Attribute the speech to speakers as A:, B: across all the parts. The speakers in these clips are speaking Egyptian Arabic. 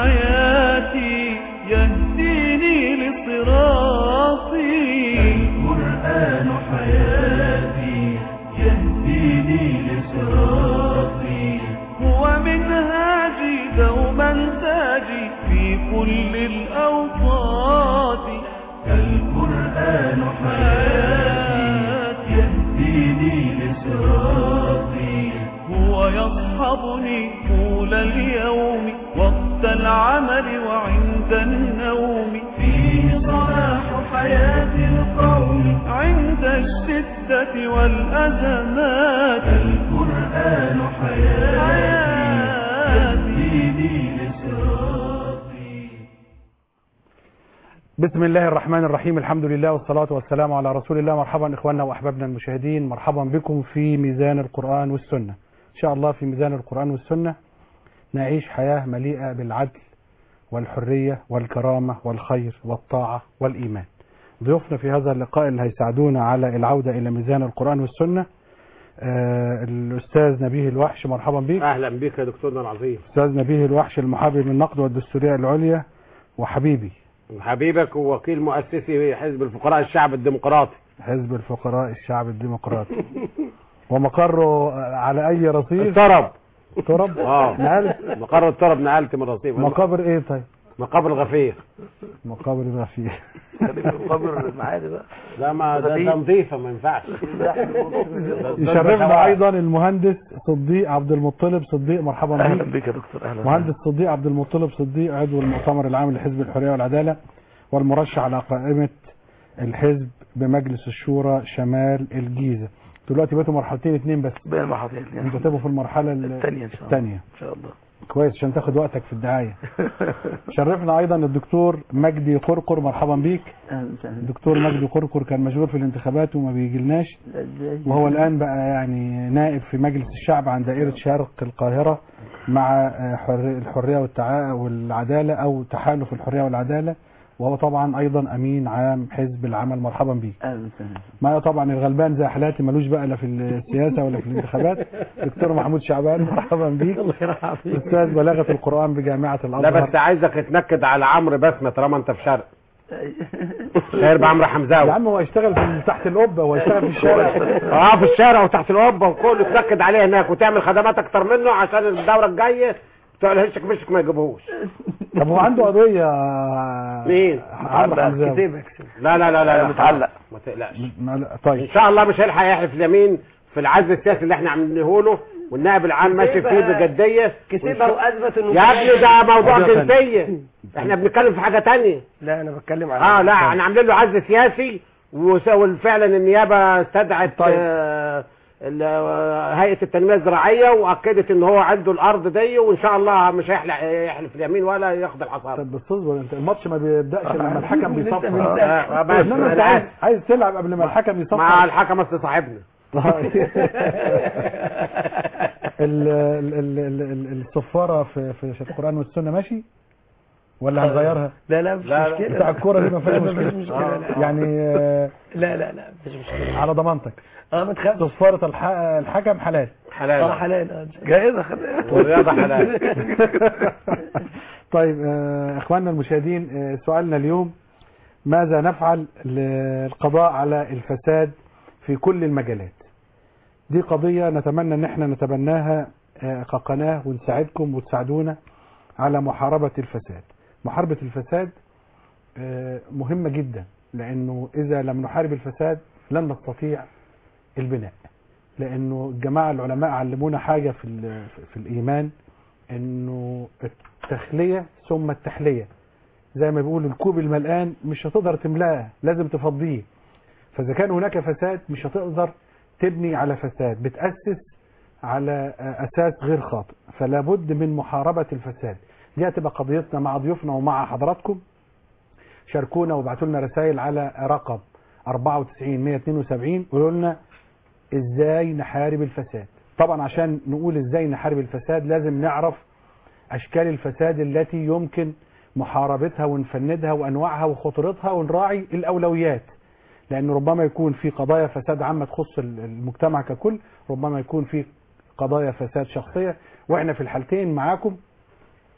A: حياتي يهديني لصراطي القرآن حياتي يهديني لصراطي هو منهاجي دوما تاجي في كل الأوقات القرآن حياتي يهديني لصراطي هو يصحبني طول اليوم وقت العمل وعند النوم فيه صلاح حياة القوم عند الشدة والأزمات القرآن حياتي يهديني لصراطي
B: بسم الله الرحمن الرحيم الحمد لله والصلاة والسلام على رسول الله مرحبا إخواننا وأحبابنا المشاهدين مرحبا بكم في ميزان القرآن والسنة إن شاء الله في ميزان القرآن والسنة نعيش حياة مليئة بالعدل والحرية والكرامة والخير والطاعة والإيمان ضيوفنا في هذا اللقاء اللي هيساعدونا على العودة إلى ميزان القرآن والسنة آه الأستاذ نبيه الوحش مرحبا بك
C: اهلا بك يا دكتورنا العظيم
B: أستاذ نبيه الوحش المحامي من النقد والدستورية العليا وحبيبي
C: حبيبك ووكيل مؤسسي حزب الفقراء الشعب الديمقراطي
B: حزب الفقراء الشعب الديمقراطي ومقره على اي رصيف
C: الطرب
B: ترب
C: اه
B: نقلت
C: مقر الطرب نقلت من الرصيف
B: مقابر ايه طيب
C: مقابر الغفير
B: مقابر الغفير
D: قبر المعادي بقى
C: لا ما ده, ده نظيفه ما ينفعش
B: يشرفنا ايضا المهندس صديق عبد المطلب صديق مرحبا
D: اهلا
B: بك
D: بك يا دكتور اهلا
B: مهندس صديق عبد المطلب صديق عضو المؤتمر العام لحزب الحريه والعداله والمرشح على قائمه الحزب بمجلس الشورى شمال الجيزه دلوقتي بقيتوا مرحلتين اتنين بس
D: بين المحاضرين
B: انتوا تبقوا في المرحله ال-
D: الثانية ان شاء الله
B: الثانيه
D: ان شاء الله
B: كويس عشان تاخد وقتك في الدعايه شرفنا ايضا الدكتور مجدي قرقر مرحبا بيك
D: اهلا وسهلا
B: الدكتور مجدي قرقر كان مشغول في الانتخابات وما بيجيلناش وهو الان بقى يعني نائب في مجلس الشعب عن دائره شرق القاهره مع آه، حر- الحريه والتعا والعداله او تحالف الحريه والعداله وهو طبعا ايضا امين عام حزب العمل مرحبا بيك
D: اهلا وسهلا
B: معايا طبعا الغلبان زي حالاتي ملوش بقى لا في السياسه ولا في الانتخابات دكتور محمود شعبان مرحبا بيك
C: الله يرحمه
B: استاذ بلاغه القران بجامعه
C: لا
B: الازهر
C: بس عايزك تنكد على عمرو بسمه طالما انت في شرق شاير بعمرو
B: يا
C: حمزاوي
B: عم هو يشتغل في تحت القبه هو يشتغل في الشارع
C: اه في الشارع وتحت القبه وكله تنكد عليه هناك وتعمل خدمات اكتر منه عشان الدوره الجايه بتوع الهشك مشك ما يجيبوهوش
B: طب هو عنده قضيه
C: مين؟
B: عمرو حمزاوي
D: كتابك
C: لا لا لا لا, لا
D: متعلق.
C: ما تقلقش
B: ما- لا،
C: ان
B: طيب
C: شاء الله مش هيلحق يحلف اليمين في العزل السياسي اللي احنا عاملينه له والنائب العام ماشي فيه بجديه
E: كسبها واثبت انه
C: يا ابني ده موضوع
B: قضية تانية.
C: جنسيه احنا بنتكلم في حاجه تانية
E: لا انا بتكلم عن
C: اه لا احنا عاملين له عزل سياسي وس- وفعلا النيابه استدعت
B: طيب.
C: آه، ال- آه، هيئه التنميه الزراعيه واكدت ان هو عنده الارض دي وان شاء الله مش هيحلق يحلف اليمين ولا ياخد الحصار
B: طب بس اصبر انت الماتش ما بيبداش الا لما الحكم بيصفر
C: آه، آه، بس
B: انما انت
C: أنا
B: عايز
C: آسف.
B: عايز تلعب قبل ما الحكم يصفر
C: مع الحكم اصل صاحبنا
B: ال- ال- ال- ال- ال- الصفاره في في القران والسنه ماشي ولا هنغيرها
E: لا لا مش
C: لا، لا.
E: مشكله
B: بتاع الكوره دي ما فيهاش
E: لا، مفيش
B: مشكله
E: مشكله لا.
B: يعني آه،
E: لا لا لا مفيش مشكله
B: على ضمانتك
E: اه ما تخافش
B: صفاره الح- الحكم حلال
E: اه
C: حلال
E: حلال اه
D: جائزة خليها
C: والرياضه حلال
B: طيب آه، اخواننا المشاهدين آه، سؤالنا اليوم ماذا نفعل للقضاء على الفساد في كل المجالات دي قضية نتمنى ان احنا نتبناها آه، كقناة ونساعدكم وتساعدونا على محاربة الفساد محاربة الفساد آه، مهمة جدا لانه اذا لم نحارب الفساد لن نستطيع البناء لانه الجماعة العلماء علمونا حاجة في, ال- في الايمان انه التخلية ثم التحلية زي ما بيقول الكوب الملقان مش هتقدر تملاه لازم تفضيه فاذا كان هناك فساد مش هتقدر تبني على فساد بتأسس على اساس غير خاطئ فلا بد من محاربة الفساد دي هتبقى قضيتنا مع ضيوفنا ومع حضراتكم شاركونا وابعتوا لنا رسائل على رقم 94 172 قولوا لنا ازاي نحارب الفساد طبعا عشان نقول ازاي نحارب الفساد لازم نعرف اشكال الفساد التي يمكن محاربتها ونفندها وانواعها وخطورتها ونراعي الاولويات لان ربما يكون في قضايا فساد عامه تخص المجتمع ككل ربما يكون في قضايا فساد شخصيه واحنا في الحالتين معاكم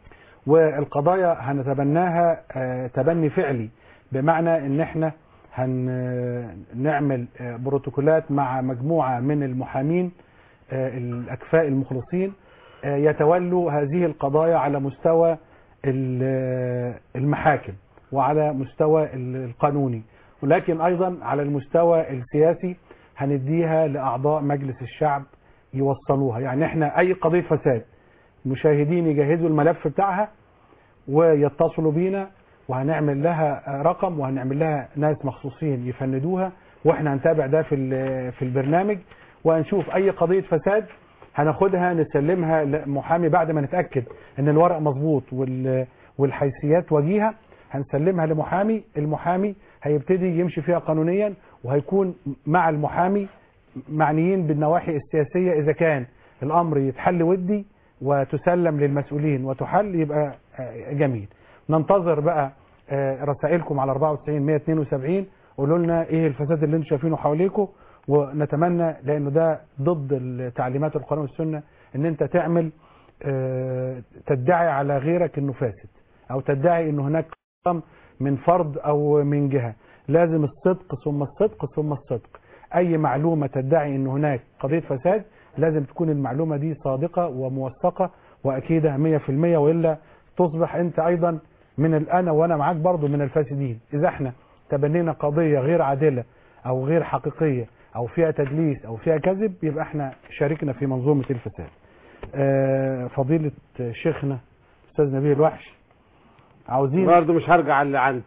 B: والقضايا هنتبناها آه، تبني فعلي بمعنى ان احنا هنعمل بروتوكولات مع مجموعة من المحامين آه، الأكفاء المخلصين آه، يتولوا هذه القضايا على مستوى ال- المحاكم وعلى مستوى ال- القانوني ولكن أيضا على المستوى السياسي هنديها لأعضاء مجلس الشعب يوصلوها يعني احنا أي قضية فساد مشاهدين يجهزوا الملف بتاعها ويتصلوا بينا وهنعمل لها رقم وهنعمل لها ناس مخصوصين يفندوها واحنا هنتابع ده في ال- في البرنامج وهنشوف اي قضيه فساد هناخدها نسلمها لمحامي بعد ما نتاكد ان الورق مظبوط وال- والحيثيات وجيهه هنسلمها لمحامي المحامي هيبتدي يمشي فيها قانونيا وهيكون مع المحامي معنيين بالنواحي السياسيه اذا كان الامر يتحل ودي وتسلم للمسؤولين وتحل يبقى آه، جميل ننتظر بقى آه، رسائلكم على 94 172 قولوا لنا ايه الفساد اللي انتم شايفينه حواليكم ونتمنى لانه ده ضد التعليمات القرآن والسنة ان انت تعمل آه، تدعي على غيرك انه فاسد او تدعي انه هناك قسم من فرد او من جهة لازم الصدق ثم الصدق ثم الصدق اي معلومة تدعي ان هناك قضية فساد لازم تكون المعلومة دي صادقة وموثقة واكيدة 100% والا تصبح انت ايضا من الانا وانا معاك برضو من الفاسدين اذا احنا تبنينا قضية غير عادلة او غير حقيقية او فيها تدليس او فيها كذب يبقى احنا شاركنا في منظومة الفساد آه، فضيلة شيخنا استاذ نبيل الوحش عاوزين
C: برضه مش هرجع اللي عندي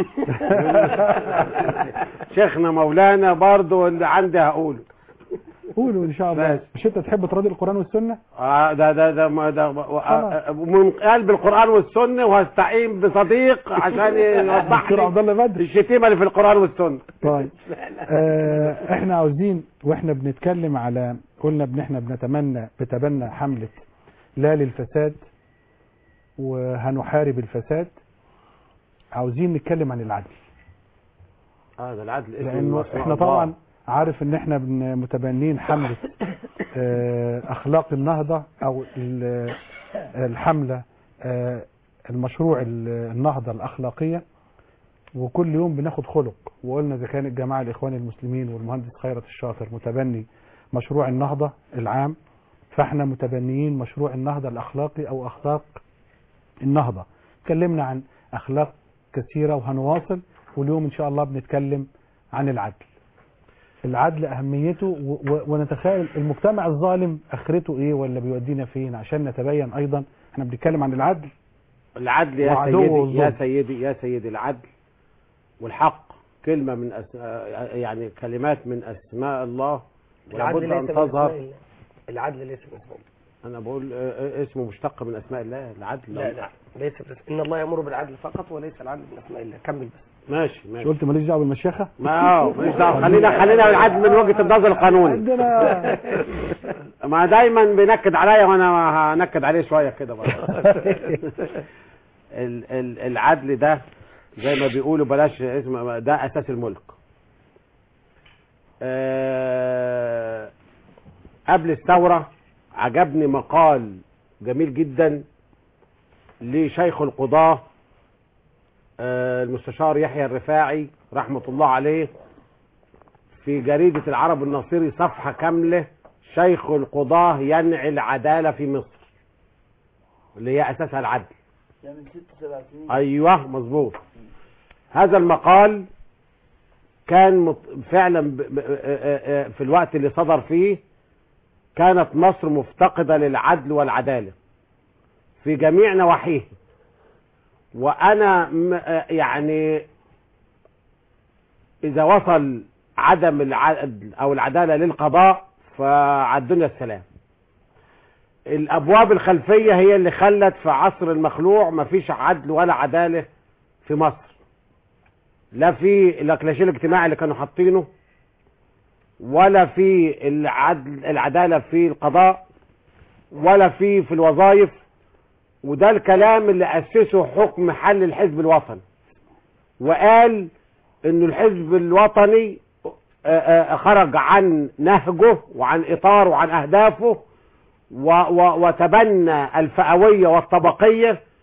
C: شيخنا مولانا برضه اللي عندي هقوله
B: قولوا ان شاء الله
C: بس.
B: مش انت تحب تراضي القرآن والسنة
C: آه ده ده ده, ما- ده آه، من قلب القرآن والسنة وهستعين بصديق عشان يوضح
B: دكتور عبد
C: لي
B: الله بدر
C: الشتيمة اللي في القرآن والسنة
B: طيب آه احنا عاوزين واحنا بنتكلم على قلنا ان احنا بنتمنى بتبنى حملة لا للفساد وهنحارب الفساد عاوزين نتكلم عن العدل
C: اه ده العدل اسم
B: لانه
C: أسماء
B: احنا
C: الله.
B: طبعا عارف ان احنا بن- متبنين حملة آه، اخلاق النهضة او ال- الحملة آه، المشروع ال- النهضة الاخلاقية وكل يوم بناخد خلق وقلنا اذا كان الجماعة الاخوان المسلمين والمهندس خيرت الشاطر متبني مشروع النهضة العام فاحنا متبنيين مشروع النهضة الاخلاقي او اخلاق النهضة اتكلمنا عن اخلاق كثيرة وهنواصل واليوم ان شاء الله بنتكلم عن العدل العدل اهميته و- و- ونتخيل المجتمع الظالم اخرته ايه ولا بيودينا فين عشان نتبين ايضا احنا بنتكلم عن العدل
C: العدل يا
B: وعدوه
C: سيدي
B: والظلم.
C: يا سيدي يا سيدي العدل والحق كلمة من أس... يعني كلمات من أسماء الله ولابد
E: العدل
C: أن
E: ليس من
C: تظهر
E: أسماء الله. العدل ليس من اسمه
C: أنا بقول آه، آه، اسمه مشتق من أسماء الله العدل
E: لا لا ليس بس ان الله يامر بالعدل فقط وليس العدل من اسماء الله كمل بس
C: ماشي
B: مش
C: ماشي
B: قلت ماليش دعوه بالمشيخه
C: ما هو ماليش دعوة خلينا خلينا العدل من وجهة النظر القانوني
B: عندنا
C: ما دايما بينكد عليا وانا هنكد عليه شويه كده برضه ال- ال- العدل ده زي ما بيقولوا بلاش اسم ده اساس الملك آه، قبل الثوره عجبني مقال جميل جدا لشيخ القضاه آه، المستشار يحيى الرفاعي رحمه الله عليه في جريدة العرب الناصري صفحة كاملة شيخ القضاة ينعي العدالة في مصر اللي هي أساسها العدل
D: يعني من ست سبع سنين
C: أيوه مظبوط هذا المقال كان مط- فعلا ب- ب- آه، آه، آه، في الوقت اللي صدر فيه كانت مصر مفتقدة للعدل والعدالة في جميع نواحيه وأنا م- آه، يعني إذا وصل عدم العدل أو العدالة للقضاء فعالدنيا السلام الأبواب الخلفية هي اللي خلت في عصر المخلوع مفيش عدل ولا عدالة في مصر لا في الأكلاشيه الاجتماعي اللي كانوا حاطينه ولا في العدل العدالة في القضاء ولا في في الوظائف وده الكلام اللي أسسه حكم حل الحزب الوطني وقال انه الحزب الوطني آه، آه، خرج عن نهجه وعن اطاره وعن اهدافه و و وتبنى الفئويه والطبقيه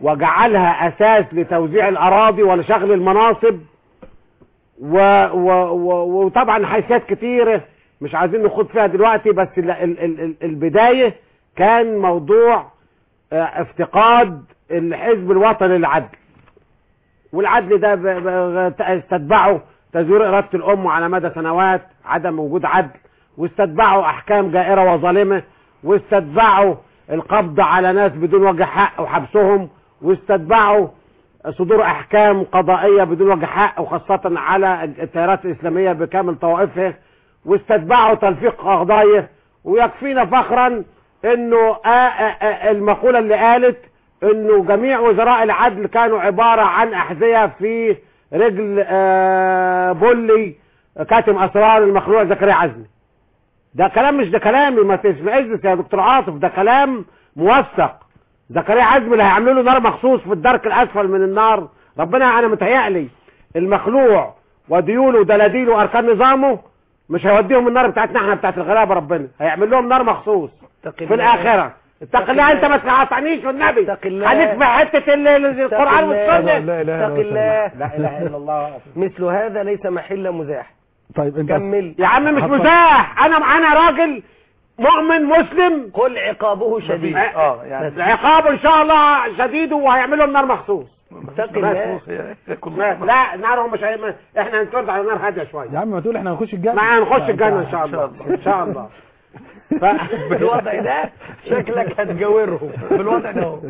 C: وجعلها اساس لتوزيع الاراضي ولشغل المناصب و و و وطبعا حيثيات كتيره مش عايزين نخوض فيها دلوقتي بس ال ال ال ال البدايه كان موضوع آه، افتقاد الحزب الوطني للعدل والعدل ده ب- ب- استتبعه تزوير إرادة الأم على مدى سنوات عدم وجود عدل واستتبعوا أحكام جائرة وظالمة واستتبعوا القبض على ناس بدون وجه حق وحبسهم واستتبعوا صدور أحكام قضائية بدون وجه حق وخاصة على التيارات الإسلامية بكامل طوائفها واستتبعوا تلفيق قضايا ويكفينا فخرا انه آه آه آه المقولة اللي قالت انه جميع وزراء العدل كانوا عبارة عن احذية في رجل آه بولي كاتم اسرار المخلوع زكريا عزمي ده كلام مش ده كلامي ما تسمعش يا دكتور عاطف ده كلام موثق زكريا عزمي اللي هيعملوا له نار مخصوص في الدرك الاسفل من النار ربنا انا متهيألي المخلوع وديوله ودلاديله واركان نظامه مش هيوديهم النار بتاعتنا احنا بتاعت الغلابه ربنا هيعمل لهم نار مخصوص
E: اتق
C: في
E: الله.
C: الاخره اتق
E: اتق
C: الله انت
E: الله.
C: ما تقاطعنيش والنبي
E: اتق الله.
C: خليك في حته ال- ال-
E: اتق
C: القران
E: الله.
C: والسنه
B: لا اله
E: اتق
B: الا الله
E: الله
C: لا اله الا الله
E: مثل هذا ليس محل مزاح
B: طيب انت
E: كمل
C: يا عم مش
B: حصل.
C: مزاح انا معانا راجل مؤمن مسلم
E: قل عقابه شديد
C: ع-
E: اه يعني
C: عقابه ان شاء الله شديد وهيعمل لهم نار مخصوص
E: اتق الله
C: ما- لا نارهم مش هي... احنا هنترد على نار هاديه شويه
B: يا عم ما تقول احنا هنخش الجنه
C: ما هنخش
B: لا،
C: الجنه
B: انت-
C: ان شاء الله ان شاء الله ف...
E: بالوضع ده شكلك هتجاورهم بالوضع ده اهو.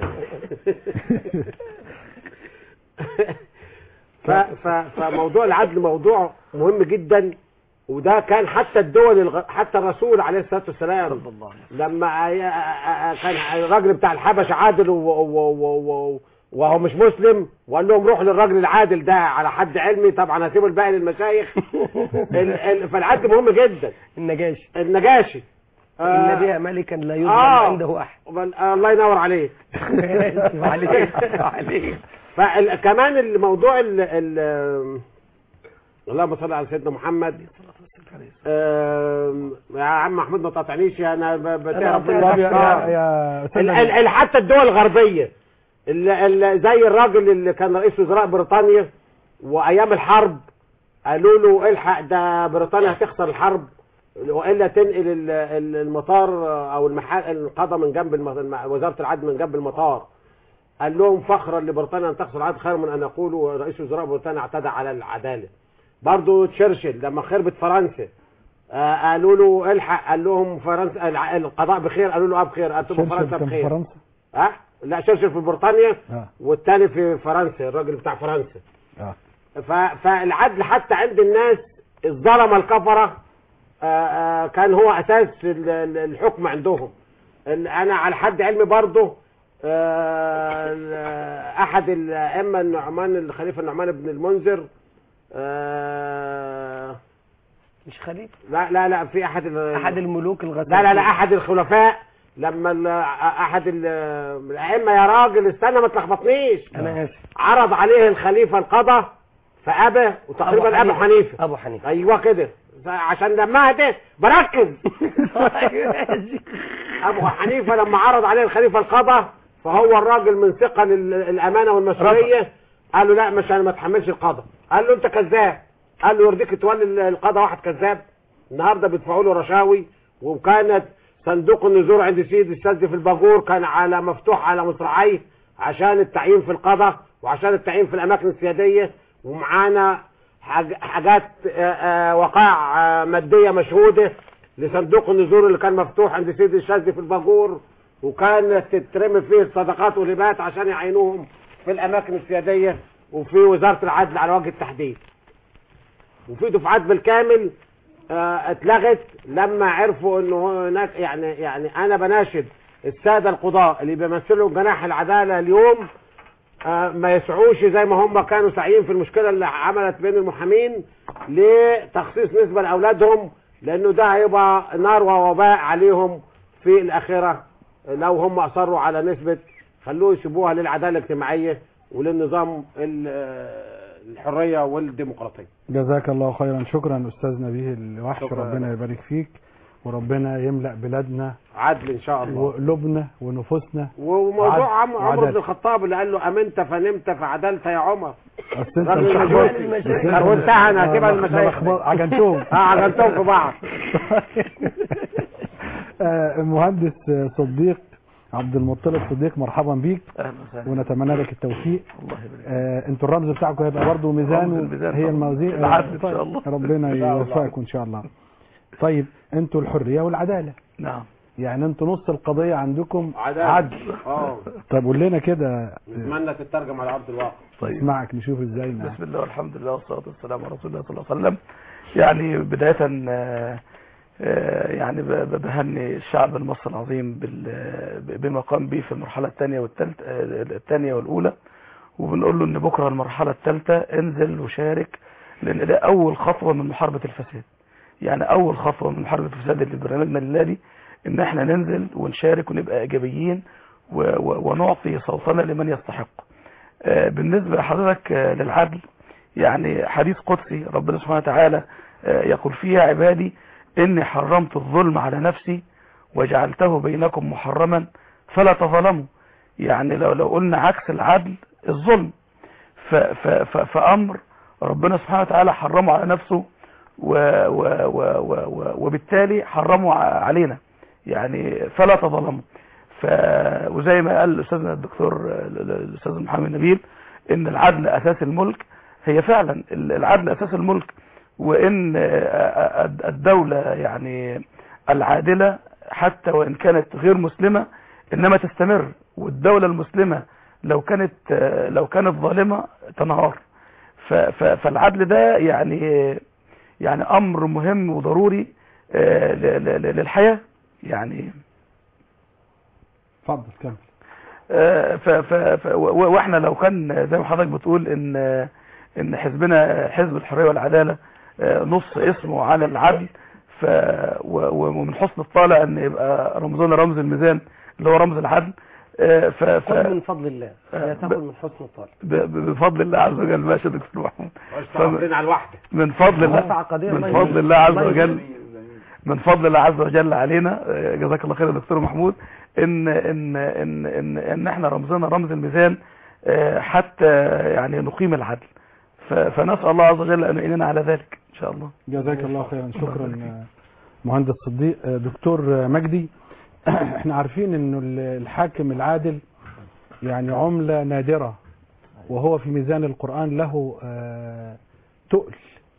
C: ف... ف... فموضوع العدل موضوع مهم جدا وده كان حتى الدول الغ... حتى الرسول عليه الصلاه والسلام لما آ- آ- آ- كان الراجل بتاع الحبشه عادل و... و... و... و... وهو مش مسلم وقال لهم روحوا للراجل العادل ده على حد علمي طبعا هسيبوا الباقي للمشايخ ال... ال... فالعدل مهم جدا
E: النجاشي
C: النجاشي
E: ان بها ملكا لا يظلم
C: آه.
E: عنده احد
C: وبل- آه، الله ينور عليك
E: عليك عليك
C: فكمان الموضوع ال ال اللهم صل على سيدنا محمد آم، يا عم محمود ما تقاطعنيش انا ب- بتعرف
E: أنا
B: طب يا
C: آه.
B: يا, يا
C: ال-
B: أستاذنا،
C: ال- ال- حتى الدول الغربية ال- ال- زي الراجل اللي كان رئيس وزراء بريطانيا وايام الحرب قالوا له الحق ده بريطانيا هتخسر الحرب والا تنقل ال- ال- المطار او المحل القضاء من جنب الم- الم- وزاره العدل من جنب المطار قال لهم فخرا لبريطانيا ان تخسر العدل خير من ان يقولوا رئيس وزراء بريطانيا اعتدى على العداله برضو تشرشل لما خربت فرنسا آه، قالوا له الحق قال لهم فرنسا الع- القضاء بخير قالوا له اه بخير قالت له
B: شرشل
C: فرنسا
B: كان في
C: بخير
B: فرنسا
C: ها لا شرشل في بريطانيا
B: اه
C: والتاني في فرنسا الراجل بتاع فرنسا
B: اه
C: ف... فالعدل حتى عند الناس الظلمه الكفره آه، آه، كان هو اساس ال- ال- الحكم عندهم ال- انا على حد علمي برضه آه، ال- احد الائمه النعمان الخليفه النعمان بن المنذر آه،
E: مش خليفه
C: لا لا لا في احد ال-
E: احد الملوك الغسيل
C: لا لا لا احد الخلفاء لما ال- احد ال- الائمه يا راجل استنى ما تلخبطنيش
E: انا اسف
C: عرض عليه الخليفه القضاء فابى وتقريبا ابو حنيفه
E: ابو حنيفه
C: ايوه كده عشان لما ده بركز ابو حنيفه لما عرض عليه الخليفه القضاء فهو الراجل من ثقل ال- الامانه والمسؤوليه قال له لا مش انا ما اتحملش القضاء قال له انت كذاب قال له يرضيك تولي ال- القضاء واحد كذاب النهارده بيدفعوا له رشاوي وكانت صندوق النزور عند سيد السد في الباجور كان على مفتوح على مصراعيه عشان التعيين في القضاء وعشان التعيين في الاماكن السياديه ومعانا حاج- حاجات آه، آه، وقائع آه، ماديه مشهوده لصندوق النزور اللي كان مفتوح عند سيد الشاذلي في الباجور وكانت تترمي فيه الصدقات والهبات عشان يعينوهم في الاماكن السياديه وفي وزاره العدل على وجه التحديد وفي دفعات بالكامل آه، اتلغت لما عرفوا انه هناك يعني يعني انا بناشد الساده القضاة اللي بيمثلوا جناح العداله اليوم آه، ما يسعوش زي ما هم كانوا سعيين في المشكله اللي عملت بين المحامين لتخصيص نسبه لاولادهم لانه ده هيبقى نار ووباء عليهم في الاخره لو هم اصروا على نسبه خلوه يسيبوها للعداله الاجتماعيه وللنظام ال- آه، الحريه والديمقراطيه
B: جزاك الله خيرا شكرا استاذ نبيه الوحش
C: شكرا.
B: ربنا يبارك فيك وربنا يملأ بلادنا
C: عدل ان شاء الله
B: وقلوبنا ونفوسنا
C: وموضوع
B: عدل-
C: عم عمر
B: وعدل.
C: بن الخطاب اللي قال له امنت فنمت فعدلت يا عمر
B: اصل انت
C: راجل
B: مش
C: مجهول.
B: حافظ.
E: المشايخ.
B: بس انت
C: أنا قلتها أنا هسيبها
B: آه،
C: للمشايخ.
B: لخبط- عجنتهم
C: اه عجلتهم في بعض
B: آه، المهندس آه، صديق عبد المطلب صديق مرحبا بيك
F: اهلا وسهلا
B: ونتمنى لك التوفيق
F: الله يبارك
B: آه، انتوا الرمز بتاعكم هيبقى برضه ميزان
F: رمز الميزان
B: هي
F: طبعا.
B: الموازين
F: العدل إن
B: طيب،
F: شاء الله.
B: ربنا
C: إن شاء الله.
B: يوفقكم ان شاء الله طيب انتوا الحريه والعداله
F: نعم
B: يعني انتوا نص القضيه عندكم
C: عدل
B: عدل
C: اه
B: طب قول لنا كده
C: نتمنى تترجم على ارض الواقع
F: طيب
B: اسمعك نشوف ازاي نعم.
F: بسم الله والحمد لله والصلاة والسلام على رسول الله صلى الله عليه وسلم يعني بداية آه، آه، يعني ب- ب- بهني الشعب المصري العظيم بال- بما قام به في المرحلة الثانية والثالثة الثانية والأولى وبنقول له إن بكرة المرحلة الثالثة انزل وشارك لأن ده أول خطوة من محاربة الفساد يعني أول خطوة من محاربة الفساد اللي في برنامجنا الليلي إن إحنا ننزل ونشارك ونبقى إيجابيين و- و- ونعطي صوتنا لمن يستحق آه، بالنسبة لحضرتك آه، للعدل يعني حديث قدسي ربنا سبحانه وتعالى آه، يقول فيها عبادي إني حرمت الظلم على نفسي وجعلته بينكم محرما فلا تظلموا يعني لو لو قلنا عكس العدل الظلم ف ف ف فأمر ربنا سبحانه وتعالى حرمه على نفسه و و و و و وبالتالي حرمه ع- علينا يعني فلا تظلموا ف وزي ما قال الاستاذنا الدكتور ال- ال- الاستاذ محمد نبيل ان العدل اساس الملك هي فعلا ال- العدل اساس الملك وان آه، الد- الدولة يعني العادلة حتى وان كانت غير مسلمة انما تستمر والدولة المسلمة لو كانت آه، لو كانت ظالمة تنهار ف- ف- فالعدل ده يعني يعني امر مهم وضروري آه، ل- ل- ل- للحياة يعني
B: اتفضل كمل
F: آه، ف ف ف و- واحنا لو كان زي ما حضرتك بتقول ان ان حزبنا حزب الحريه والعداله آه، نص اسمه على العدل ف و- ومن حسن الطالع ان يبقى رمزنا رمز الميزان اللي هو رمز العدل آه، ف ف
E: كل من فضل الله لا
F: آه،
E: تاكل
F: ب-
E: من حسن الطالب
F: ب- ب- بفضل الله عز وجل ماشي يا دكتور محمود
C: واشتغلين على الوحده
F: من فضل الله
E: رفع قضية
F: من
E: الله
F: فضل الله عز
E: الله
F: وجل من فضل الله عز وجل علينا آه، جزاك الله خير يا دكتور محمود ان ان ان ان, إن احنا رمزنا رمز الميزان آه، حتى يعني نقيم العدل ف- فنسال الله عز وجل ان يعيننا على ذلك ان شاء الله
B: جزاك الله خيرا شكرا آه، مهندس صديق آه، دكتور آه، مجدي احنا عارفين انه ال- الحاكم العادل يعني عملة نادرة وهو في ميزان القرآن له آه، تقل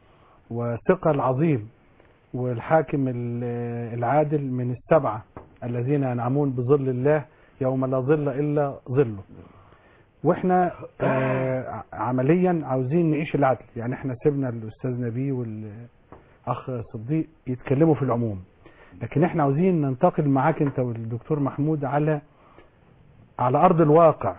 B: وثقل عظيم والحاكم ال- العادل من السبعة الذين ينعمون بظل الله يوم لا ظل إلا ظله واحنا آه، عمليا عاوزين نعيش العدل يعني احنا سيبنا الاستاذ نبي والاخ صديق يتكلموا في العموم لكن احنا عاوزين ننتقل معاك انت والدكتور محمود على على ارض الواقع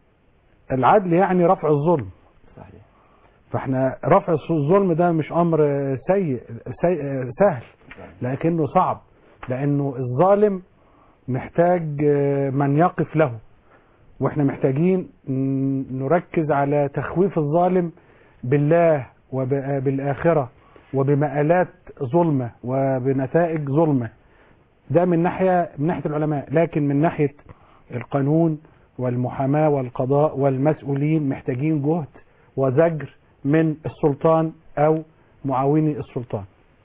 B: العدل يعني رفع الظلم
F: صحيح
B: فاحنا رفع الظلم ده مش امر سيء, سيء سهل لكنه صعب لانه الظالم محتاج من يقف له واحنا محتاجين ن- نركز على تخويف الظالم بالله وبالآخرة وبمآلات ظلمة وبنتائج ظلمة ده من ناحية من ناحية العلماء لكن من ناحية القانون والمحاماة والقضاء والمسؤولين محتاجين جهد وزجر من السلطان أو معاوني السلطان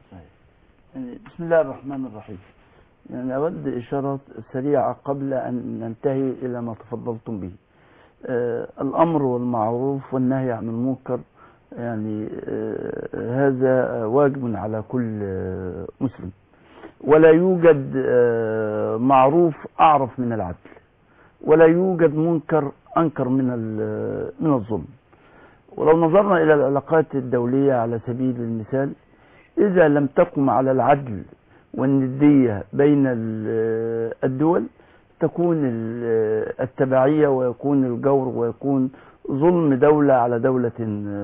D: يعني بسم الله الرحمن الرحيم يعني أود إشارة سريعة قبل أن ننتهي إلى ما تفضلتم به آه الأمر والمعروف والنهي عن المنكر يعني آه هذا واجب على كل آه مسلم ولا يوجد آه معروف أعرف من العدل ولا يوجد منكر أنكر من ال- من الظلم ولو نظرنا إلى العلاقات الدولية على سبيل المثال إذا لم تقم على العدل والندية بين ال- الدول تكون ال- التبعية ويكون الجور ويكون ظلم دولة على دولة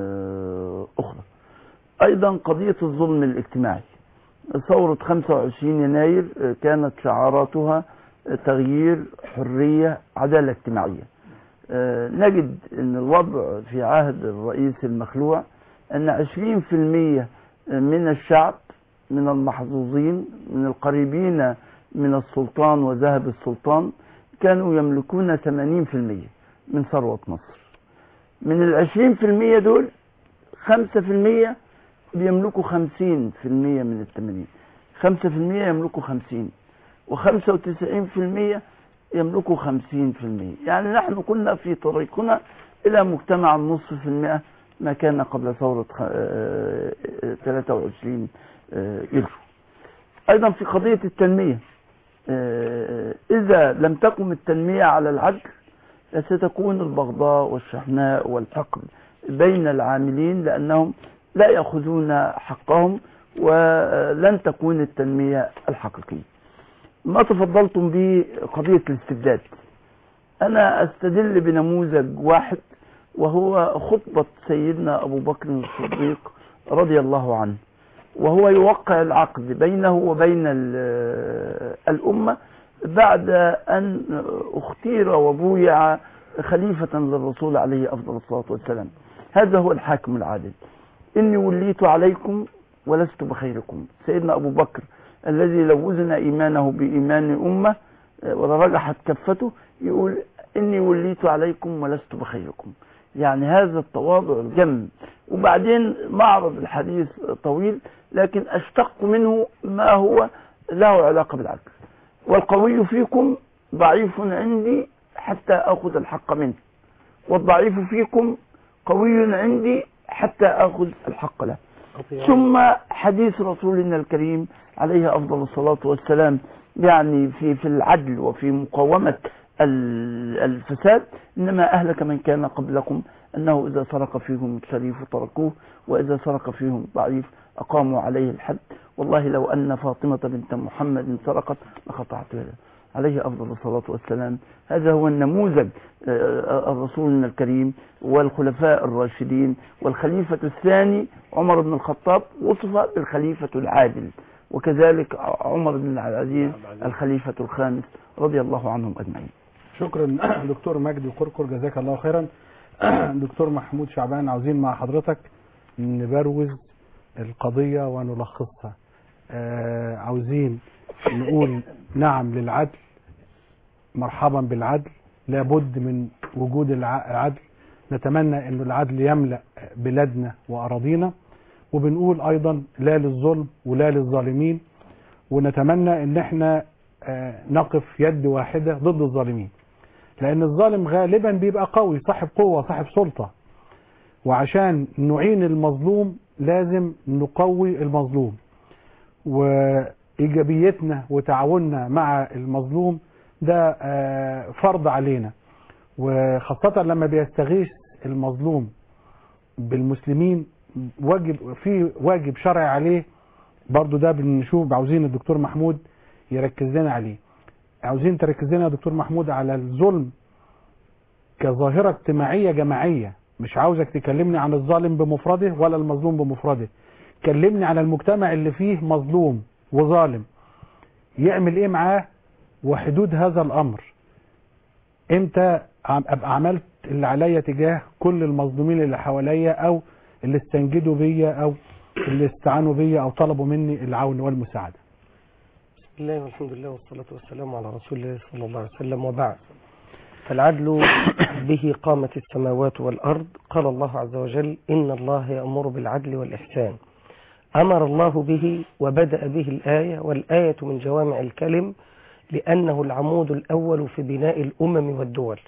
D: آه، أخرى أيضا قضية الظلم الاجتماعي ثورة 25 يناير آه، كانت شعاراتها آه، تغيير حرية عدالة اجتماعية آه، نجد أن الوضع في عهد الرئيس المخلوع أن 20% من الشعب من المحظوظين من القريبين من السلطان وذهب السلطان كانوا يملكون 80% من ثروة مصر من العشرين في المية دول خمسة في المية بيملكوا خمسين في المية من الثمانين خمسة في المية يملكوا خمسين وخمسة وتسعين في المية يملكوا خمسين في المية يعني نحن كنا في طريقنا إلى مجتمع النصف في المئة ما كان قبل ثورة خ- آه، آه، 23 آه، يوليو أيضا في قضية التنمية آه، إذا لم تقم التنمية على العدل ستكون البغضاء والشحناء والحقد بين العاملين لأنهم لا يأخذون حقهم ولن تكون التنمية الحقيقية ما تفضلتم به قضية الاستبداد أنا أستدل بنموذج واحد وهو خطبة سيدنا أبو بكر الصديق رضي الله عنه وهو يوقع العقد بينه وبين ال- الأمة بعد أن اختير وبويع خليفة للرسول عليه أفضل الصلاة والسلام هذا هو الحاكم العادل إني وليت عليكم ولست بخيركم سيدنا أبو بكر الذي لو وزن إيمانه بإيمان أمة آه، ورجحت كفته يقول إني وليت عليكم ولست بخيركم يعني هذا التواضع الجم وبعدين معرض الحديث طويل لكن أشتق منه ما هو له علاقة بالعدل والقوي فيكم ضعيف عندي حتى أخذ الحق منه والضعيف فيكم قوي عندي حتى أخذ الحق له ثم حديث رسولنا الكريم عليه أفضل الصلاة والسلام يعني في في العدل وفي مقاومة ال- الفساد إنما أهلك من كان قبلكم أنه إذا سرق فيهم شريف تركوه وإذا سرق فيهم ضعيف أقاموا عليه الحد والله لو أن فاطمة بنت محمد سرقت لقطعت يده عليه أفضل الصلاة والسلام هذا هو النموذج آه، الرسول الكريم والخلفاء الراشدين والخليفة الثاني عمر بن الخطاب وصف بالخليفة العادل وكذلك عمر بن العزيز الخليفة الخامس رضي الله عنهم أجمعين
B: شكرا دكتور مجدي قرقر جزاك الله خيرا دكتور محمود شعبان عاوزين مع حضرتك نبروز القضية ونلخصها آه، عاوزين نقول نعم للعدل مرحبا بالعدل لابد من وجود الع- العدل نتمنى أن العدل يملأ بلادنا وأراضينا وبنقول أيضا لا للظلم ولا للظالمين ونتمنى أن احنا آه، نقف يد واحدة ضد الظالمين لأن الظالم غالبا بيبقى قوي صاحب قوة صاحب سلطة وعشان نعين المظلوم لازم نقوي المظلوم وإيجابيتنا وتعاوننا مع المظلوم ده آه، فرض علينا وخاصة لما بيستغيث المظلوم بالمسلمين واجب في واجب شرعي عليه برضو ده بنشوف عاوزين الدكتور محمود يركز لنا عليه عاوزين تركز لنا يا دكتور محمود على الظلم كظاهرة اجتماعية جماعية مش عاوزك تكلمني عن الظالم بمفرده ولا المظلوم بمفرده كلمني على المجتمع اللي فيه مظلوم وظالم يعمل ايه معاه وحدود هذا الامر امتى عم- ابقى عملت اللي عليا تجاه كل المظلومين اللي حواليا او اللي استنجدوا بيا او اللي استعانوا بيا او طلبوا مني العون والمساعده
E: بسم الله والحمد لله والصلاة والسلام على رسول الله صلى الله عليه وسلم وبعد فالعدل به قامت السماوات والأرض قال الله عز وجل إن الله يأمر بالعدل والإحسان أمر الله به وبدأ به الآية والآية من جوامع الكلم لأنه العمود الأول في بناء الأمم والدول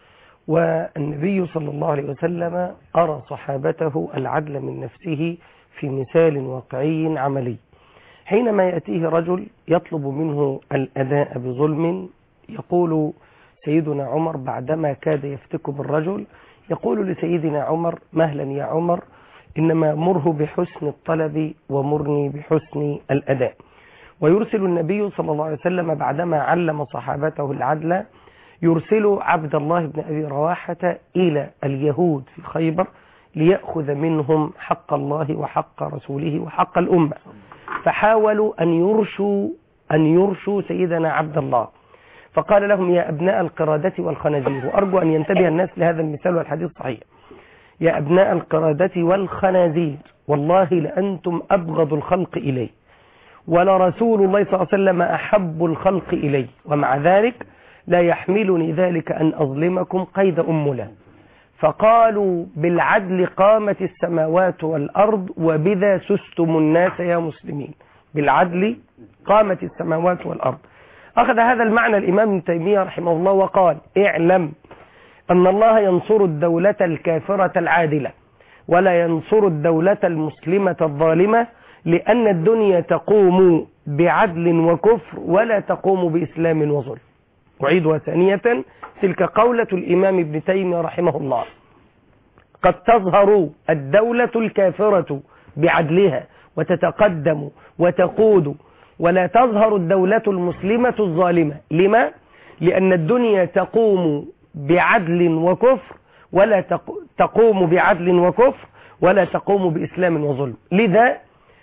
E: والنبي صلى الله عليه وسلم أرى صحابته العدل من نفسه في مثال واقعي عملي حينما يأتيه رجل يطلب منه الأداء بظلم يقول سيدنا عمر بعدما كاد يفتك بالرجل يقول لسيدنا عمر مهلا يا عمر إنما مره بحسن الطلب ومرني بحسن الأداء ويرسل النبي صلى الله عليه وسلم بعدما علم صحابته العدل يرسل عبد الله بن أبي رواحة إلى اليهود في خيبر ليأخذ منهم حق الله وحق رسوله وحق الأمة فحاولوا أن يرشوا أن يرشوا سيدنا عبد الله فقال لهم يا أبناء القرادة والخنازير وأرجو أن ينتبه الناس لهذا المثال والحديث صحيح يا أبناء القرادة والخنازير والله لأنتم أبغض الخلق إلي ولرسول الله صلى الله عليه وسلم أحب الخلق إلي ومع ذلك لا يحملني ذلك أن أظلمكم قيد أملا فقالوا بالعدل قامت السماوات والأرض وبذا سستم الناس يا مسلمين بالعدل قامت السماوات والأرض أخذ هذا المعنى الإمام ابن تيمية رحمه الله وقال اعلم أن الله ينصر الدولة الكافرة العادلة ولا ينصر الدولة المسلمة الظالمة لأن الدنيا تقوم بعدل وكفر ولا تقوم بإسلام وظلم أعيدها ثانية تلك قولة الإمام ابن تيمية رحمه الله قد تظهر الدولة الكافرة بعدلها وتتقدم وتقود ولا تظهر الدولة المسلمة الظالمة لما؟ لأن الدنيا تقوم بعدل وكفر ولا تق- تقوم بعدل وكفر ولا تقوم بإسلام وظلم لذا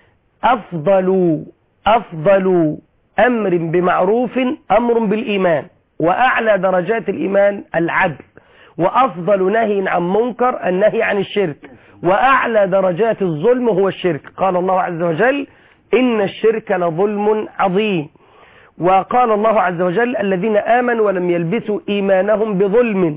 E: أفضل أفضل أمر بمعروف أمر بالإيمان وأعلى درجات الإيمان العدل وأفضل نهي عن منكر النهي عن الشرك وأعلى درجات الظلم هو الشرك قال الله عز وجل إن الشرك لظلم عظيم وقال الله عز وجل الذين آمنوا ولم يلبسوا إيمانهم بظلم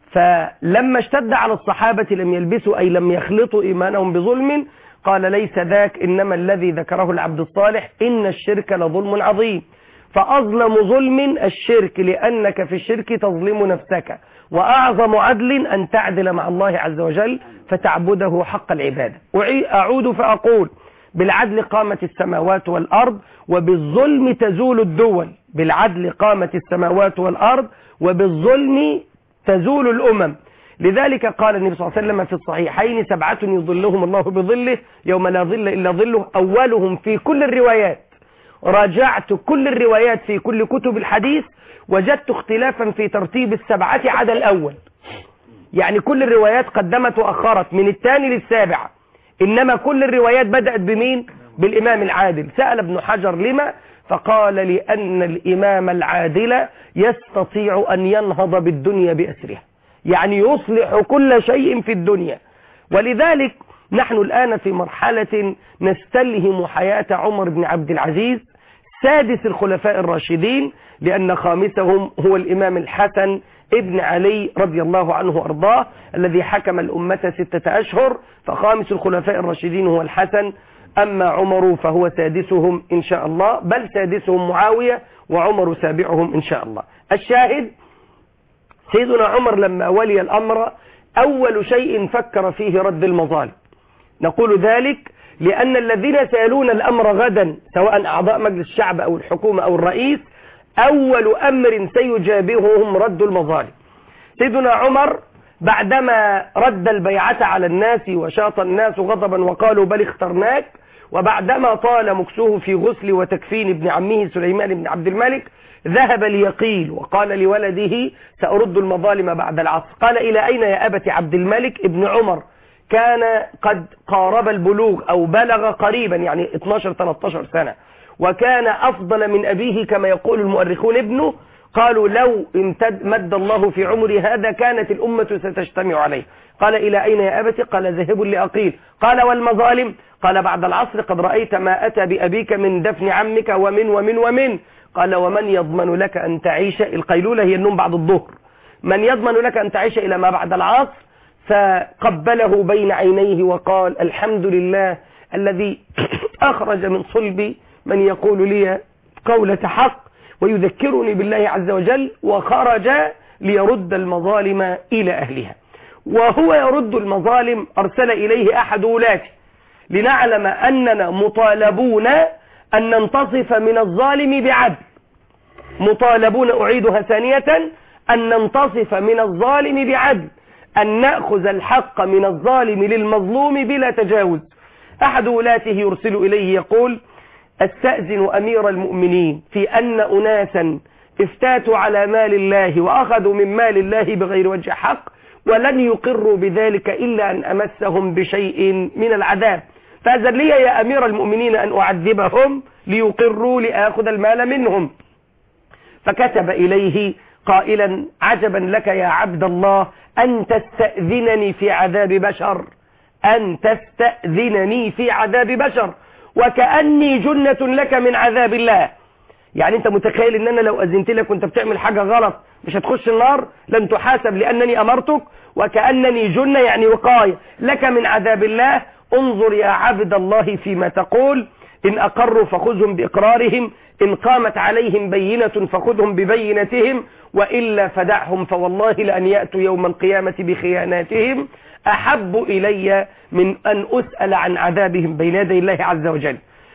E: فلما اشتد على الصحابة لم يلبسوا أي لم يخلطوا إيمانهم بظلم قال ليس ذاك إنما الذي ذكره العبد الصالح إن الشرك لظلم عظيم فأظلم ظلم الشرك لأنك في الشرك تظلم نفسك وأعظم عدل أن تعدل مع الله عز وجل فتعبده حق العبادة أعي- أعود فأقول بالعدل قامت السماوات والأرض وبالظلم تزول الدول بالعدل قامت السماوات والأرض وبالظلم تزول الأمم لذلك قال النبي صلى الله عليه وسلم في الصحيحين سبعة يظلهم الله بظله يوم لا ظل إلا ظله أولهم في كل الروايات راجعت كل الروايات في كل كتب الحديث وجدت اختلافا في ترتيب السبعة عدا الأول يعني كل الروايات قدمت وأخرت من الثاني للسابع إنما كل الروايات بدأت بمين بالإمام العادل سأل ابن حجر لما فقال لأن الإمام العادل يستطيع أن ينهض بالدنيا بأسرها يعني يصلح كل شيء في الدنيا ولذلك نحن الآن في مرحلة نستلهم حياة عمر بن عبد العزيز سادس الخلفاء الراشدين لأن خامسهم هو الإمام الحسن ابن علي رضي الله عنه وأرضاه الذي حكم الأمة ستة أشهر فخامس الخلفاء الراشدين هو الحسن أما عمر فهو سادسهم إن شاء الله بل سادسهم معاوية وعمر سابعهم إن شاء الله الشاهد سيدنا عمر لما ولي الأمر أول شيء فكر فيه رد المظالم نقول ذلك لأن الذين سيلون الأمر غدا سواء أعضاء مجلس الشعب أو الحكومة أو الرئيس أول أمر سيجابههم رد المظالم سيدنا عمر بعدما رد البيعة على الناس وشاط الناس غضبا وقالوا بل اخترناك وبعدما طال مكسوه في غسل وتكفين ابن عمه سليمان بن عبد الملك ذهب ليقيل وقال لولده سأرد المظالم بعد العصر قال إلى أين يا أبت عبد الملك ابن عمر كان قد قارب البلوغ أو بلغ قريبا يعني 12-13 سنة وكان أفضل من أبيه كما يقول المؤرخون ابنه قالوا لو امتد مد الله في عمري هذا كانت الأمة ستجتمع عليه قال إلى أين يا أبت قال ذهب لأقيل قال والمظالم قال بعد العصر قد رأيت ما أتى بأبيك من دفن عمك ومن ومن ومن قال ومن يضمن لك أن تعيش القيلولة هي النوم بعد الظهر من يضمن لك أن تعيش إلى ما بعد العصر فقبله بين عينيه وقال الحمد لله الذي أخرج من صلبي من يقول لي قولة حق ويذكرني بالله عز وجل وخرج ليرد المظالم إلى أهلها وهو يرد المظالم أرسل إليه أحد ولاته لنعلم أننا مطالبون أن ننتصف من الظالم بعدل مطالبون أعيدها ثانية أن ننتصف من الظالم بعدل أن نأخذ الحق من الظالم للمظلوم بلا تجاوز أحد ولاته يرسل إليه يقول استأذن أمير المؤمنين في أن أناسا افتاتوا على مال الله وأخذوا من مال الله بغير وجه حق ولن يقروا بذلك إلا أن أمسهم بشيء من العذاب فأذن لي يا أمير المؤمنين أن أعذبهم ليقروا لآخذ المال منهم فكتب إليه قائلا عجبا لك يا عبد الله أن تستأذنني في عذاب بشر أن تستأذنني في عذاب بشر وكأني جنة لك من عذاب الله يعني انت متخيل ان انا لو اذنت لك وانت بتعمل حاجة غلط مش هتخش النار لن تحاسب لانني امرتك وكأنني جنة يعني وقاية لك من عذاب الله انظر يا عبد الله فيما تقول ان اقروا فخذهم باقرارهم ان قامت عليهم بينة فخذهم ببينتهم وإلا فدعهم فوالله لأن يأتوا يوم القيامة بخياناتهم أحب إلي من أن أسأل عن عذابهم بين يدي الله عز وجل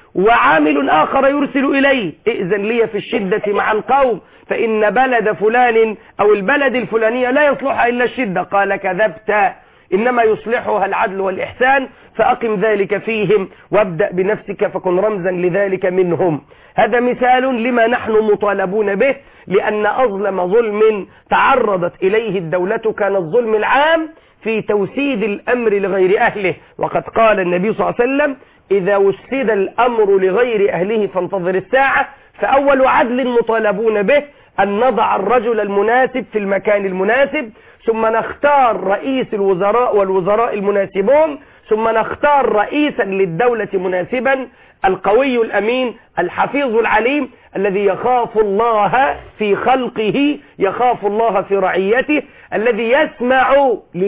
E: وعامل آخر يرسل إليه ائذن لي في الشدة مع القوم فإن بلد فلان أو البلد الفلانية لا يصلحها إلا الشدة قال كذبت إنما يصلحها العدل والإحسان فأقم ذلك فيهم وابدأ بنفسك فكن رمزا لذلك منهم هذا مثال لما نحن مطالبون به لأن أظلم ظلم تعرضت إليه الدولة كان الظلم العام في توسيد الأمر لغير أهله وقد قال النبي صلى الله عليه وسلم إذا وسد الأمر لغير أهله فانتظر الساعة فأول عدل مطالبون به أن نضع الرجل المناسب في المكان المناسب ثم نختار رئيس الوزراء والوزراء المناسبون ثم نختار رئيسا للدولة مناسبا القوي الأمين الحفيظ العليم الذي يخاف الله في خلقه يخاف الله في رعيته الذي يسمع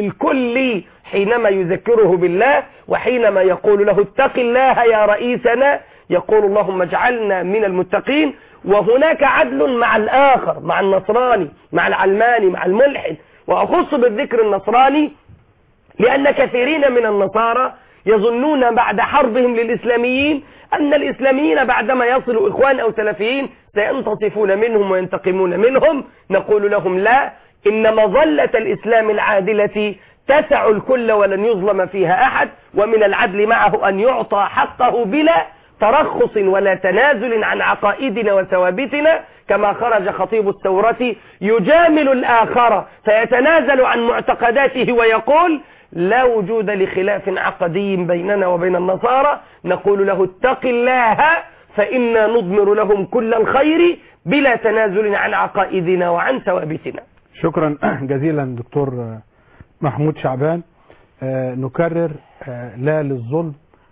E: للكل حينما يذكره بالله وحينما يقول له اتق الله يا رئيسنا يقول اللهم اجعلنا من المتقين وهناك عدل مع الآخر مع النصراني مع العلماني مع الملحد وأخص بالذكر النصراني لأن كثيرين من النصارى يظنون بعد حربهم للإسلاميين أن الإسلاميين بعدما يصلوا إخوان أو سلفيين سينتصفون منهم وينتقمون منهم نقول لهم لا إن مظلة الإسلام العادلة تسع الكل ولن يظلم فيها أحد ومن العدل معه أن يعطى حقه بلا ترخص ولا تنازل عن عقائدنا وثوابتنا كما خرج خطيب الثورة يجامل الآخر فيتنازل عن معتقداته ويقول لا وجود لخلاف عقدي بيننا وبين النصارى نقول له اتق الله فإنا نضمر لهم كل الخير بلا تنازل عن عقائدنا وعن ثوابتنا
B: شكرا جزيلا دكتور محمود شعبان آه، نكرر آه، لا للظلم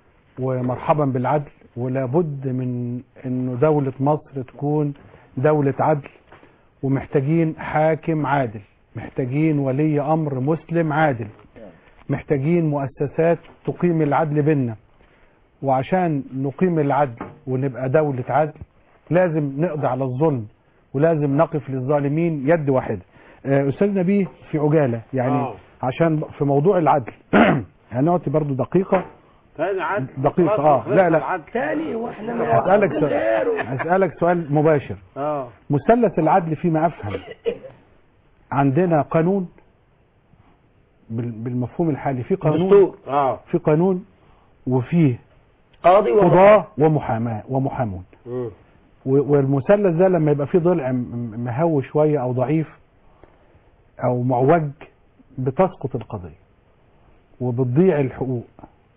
B: ومرحبا بالعدل ولا بد من انه دولة مصر تكون دولة عدل ومحتاجين حاكم عادل محتاجين ولي امر مسلم عادل محتاجين مؤسسات تقيم العدل بيننا وعشان نقيم العدل ونبقى دولة عدل لازم نقضي على الظلم ولازم نقف للظالمين يد واحدة آه، أستاذ نبيه في عجالة يعني
C: آه.
B: عشان في موضوع العدل هنعطي برضو دقيقة
C: تاني عدل
B: دقيقة،
C: خلاص،
B: آه.
C: خلصنا
B: لا، لا.
C: العدل.
E: تاني واحنا ما
B: هسألك سؤال هسألك سؤال مباشر
C: اه
B: مثلث العدل فيما أفهم عندنا قانون بال- بالمفهوم الحالي في قانون
E: دستور
C: اه
B: في قانون وفيه
E: قاضي ومحامي.
B: قضاة ومحاماة ومحامون
C: مم.
B: و- والمثلث ده لما يبقى فيه ضلع م- م- مهوي شوية أو ضعيف أو معوج بتسقط القضية وبتضيع الحقوق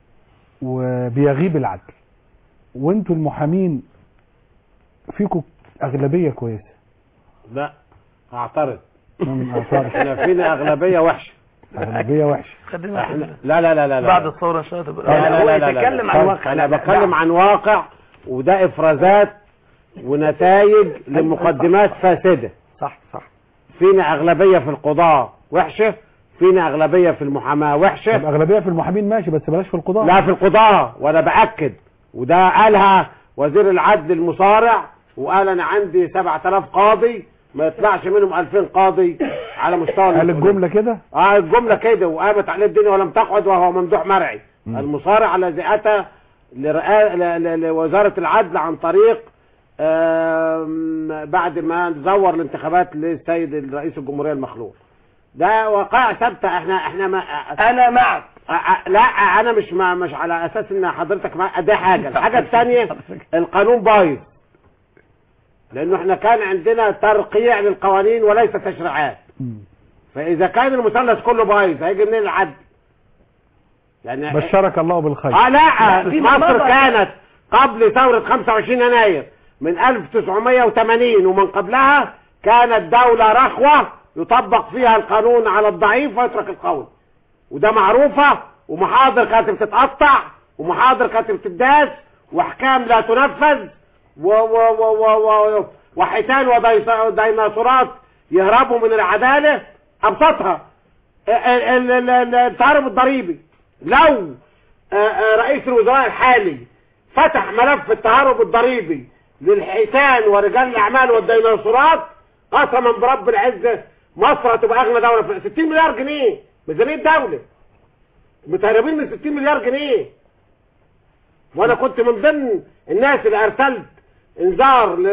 B: وبيغيب العدل وانتوا المحامين فيكم أغلبية كويسة
C: لا اعترض
B: من آثار
C: احنا فينا اغلبيه وحشه
B: أغلبية وحشة
F: خلينا
C: احنا لا لا لا لا لا
F: بعد الثوره ان شاء الله تبقى
C: لا لا
E: هو
C: لا لا
E: يتكلم
C: لا.
E: عن واقع.
C: انا
E: لا،
C: بتكلم
E: لا.
C: عن واقع وده افرازات ونتائج لمقدمات فاسده
E: صح صح
C: فينا اغلبيه في القضاء وحشه فينا اغلبيه في المحاماه وحشه
B: طب أغلبية في المحامين ماشي بس بلاش في القضاء
C: لا في القضاء وانا باكد وده قالها وزير العدل المصارع وقال انا عندي 7000 قاضي ما يطلعش منهم 2000 قاضي على مستوى
B: قال
C: المسؤولية.
B: الجملة كده
C: اه الجمله كده وقامت عليه الدنيا ولم تقعد وهو ممدوح مرعي
B: مم.
C: المصارع الذي اتى لرئا... ل... ل... لوزاره العدل عن طريق آم، بعد ما زور الانتخابات للسيد رئيس الجمهوريه المخلوع ده وقائع ثابته احنا احنا ما
E: انا معك
C: أ- أ- لا انا مش ما مش على اساس ان حضرتك مع ده حاجه الحاجه الثانيه القانون بايظ لانه احنا كان عندنا ترقيع للقوانين وليس تشريعات
B: مم.
C: فاذا كان المثلث كله بايظ هيجي منين العدل يعني
B: بشرك الله بالخير
C: اه لا
E: في
C: مصر
E: مصر.
C: كانت قبل ثورة 25 يناير من 1980 ومن قبلها كانت دولة رخوة يطبق فيها القانون على الضعيف ويترك القوي وده معروفة ومحاضر كانت بتتقطع ومحاضر كانت بتداس واحكام لا تنفذ و و و و و وحيتان وديس- وديناصورات يهربوا من العدالة ابسطها ال- ال- ال- ال- التهرب الضريبي لو آه، آه، رئيس الوزراء الحالي فتح ملف التهرب الضريبي للحيتان ورجال الاعمال والديناصورات قسما برب العزه مصر هتبقى اغنى دوله في 60 مليار جنيه ميزانيه دوله متهربين من 60 مليار جنيه وانا كنت من ضمن الناس اللي ارسلت انذار ل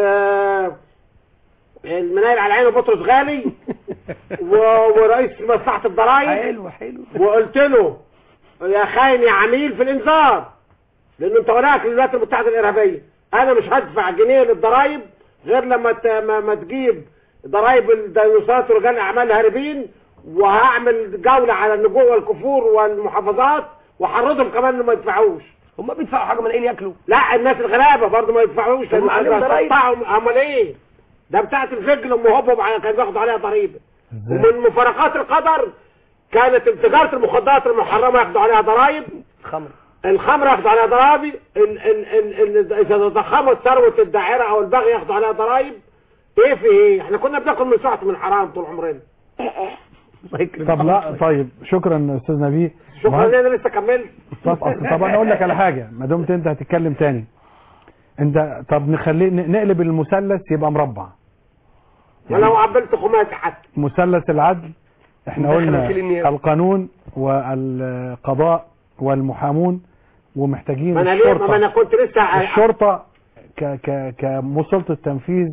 C: المنايل على عينه بطرس غالي و... ورئيس مصلحه الضرائب
E: حلو حلو
C: وقلت له يا خاين يا عميل في الانذار لانه انت ولاك للولايات المتحده الارهابيه انا مش هدفع جنيه للضرايب غير لما ت... ما... ما تجيب ضرايب الديناصورات ورجال الاعمال الهاربين وهعمل جوله على اللجوء والكفور والمحافظات وحرضهم كمان انه ما يدفعوش
E: هم بيدفعوا حاجه من ايه ياكلوا
C: لا الناس الغلابه برضه ما يدفعوش
E: هم عليهم ضرايب.
C: هتقطعهم امال ايه ده بتاعت الفجل ام هوبهم على- كانوا بياخدوا عليها ضريبه ومن مفارقات القدر كانت تجاره المخدرات المحرمه ياخدوا عليها ضرائب
E: خمر
C: الخمر ياخدوا عليها ضرائب ال ال ال ال اذا ضخمت ثروه الداعره او البغي ياخدوا عليها ضرائب ايه في ايه احنا كنا بناكل من سعه من حرام طول عمرنا
B: طب لا طيب شكرا استاذ نبيه
C: شكرا
B: مهند-
C: لي انا لسه كملت
B: طب أصل- طب انا اقول لك على حاجه ما دمت انت هتتكلم تاني انت طب نخليه ن- نقلب المثلث يبقى مربع
C: ولو عبلت خماسي حتى
B: مثلث العدل احنا
E: دخل
B: قلنا
E: وكيل النيابة.
B: القانون والقضاء والمحامون ومحتاجين
C: ما انا ليه ما
B: الشرطه
C: انا كنت لسه
B: الشرطه ك ك كمسلطه التنفيذ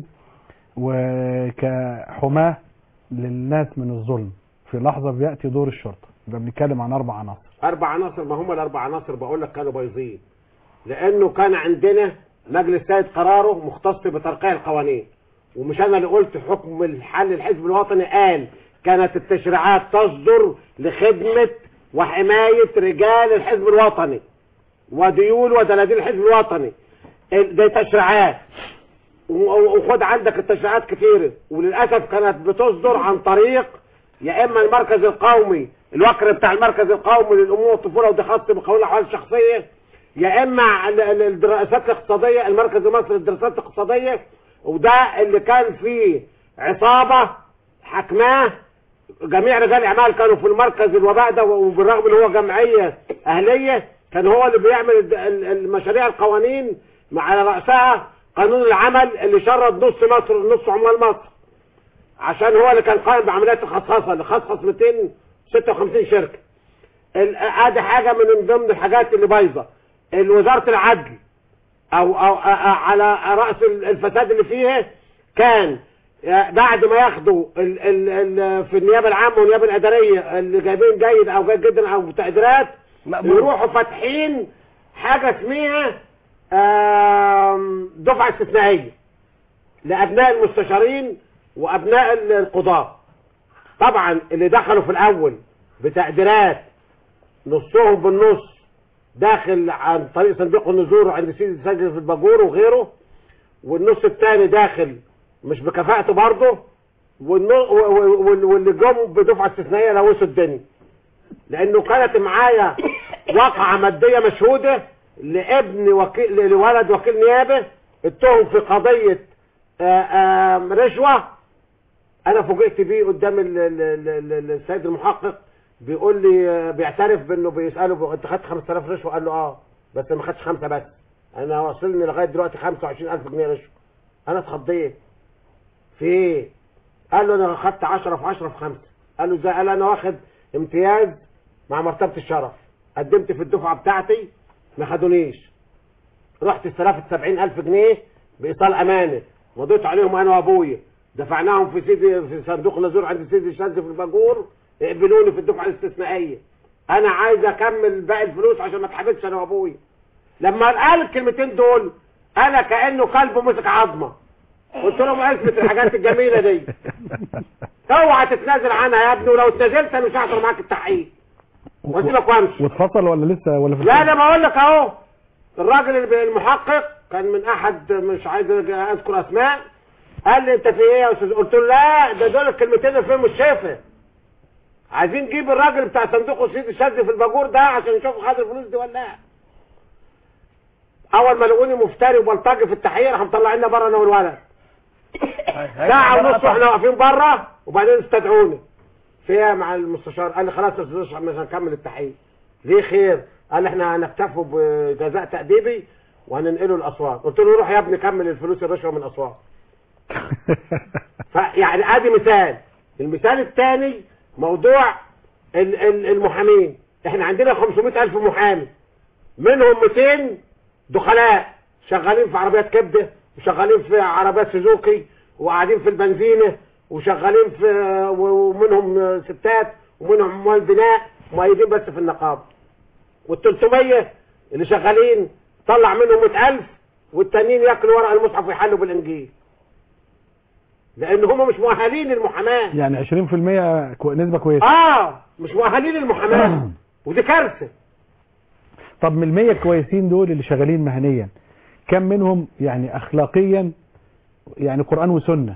B: وكحماه للناس من الظلم في لحظه بياتي دور الشرطه يبقى بنتكلم عن اربع عناصر
C: اربع عناصر ما هم الاربع عناصر بقول لك كانوا بايظين لانه كان عندنا مجلس سيد قراره مختص بترقيع القوانين ومش انا اللي قلت حكم الحل الحزب الوطني قال كانت التشريعات تصدر لخدمة وحماية رجال الحزب الوطني وديول ودناديل الحزب الوطني ال- دي تشريعات و- وخد عندك التشريعات كتيرة وللأسف كانت بتصدر عن طريق يا إما المركز القومي الوكر بتاع المركز القومي للأمور والطفولة ودي خاص بقانون الأحوال الشخصية يا إما ال- ال- الدراسات الاقتصادية المركز المصري للدراسات الاقتصادية وده اللي كان فيه عصابة حكماه جميع رجال الاعمال كانوا في المركز الوباء ده وبالرغم ان هو جمعيه اهليه كان هو اللي بيعمل الد- ال- المشاريع القوانين مع على راسها قانون العمل اللي شرد نص مصر نص عمال مصر عشان هو اللي كان قائم بعمليات الخصخصه اللي خصخص 256 شركه ال- ادي حاجه من ضمن الحاجات اللي بايظه وزاره العدل او او أ- أ- على راس ال- الفساد اللي فيها كان بعد ما ياخدوا ال ال ال في النيابه العامه والنيابه الاداريه اللي جايبين جيد او جيد جدا او تقديرات
E: مقبول.
C: يروحوا فاتحين حاجه اسمها آم، دفعه استثنائيه لابناء المستشارين وابناء ال- القضاه طبعا اللي دخلوا في الاول بتقديرات نصهم بالنص داخل عن طريق صندوق النزور عند سيدي سجل في الباجور وغيره والنص الثاني داخل مش بكفاءته برضه والنو- و- و- وال- واللي جم بدفعه استثنائيه لوثوا الدنيا لانه كانت معايا واقعه ماديه مشهوده لابن وكيل لولد وكيل نيابه اتهم في قضيه آه، آم، رشوه انا فوجئت بيه قدام ال- ال- ال- ال- السيد المحقق بيقول لي آه، بيعترف بانه بيساله بيقول انت خدت 5000 رشوه قال له اه بس ما خدتش خمسه بس انا واصلني لغايه دلوقتي 25000 جنيه رشوه انا اتخضيت في ايه قال له انا خدت 10 في 10 في 5 قال له ازاي قال انا واخد امتياز مع مرتبه الشرف قدمت في الدفعه بتاعتي ما خدونيش رحت استلفت 70000 جنيه بايصال امانه مضيت عليهم انا وابويا دفعناهم في سيدي في صندوق النزور عند سيدي الشاذ في الباجور يقبلوني في الدفعه الاستثنائيه انا عايز اكمل باقي الفلوس عشان ما اتحبسش انا وابويا لما قال الكلمتين دول انا كانه كلب مسك عظمه قلت لهم اثبت الحاجات الجميله دي اوعى تتنازل عنها يا ابني ولو اتنازلت انا مش هحضر معاك التحقيق واسيبك وامشي
B: واتفصل ولا لسه ولا في
C: لا انا بقول لك اهو الراجل اللي- المحقق كان من احد مش عايز اذكر اسماء قال لي انت في ايه يا استاذ قلت له لا ده دول الكلمتين اللي فيهم الشافه عايزين نجيب الراجل بتاع صندوق السيد الشاذ في الباجور ده عشان نشوف خد الفلوس دي ولا لا اول ما لقوني مفتري وبلطجي في التحقيق راحوا مطلعيننا بره انا والولد ساعه ونص واحنا واقفين بره وبعدين استدعوني فيها مع المستشار قال لي خلاص يا استاذ اشرف مش هنكمل التحقيق ليه خير قال لي احنا هنكتفوا بجزاء تأديبي وهننقله الاسوان قلت له روح يا ابني كمل الفلوس يا باشا من اسوان فيعني ادي مثال المثال الثاني موضوع ال- ال- المحامين احنا عندنا 500 الف محامي منهم 200 دخلاء شغالين في عربيات كبده وشغالين في عربيات سوزوكي وقاعدين في البنزينه وشغالين في ومنهم ستات ومنهم عمال بناء مؤيدين بس في النقابه وال 300 اللي شغالين طلع منهم 100000 والتانيين ياكلوا ورق المصحف ويحلوا بالانجيل لان هم مش مؤهلين للمحاماه
B: يعني 20% كو- نسبة كويسة
C: اه مش مؤهلين للمحاماه ودي كارثه
B: طب من المية الكويسين دول اللي شغالين مهنيا كم منهم يعني اخلاقيا يعني قرآن وسنة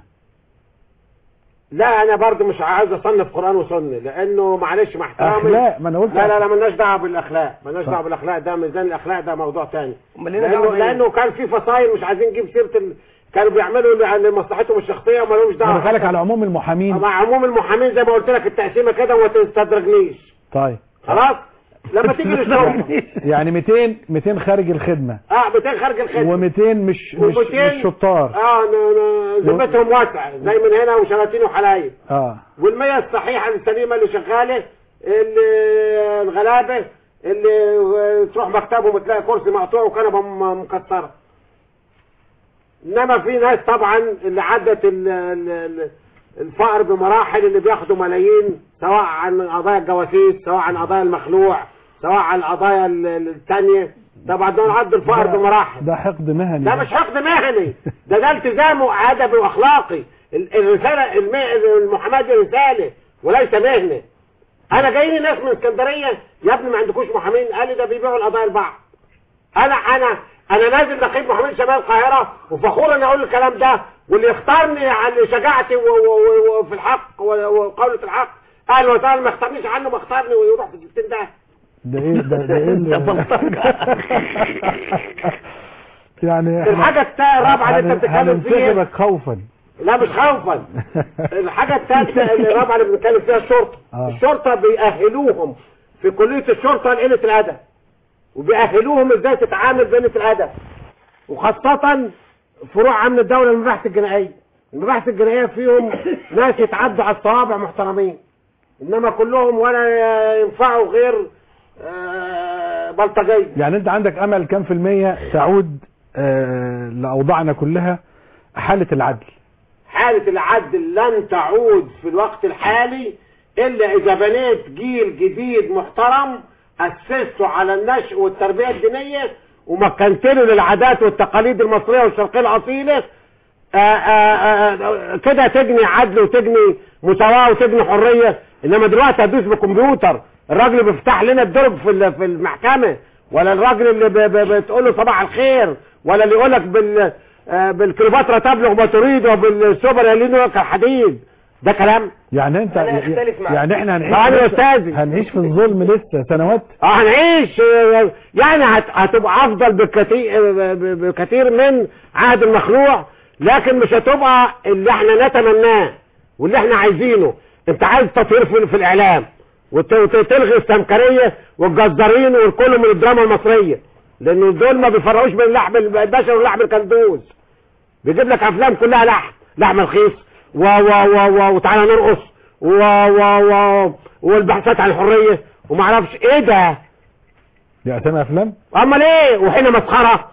C: لا انا برضو مش عايز اصنف قران وسنه لانه معلش مع احترامي
B: اخلاق ما انا قلت
C: لا لا لا ملناش دعوه بالاخلاق ملناش
B: صح.
C: دعوه بالاخلاق ده ميزان الاخلاق ده موضوع تاني
E: امال لنا دعوة
C: لانه
E: بإيه؟
C: لانه كان في فصايل مش عايزين نجيب سيره ال... كانوا بيعملوا لمصلحتهم الشخصيه وما لهمش
B: انا
C: دعوه
B: بسألك على عموم المحامين
C: مع عموم المحامين زي ما قلت لك التقسيمه كده وما تستدرجنيش
B: طيب
C: خلاص لما تيجي للشغل
B: يعني 200 200 خارج الخدمة
C: اه 200 خارج الخدمه
B: و200 مش مش
C: و200
B: مش شطار
C: اه ن- ن- ذمتهم واسعه زي من هنا وشلاتين وحلايب
B: اه
C: والمية الصحيحة السليمة اللي شغالة اللي الغلابة اللي تروح مكتبهم تلاقي كرسي مقطوع وكنبة م- مكسرة انما في ناس طبعا اللي عدت ال- ال- ال- الفقر بمراحل اللي بياخدوا ملايين سواء عن قضايا الجواسيس سواء عن قضايا المخلوع سواء عن القضايا ال- ال- التانية طبعا دول عدوا الفقر بمراحل
B: ده حقد مهني
C: ده مش حقد مهني ده ده التزام ادبي واخلاقي ال- الرساله الم- المحاماه دي رساله وليس مهنه انا جاي لي ناس من اسكندريه يا ابني ما عندكوش محامين قال لي ده بيبيعوا القضايا لبعض انا انا انا نازل نقيب محامين شمال القاهره وفخور ان اقول الكلام ده واللي يختارني عن شجاعتي و- و- و- وفي الحق و- وقولة الحق اهلا وسهلا ما يختارنيش عنه ما اختارني ويروح في 60 ده
B: ده ايه ده ده ايه اللي-
E: ده بلطجة.
B: يعني إحنا-
C: الحاجه التا- الرابعه اللي انت
B: هن-
C: بتتكلم فيها
B: هننتخبك خوفا
C: لا مش خوفا الحاجة الثالثة اللي الرابعة اللي بنتكلم فيها الشرطة
B: آه.
C: الشرطة بيأهلوهم في كلية الشرطة لقلة الأدب وبيأهلوهم ازاي تتعامل بقلة الأدب وخاصة فروع أمن الدولة المباحث الجنائية المباحث الجنائية فيهم ناس يتعدوا على الصوابع محترمين إنما كلهم ولا ينفعوا غير آه، بلطجية
B: يعني انت عندك امل كم في المية تعود آه لاوضاعنا كلها حالة العدل
C: حالة العدل لن تعود في الوقت الحالي إلا إذا بنيت جيل جديد محترم أسسته على النشء والتربية الدينية ومكنت له للعادات والتقاليد المصرية والشرقية الأصيلة آه، آه، آه، كده تجني عدل وتجني مساواة وتجني حرية إنما دلوقتي هتدوس بكمبيوتر الراجل اللي بيفتح لنا الدرج في ال- في المحكمة ولا الراجل اللي ب- ب- بتقول له صباح الخير ولا اللي يقول لك بال آه، بالكليوباترا تبلغ ما تريد وبالسوبر يلين كالحديد ده كلام
B: يعني انت
E: أنا أختلف معك.
B: يعني احنا هنعيش
C: تعالوا يا
B: لسه-
C: أستاذي.
B: هنعيش في الظلم لسه سنوات
C: اه هنعيش آه، يعني هت- هتبقى افضل بكثير بكثير من عهد المخلوع لكن مش هتبقى اللي احنا نتمناه واللي احنا عايزينه انت عايز تطهير في, في الاعلام وت- وتلغي السمكريه والجزارين والكل من الدراما المصريه لان دول ما بيفرقوش بين اللحم البشر واللحم الكندوز بيجيب لك افلام كلها لحم لحم رخيص و و و و وتعالى نرقص و و و والبحثات عن الحريه وما اعرفش ايه ده
B: دي اسامي افلام
C: امال ايه وحين مسخره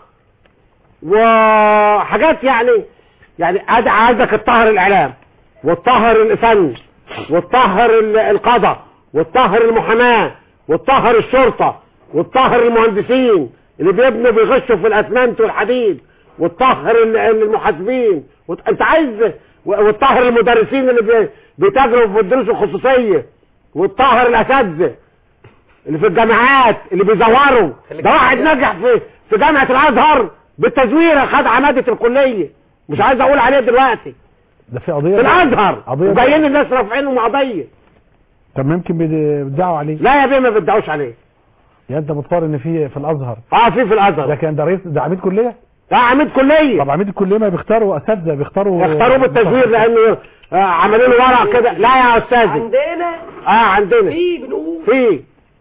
C: وحاجات يعني يعني أد- عايزك تطهر الاعلام وتطهر الفن وتطهر ال- القضاء وتطهر المحاماه وتطهر الشرطه وتطهر المهندسين اللي بيبنوا بيغشوا في الاسمنت والحديد وتطهر ال- المحاسبين وت... انت عايز و- وتطهر المدرسين اللي بي... بيتاجروا في الدروس الخصوصيه وتطهر الاساتذه اللي في الجامعات اللي بيزوروا ده واحد نجح في في جامعة الازهر بالتزوير خد عمادة الكلية مش عايز اقول عليه دلوقتي
B: ده في قضية
C: في الازهر
B: قضية
C: وجايين الناس رافعينهم قضية
B: طب ما يمكن بيد- بيدعوا عليه
C: لا يا بيه ما بيدعوش عليه
B: يعني انت متصور ان في في الازهر
C: اه في في
B: ده
C: الازهر
B: كان ده رئيس ده عميد كليه
C: ده عميد كليه
B: طب عميد الكليه ما بيختاروا اساتذه بيختاروا
C: اختاروه بالتزوير لانه آه، عملوا له ورق كده لا يا استاذي
E: عندنا
C: اه عندنا
E: في بنقول
C: في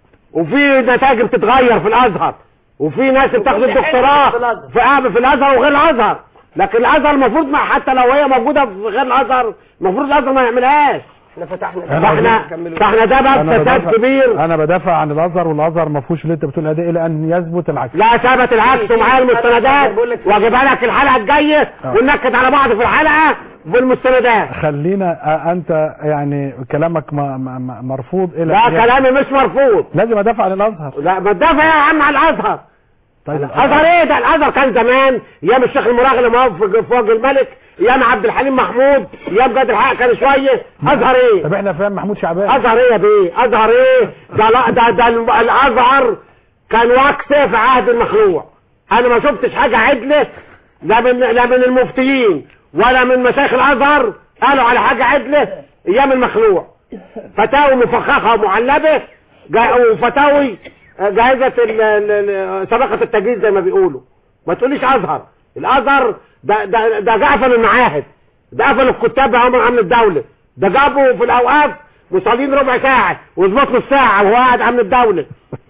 C: وفي نتائج بتتغير في الازهر وفي ناس بتاخد
E: وكل حاجة
C: الدكتوراه
E: في الأزهر.
C: في آه، في الازهر وغير الازهر لكن الازهر المفروض ما حتى لو هي موجوده في غير الازهر المفروض الازهر ما يعملهاش
E: احنا فتحنا
B: أنا
C: فاحنا
E: كملوا.
C: فاحنا ده باب
B: انا
C: فساد
B: بدافع
C: كبير
B: انا بدافع عن الازهر والازهر ما فيهوش اللي انت بتقول ده الى ان يثبت العكس
C: لا ثبت العكس ومعايا المستندات
E: بقول لك-
C: واجيبها لك الحلقه الجايه
B: آه.
C: وننكد على بعض في الحلقه بالمستندات
B: خلينا آه، انت يعني كلامك ما ما ما- مرفوض الى
C: لا كلامي مش مرفوض
B: لازم ادافع عن الازهر
C: لا ما تدافع يا عم على الازهر
B: طيب
C: الازهر ايه ده الازهر كان زمان ايام الشيخ المراغي لما هو في في وجه الملك ايام عبد الحليم محمود ايام جاد الحق كان شويه ازهر ايه
B: طب احنا فاهم محمود شعبان
C: ازهر ايه يا بيه ازهر ايه ده لا ده ده الم- الازهر كان وكس في عهد المخلوع انا ما شفتش حاجه عدله لا من لا من المفتيين ولا من مشايخ الازهر قالوا على حاجه عدله ايام المخلوع فتاوي مفخخه ومعلبه جا- وفتاوي جائزه ال- ال- ال- سبقه التجهيز زي ما بيقولوا ما تقوليش ازهر الازهر ده ده ده قفل المعاهد ده قفل الكتاب هم امن الدوله ده جابوا في الاوقاف مصلين ربع ساعه وظبط له الساعه وهو قاعد امن الدوله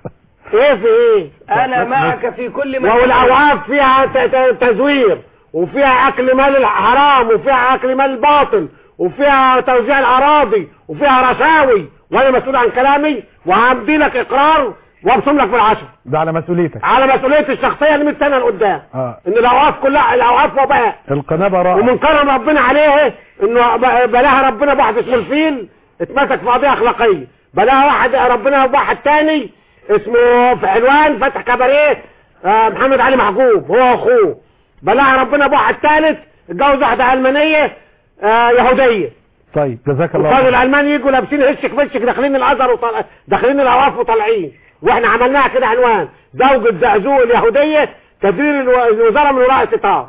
C: ايه في ايه
E: انا معك في كل ما
C: والاوقاف فيها ت- ت- تزوير وفيها اكل مال الحرام وفيها اكل مال الباطل وفيها توزيع الاراضي وفيها رشاوي وانا مسؤول عن كلامي وهمدي لك اقرار وابصم لك بالعشر
B: ده على مسؤوليتك
C: على مسؤوليتي الشخصيه ل 100 سنه لقدام
B: اه
C: ان الاوقاف كلها الاوقاف وباء
B: القناه براءه
C: ومن كرم ربنا عليه انه ب- بلاها ربنا بواحد اسمه الفيل اتمسك في قضيه اخلاقيه بلاها واحد ربنا بواحد تاني اسمه في حلوان فتح كباريه آه، محمد علي محجوب هو واخوه بلاها ربنا بواحد ثالث اتجوز واحده المانيه آه، يهوديه
B: طيب جزاك الله
C: وكانوا
B: خير.
C: الالمان يجوا لابسين هشك فشك داخلين الازهر وطلع داخلين الاواف وطالعين واحنا عملناها كده عنوان زوجة زعزوع اليهوديه تدير الو- الوزاره من وراء ستار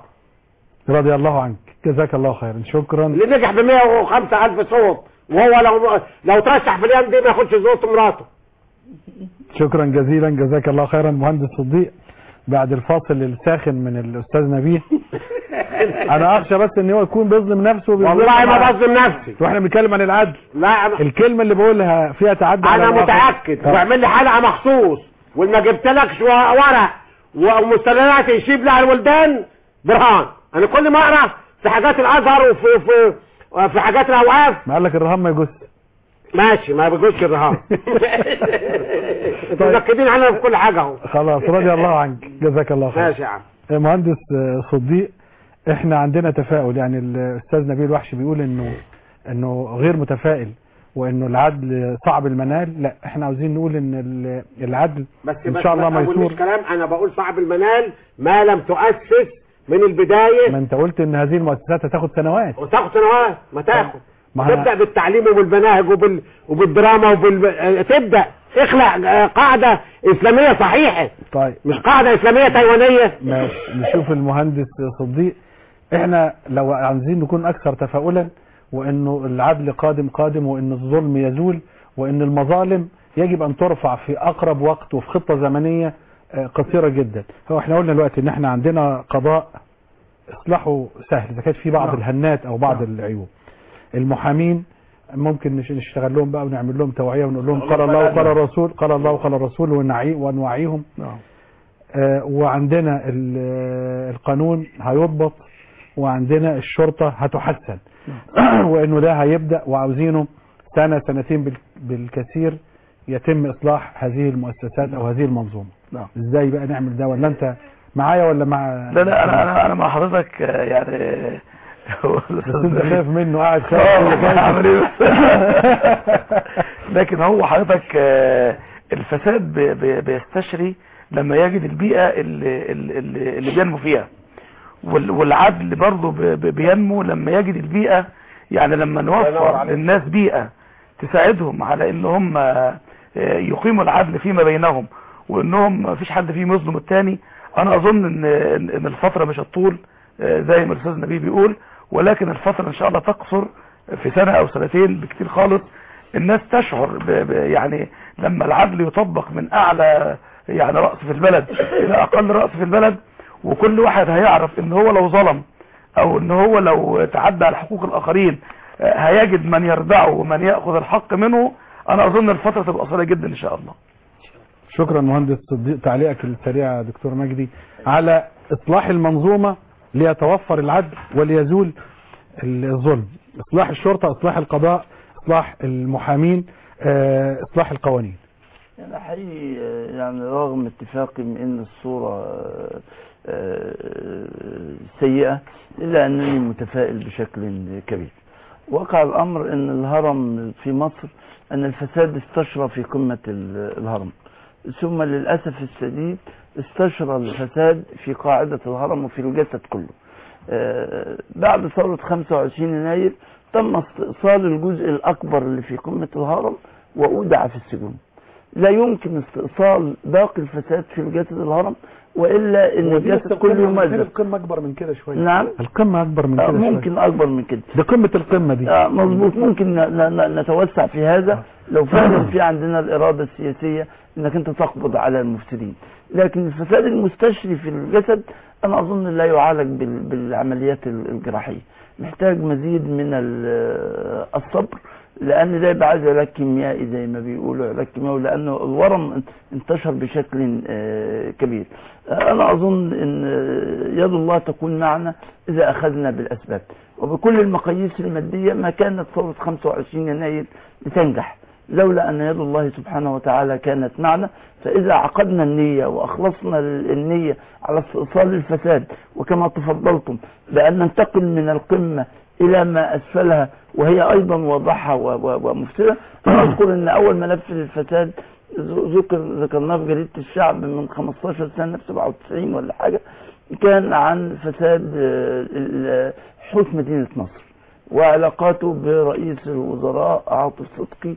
B: رضي الله عنك جزاك الله خيرا شكرا
C: اللي نجح ب 105 الف صوت وهو لو لو ترشح في الايام دي ما ياخدش صوت مراته
B: شكرا جزيلا جزاك الله خيرا مهندس صديق بعد الفاصل الساخن من الاستاذ نبيه انا اخشى بس ان هو يكون بيظلم نفسه وبيظلم
C: والله ما
B: مع-
C: بظلم نفسي
B: واحنا بنتكلم عن العدل
C: لا
B: الكلمه اللي بقولها فيها تعدي على
C: انا
B: الآخر.
C: متاكد
B: آه.
C: واعمل لي حلقه مخصوص وما جبتلكش ورق ومستندات يشيب لها الولدان برهان انا كل ما اقرا في حاجات الازهر وفي في في حاجات الاوقاف
B: ما قال لك الرهان ما يجوز
C: ماشي ما بيجوزش الرهان انتوا
B: طيب.
C: متاكدين عنها في كل حاجه اهو
B: خلاص رضي الله عنك جزاك الله خير
C: ماشي يا عم
B: مهندس آه، صديق احنا عندنا تفاؤل يعني الاستاذ نبيل وحش بيقول انه انه غير متفائل وانه العدل صعب المنال لا احنا عاوزين نقول ان ال- العدل
C: بس
B: ان
C: بس
B: شاء الله
C: ما
B: ميسور
C: تقوليش كلام انا بقول صعب المنال ما لم تؤسس من البدايه
B: ما انت قلت ان هذه المؤسسات هتاخد سنوات
C: وتاخد سنوات ما تاخد
B: ما أنا-
C: تبدا بالتعليم وبالمناهج وبال... وبالدراما وبال آه، تبدا اخلق آه، قاعده اسلاميه صحيحه
B: طيب
C: مش قاعده اسلاميه تايوانيه
B: ماشي نشوف المهندس صديق احنا لو عايزين نكون اكثر تفاؤلا وانه العدل قادم قادم وان الظلم يزول وان المظالم يجب ان ترفع في اقرب وقت وفي خطة زمنية آه، قصيرة جدا هو احنا قلنا دلوقتي ان احنا عندنا قضاء اصلاحه سهل اذا كانت في بعض
F: نعم.
B: الهنات او بعض
F: نعم.
B: العيوب المحامين ممكن نش- نشتغل لهم بقى ونعمل لهم توعية ونقول لهم قال الله وقال الرسول قال الله وقال الرسول ونعي ونوعيهم
F: نعم
B: آه، وعندنا ال- آه، القانون هيضبط وعندنا الشرطة هتحسن وانه ده هيبدأ وعاوزينه سنة سنتين بال- بالكثير يتم اصلاح هذه المؤسسات او هذه المنظومة
F: نعم
B: ازاي بقى نعمل ده ولا انت معايا ولا مع
F: لا لا انا انا انا مع حضرتك آه، يعني
B: بس انت خايف منه قاعد
F: اه
B: خايف
F: هعمل ايه لكن هو حضرتك آه، الفساد بي- بي- بيستشري لما يجد البيئة اللي, اللي, اللي بينمو فيها وال- والعدل برضه بي- بي- بينمو لما يجد البيئة يعني لما نوفر للناس بيئة تساعدهم على ان هم آه، يقيموا العدل فيما بينهم وانهم ما فيش حد فيهم يظلم التاني انا اظن ان ان إن الفترة مش هتطول آه، زي ما الاستاذ نبيه بيقول ولكن الفترة ان شاء الله تقصر في سنة او سنتين بكتير خالص الناس تشعر ب ب يعني لما العدل يطبق من اعلى يعني رأس في البلد الى اقل رأس في البلد وكل واحد هيعرف ان هو لو ظلم او ان هو لو تعدى على حقوق الاخرين آه، هيجد من يردعه ومن يأخذ الحق منه انا اظن الفترة تبقى قصيرة جدا ان شاء الله
B: شكرا مهندس صديق تعليقك السريع يا دكتور مجدي على اصلاح المنظومة ليتوفر العدل وليزول الظلم اصلاح الشرطة اصلاح القضاء اصلاح المحامين آه، اصلاح القوانين
D: يعني حقيقي آه، يعني رغم اتفاقي من ان الصورة آه، آه، سيئة الا انني متفائل بشكل كبير واقع الامر ان الهرم في مصر ان الفساد استشرى في قمة ال- الهرم ثم للأسف الشديد استشرى الفساد في قاعدة الهرم وفي الجسد كله آه، بعد ثورة 25 يناير تم استئصال الجزء الأكبر اللي في قمة الهرم وأودع في السجون لا يمكن استئصال باقي الفساد في الجسد الهرم وإلا إن الجسد كله يمزق
B: القمة اكبر من كده شوية
D: نعم
B: القمة اكبر من
D: آه،
B: كده شوية
D: ممكن أكبر من كده
B: دي قمة القمة دي
D: آه، مظبوط ممكن ن- ن- ن- نتوسع في هذا لو فعلا في عندنا الإرادة السياسية انك انت تقبض على المفسدين لكن الفساد المستشري في الجسد انا اظن لا يعالج بال- بالعمليات ال- الجراحية محتاج مزيد من ال- الصبر لان ده يبقى عايز علاج كيميائي زي ما بيقولوا علاج كيميائي لانه الورم انتشر بشكل آه، كبير آه، انا اظن ان آه، يد الله تكون معنا اذا اخذنا بالاسباب وبكل المقاييس المادية ما كانت ثورة 25 يناير لتنجح لولا أن يد الله سبحانه وتعالى كانت معنا فإذا عقدنا النية وأخلصنا النية على استئصال الفساد وكما تفضلتم بأن ننتقل من القمة إلى ما أسفلها وهي أيضا واضحة و- و- ومفسدة أنا أذكر أن أول ملف للفساد ذ- ذكر ذكرناه في جريدة الشعب من 15 سنة في 97 ولا حاجة كان عن فساد آه، ال- حوث مدينة نصر وعلاقاته برئيس الوزراء عاطف صدقي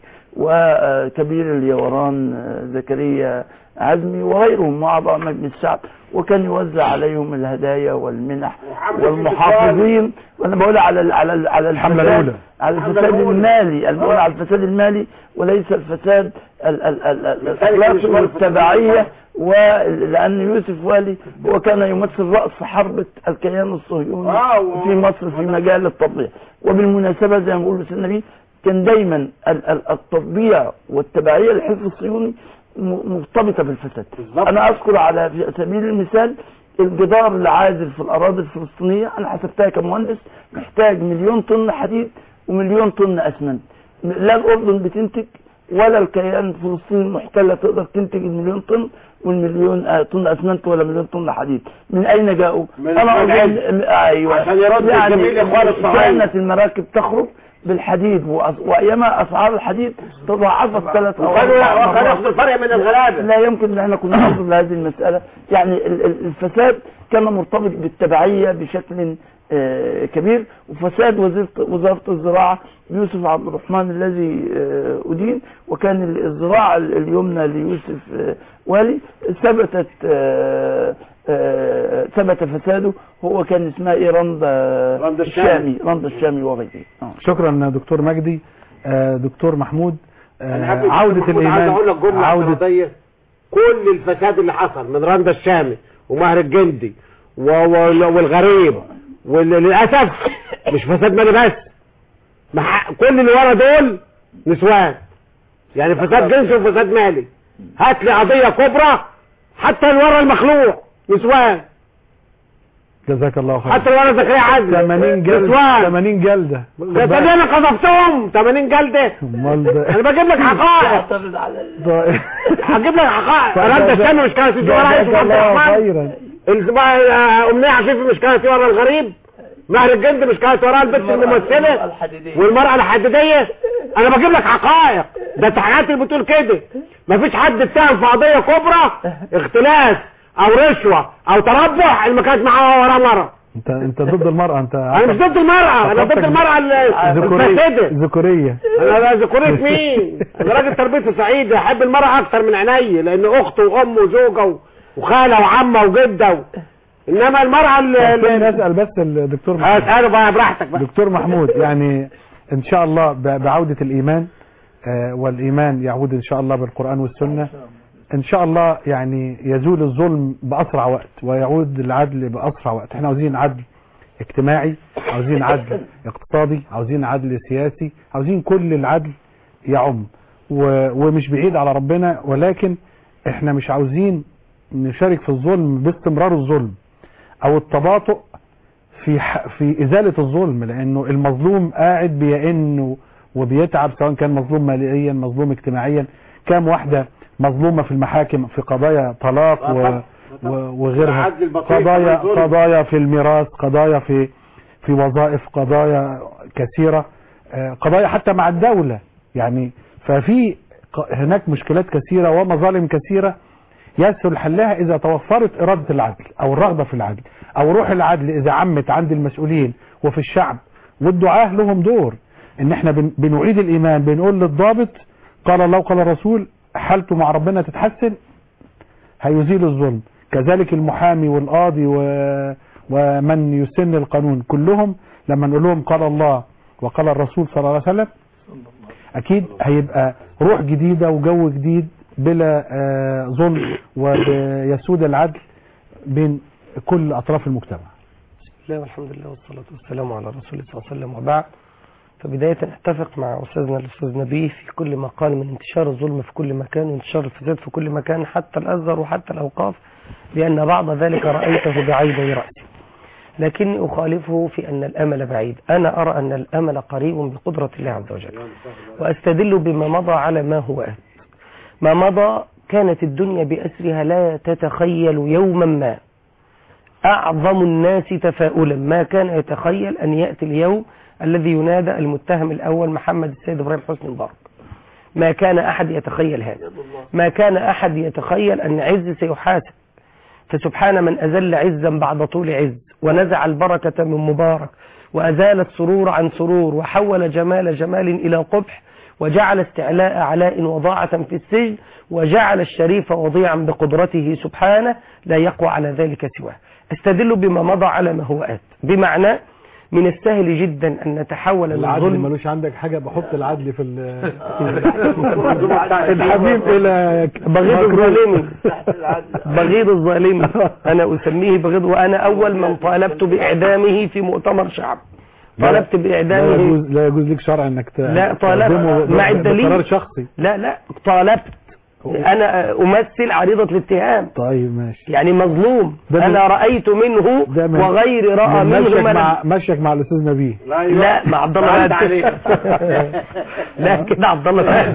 D: وكبير اليوران آه، زكريا عزمي وغيرهم مع أعضاء مجلس الشعب وكان يوزع عليهم الهدايا والمنح والمحافظين وانا بقول على ال على ال على
B: الحملة
D: الفساد-
B: الأولى.
D: على الفساد المالي انا بقول على الفساد المالي وليس الفساد ال- ال- ال- ال- الاخلاقي والتبعيه ولان يوسف والي هو كان يمثل راس حربه الكيان الصهيوني في مصر في مجال التطبيع وبالمناسبه زي ما بيقولوا سيدنا النبي كان دايما ال- ال- التطبيع والتبعيه للحزب الصهيوني م- مرتبطه بالفساد انا اذكر على في سبيل المثال الجدار العازل في الاراضي الفلسطينيه انا حسبتها كمهندس محتاج مليون طن حديد ومليون طن اسمنت لا الاردن بتنتج ولا الكيان الفلسطيني المحتله تقدر تنتج المليون طن والمليون آه، طن اسمنت ولا مليون طن حديد من اين جاءوا
C: من
D: انا
C: من
D: اظن
C: عز.
D: ايوه
C: عشان يرد الجميل إخوان الصهاينة.
D: كانت المراكب تخرج بالحديد وأس- وايامها اسعار الحديد تضاعفت ثلاث او
C: وكانوا
D: اربع
C: وكانوا
D: مرات
C: ياخدوا الفرق من الغلابه
D: لا يمكن ان احنا كنا ننظر لهذه المسألة يعني ال- ال- الفساد كان مرتبط بالتبعية بشكل آه، كبير وفساد وزيرة وزارة الزراعة يوسف عبد الرحمن الذي آه، أدين وكان ال- الزراعة ال- اليمنى ليوسف آه، والي ثبتت آه، آه، ثبت فساده هو كان اسمها ايه رندا
C: رندا الشامي.
D: الشامي رندا الشامي وغيره آه.
B: شكرا دكتور مجدي آه، دكتور محمود آه،
C: انا حابب
B: عودة
C: محمود عايز
B: الإيمان
C: اقول لك جمله
B: عودة
C: اعتراضيه كل الفساد اللي حصل من رندا الشامي ومهر الجندي و- و- والغريب وللاسف مش فساد مالي بس مح- كل اللي ورا دول نسوان يعني فساد جنسي وفساد مالي هات لي قضيه كبرى حتى اللي ورا المخلوع نسوان
B: جزاك الله خير
C: حتى اللي ورا زكريا عزمي
B: 80 جلدة
C: نسوان
B: 80 جلدة
C: ده طب انا قذفتهم 80 جلده
B: امال ده
C: انا بجيب لك حقائق
D: اعترض على ال-
B: ده-
C: هجيب لك حقائق رد الشام مش كانت في
B: جزاك
C: ورا عبد
B: الله
C: الرحمن
B: خيرا
C: الزبا- امنيه عفيفي مش كانت ورا الغريب مهر الجند مش كانت ورا البنت الممثله
D: الحديدية
C: والمرأة الحديدية انا بجيب لك حقائق ده التحقيقات اللي بتقول كده مفيش حد اتهم في قضية كبرى اختلاس او رشوة او تربح اللي ما كانت معاه ورا مرة
B: انت انت ضد المرأة انت
C: انا مش ضد المرأة انا ضد المرأة ال-
B: ذكورية
C: الفاسدة
B: ذكورية
C: انا لا ذكورية مين انا راجل تربيته سعيدة احب المرأة اكتر من عيني لان اخت وام وزوجة و- وخالة وعمة وجدة و... انما المرأة ال-
B: خليني
C: ال-
B: اسأل بس الدكتور محمود
C: اسأله بقى براحتك بقى
B: دكتور محمود يعني ان شاء الله ب- بعودة الايمان آه، والايمان يعود ان شاء الله بالقرآن والسنة ان شاء الله يعني يزول الظلم باسرع وقت ويعود العدل باسرع وقت احنا عاوزين عدل اجتماعي عاوزين عدل اقتصادي عاوزين عدل سياسي عاوزين كل العدل يعم و- ومش بعيد على ربنا ولكن احنا مش عاوزين نشارك في الظلم باستمرار الظلم او التباطؤ في ح- في ازاله الظلم لانه المظلوم قاعد بيئن وبيتعب سواء كان مظلوم ماليا مظلوم اجتماعيا كام واحده مظلومه في المحاكم في قضايا طلاق و و- وغيرها
C: العدل البطيء
B: قضايا
C: كمان ظلم.
B: قضايا في الميراث قضايا في في وظائف قضايا كثيره آه، قضايا حتى مع الدوله يعني ففي ق- هناك مشكلات كثيره ومظالم كثيره يسهل حلها اذا توفرت اراده العدل او الرغبه في العدل او روح العدل اذا عمت عند المسؤولين وفي الشعب والدعاه لهم دور ان احنا بن- بنعيد الايمان بنقول للضابط قال الله وقال الرسول حالته مع ربنا تتحسن هيزيل الظلم كذلك المحامي والقاضي و... ومن يسن القانون كلهم لما نقول لهم قال الله وقال الرسول صلى الله عليه وسلم اكيد هيبقى روح جديدة وجو جديد بلا آه، ظلم ويسود العدل بين كل اطراف المجتمع
E: بسم الله والحمد لله والصلاة والسلام على رسول الله صلى الله عليه وسلم وبعد فبداية اتفق مع أستاذنا الأستاذ نبيه في كل ما قال من انتشار الظلم في كل مكان وانتشار الفساد في كل مكان حتى الأزهر وحتى الأوقاف لأن بعض ذلك رأيته بعيني رأسي لكني أخالفه في أن الأمل بعيد أنا أرى أن الأمل قريب بقدرة الله عز وجل وأستدل بما مضى على ما هو آت ما مضى كانت الدنيا بأسرها لا تتخيل يوما ما أعظم الناس تفاؤلا ما كان يتخيل أن يأتي اليوم الذي ينادى المتهم الأول محمد السيد إبراهيم حسني مبارك ما كان أحد يتخيل هذا ما كان أحد يتخيل أن عز سيحاسب فسبحان من أزل عزا بعد طول عز ونزع البركة من مبارك وأزال السرور عن سرور وحول جمال جمال إلى قبح وجعل استعلاء علاء وضاعة في السجن وجعل الشريف وضيعا بقدرته سبحانه لا يقوى على ذلك سواه استدل بما مضى على ما هو آت بمعنى من السهل جدا أن نتحول
B: العدل
E: الظلم
B: ملوش عندك حاجة بحط العدل في ال- الحبيب الى
E: بغيض الظالم بغيض الظالم انا اسميه بغيض وانا اول من طالبت باعدامه في مؤتمر شعب طالبت
B: لا
E: باعدامه
B: يجوز لا يجوز لك شرعا انك ت-
E: لا، طالب.
B: تقدمه ب-
E: مع
B: ب-
E: الدليل.
B: بقرار شخصي
E: لا لا طالبت انا امثل عريضه الاتهام
B: طيب ماشي
E: يعني مظلوم
B: ده من-
E: انا رايت منه
B: ده من-
E: وغيري راى
B: من
E: منه
B: مشيك
E: ما
B: مع
E: لم
B: مشيك مع الاستاذ نبيه
E: لا مع عبد الله
C: فهمت
E: بقى.
C: عليك.
E: لا كده عبد الله بقى.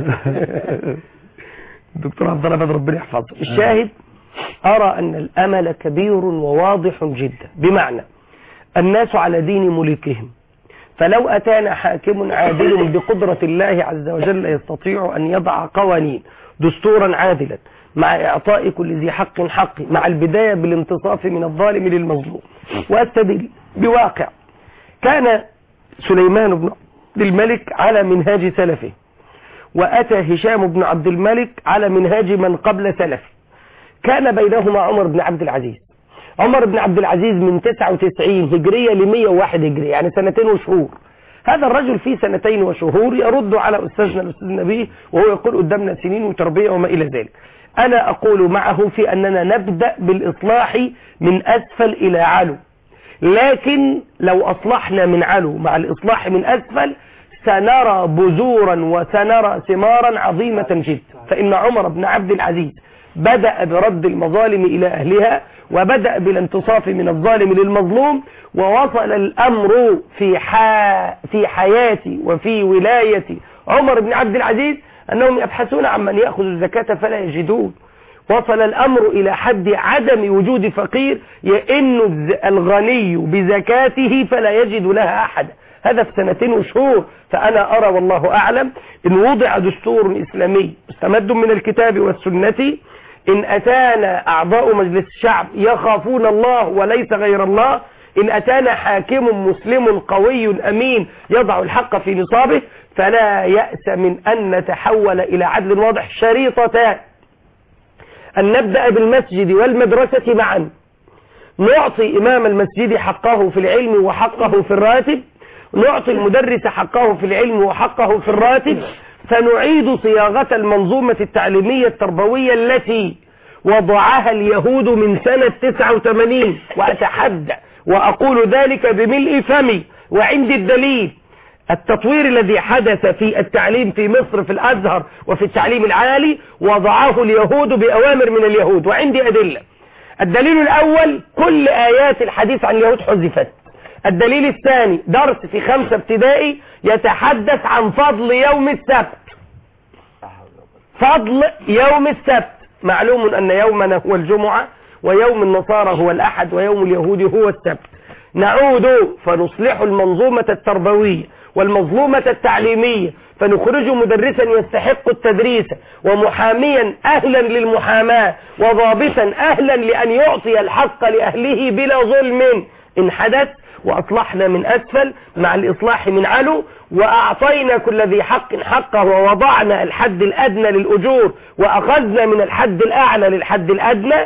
E: دكتور عبد الله بدر ربنا يحفظه الشاهد ارى ان الامل كبير وواضح جدا بمعنى الناس على دين مليكهم فلو اتانا حاكم عادل بقدره الله عز وجل يستطيع ان يضع قوانين دستورا عادلا مع اعطاء كل ذي حق حقه مع البدايه بالانتصاف من الظالم للمظلوم واستدل بواقع كان سليمان بن عبد الملك على منهاج سلفه وأتى هشام بن عبد الملك على منهاج من قبل سلفه كان بينهما عمر بن عبد العزيز عمر بن عبد العزيز من 99 هجرية ل 101 هجرية يعني سنتين وشهور هذا الرجل في سنتين وشهور يرد على أستاذنا الأستاذ النبي وهو يقول قدامنا سنين وتربية وما إلى ذلك أنا أقول معه في أننا نبدأ بالإصلاح من أسفل إلى علو لكن لو أصلحنا من علو مع الإصلاح من أسفل سنرى بذورا وسنرى ثمارا عظيمة جدا فإن عمر بن عبد العزيز بدأ برد المظالم إلى أهلها وبدأ بالانتصاف من الظالم للمظلوم ووصل الأمر في, حا في حياة وفي ولاية عمر بن عبد العزيز أنهم يبحثون عن من يأخذ الزكاة فلا يجدون وصل الأمر إلى حد عدم وجود فقير يئن الز- الغني بزكاته فلا يجد لها أحد هذا في سنتين وشهور فأنا أرى والله أعلم إن وضع دستور إسلامي مستمد من الكتاب والسنة إن أتانا أعضاء مجلس الشعب يخافون الله وليس غير الله إن أتانا حاكم مسلم قوي أمين يضع الحق في نصابه فلا يأس من أن نتحول إلى عدل واضح شريطتان أن نبدأ بالمسجد والمدرسة معا نعطي إمام المسجد حقه في العلم وحقه في الراتب نعطي المدرس حقه في العلم وحقه في الراتب سنعيد صياغة المنظومة التعليمية التربوية التي وضعها اليهود من سنة 89 وأتحدى وأقول ذلك بملء فمي وعندي الدليل التطوير الذي حدث في التعليم في مصر في الأزهر وفي التعليم العالي وضعه اليهود بأوامر من اليهود وعندي أدلة الدليل الأول كل آيات الحديث عن اليهود حذفت الدليل الثاني درس في خمسة ابتدائي يتحدث عن فضل يوم السبت فضل يوم السبت معلوم أن يومنا هو الجمعة ويوم النصارى هو الأحد ويوم اليهود هو السبت نعود فنصلح المنظومة التربوية والمظلومة التعليمية فنخرج مدرسا يستحق التدريس ومحاميا أهلا للمحاماة وضابطا أهلا لأن يعطي الحق لأهله بلا ظلم إن حدث وأصلحنا من أسفل مع الإصلاح من علو وأعطينا كل ذي حق حقه ووضعنا الحد الأدنى للأجور وأخذنا من الحد الأعلى للحد الأدنى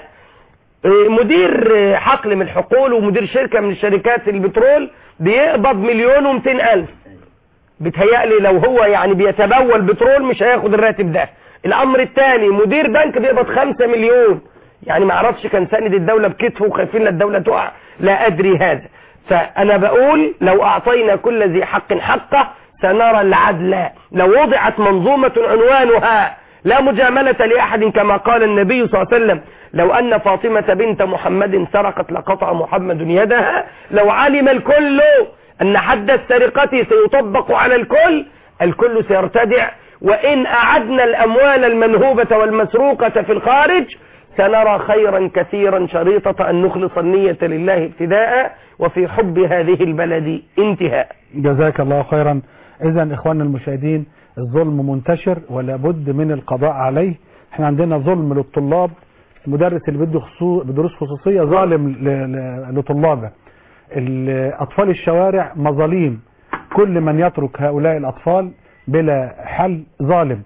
E: مدير حقل من الحقول ومدير شركة من شركات البترول بيقبض مليون ومتين ألف بتهيألي لو هو يعني بيتبول بترول مش هياخد الراتب ده الأمر الثاني مدير بنك بيقبض خمسة مليون يعني ما اعرفش كان ساند الدولة بكتفه وخايفين لا الدولة تقع لا أدري هذا فأنا بقول لو أعطينا كل ذي حق حقه سنرى العدل لو وضعت منظومة عنوانها لا مجاملة لأحد كما قال النبي صلى الله عليه وسلم لو أن فاطمة بنت محمد سرقت لقطع محمد يدها لو علم الكل أن حد السرقة سيطبق على الكل الكل سيرتدع وإن أعدنا الأموال المنهوبة والمسروقة في الخارج سنرى خيرا كثيرا شريطة أن نخلص النية لله ابتداء وفي حب هذه البلد انتهاء
B: جزاك الله خيرا اذا اخواننا المشاهدين الظلم منتشر ولا بد من القضاء عليه احنا عندنا ظلم للطلاب المدرس اللي بده خصو... بدروس خصوصيه ظالم ل... ل... لطلابه ال- اطفال الشوارع مظاليم كل من يترك هؤلاء الاطفال بلا حل ظالم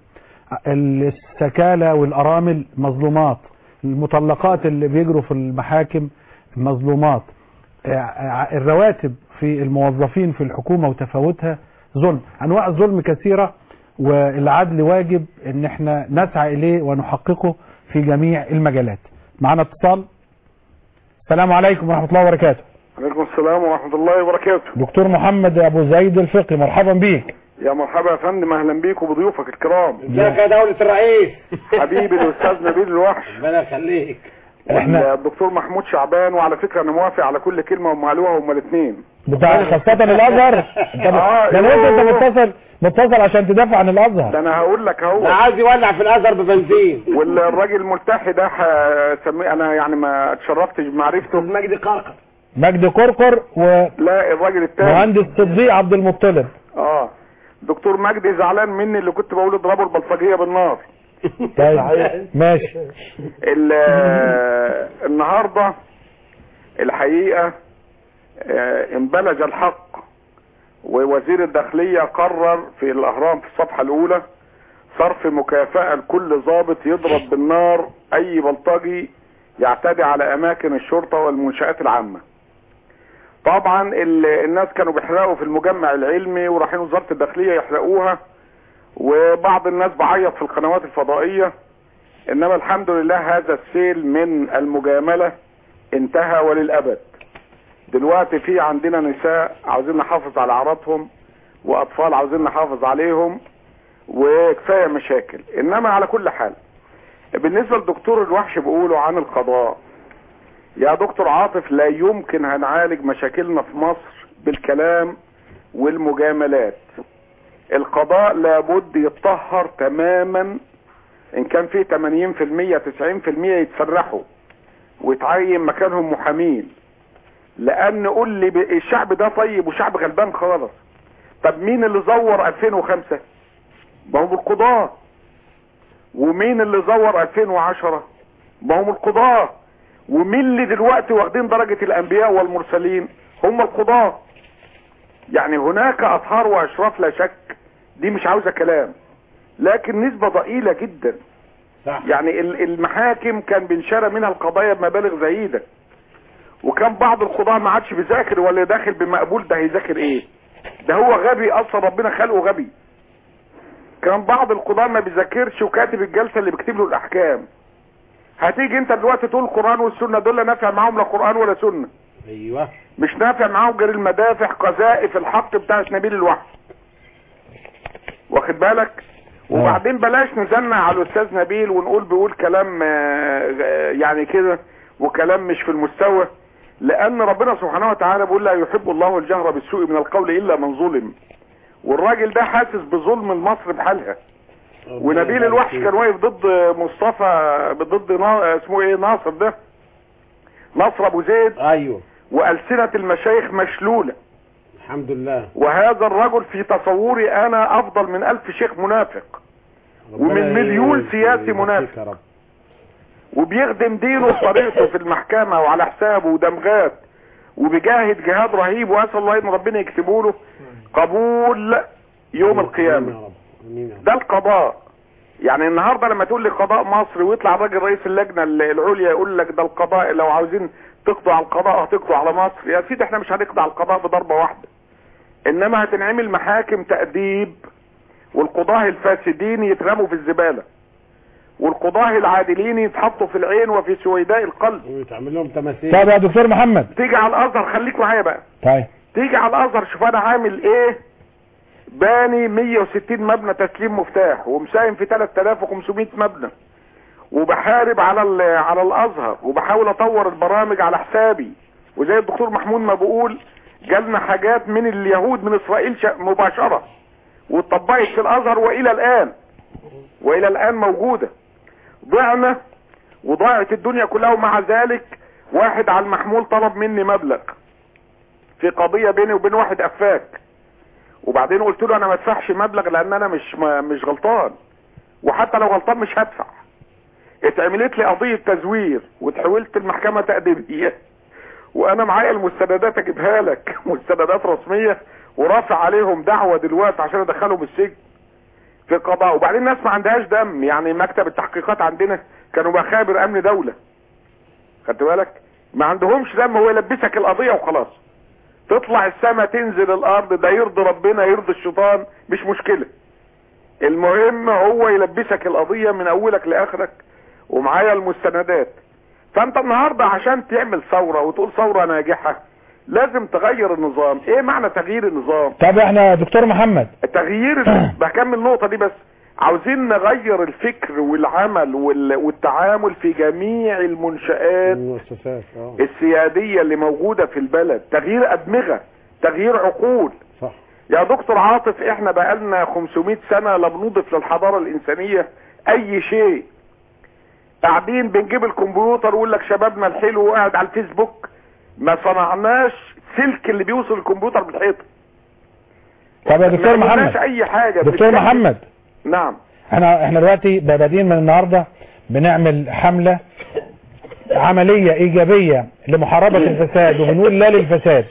B: السكالة والارامل مظلومات المطلقات اللي بيجروا في المحاكم مظلومات الرواتب في الموظفين في الحكومة وتفاوتها ظلم انواع الظلم كثيرة والعدل واجب ان احنا نسعى اليه ونحققه في جميع المجالات معنا اتصال السلام عليكم ورحمة الله وبركاته
G: عليكم السلام ورحمة الله وبركاته
B: دكتور محمد ابو زيد الفقي مرحبا بيك
G: يا مرحبا يا فندم اهلا بيك وبضيوفك الكرام
C: ازيك يا دولة الرئيس
G: حبيبي الاستاذ نبيل الوحش
C: ربنا يخليك
B: احنا
G: الدكتور محمود شعبان وعلى فكرة انا موافق على كل كلمة هم قالوها هما الاثنين
B: بتاع خاصة الازهر انت
G: آه،
B: ده أنا قلت انت
G: يوه.
B: متصل متصل عشان تدافع عن الازهر
G: ده انا هقول لك
C: ده
G: اهو
C: عايز يولع في الازهر ببنزين
G: والراجل الملتحي ده هسميه انا يعني ما اتشرفتش بمعرفته
C: مجدي قرقر
B: مجدي كركر
G: لا الراجل التاني
B: ومهندس صديق عبد المطلب
G: اه دكتور مجدي زعلان مني اللي كنت بقول اضربوا البلطجية بالنار
B: طيب ماشي
G: ال- آه، النهاردة الحقيقة آه، انبلج الحق ووزير الداخلية قرر في الأهرام في الصفحة الأولى صرف مكافأة لكل ضابط يضرب بالنار أي بلطجي يعتدي على أماكن الشرطة والمنشآت العامة طبعا ال- الناس كانوا بيحرقوا في المجمع العلمي ورايحين وزارة الداخلية يحرقوها وبعض الناس بعيط في القنوات الفضائية انما الحمد لله هذا السيل من المجاملة انتهى وللابد دلوقتي في عندنا نساء عاوزين نحافظ على اعراضهم واطفال عاوزين نحافظ عليهم وكفايه مشاكل انما على كل حال بالنسبه للدكتور الوحش بيقولوا عن القضاء يا دكتور عاطف لا يمكن هنعالج مشاكلنا في مصر بالكلام والمجاملات القضاء لابد يتطهر تماما ان كان في 80% 90% يتسرحوا ويتعين مكانهم محامين لان قول لي ب- الشعب ده طيب وشعب غلبان خالص طب مين اللي زور 2005 ما هم القضاة ومين اللي زور 2010 ما هم القضاة ومين اللي دلوقتي واخدين درجة الانبياء والمرسلين هم القضاة يعني هناك اطهار واشراف لا شك دي مش عاوزة كلام لكن نسبة ضئيلة جدا
C: صح.
G: يعني ال- المحاكم كان بنشرى منها القضايا بمبالغ زهيدة وكان بعض القضاة ما عادش بيذاكر ولا داخل بمقبول ده هيذاكر ايه ده هو غبي اصلا ربنا خلقه غبي كان بعض القضاة ما بيذاكرش وكاتب الجلسة اللي بيكتب له الاحكام هتيجي انت دلوقتي تقول القرآن والسنة دول لا نافع معاهم لا قرآن ولا سنة
C: ايوه
G: مش نافع معاهم غير المدافع قذائف الحق بتاعت نبيل الوحي واخد بالك وبعدين بلاش نزنع على الاستاذ نبيل ونقول بيقول كلام آه، آه، يعني كده وكلام مش في المستوى لان ربنا سبحانه وتعالى بيقول لا يحب الله الجهر بالسوء من القول الا من ظلم والراجل ده حاسس بظلم مصر بحالها ونبيل الوحش كان واقف ضد مصطفى ضد نا... اسمه ايه ناصر ده نصر ابو زيد
C: ايوه
G: والسنة المشايخ مشلولة
C: الحمد لله
G: وهذا الرجل في تصوري انا افضل من الف شيخ منافق ومن
C: ربنا
G: مليون
C: ي-
G: سياسي
C: يبارك
G: منافق.
C: فيك يا رب
G: وبيخدم دينه بطريقته في المحكمة وعلى حسابه ودمغات وبيجاهد جهاد رهيب واسال الله ان ربنا يكتبه له قبول يوم
C: آمين
G: القيامة
C: يا رب امين يا رب
G: ده القضاء يعني النهارده لما تقول لي قضاء مصر ويطلع الراجل رئيس اللجنه ال- العليا يقول لك ده القضاء لو عاوزين تقضوا على القضاء هتقضوا على مصر يا سيدي احنا مش هنقضي على القضاء بضربه واحده انما هتنعمل محاكم تأديب والقضاه الفاسدين يترموا في الزباله والقضاه العادلين يتحطوا في العين وفي سويداء القلب
C: ويتعمل لهم تماثيل
B: طب يا دكتور محمد
G: تيجي على الازهر خليك معايا بقى
B: طيب
G: تيجي على الازهر شوف انا عامل ايه باني 160 مبنى تسليم مفتاح ومساهم في 3500 مبنى وبحارب على ال- على الازهر وبحاول اطور البرامج على حسابي وزي الدكتور محمود ما بقول جالنا حاجات من اليهود من اسرائيل شا- مباشره واتطبقت في الازهر والى الان والى الان موجوده ضعنا وضاعت الدنيا كلها ومع ذلك واحد على المحمول طلب مني مبلغ في قضية بيني وبين واحد افاك وبعدين قلت له انا ما ادفعش مبلغ لان انا مش ما مش غلطان وحتى لو غلطان مش هدفع اتعملت لي قضية تزوير وتحولت المحكمة تأديبية وانا معايا المستندات اجيبها لك مستندات رسمية ورافع عليهم دعوة دلوقتي عشان ادخلهم السجن في قضاء وبعدين الناس ما عندهاش دم يعني مكتب التحقيقات عندنا كانوا مخابر امن دولة خدت بالك ما عندهمش دم هو يلبسك القضية وخلاص تطلع السما تنزل الارض ده يرضي ربنا يرضي الشيطان مش مشكلة المهم هو يلبسك القضية من اولك لاخرك ومعايا المستندات فانت النهاردة عشان تعمل ثورة وتقول ثورة ناجحة لازم تغير النظام ايه معنى تغيير النظام
B: طب احنا يا دكتور محمد
G: تغيير ال- بكمل النقطة دي بس عاوزين نغير الفكر والعمل وال- والتعامل في جميع المنشآت
C: المؤسسات اه
G: السيادية اللي موجودة في البلد تغيير أدمغة تغيير عقول
C: صح
G: يا دكتور عاطف احنا بقالنا 500 سنة لا بنضيف للحضارة الإنسانية أي شيء قاعدين بنجيب الكمبيوتر ويقول لك شبابنا الحلو قاعد على الفيسبوك ما صنعناش سلك اللي بيوصل الكمبيوتر بالحيطة
B: طب يا دكتور
G: ما عملناش
B: محمد
G: أي حاجة
B: دكتور
G: بنتكلم-
B: محمد
G: نعم
B: احنا احنا دلوقتي بادئين من النهارده بنعمل حمله عمليه ايجابيه لمحاربه الفساد وبنقول لا للفساد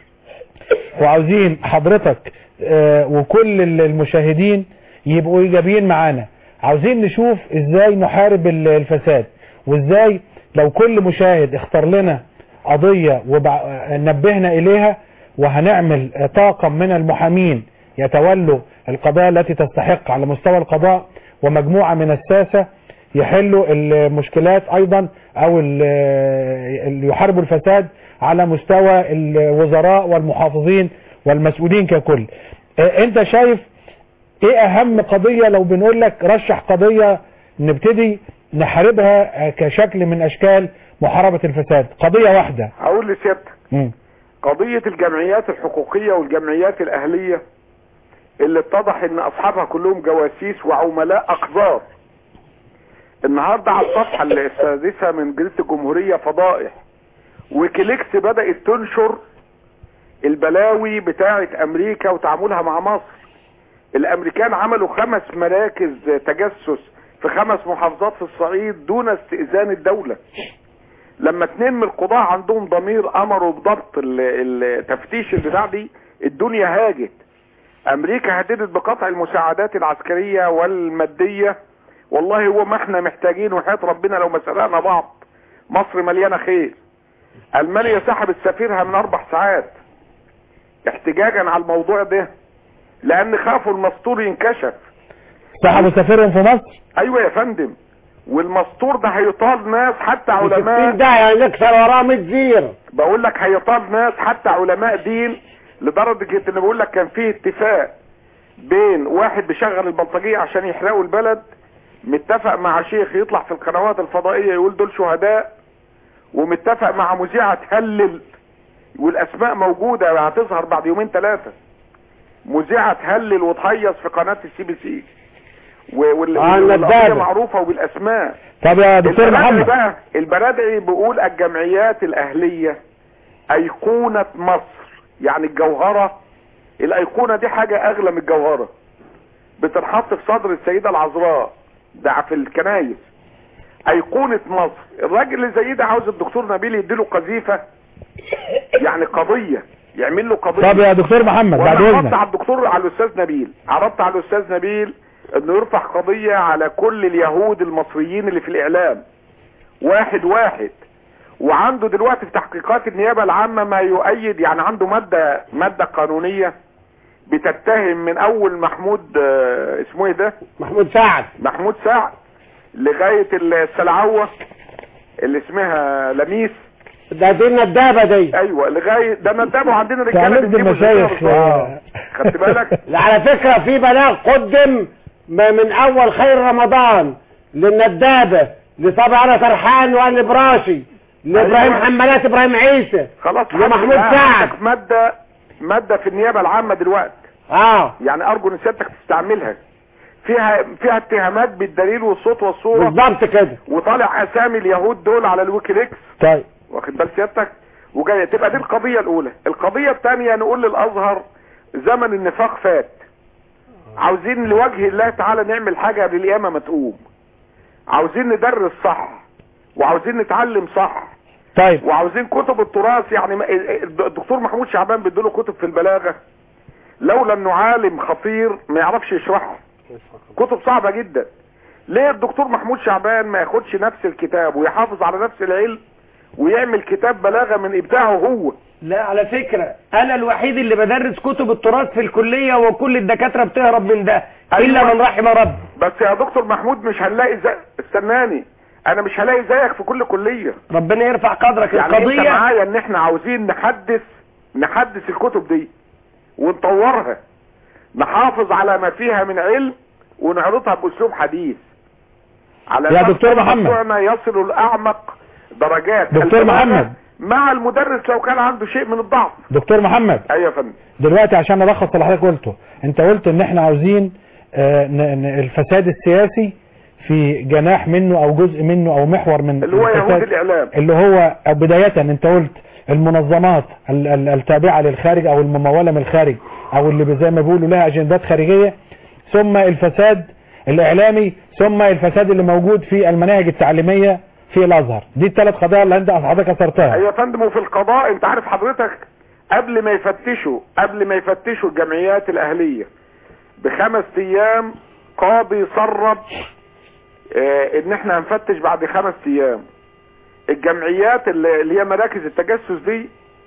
B: وعاوزين حضرتك اه، وكل ال- المشاهدين يبقوا ايجابيين معانا عاوزين نشوف ازاي نحارب ال- الفساد وازاي لو كل مشاهد اختار لنا قضية ونبهنا اليها وهنعمل اه، طاقم من المحامين يتولوا القضايا التي تستحق على مستوى القضاء ومجموعة من الساسة يحلوا المشكلات ايضا او ال- اللي يحاربوا الفساد على مستوى الوزراء والمحافظين والمسؤولين ككل اه، انت شايف ايه اهم قضية لو بنقول لك رشح قضية نبتدي نحاربها اه، كشكل من اشكال محاربة الفساد قضية واحدة
G: هقول لسيادتك
B: مم.
G: قضية الجمعيات الحقوقية والجمعيات الأهلية اللي اتضح ان اصحابها كلهم جواسيس وعملاء اقذار النهاردة على الصفحة السادسة من جريدة الجمهورية فضائح ويكيليكس بدأت تنشر البلاوي بتاعة امريكا وتعاملها مع مصر الامريكان عملوا خمس مراكز تجسس في خمس محافظات في الصعيد دون استئذان الدولة لما اتنين من القضاة عندهم ضمير امروا بضبط ال- التفتيش البتاع دي الدنيا هاجت امريكا هددت بقطع المساعدات العسكرية والمادية والله هو ما احنا محتاجين وحياة ربنا لو ما سرقنا بعض مصر مليانة خير المانيا سحبت سفيرها من اربع ساعات احتجاجا على الموضوع ده لان خافوا المستور ينكشف
B: سحبوا سفيرهم في مصر
G: ايوه يا فندم والمستور ده هيطال ناس حتى
C: علماء
G: علماء
C: ده يعني نكسر وراه 100 زير
G: بقول لك هيطال ناس حتى علماء دين لدرجة ان بقول لك كان فيه اتفاق بين واحد بيشغل البلطجية عشان يحرقوا البلد متفق مع شيخ يطلع في القنوات الفضائية يقول دول شهداء ومتفق مع مذيعة تهلل والاسماء موجودة هتظهر بعد يومين ثلاثة مذيعة تهلل وتهيص في قناة السي بي سي وال-
C: آه،
G: والقضية
C: الندابة.
G: معروفة وبالاسماء
B: طب يا دكتور
G: البرادعي
B: محمد
G: بقى البرادعي بيقول الجمعيات الاهلية ايقونة مصر يعني الجوهرة الايقونة دي حاجة اغلى من الجوهرة بتنحط في صدر السيدة العذراء ده في الكنايس ايقونة مصر الراجل اللي زي ده عاوز الدكتور نبيل يديله قذيفة يعني قضية يعمل له قضية
B: طب يا دكتور محمد بعد
G: وانا عرضت
B: اذنك
G: على الدكتور على الاستاذ نبيل عرضت على الاستاذ نبيل انه يرفع قضية على كل اليهود المصريين اللي في الاعلام واحد واحد وعنده دلوقتي في تحقيقات النيابة العامة ما يؤيد يعني عنده مادة مادة قانونية بتتهم من اول محمود آه، اسمه ايه ده
C: محمود سعد
G: محمود سعد لغاية السلعوة اللي اسمها لميس
C: ده دي الندابة دي
G: ايوه لغاية ده ندبوا عندنا رجالة
B: تعمد
G: بتجيبوا
B: المشايخ
G: الرجالة
B: آه.
G: خدت بالك
C: لا، على فكرة في بلاغ قدم م- من اول خير رمضان للندابة لطبعا سرحان والبراشي لابراهيم
G: أيوة.
C: حمالات ابراهيم عيسى
G: خلاص
C: لمحمود
G: حد-
C: سعد.
G: عندك مادة مادة في النيابة العامة دلوقتي
C: اه
G: يعني ارجو ان سيادتك تستعملها فيها فيها اتهامات بالدليل والصوت والصورة
C: بالظبط كده
G: وطالع اسامي اليهود دول على الويكيليكس
B: طيب
G: واخد بال سيادتك وجايه تبقى دي القضيه الاولى القضيه الثانيه نقول للازهر زمن النفاق فات عاوزين لوجه الله تعالى نعمل حاجه للقيامه ما تقوم عاوزين ندرس صح وعاوزين نتعلم صح
B: طيب
G: وعاوزين كتب التراث يعني ما- الدكتور محمود شعبان بيديله كتب في البلاغه لولا انه عالم خطير ما يعرفش يشرحها كتب صعبه جدا ليه الدكتور محمود شعبان ما ياخدش نفس الكتاب ويحافظ على نفس العلم ويعمل كتاب بلاغه من ابداعه هو
E: لا على فكرة انا الوحيد اللي بدرس كتب التراث في الكلية وكل الدكاترة بتهرب من ده
G: أيوة.
E: الا من رحم ربي
G: بس يا دكتور محمود مش هنلاقي زي استناني انا مش هلاقي زيك في كل كليه
E: ربنا يرفع قدرك
G: يعني انت
E: القضية
G: معايا ان احنا عاوزين نحدث نحدث الكتب دي ونطورها نحافظ على ما فيها من علم ونعرضها باسلوب حديث على
B: يا
G: أساس
B: دكتور محمد.
G: مشروعنا يصل لاعمق درجات
B: دكتور
G: البلاغة
B: محمد.
G: مع المدرس لو كان عنده شيء من الضعف
B: دكتور محمد
G: ايوه يا فندم
B: دلوقتي عشان الخص اللي حضرتك قلته انت قلت ان احنا عاوزين آه، ن- ن- الفساد السياسي في جناح منه او جزء منه او محور من
G: اللي هو يهود
B: الفساد
G: الاعلام
B: اللي هو بداية انت قلت المنظمات ال- ال- التابعة للخارج او الممولة من الخارج او اللي زي ما بيقولوا لها اجندات خارجية ثم الفساد الاعلامي ثم الفساد اللي موجود في المناهج التعليمية في الازهر دي الثلاث قضايا اللي انت حضرتك اثرتها
G: ايوه يا فندم وفي القضاء انت عارف حضرتك قبل ما يفتشوا قبل ما يفتشوا الجمعيات الاهليه بخمس ايام قاضي سرب اه ان احنا هنفتش بعد خمس ايام الجمعيات اللي اللي هي مراكز التجسس دي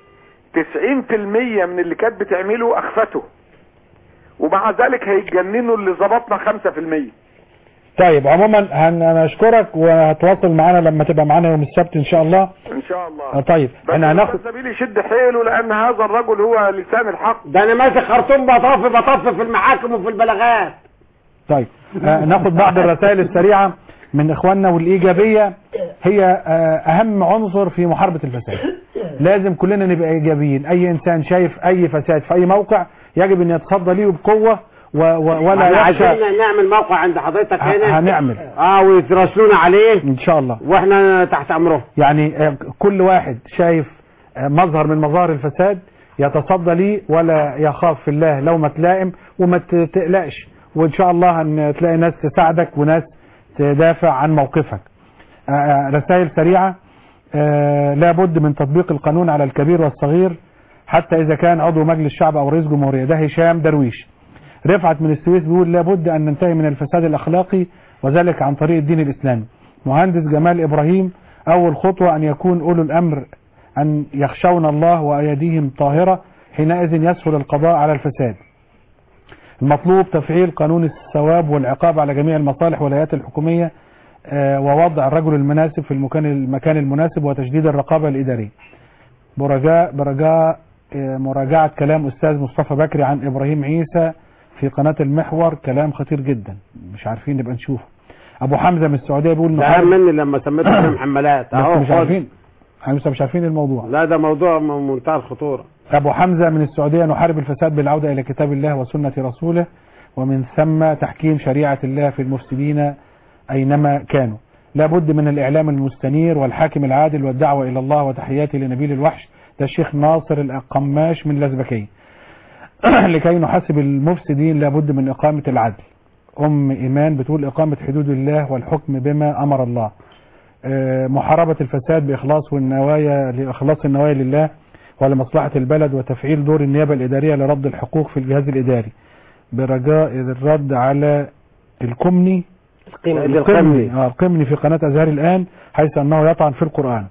G: 90% من اللي كانت بتعمله اخفته ومع ذلك هيتجننوا اللي ظبطنا 5%
B: طيب عموما هن- هنشكرك وهتواصل معانا لما تبقى معانا يوم السبت ان شاء الله
G: ان شاء
B: آه،
G: الله
B: طيب
G: بس
B: احنا هناخد
G: الاستاذ نبيل يشد حيله لان هذا الرجل هو لسان الحق
C: ده انا ماسك خرطوم بطف بطف في المحاكم وفي البلاغات
B: طيب آه، ناخد بعض الرسائل السريعة من اخواننا والايجابية هي آه، اهم عنصر في محاربة الفساد لازم كلنا نبقى ايجابيين اي انسان شايف اي فساد في اي موقع يجب ان يتصدى ليه بقوة و و ولا
C: احنا
B: يخشى
C: عايزين نعمل موقع عند حضرتك
B: ه-
C: هنا
B: هنعمل
C: اه ويتراسلونا عليه
B: ان شاء الله
C: واحنا تحت امره
B: يعني آه، كل واحد شايف آه، مظهر من مظاهر الفساد يتصدى ليه ولا يخاف في الله لومة لائم وما ت- تقلقش وان شاء الله هتلاقي ناس تساعدك وناس تدافع عن موقفك آه، آه، رسائل سريعة آه، لابد من تطبيق القانون على الكبير والصغير حتى اذا كان عضو مجلس الشعب او رئيس جمهورية ده هشام درويش رفعت من السويس بيقول لابد ان ننتهي من الفساد الاخلاقي وذلك عن طريق الدين الاسلامي مهندس جمال ابراهيم اول خطوة ان يكون اولو الامر ان يخشون الله وايديهم طاهرة حينئذ يسهل القضاء على الفساد المطلوب تفعيل قانون الثواب والعقاب على جميع المصالح والهيئات الحكومية آه، ووضع الرجل المناسب في المكان المكان المناسب وتشديد الرقابة الإدارية برجاء برجاء آه، مراجعة كلام أستاذ مصطفى بكري عن إبراهيم عيسى في قناة المحور كلام خطير جدا مش عارفين نبقى نشوفه أبو حمزة من السعودية بيقول
C: ده أهم مني لما سميته كده محملات
B: بس
C: اهو
B: مش
C: خد.
B: عارفين احنا لسه مش عارفين الموضوع
C: لا ده موضوع من منتهى الخطورة
B: أبو حمزة من السعودية نحارب الفساد بالعودة إلى كتاب الله وسنة رسوله ومن ثم تحكيم شريعة الله في المفسدين أينما كانوا لا بد من الإعلام المستنير والحاكم العادل والدعوة إلى الله وتحياتي لنبيل الوحش ده الشيخ ناصر القماش من لزبكية لكي نحاسب المفسدين لا بد من إقامة العدل أم إيمان بتقول إقامة حدود الله والحكم بما أمر الله آه، محاربة الفساد بإخلاص والنوايا لإخلاص النوايا لله ولمصلحة البلد وتفعيل دور النيابة الإدارية لرد الحقوق في الجهاز الإداري برجاء الرد على الكمني
E: القيمة
C: القمني.
B: آه القمني في قناة أزهر الآن حيث أنه يطعن في القرآن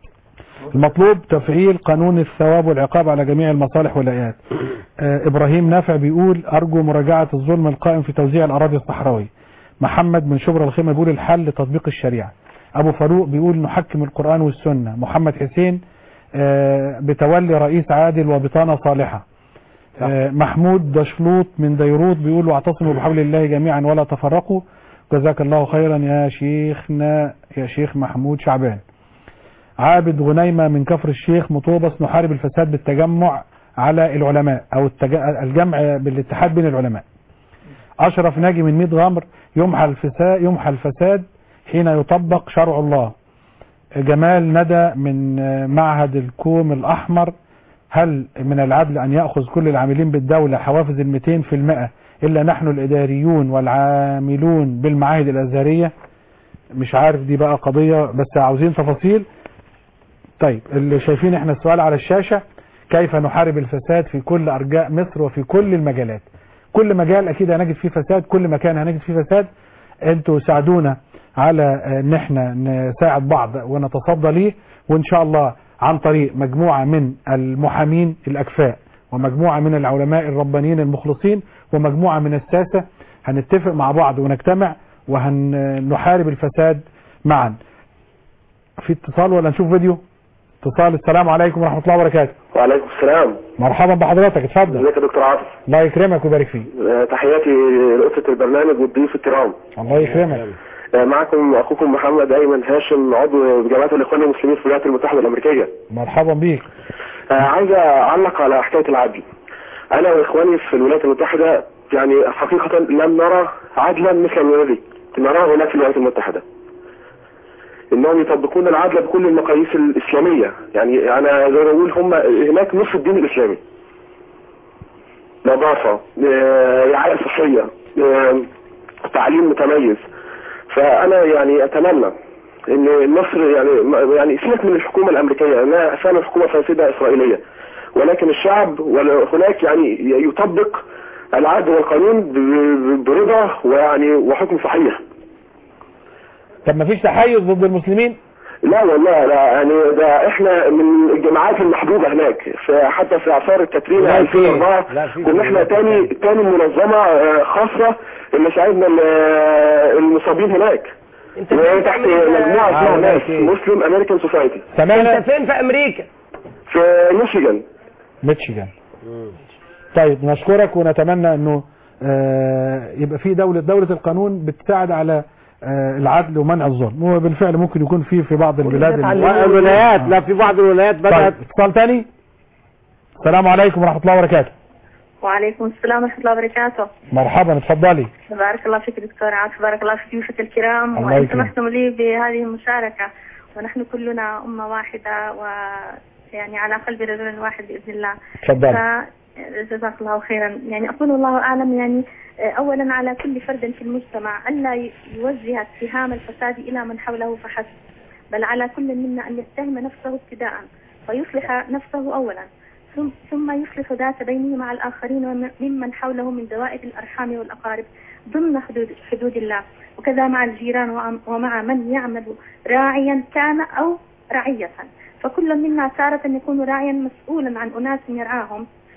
B: المطلوب تفعيل قانون الثواب والعقاب على جميع المصالح والهيئات آه إبراهيم نافع بيقول أرجو مراجعة الظلم القائم في توزيع الأراضي الصحراوية محمد من شبرا الخيمة بيقول الحل لتطبيق الشريعة أبو فاروق بيقول نحكم القرآن والسنة محمد حسين آه بتولي رئيس عادل وبطانة صالحة آه محمود دشلوط من ديروت بيقول واعتصموا بحبل الله جميعا ولا تفرقوا جزاك الله خيرا يا شيخنا يا شيخ محمود شعبان عابد غنيمة من كفر الشيخ مطوبس نحارب الفساد بالتجمع على العلماء او التج... الجمع بالاتحاد بين العلماء اشرف ناجي من ميت غمر يمحى الفساد يمحى الفساد حين يطبق شرع الله جمال ندى من آه، معهد الكوم الاحمر هل من العدل ان ياخذ كل العاملين بالدوله حوافز ال 200% الا نحن الاداريون والعاملون بالمعاهد الازهريه مش عارف دي بقى قضيه بس عاوزين تفاصيل طيب اللي شايفين احنا السؤال على الشاشه كيف نحارب الفساد في كل ارجاء مصر وفي كل المجالات كل مجال اكيد هنجد فيه فساد كل مكان هنجد فيه فساد انتوا ساعدونا على آه، ان احنا نساعد بعض ونتصدى ليه وان شاء الله عن طريق مجموعة من المحامين الاكفاء ومجموعة من العلماء الربانيين المخلصين ومجموعة من الساسة هنتفق مع بعض ونجتمع وهنحارب الفساد معا في اتصال ولا نشوف فيديو اتصال السلام عليكم ورحمة الله وبركاته
H: وعليكم السلام
B: مرحبا بحضرتك اتفضل
H: ازيك يا دكتور عاطف
B: الله يكرمك ويبارك فيك
H: آه، تحياتي لأسرة البرنامج والضيوف الكرام
B: الله يكرمك
H: آه، معكم أخوكم محمد أيمن هاشم عضو جماعة الإخوان المسلمين في الولايات المتحدة الأمريكية
B: مرحبا بيك
H: آه، عايز أعلق على حكاية العدل أنا وإخواني في الولايات المتحدة يعني حقيقة لم نرى عدلا مثل الذي نراه هناك في الولايات المتحدة انهم يطبقون العدل بكل المقاييس الاسلامية يعني انا زي ما بقول هم هناك نصف الدين الاسلامي نظافة آه، رعاية صحية آه، تعليم متميز فانا يعني اتمنى ان مصر يعني يعني سيبك من الحكومة الامريكية انها فعلا حكومة فاسدة اسرائيلية ولكن الشعب ولا- هناك يعني يطبق العدل والقانون ب- ب- برضا ويعني وحكم صحيح
B: طب ما فيش تحيز ضد المسلمين
H: لا والله لا يعني ده احنا من الجماعات المحبوبة هناك فحتى في اعصار الكاترينا
C: لا في-
H: 2004
C: لا في
H: كنا احنا
C: جماعات
H: تاني تاني منظمة آه، خاصة اللي ساعدنا ال- آه، المصابين هناك
E: انت
H: وهي
E: فين في
H: تحت
E: امريكا
H: مجموعة اسمها
C: آه،
H: ناس
C: ماشي.
H: مسلم امريكان سوسايتي
B: سمعنا
E: انت فين في امريكا
H: في ميشيغان
B: ميتشيغان طيب نشكرك ونتمنى انه آه، يبقى في دولة دولة القانون بتساعد على آه، العدل ومنع الظلم وبالفعل ممكن يكون في في بعض البلاد
E: الناس
B: ال-
E: علمونا.
C: الولايات لا في بعض الولايات
B: طيب
C: بدأت
B: اتصال تاني السلام عليكم ورحمة الله وبركاته
I: وعليكم السلام ورحمة الله وبركاته
B: مرحبا اتفضلي
I: بارك الله فيك دكتور عاطف بارك الله في ضيوفك الكرام
B: الله
I: وأن
B: يكرمك.
I: سمحتم لي بهذه المشاركة ونحن كلنا أمة واحدة ويعني على قلب رجل واحد بإذن الله
B: اتفضلي
I: جزاك الله خيرا يعني أقول الله أعلم يعني آه، أولا على كل فرد في المجتمع ألا ي- يوجه اتهام الفساد إلى من حوله فحسب بل على كل منا أن يتهم نفسه ابتداء فيصلح نفسه أولا ثم- ثم يصلح ذات بينه مع الآخرين وممن حوله من دوائر الأرحام والأقارب ضمن حدود, حدود الله وكذا مع الجيران وعم- ومع من يعمل راعيا كان أو رعية فكل منا تارة يكون راعيا مسؤولا عن أناس يرعاهم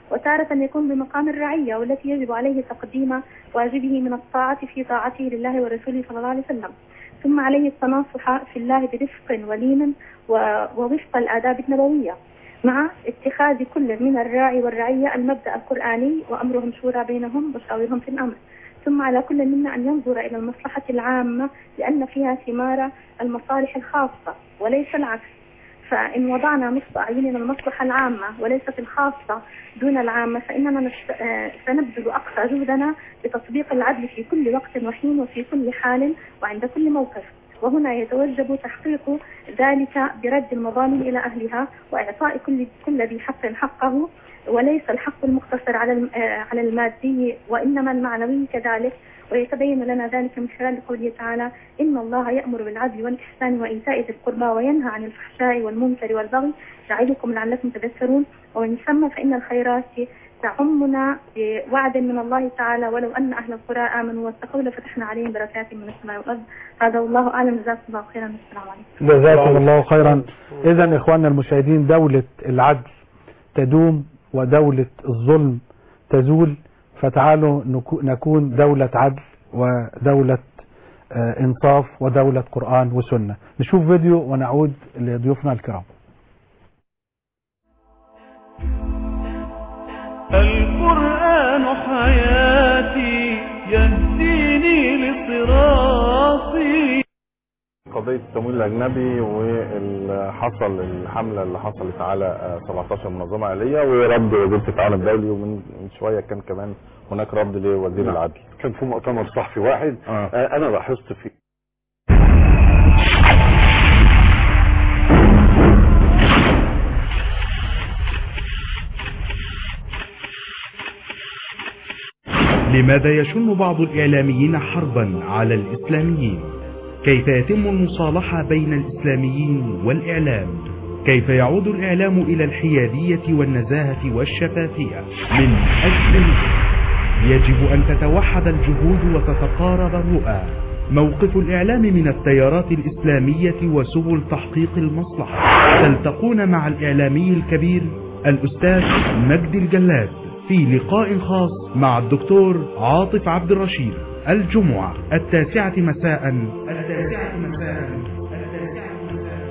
I: وتارة يكون بمقام الرعية والتي يجب عليه تقديم واجبه من الطاعة في طاعته لله ورسوله صلى الله عليه وسلم ثم عليه التناصح في الله برفق ولين و- ووفق الآداب النبوية مع اتخاذ كل من الراعي والرعية المبدأ القرآني وأمرهم شورى بينهم وشاورهم في الأمر ثم على كل منا أن ينظر إلى المصلحة العامة لأن فيها ثمار المصالح الخاصة وليس العكس فإن وضعنا نصب أعيننا المصلحة العامة وليست الخاصة دون العامة فإننا نست... آه، سنبذل أقصى جهدنا لتطبيق العدل في كل وقت وحين وفي كل حال وعند كل موقف وهنا يتوجب تحقيق ذلك برد المظالم إلى أهلها وإعطاء كل كل ذي حق حقه وليس الحق المقتصر على الم- آه، على المادي وإنما المعنوي كذلك ويتبين لنا ذلك من خلال قوله تعالى إن الله يأمر بالعدل والإحسان وإيتاء ذي القربى وينهى عن الفحشاء والمنكر والبغي يعظكم لعلكم تذكرون ومن ثم فإن الخيرات تعمنا بوعد من الله تعالى ولو أن أهل القرى آمنوا واتقوا لفتحنا عليهم بركات من السماء والأرض هذا والله أعلم جزاكم الله خيرا السلام عليكم
B: جزاكم الله خيرا اذا اخواننا المشاهدين دولة العدل تدوم ودولة الظلم تزول فتعالوا نكو- نكون دولة عدل ودولة آه، انصاف ودولة قرآن وسنة نشوف فيديو ونعود لضيوفنا الكرام
A: القرآن حياتي يهديني لصراطي
J: قضية التمويل الأجنبي واللي حصل الحملة اللي حصلت على آه، 17 منظمة آلية ورد وزيرة التعاون الدولي ومن من شوية كان كمان هناك رد لوزير
K: نعم.
J: العدل
K: كان في مؤتمر صحفي واحد
J: آه.
K: آه، انا لاحظت فيه
L: لماذا يشن بعض الإعلاميين حربا على الإسلاميين كيف يتم المصالحة بين الإسلاميين والإعلام كيف يعود الإعلام إلى الحيادية والنزاهة والشفافية من أجل مصر يجب أن تتوحد الجهود وتتقارب الرؤى موقف الإعلام من التيارات الإسلامية وسبل تحقيق المصلحة تلتقون مع الإعلامي الكبير الأستاذ مجدي الجلاد في لقاء خاص مع الدكتور عاطف عبد الرشيد الجمعة التاسعة مساء التاسعة مساء التاسعة مساء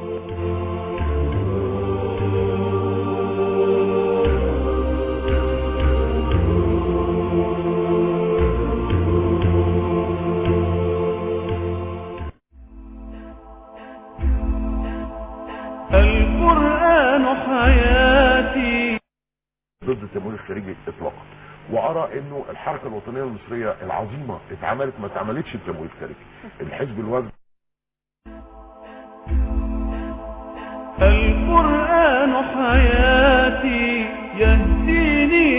A: القرآن حياتي
K: ضد التمويل الخارجي اطلاقا وارى انه الحركه الوطنيه المصريه العظيمه اتعملت ما اتعملتش التمويل الخارجي الحزب الوفد
A: القرآن حياتي يهديني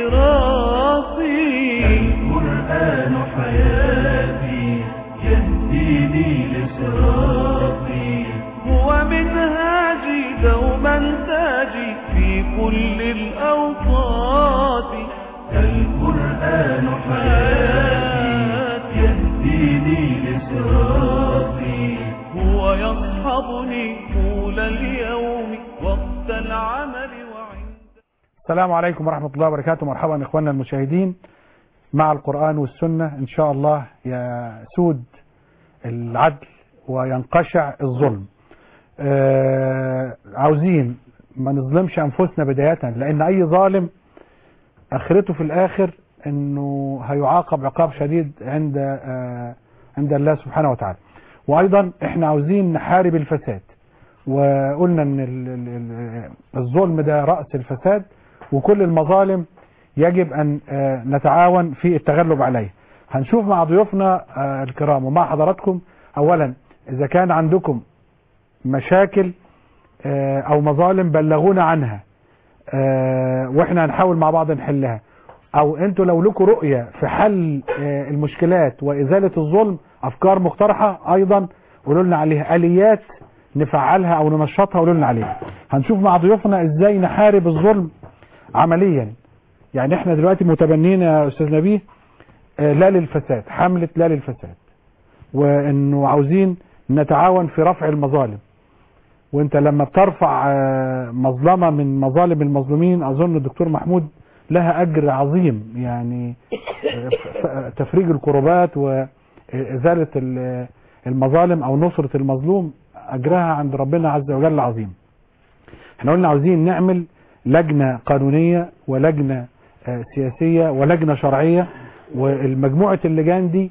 A: لصراطي القرآن حياتي يهديني لصراطي هو منهاجي دوما تاجي في كل الأوقات القرآن حياتي يهديني لصراطي هو يصحبني طول اليوم وقت العمل وعند
B: السلام عليكم ورحمة الله وبركاته مرحبا إخواننا المشاهدين مع القرآن والسنة إن شاء الله يسود العدل وينقشع الظلم آه عاوزين ما نظلمش أنفسنا بداية لأن أي ظالم آخرته في الآخر أنه هيعاقب عقاب شديد عند آه عند الله سبحانه وتعالى وأيضا إحنا عاوزين نحارب الفساد وقلنا ان ال- ال- ال- الظلم ده رأس الفساد وكل المظالم يجب ان آه، نتعاون في التغلب عليه هنشوف مع ضيوفنا آه، الكرام ومع حضراتكم اولا اذا كان عندكم مشاكل آه، او مظالم بلغونا عنها آه، واحنا هنحاول مع بعض نحلها او انتوا لو لكم رؤية في حل آه، المشكلات وازالة الظلم افكار مقترحة ايضا قولوا لنا عليها اليات نفعلها او ننشطها قولوا لنا عليها هنشوف مع ضيوفنا ازاي نحارب الظلم عمليا يعني احنا دلوقتي متبنين يا استاذ نبيه آه، لا للفساد حملة لا للفساد وانه عاوزين نتعاون في رفع المظالم وانت لما بترفع آه، مظلمة من مظالم المظلومين اظن الدكتور محمود لها اجر عظيم يعني آه، ف- ف- تفريج الكربات وازالة ال- المظالم او نصرة المظلوم اجرها عند ربنا عز وجل عظيم احنا قلنا عاوزين نعمل لجنة قانونية ولجنة آه، سياسية ولجنة شرعية والمجموعة اللجان دي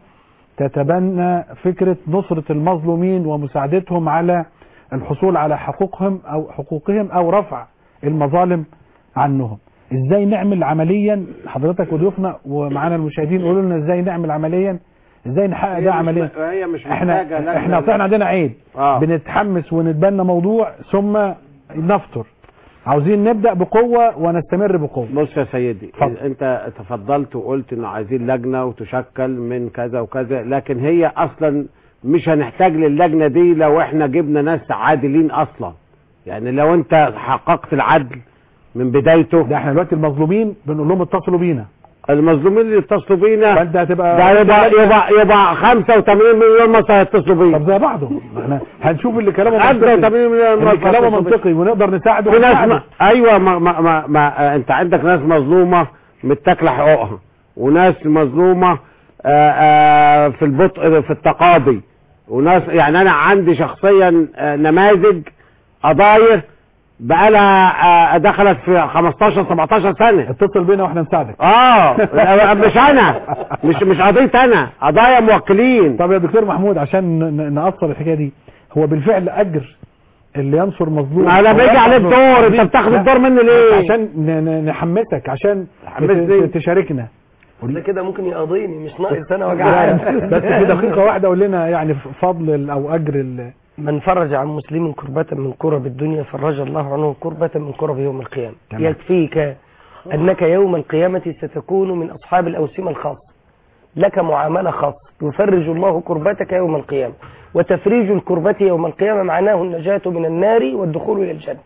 B: تتبنى فكرة نصرة المظلومين ومساعدتهم على الحصول على حقوقهم او حقوقهم او رفع المظالم عنهم ازاي نعمل عمليا حضرتك وضيوفنا ومعانا المشاهدين قولوا لنا ازاي نعمل عمليا ازاي نحقق
C: هي
B: ده
C: مش-
B: عمليا
C: هي مش محتاجة
B: احنا
C: لجنة.
B: احنا احنا عندنا عيب
C: آه.
B: بنتحمس ونتبنى موضوع ثم نفطر عاوزين نبدأ بقوة ونستمر بقوة
C: بص يا سيدي
B: اتفضل.
C: انت تفضلت وقلت انه عايزين لجنه وتشكل من كذا وكذا لكن هي اصلا مش هنحتاج للجنه دي لو احنا جبنا ناس عادلين اصلا يعني لو انت حققت العدل من بدايته
B: ده احنا دلوقتي المظلومين بنقول لهم اتصلوا بينا
C: المظلومين اللي اتصلوا بينا
B: فانت هتبقى
C: ده يبقى يبقى يبقى 85 مليون مصري هيتصلوا بينا
B: طب زي بعضه احنا هنشوف اللي كلامه
C: 85 مليون
B: اللي
C: مصري
B: كلامه
C: هيتصلوا بينا.
B: منطقي ونقدر نساعده
C: في ناس
B: ونساعده.
C: ما ايوه ما ما ما, ما آه، انت عندك ناس مظلومه متاكله حقوقها وناس مظلومه آه، آه، في البطء في التقاضي وناس يعني انا عندي شخصيا آه، نماذج قضايا بقالها آه، دخلت في 15 17 سنه
B: اتصل بينا واحنا نساعدك
C: اه مش انا مش مش قضيه انا قضايا موكلين
B: طب يا دكتور محمود عشان ن- ن- نأصل الحكايه دي هو بالفعل اجر اللي ينصر مظلوم
C: ما انا بيجي عليه الدور انت بتاخد
B: لا،
C: الدور مني ليه
B: عشان ن- ن- نحمسك عشان
C: تحمسني؟
B: ت- تشاركنا
E: ده كده ممكن يقاضيني مش ناقص انا
B: لا،
E: وجعان
B: بس في دقيقه واحده قول لنا يعني فضل ال- او اجر ال-
E: من فرج عن مسلم كربة من كرب الدنيا فرج الله عنه كربة من كرب يوم القيامة
B: تمام.
E: يكفيك أنك يوم القيامة ستكون من أصحاب الأوسمة الخاصة لك معاملة خاصة يفرج الله كربتك يوم القيامة وتفريج الكربة يوم القيامة معناه النجاة من النار والدخول إلى الجنة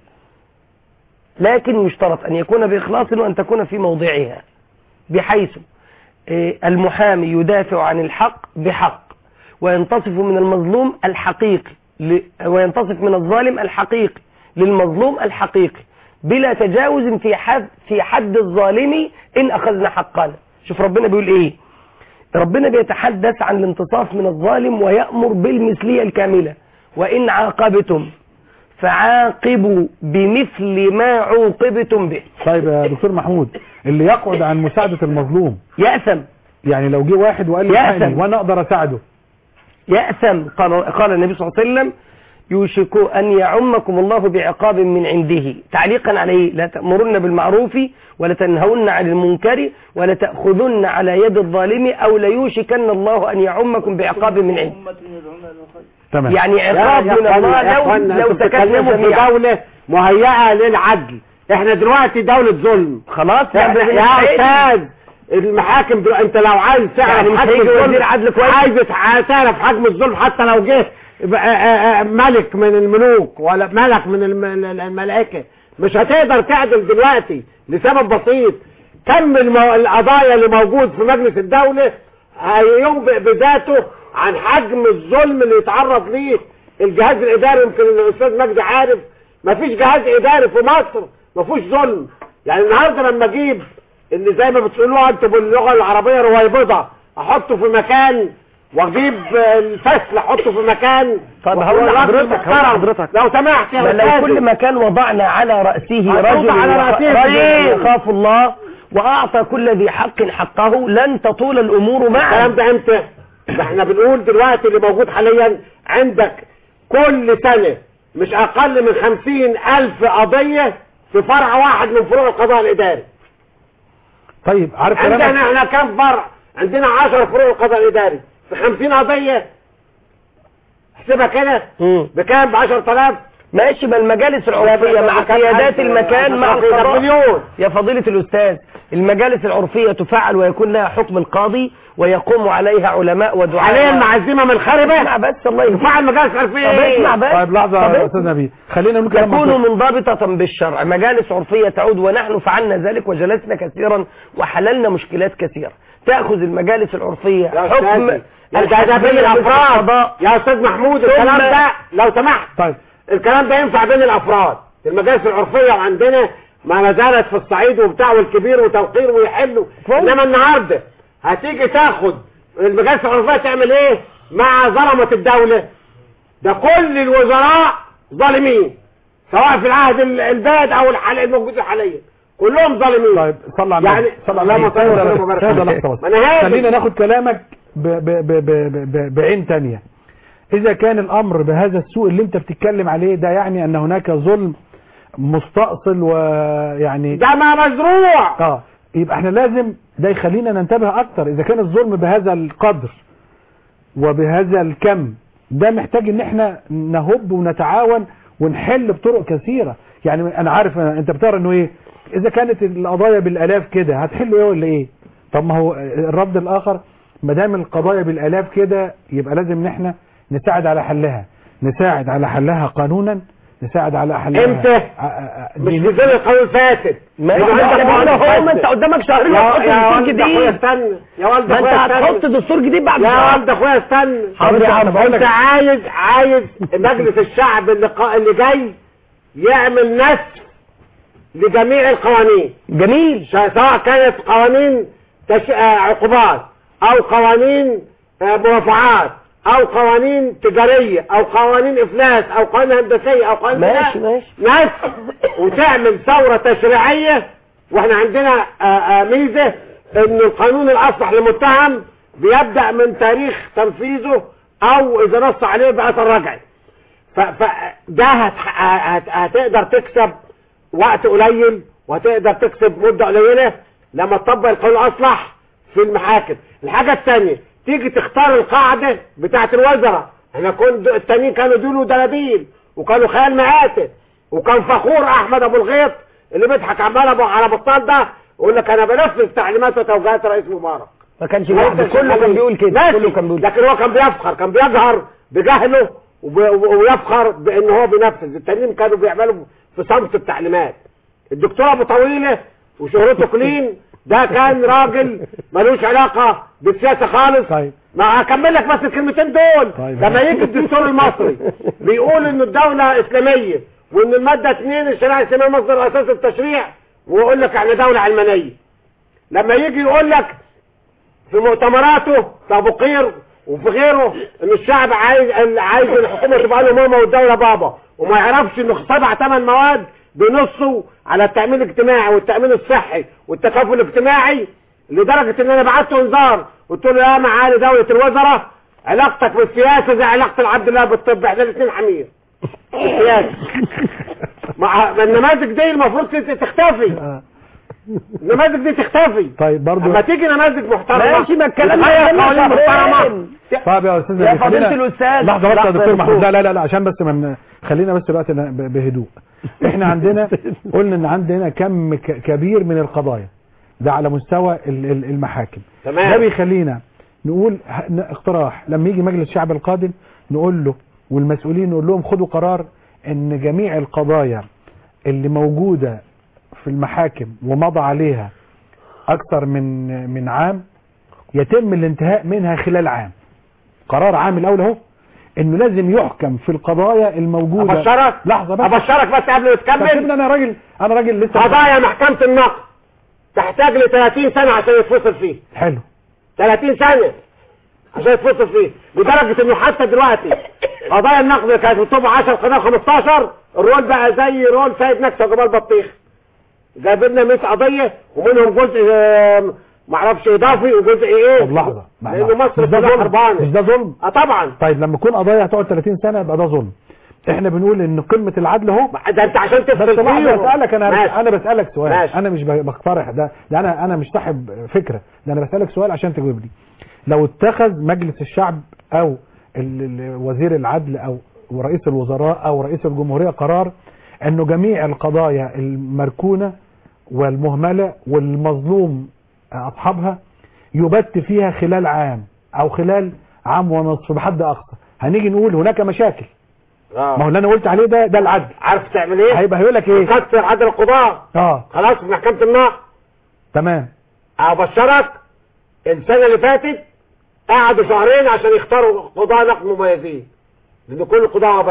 E: لكن يشترط أن يكون بإخلاص وأن تكون في موضعها بحيث إيه، المحامي يدافع عن الحق بحق وينتصف من المظلوم الحقيقي ل- وينتصف من الظالم الحقيقي للمظلوم الحقيقي بلا تجاوز في حد في حد الظالم إن أخذنا حقنا شوف ربنا بيقول إيه ربنا بيتحدث عن الانتصاف من الظالم ويأمر بالمثلية الكاملة وإن عاقبتم فعاقبوا بمثل ما عوقبتم به
B: طيب يا دكتور محمود اللي يقعد عن مساعده المظلوم
E: يأثم
B: يعني لو جه واحد وقال لي
E: يأثم.
B: الحقني وانا اقدر اساعده
E: يأثم قال, قال النبي صلى الله عليه وسلم يوشك أن يعمكم الله بعقاب من عنده تعليقا عليه لا تأمرن بالمعروف ولا تنهون عن المنكر ولا تأخذن على يد الظالم أو ليوشكن الله أن يعمكم بعقاب من عنده
B: تمام
E: يعني
C: يا
E: عقاب من
C: إخوانا-
E: الله
C: يا
E: لو,
C: إخوانا،
E: لو
C: انتوا
E: تكلموا
C: بتتكلموا في
E: جميعا
C: دولة مهيئة للعدل احنا دلوقتي دولة ظلم
E: خلاص
C: يا
E: يعني
C: يا استاذ المحاكم دلوقتي انت لو عايز تعرف
E: يعني مش
C: حجم
E: هيجي
C: الظلم
E: وزير عدل كويس؟
C: عايز تع- تعرف حجم الظلم حتى لو جه ب- آه، آه، آه، ملك من الملوك ولا ملك من الم- ال- الملائكة مش هتقدر تعدل دلوقتي لسبب بسيط كم المو... القضايا اللي موجود في مجلس الدولة هينبئ بذاته عن حجم الظلم اللي يتعرض ليه الجهاز الاداري يمكن الاستاذ مجدي عارف مفيش جهاز اداري في مصر مفيش ظلم يعني النهارده لما اجيب اللي زي ما بتقولوها انتوا باللغه العربيه رويبضه احطه في مكان واجيب الفصل احطه في مكان
E: طب هقول
C: والراجل
E: لحضرتك هقول
C: محترم.
E: لحضرتك
C: لو سمحت يا
E: ما لو
C: أستاذ.
E: كل مكان وضعنا على رأسه
C: هتحط
E: رجل
C: على
E: يخ-
C: رأسه
E: رجل
C: فين؟
E: يخاف الله وأعطى كل ذي حق حقه لن تطول الأمور معه
C: الكلام ده امتى ده احنا بنقول دلوقتي اللي موجود حاليا عندك كل سنة مش اقل من خمسين الف قضية في فرع واحد من فروع القضاء الاداري
B: طيب عارف
C: عندنا
B: كلامك
C: احنا كام فرع عندنا عشر فروع القضاء الاداري في خمسين قضية احسبها كده
E: مم.
C: بكام بعشر تلاف
E: ماشي ما المجالس العرفية مع قيادات المكان مع القضاء
C: مليون
E: يا فضيلة الأستاذ المجالس العرفية تفعل ويكون لها حكم القاضي ويقوم عليها علماء ودعاء
C: حاليا معزمة من خربة
E: اسمع بس الله يهديك
C: يفعل مجالس عرفية
E: طب
C: ايه
E: اسمع بس
B: طيب لحظه
E: طب
B: يا استاذ نبيل خلينا نقول كلام
E: تكون
B: منطقي.
E: منضبطة بالشرع مجالس عرفية تعود ونحن فعلنا ذلك وجلسنا كثيرا وحللنا مشكلات كثيرة تأخذ المجالس العرفية
C: يا
E: حكم
C: أستاذي، ده ده بين
E: الحكمية
C: الافراد
E: القضاء
C: يا استاذ محمود
E: ثم-
C: الكلام ده لو سمحت
B: طيب
C: الكلام ده ينفع بين الافراد المجالس العرفيه وعندنا ما زالت في الصعيد وبتاع والكبير وتوقير ويحلوا انما النهارده هتيجي تاخد المجالس العرفيه تعمل ايه مع ظلمه الدوله ده كل الوزراء ظالمين سواء في العهد ال- الباد او الحالي الموجود حاليا كلهم ظالمين
B: طيب صلى على
C: يعني
B: النبي صلى على
C: اللهم
B: النبي
C: صل وسلم وبارك
B: هذا
C: عليه.
B: لحظة بس.
C: ما انا هادي.
B: خلينا ناخد كلامك ب ب ب ب ب ب بعين تانية إذا كان الأمر بهذا السوء اللي أنت بتتكلم عليه ده يعني أن هناك ظلم مستأصل ويعني
C: ده ما مزروع
B: اه يبقى احنا لازم ده يخلينا ننتبه أكتر إذا كان الظلم بهذا القدر وبهذا الكم ده محتاج ان احنا نهب ونتعاون ونحل بطرق كثيرة يعني انا عارف انت بترى انه ايه اذا كانت القضايا بالالاف كده هتحلوا ايه ولا ايه طب ما هو الرد الاخر ما دام القضايا بالالاف كده يبقى لازم ان احنا نساعد على حلها نساعد على حلها قانونا نساعد على حلها
C: امتى؟ مش في ظل القانون الفاسد
E: ما
C: يبقى
E: انت
C: عندك
E: هو
C: قانون
E: ما
C: فاسد.
E: انت قدامك شهرين
C: يا-
E: وتحط
C: يا
E: دستور
C: ولد اخويا
E: جديد
C: استنى يا ولد
E: ما انت
C: اخويا استنى
E: هتحط دستور جديد بعد
C: يا
E: شهر.
C: ولد اخويا استنى
E: حاضر يا عم، بقول لك.
C: انت عايز عايز مجلس الشعب اللي, قا- اللي جاي يعمل نسف لجميع القوانين
E: جميل
C: سواء كانت قوانين تش... آه، عقوبات او قوانين آه، مرافعات او قوانين تجارية او قوانين افلاس او قوانين هندسية او قوانين
E: ماشي
C: بناء.
E: ماشي
C: ناس وتعمل ثورة تشريعية واحنا عندنا آه، آه، ميزة ان القانون الاصلح للمتهم بيبدأ من تاريخ تنفيذه او اذا نص عليه باثر رجعي فده هت... هت... هتقدر تكسب وقت قليل وهتقدر تكسب مدة قليلة لما تطبق القانون الاصلح في المحاكم الحاجة الثانية تيجي تختار القاعدة بتاعت الوزراء احنا كنت التانيين كانوا دول دلاديل وكانوا خيال مآتة وكان فخور احمد ابو الغيط اللي بيضحك عمال ابو على بطال ده يقول لك انا بنفذ تعليمات وتوجيهات رئيس مبارك
E: ما كانش لوحده كله كان بيقول كده
C: ماشي.
E: كله كان بيقول
C: لكن هو كان بيفخر كان بيجهر بجهله وب- ويفخر بان هو بينفذ التانيين كانوا بيعملوا في صمت التعليمات الدكتور ابو طويله وشهرته كلين ده كان راجل ملوش علاقه بالسياسه خالص
B: طيب
C: ما هكمل لك بس الكلمتين دول
B: طيب.
C: لما يجي الدستور المصري بيقول ان الدوله اسلاميه وان الماده 2 الشريعه الاسلاميه مصدر اساس التشريع ويقول لك احنا دوله علمانيه لما يجي يقول لك في مؤتمراته في ابو قير وفي غيره ان الشعب عايز عايز الحكومه تبقى له ماما والدوله بابا وما يعرفش انه سبع ثمان مواد بينصوا على التامين الاجتماعي والتامين الصحي والتكافل الاجتماعي لدرجه ان انا بعت انذار قلت له يا معالي دوله الوزراء علاقتك بالسياسه زي علاقه العبد الله بالطب احنا الاثنين حمير السياسه مع ما النماذج دي المفروض تت- تختفي النماذج دي تختفي
B: طيب برضو
C: لما تيجي نماذج محترمه
E: ماشي ما الكلام ده
C: تتغير
E: يا
C: قوانين
E: فندم.
C: محترمه
B: طيب يا استاذ
E: يا
B: نبيل،
E: فضيلة
B: خلينا-
E: الأستاذ.
B: لحظه بس يا
E: لحظة
B: دكتور
E: يا
B: محمود
E: دكتور.
B: لا لا لا عشان بس من خلينا بس دلوقتي ب- بهدوء احنا عندنا قلنا ان عندنا كم ك- كبير من القضايا ده على مستوى ال- ال- المحاكم
C: تمام.
B: ده بيخلينا نقول ه- ن- اقتراح لما يجي مجلس الشعب القادم نقول له والمسؤولين نقول لهم خدوا قرار ان جميع القضايا اللي موجودة في المحاكم ومضى عليها اكثر من من عام يتم الانتهاء منها خلال عام قرار عام الاول اهو انه لازم يحكم في القضايا الموجودة
C: ابشرك
B: لحظة بس
C: ابشرك بس قبل ما
B: طب
C: تكمل
B: سيبني انا راجل انا راجل لسه
C: قضايا محكمة النقد تحتاج ل 30 سنة عشان يتفصل فيه
B: حلو
C: 30 سنة عشان يتفصل فيه لدرجة انه حتى دلوقتي قضايا النقد اللي كانت بتطبع 10 قضايا 15 الرول بقى زي رول سيد نكسة وجمال بطيخ جايب لنا 100 قضية ومنهم جزء آه، معرفش اضافي وجزء ايه
B: طب لحظة
C: لانه مصر
B: مش ده
C: كلها
B: ظلم مش
C: خربانة
B: ده ظلم
C: اه طبعا
B: طيب لما تكون قضايا هتقعد 30 سنة يبقى ده ظلم احنا بنقول ان قمة العدل اهو
C: ده انت عشان
B: بس
C: تفصل
B: لحظة
C: فيه
B: بسألك انا
C: ماشي.
B: انا بسألك سؤال
C: ماشي.
B: انا مش ب- بقترح ده ده انا انا مش صاحب فكرة ده انا بسألك سؤال عشان تجاوبني لو اتخذ مجلس الشعب او ال- ال- وزير العدل او ورئيس الوزراء او رئيس الجمهورية قرار انه جميع القضايا المركونة والمهملة والمظلوم اصحابها يبت فيها خلال عام او خلال عام ونصف بحد اقصى هنيجي نقول هناك مشاكل
C: آه.
B: ما هو اللي انا قلت عليه ده ده العدل
C: عارف تعمل ايه
B: هيبقى هيقول لك ايه
C: كسر عدد القضاء
B: اه
C: خلاص في محكمة النقد
B: تمام
C: ابشرك السنة اللي فاتت قعدوا شهرين عشان يختاروا قضاء نقد مميزين لان كل القضاء وباء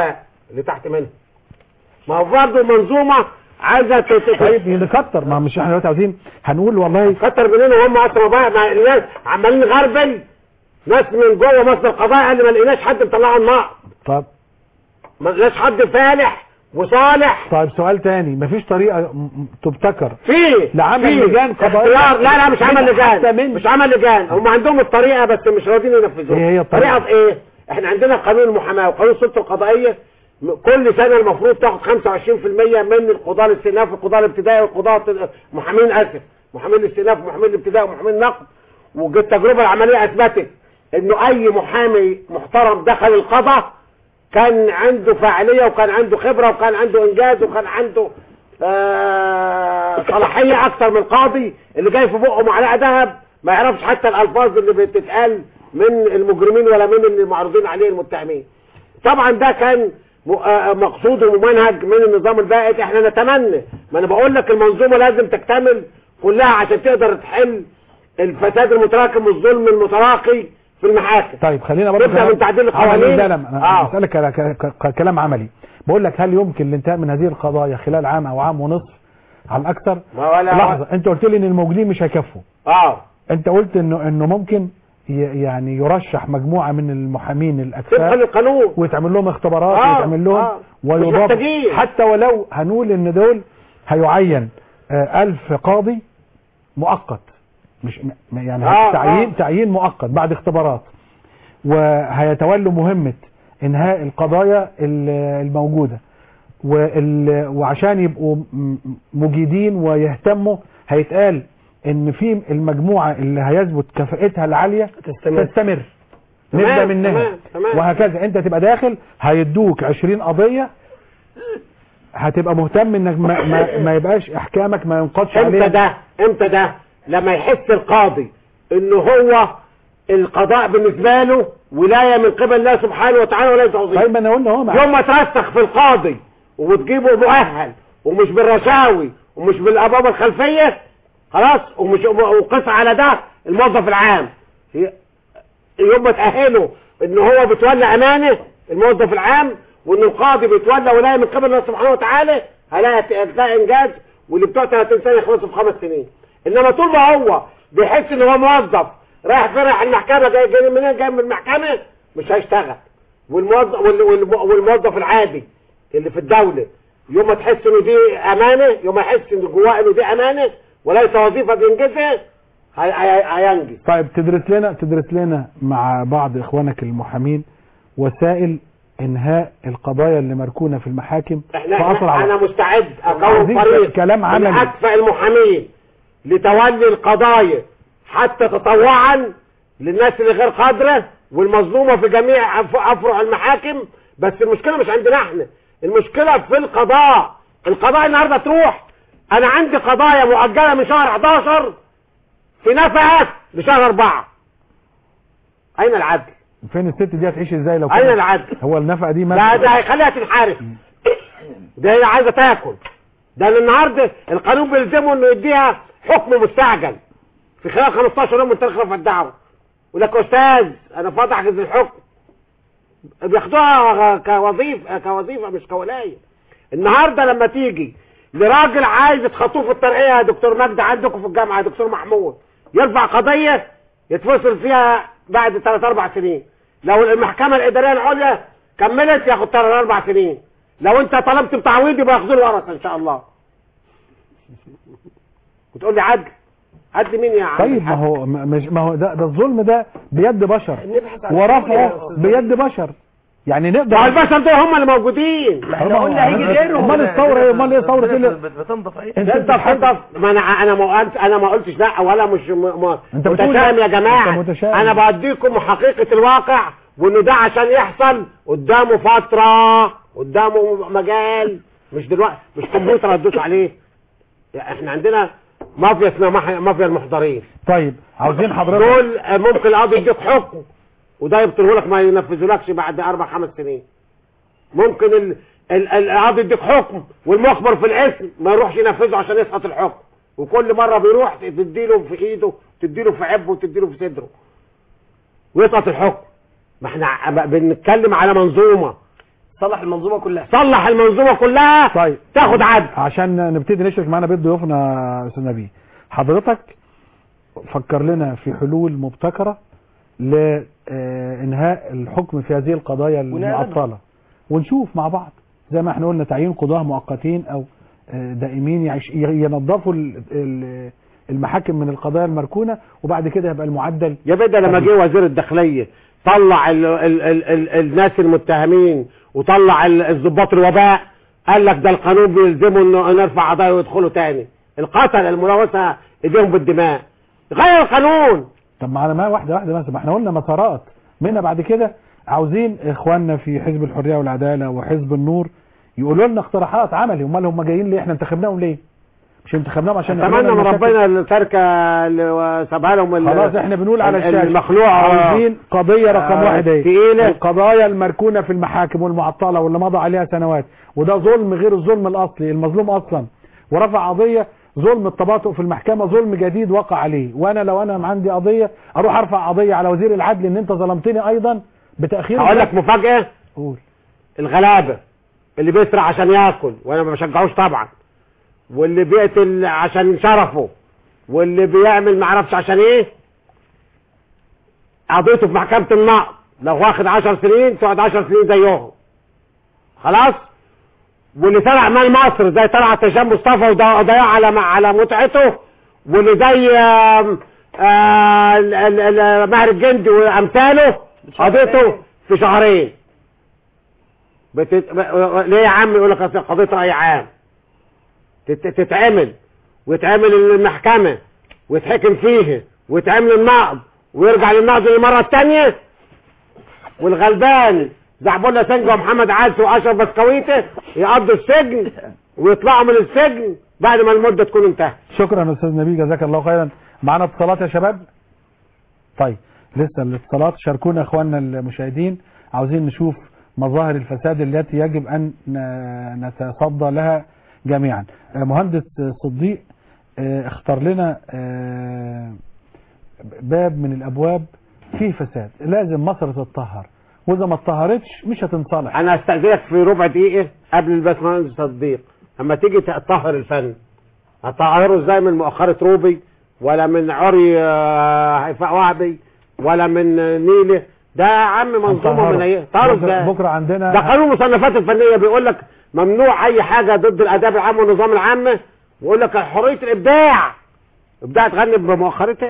C: اللي تحت منها ما هو برضه منظومه عايزه تت-
B: طيب نكتر ما مش احنا دلوقتي عاوزين هنقول والله
C: كتر مننا وهم اصلا بقى ما الناس عمالين نغربل ناس من جوه مصر القضاء قال ما لقيناش حد مطلعه النار
B: طب
C: ما لقيناش حد فالح وصالح
B: طيب سؤال تاني مفيش طريقه م- م- تبتكر
C: في
B: لعمل
C: في
B: لجان قضائية
C: اختيار لا لا مش عمل
B: من- حتى
C: لجان
B: من-
C: مش عمل لجان هم عندهم الطريقه بس مش راضيين ينفذوها
B: ايه هي الطريقة؟
C: في ايه احنا عندنا قانون المحاماه وقانون السلطه القضائيه م- كل سنه المفروض تاخد 25% من القضاه الاستئناف والقضاه الابتدائي والقضاه الت- محامين اسف محامين الاستئناف ومحامين الابتدائي ومحامين النقد والتجربه العمليه اثبتت انه اي محامي محترم دخل القضاء كان عنده فاعليه وكان عنده خبره وكان عنده انجاز وكان عنده آه صلاحيه اكتر من القاضي اللي جاي في بقه معلقه ذهب ما يعرفش حتى الالفاظ اللي بتتقال من المجرمين ولا من اللي معروضين عليه المتهمين طبعا ده كان م- آه مقصود وممنهج من النظام البائد احنا نتمنى ما انا بقول لك المنظومه لازم تكتمل كلها عشان تقدر تحل الفساد المتراكم والظلم المتراقي في المحاكم
B: طيب خلينا برضه
C: نبدأ من تعديل القوانين.
B: عملي ده لما انا
C: آه.
B: بسالك على ك- ك- ك- كلام عملي بقول لك هل يمكن الانتهاء من هذه القضايا خلال عام او عام ونصف على الاكثر
C: ما ولا
B: لحظه انت قلت لي ان الموجودين مش هيكفوا
C: اه
B: انت قلت انه انه ممكن ي- يعني يرشح مجموعه من المحامين
C: طبقا
B: الاكفاء
C: للقانون
B: ويتعمل لهم اختبارات
C: آه،
B: ويتعمل لهم
C: آه. مش
B: ويضاف
C: محتاجين.
B: حتى ولو هنقول ان دول هيعين آه، ألف قاضي مؤقت مش م- م- يعني
C: آه،
B: تعيين
C: آه.
B: تعيين مؤقت بعد اختبارات وهيتولوا مهمة انهاء القضايا ال- الموجودة وال- وعشان يبقوا م- مجيدين ويهتموا هيتقال ان في المجموعة اللي هيثبت كفاءتها العالية
E: تستمر.
B: تستمر
C: تمام،
B: نبدأ منها
C: تمام، تمام.
B: وهكذا انت تبقى داخل هيدوك 20 قضية هتبقى مهتم انك ما, ما, ما يبقاش احكامك ما ينقضش
C: امتى
B: عليها
C: ده امتى ده لما يحس القاضي ان هو القضاء بالنسبه له ولايه من قبل الله سبحانه وتعالى وليس وظيفه
B: طيب ما انا قلنا اهو
C: يوم ما ترسخ في القاضي وتجيبه مؤهل ومش بالرشاوي ومش بالابواب الخلفيه خلاص ومش وقص على ده الموظف العام ي- يوم ما تاهله ان هو بيتولى امانه الموظف العام وان القاضي بيتولى ولايه من قبل الله سبحانه وتعالى هلاقي هتلاقي انجاز واللي بتوع 30 سنه يخلصوا في خمس سنين انما طول ما هو بيحس ان هو موظف رايح فرح المحكمه جاي جاي منين جاي من المحكمه مش هيشتغل والموظف وال- وال- والموظف العادي اللي في الدوله يوم ما تحس انه دي امانه يوم ما يحس ان جواه انه دي امانه وليس وظيفه بينجزها هي- هي- هينجز
B: طيب تدرس لنا تدرس لنا مع بعض اخوانك المحامين وسائل انهاء القضايا اللي مركونه في المحاكم
C: احنا,
B: في اسرع
C: احنا انا
B: وقت.
C: مستعد اكون
B: عايزين
C: فريق
B: كلام
C: من
B: عملي.
C: اكفأ المحامين لتولي القضايا حتى تطوعا للناس اللي غير قادرة والمظلومة في جميع أف- افرع المحاكم بس المشكلة مش عندنا احنا المشكلة في القضاء القضاء النهاردة تروح انا عندي قضايا مؤجلة من شهر 11 في نفقة لشهر 4 اين العدل
B: فين الست دي هتعيش ازاي لو
C: اين
B: كانت-
C: العدل
B: هو النفقه دي
C: لا
B: مثلا
C: ده هيخليها تنحرف ده هي عايزه تاكل ده أنا النهارده القانون بيلزمه انه يديها حكم مستعجل في خلال 15 يوم من تاريخ رفع الدعوه يقول لك يا استاذ انا فاضي احجز الحكم بياخدوها كوظيفه كوظيفه مش كولايه النهارده لما تيجي لراجل عايز يتخطوه في الترقيه يا دكتور مجدي عندكم في الجامعه يا دكتور محمود يرفع قضيه يتفصل فيها بعد 3 4 سنين لو المحكمه الاداريه العليا كملت ياخد 3 4 سنين لو انت طلبت بتعويض يبقى ياخدوا له ورثه ان شاء الله وتقول لي عدل عدل مين يا عم
B: طيب ما
C: الحاج؟
B: هو ما مش ما هو ده, ده الظلم ده بيد بشر
E: نبحث عن
B: ورفعه بيد بشر يعني نقدر
C: ما هو البشر دول هم اللي موجودين
F: احنا قلنا هيجي غيرهم
B: امال الثوره ايه امال ايه ثوره ايه اللي-
F: بتنضف ايه
B: انت
C: انت بتنضف ما انا انا ما قلت انا ما قلتش لا ولا مش م... م...
B: انت بتقول
C: متشائم
B: لا.
C: يا جماعه
B: انت متشائم.
C: انا بديكم حقيقه الواقع وانه ده عشان يحصل قدامه فتره قدامه مجال مش دلوقتي مش كمبيوتر هتدوس عليه يعني احنا عندنا مافيا اسمها مح- مافيا المحضرين
B: طيب عاوزين حضرتك
C: دول ممكن القاضي يديك حكم وده يبطله لك ما ينفذولكش بعد اربع خمس سنين ممكن ال- ال- القاضي يديك حكم والمخبر في الاسم ما يروحش ينفذه عشان يسقط الحكم وكل مره بيروح تديله في ايده تديله في عبه وتديله في صدره ويسقط الحكم ما احنا ع- بنتكلم على منظومه
E: صلح المنظومه كلها
C: صلح المنظومه كلها
B: طيب
C: تاخد عدل
B: عشان نبتدي نشرك معانا بيت ضيوفنا يا استاذ نبيل حضرتك فكر لنا في حلول مبتكره لانهاء الحكم في هذه القضايا المعطله ونشوف مع بعض زي ما احنا قلنا تعيين قضاه مؤقتين او آه، دائمين يعيش ينظفوا ال- ال- المحاكم من القضايا المركونه وبعد كده يبقى المعدل
C: يا بدا لما جه وزير الداخليه طلع ال ال ال ال الناس المتهمين وطلع ال- الضباط الوباء قال لك ده القانون بيلزمه انه نرفع قضايا ويدخلوا تاني القتل الملوثه ايديهم بالدماء غير القانون
B: طب معنا ما واحده واحده بس ما احنا قلنا مسارات منها بعد كده عاوزين اخواننا في حزب الحريه والعداله وحزب النور يقولوا لنا اقتراحات عملي امال هم جايين ليه احنا انتخبناهم ليه مش انتخبناهم عشان يعملوا
C: اتمنى
B: لنا
C: من
B: مشاكل.
C: ربنا التركه اللي سابها لهم ال-
B: خلاص احنا بنقول على
C: ال-
B: الشاشه
C: المخلوع
B: عاوزين قضيه رقم
C: آه،
B: واحد ايه
C: تقيلة.
B: القضايا المركونه في المحاكم والمعطله واللي مضى عليها سنوات وده ظلم غير الظلم الاصلي المظلوم اصلا ورفع قضيه ظلم التباطؤ في المحكمه ظلم جديد وقع عليه وانا لو انا عندي قضيه اروح ارفع قضيه على وزير العدل ان انت ظلمتني ايضا بتاخير
C: هقول لك مفاجاه
B: قول
C: الغلابه اللي بيسرق عشان ياكل وانا ما بشجعوش طبعا واللي بيقتل عشان شرفه واللي بيعمل معرفش عشان ايه قضيته في محكمة النقض لو واخد عشر سنين تقعد عشر سنين زيهم خلاص واللي سرق مال مصر زي طلعت هشام مصطفى وضيع وضيع على على متعته واللي زي آم، آه، ال- ال- ال- ماهر الجندي وامثاله قضيته في شهرين بتت... ب- ليه يا عم يقول لك أصل قضيه راي عام تت... تتعمل ويتعمل المحكمه ويتحكم فيه ويتعمل النقض ويرجع للنقض للمره الثانيه والغلبان زعبولة سنجة ومحمد عادس واشرف بسكويته يقضوا السجن ويطلعوا من السجن بعد ما المده تكون انتهت
B: شكرا استاذ نبيل جزاك الله خيرا معانا اتصالات يا شباب طيب لسه الاتصالات شاركونا اخواننا المشاهدين عاوزين نشوف مظاهر الفساد التي يجب ان ن- نتصدى لها جميعا آه، مهندس صديق آه، اختار لنا آه، باب من الابواب فيه فساد لازم مصر تتطهر واذا ما اتطهرتش مش هتنصلح
C: انا استاذنك في ربع دقيقه قبل الباشمهندس صديق اما تيجي تطهر الفن هتطهره ازاي من مؤخره روبي ولا من عري آه، هيفاء وهبي ولا من آه، نيله ده يا عم منظومه من ايه طهره
B: بكره,
C: ازاي
B: بكرة عندنا
C: ده قانون المصنفات الفنيه بيقول لك ممنوع اي حاجه ضد الاداب العام والنظام العام ويقول لك حريه الابداع ابداع تغني بمؤخرتها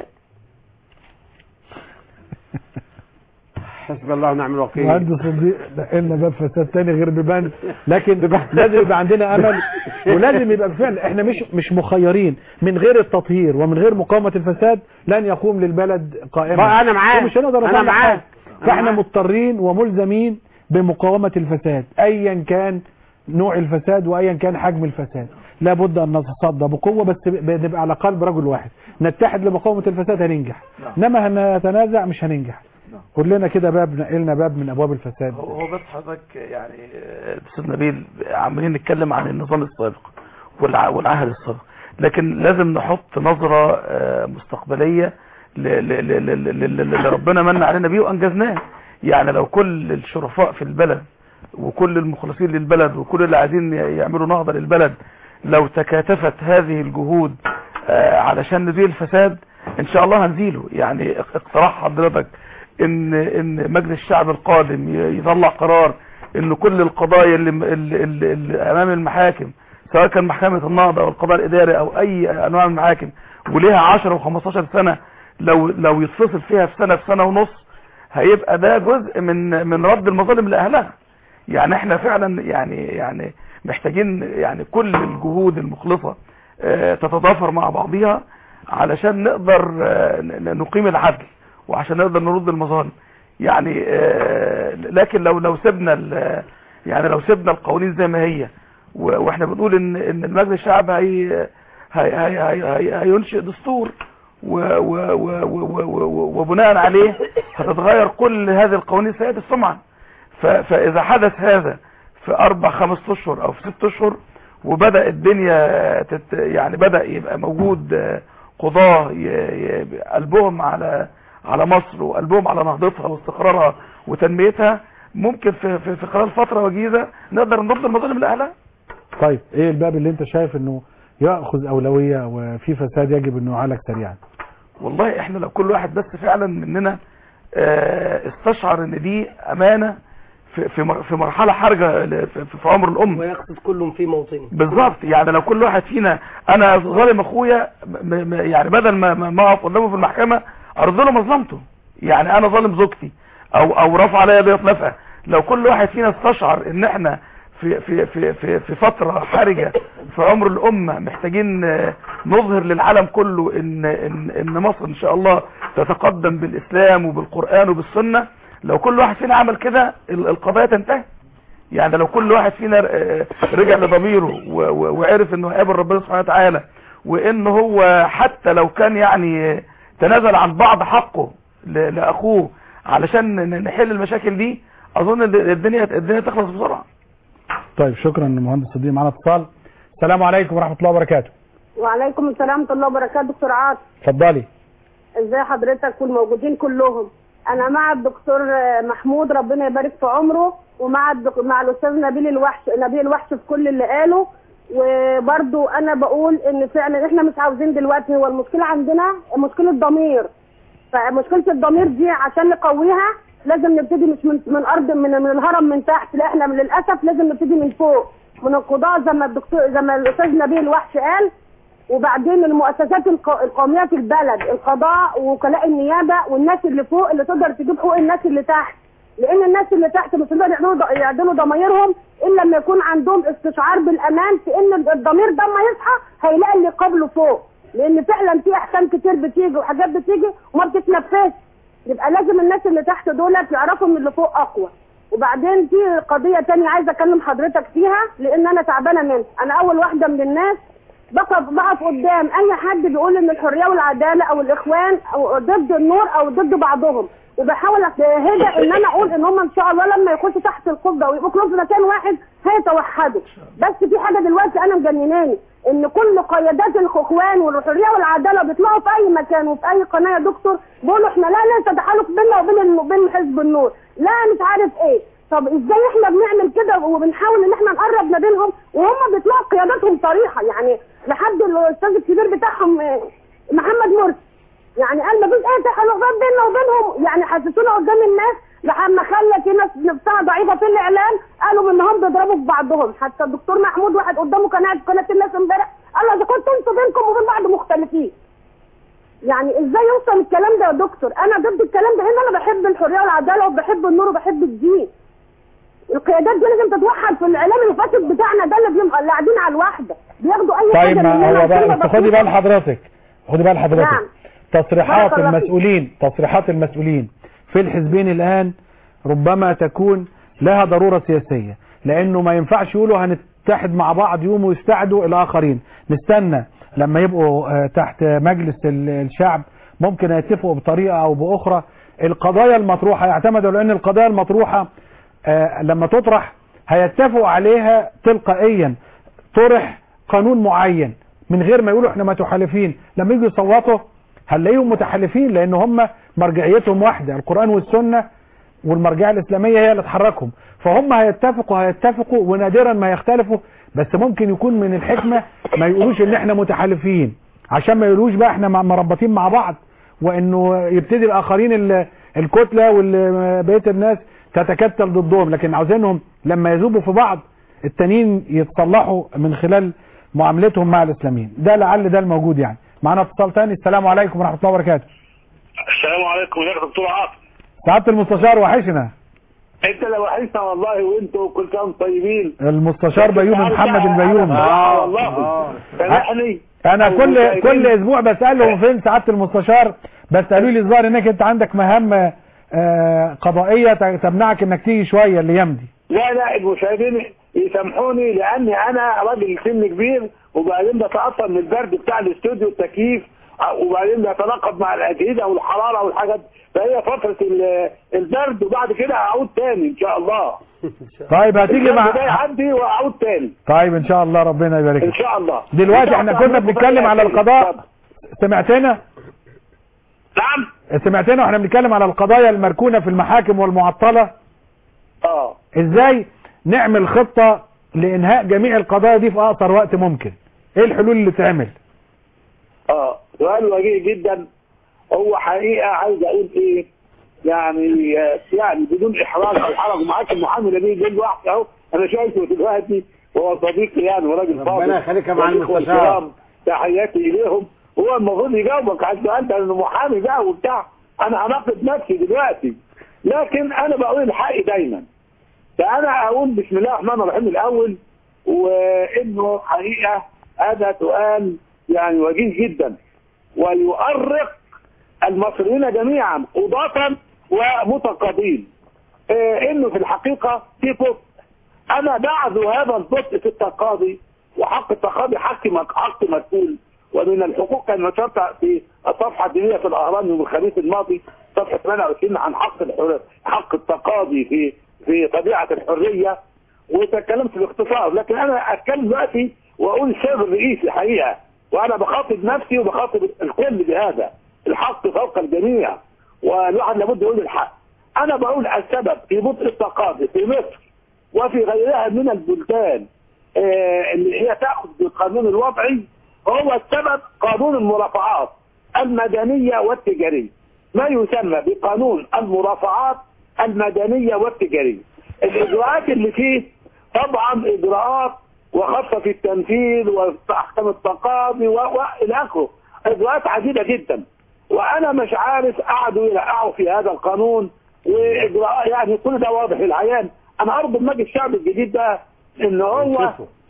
C: حسبي الله ونعم الوكيل
B: مهندس صديق نقلنا باب فساد تاني غير بيبان لكن لازم يبقى عندنا امل ولازم يبقى بالفعل احنا مش مش مخيرين من غير التطهير ومن غير مقاومه الفساد لن يقوم للبلد قائما
C: بقى أنا معاك.
B: ومش هنقدر
C: أنا
B: نصلح
C: معاك.
B: حاجة.
C: أنا
B: فاحنا
C: معاك.
B: مضطرين وملزمين بمقاومه الفساد ايا كان نوع الفساد وايا كان حجم الفساد لابد ان نتصدى بقوه بس ب- نبقى على قلب رجل واحد نتحد لمقاومه الفساد هننجح انما هنتنازع مش هننجح قول لنا كده باب نقلنا باب من ابواب الفساد
F: هو هو بس حضرتك يعني آه، الاستاذ نبيل عمالين نتكلم عن النظام السابق والع- والعهد السابق لكن لازم نحط نظرة آه، مستقبلية ل- ل- ل- ل- ل- ل- اللي ربنا من علينا بيه وانجزناه يعني لو كل الشرفاء في البلد وكل المخلصين للبلد وكل اللي عايزين يعملوا نهضة للبلد لو تكاتفت هذه الجهود آه، علشان نزيل الفساد ان شاء الله هنزيله يعني اقتراح حضرتك ان ان مجلس الشعب القادم ي- يطلع قرار ان كل القضايا اللي, اللي, اللي, اللي امام المحاكم سواء كان محكمة النهضة او القضاء الاداري او اي انواع من المحاكم وليها 10 و15 سنة لو لو يتفصل فيها في سنة في سنة ونص هيبقى ده جزء من من رد المظالم لاهلها يعني احنا فعلا يعني يعني محتاجين يعني كل الجهود المخلصة آه، تتضافر مع بعضها علشان نقدر آه، ن- نقيم العدل وعشان نقدر نرد المظالم يعني آه، لكن لو لو سيبنا ال- يعني لو سيبنا القوانين زي ما هي و- واحنا بنقول ان ان المجلس الشعب هي هي هي هي هي هينشئ دستور و و و و و و وبناء عليه هتتغير كل هذه القوانين سيئة السمعة ف- فاذا حدث هذا في اربع خمس اشهر او في ست اشهر وبدأ الدنيا تت يعني بدأ يبقى موجود آه، قضاة ي- ي- قلبهم على على مصر وقلبهم على نهضتها واستقرارها وتنميتها ممكن في في, في خلال فتره وجيزه نقدر نرد المظالم لاهلها
B: طيب ايه الباب اللي انت شايف انه ياخذ اولويه وفي فساد يجب انه يعالج سريعا
F: والله احنا لو كل واحد بس فعلا مننا آه، استشعر ان دي امانه في في مر- في مرحله حرجه ل- في في عمر الام
E: ويقصد كل في موطنه
F: بالظبط يعني لو كل واحد فينا انا ظالم اخويا م- م- يعني بدل ما ما ما اقف قدامه في المحكمه ارد له مظلمته يعني انا ظالم زوجتي او او رفع عليا قضيه نفقه لو كل واحد فينا استشعر ان احنا في في في في, في فتره حرجه في عمر الامه محتاجين آه، نظهر للعالم كله ان ان ان مصر ان شاء الله تتقدم بالاسلام وبالقران وبالسنه لو كل واحد فينا عمل كده ال- القضايا تنتهي يعني لو كل واحد فينا آه، رجع لضميره و- و- وعرف انه هيقابل ربنا سبحانه وتعالى وان هو حتى لو كان يعني آه، تنازل عن بعض حقه ل- لاخوه علشان ن- نحل المشاكل دي اظن إن الدنيا الدنيا تخلص بسرعه
B: طيب شكرا مهندس صديق معانا اتصال السلام عليكم ورحمه الله وبركاته
M: وعليكم السلام ورحمة الله وبركاته دكتور عاطف
B: اتفضلي
M: ازي حضرتك والموجودين كلهم انا مع الدكتور آه، محمود ربنا يبارك في عمره ومع الدك... مع الاستاذ نبيل الوحش نبيل الوحش في كل اللي قاله وبرضو انا بقول ان فعلا احنا مش عاوزين دلوقتي هو المشكله عندنا مشكله ضمير فمشكله الضمير دي عشان نقويها لازم نبتدي مش من من ارض من من الهرم من تحت لا احنا للاسف لازم نبتدي من فوق من القضاء زي ما الدكتور زي ما الاستاذ نبيل الوحش قال وبعدين المؤسسات الق- القوميه في البلد القضاء ووكلاء النيابه والناس اللي فوق اللي تقدر تجيب حقوق الناس اللي تحت لان الناس اللي تحت مش هيقدروا يعدلوا ض- يعدلوا ضمايرهم الا لما يكون عندهم استشعار بالامان في ان الضمير ده ما يصحى هيلاقي اللي قبله فوق لان فعلا في احكام كتير بتيجي وحاجات بتيجي وما بتتنفذش يبقى لازم الناس اللي تحت دولت يعرفوا ان اللي فوق اقوى وبعدين في قضيه تانية عايزه اكلم حضرتك فيها لان انا تعبانه منها انا اول واحده من الناس بقف بقف قدام اي حد بيقول ان الحريه والعداله او الاخوان او ضد النور او ضد بعضهم وبحاول اجاهدها ان انا اقول ان هم ان شاء الله لما يخشوا تحت القبه ويبقوا كلهم في مكان واحد هيتوحدوا بس في حاجه دلوقتي انا مجنناني ان كل قيادات الاخوان والحريه والعداله بيطلعوا في اي مكان وفي اي قناه يا دكتور بيقولوا احنا لا لسه تحالف بيننا وبين الم- وبين حزب النور لا مش عارف ايه طب ازاي احنا بنعمل كده وبنحاول ان احنا نقرب ما بينهم وهم بيطلعوا قياداتهم صريحه يعني لحد الاستاذ الكبير بتاعهم آه، محمد مرسي يعني قال ما فيش اي تحالفات بيننا وبينهم يعني حسسونا قدام الناس لما خلى في ناس نفسها ضعيفه في الاعلام قالوا انهم بيضربوا في بعضهم حتى الدكتور محمود واحد قدامه كان قاعد في قناه الناس امبارح قال له اذا كنتوا انتوا بينكم وبين بعض مختلفين يعني ازاي يوصل الكلام ده يا دكتور انا ضد الكلام ده لان انا بحب الحريه والعداله وبحب النور وبحب الدين القيادات دي لازم تتوحد في الاعلام الفاسد بتاعنا ده اللي بيبقى اللي قاعدين على الواحده بياخدوا اي
B: طيب
M: حاجه
B: ما
M: مننا
B: هو بقى
M: كلمة
B: بس خدي
M: بسيطة.
B: بال حضرتك خدي بال حضرتك
M: نعم.
B: تصريحات
M: بارك الله فيك.
B: المسؤولين تصريحات المسؤولين في الحزبين الآن ربما تكون لها ضرورة سياسية لأنه ما ينفعش يقولوا هنتحد مع بعض يوم ويستعدوا الآخرين نستنى لما يبقوا آه، تحت مجلس ال- الشعب ممكن يتفقوا بطريقة أو بأخرى القضايا المطروحة يعتمدوا لأن القضايا المطروحة آه، لما تطرح هيتفقوا عليها تلقائيا طرح قانون معين من غير ما يقولوا احنا متحالفين لما يجوا يصوتوا هنلاقيهم متحالفين لان هم مرجعيتهم واحده القران والسنه والمرجعيه الاسلاميه هي اللي تحركهم فهم هيتفقوا هيتفقوا ونادرا ما يختلفوا بس ممكن يكون من الحكمه ما يقولوش ان احنا متحالفين عشان ما يقولوش بقى احنا مع- مربطين مع بعض وانه يبتدي الاخرين ال- الكتله وبقيه الناس تتكتل ضدهم لكن عاوزينهم لما يذوبوا في بعض التانيين يتصلحوا من خلال معاملتهم مع الاسلاميين ده لعل ده الموجود يعني معانا اتصال تاني السلام عليكم ورحمه الله وبركاته
N: السلام عليكم يا دكتور عاطف
B: سعاده المستشار وحشنا
N: انت اللي وحشنا والله وانتوا كل سنه وانتم طيبين
B: المستشار بيومي محمد البيومي
N: اه والله سامحني
B: انا كل كل اسبوع بسالهم فين سعاده المستشار بس قالوا لي الظاهر انك انت عندك مهام آه، قضائيه تمنعك انك تيجي شويه الايام دي
N: لا لا المشاهدين يسامحوني لاني انا راجل سن كبير وبعدين بتاثر من البرد بتاع الاستوديو التكييف وبعدين بتناقض مع الاجهزه والحراره والحاجات فهي فتره ال- البرد وبعد كده هعود تاني ان شاء الله
B: طيب هتيجي
N: البرد ده
B: مع
N: يعدي واعود تاني
B: طيب ان شاء الله ربنا يبارك
N: ان
B: لك.
N: شاء الله
B: دلوقتي احنا كنا بنتكلم على القضاء سمعتنا
N: نعم
B: سمعتنا واحنا بنتكلم على القضايا المركونه في المحاكم والمعطله
N: اه
B: ازاي نعمل خطة لانهاء جميع القضايا دي في اقصر وقت ممكن ايه الحلول اللي تعمل
N: اه سؤال وجيه جدا هو حقيقة عايز اقول ايه يعني يعني بدون احراج او حرج معاك المحامي نبيل جلد واحد اهو انا شايفه دلوقتي وهو صديقي يعني وراجل فاضل
C: ربنا يخليك يا معلم
N: والإخوة
C: مستشار.
N: الكرام، تحياتي اليهم هو المفروض يجاوبك على السؤال ده لانه محامي بقى وبتاع انا هناقض نفسي دلوقتي لكن انا بقول الحق دايما فانا اقول بسم الله الرحمن الرحيم الاول وانه حقيقه هذا سؤال يعني وجيه جدا ويؤرق المصريين جميعا قضاة ومتقاضين آه، انه في الحقيقة في بطء انا بعد هذا البطء في التقاضي وحق التقاضي حق مك- حق مسؤول ومن الحقوق كان نشرت في الصفحة الدينية في الاهرام يوم الخميس الماضي صفحة 28 عن حق الحر... حق التقاضي في في طبيعة الحرية وتكلمت باختصار لكن انا اتكلم دلوقتي واقول السبب الرئيسي حقيقة وانا بخاطب نفسي وبخاطب الكل بهذا الحق فوق الجميع والواحد لابد يقول الحق انا بقول السبب في بطء التقاضي في مصر وفي غيرها من البلدان آه، اللي هي تاخذ بالقانون الوضعي هو السبب قانون المرافعات المدنيه والتجاريه ما يسمى بقانون المرافعات المدنيه والتجاريه الاجراءات اللي فيه طبعا اجراءات وخاصه في التنفيذ واحكام التقاضي و- والى اخره اجراءات عديده جدا وانا مش عارف قعدوا يرقعوا في هذا القانون واجراء يعني كل ده واضح للعيان انا ارجو المجلس الشعبي الجديد ده ان هو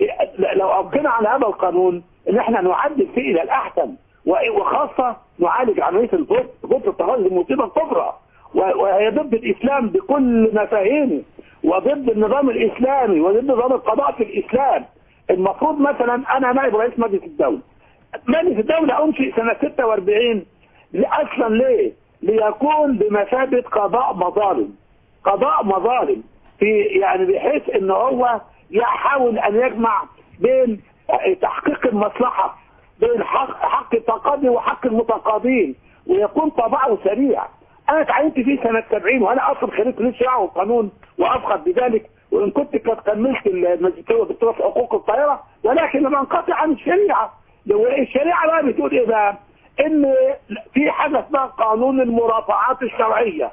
N: لو ابقينا على هذا القانون ان احنا نعدل فيه الى الاحسن و- وخاصه نعالج عمليه البطء بطء التخلص المصيبه الكبرى و- وهي ضد الاسلام بكل مفاهيمه وضد النظام الاسلامي وضد نظام القضاء في الاسلام المفروض مثلا انا نائب رئيس مجلس الدوله مجلس الدولة أنشئ سنة 46 أصلا ليه؟ ليكون بمثابة قضاء مظالم قضاء مظالم في يعني بحيث ان هو يحاول ان يجمع بين تحقيق المصلحة بين حق, حق التقاضي وحق المتقاضين ويكون طبعه سريع انا تعينت فيه سنة 70 وانا اصلا خريج كلية شرع والقانون وافخر بذلك وان كنت قد كملت الماجستير والدكتوراه في حقوق الطائرة ولكن لما انقطع عن الشريعة الشريعة بقى بتقول ايه بقى ان في حاجة اسمها قانون المرافعات الشرعية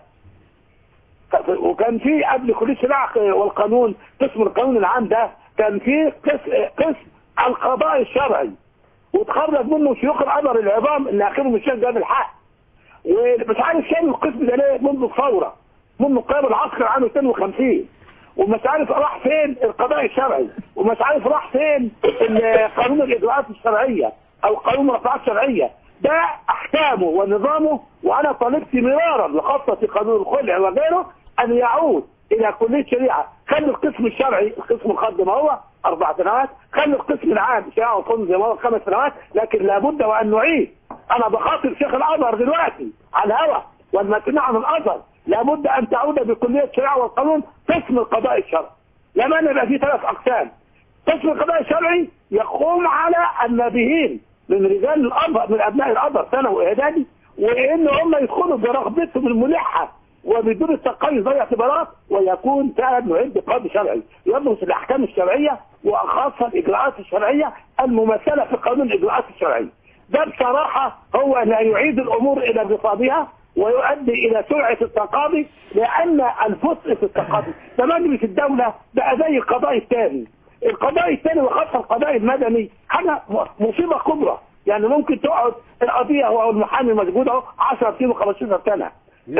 N: وكان في قبل كلية الشريعة والقانون قسم القانون العام ده كان في قسم, قسم القضاء الشرعي وتخرج منه شيوخ الازهر العظام اللي اخرهم الشيخ جاب الحق ومش عارف شال القسم ده ليه منذ الثوره منذ قيام العسكر عام 52 ومش عارف راح فين القضاء الشرعي ومش عارف راح فين قانون الاجراءات الشرعيه او قانون الرفعات الشرعيه ده احكامه ونظامه وانا طالبت مرارا وخاصه في قانون الخلع وغيره ان يعود الى كليه شريعه خلي القسم الشرعي القسم الخاص ما هو اربع سنوات خلي القسم العام شريعه وقانون زي ما هو خمس سنوات لكن لابد وان نعيد انا بخاطب شيخ الازهر دلوقتي على الهوى والمسؤولين عن الازهر لابد ان تعود بكليه الشريعه والقانون قسم القضاء الشرعي لما يبقى فيه ثلاث اقسام قسم القضاء الشرعي يقوم على النابهين من رجال الازهر من ابناء الازهر ثانوي واعدادي وان هم يدخلوا برغبتهم الملحه وبدون التقيد زي اعتبارات ويكون فعلا معد قاضي شرعي يدرس الاحكام الشرعيه وخاصه الاجراءات الشرعيه الممثله في قانون الاجراءات الشرعيه ده بصراحه هو لا يعيد الامور الى انتصابها ويؤدي الى سرعه التقاضي لان البطء في التقاضي ده مجلس الدوله بقى زي القضاء الثاني القضاء الثاني وخاصه القضاء المدني حاجه مصيبه كبرى يعني ممكن تقعد القضيه هو المحامي موجود اهو 10 سنين و15 سنه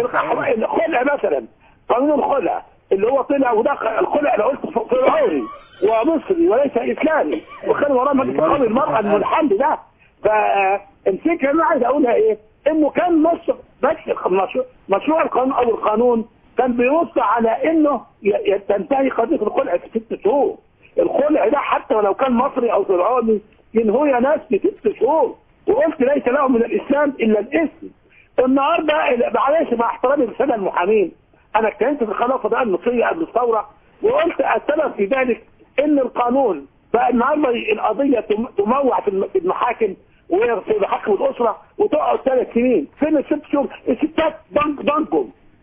N: الخلع مثلا قانون الخلع اللي هو طلع ودخل الخلع اللي قلت فرعوني ومصري وليس اسلامي وكان وراه مجلس قانون المراه الملحد ده فالفكره اللي انا عايز اقولها ايه؟ انه كان مصر بس مشروع القانون او القانون كان بينص على انه تنتهي قضيه الخلع في ست شهور الخلع ده حتى ولو كان مصري او فرعوني ينهوا يا ناس في ست شهور وقلت ليس له من الاسلام الا الاسم النهارده معلش مع احترامي للساده المحامين انا اتكلمت في القناه الفضائيه المصريه قبل الثوره وقلت السبب في ذلك ان القانون بقى النهارده القضيه تموع في المحاكم وفي محاكم الاسره وتقعد ثلاث سنين فين الست شهور الستات بنك بنكم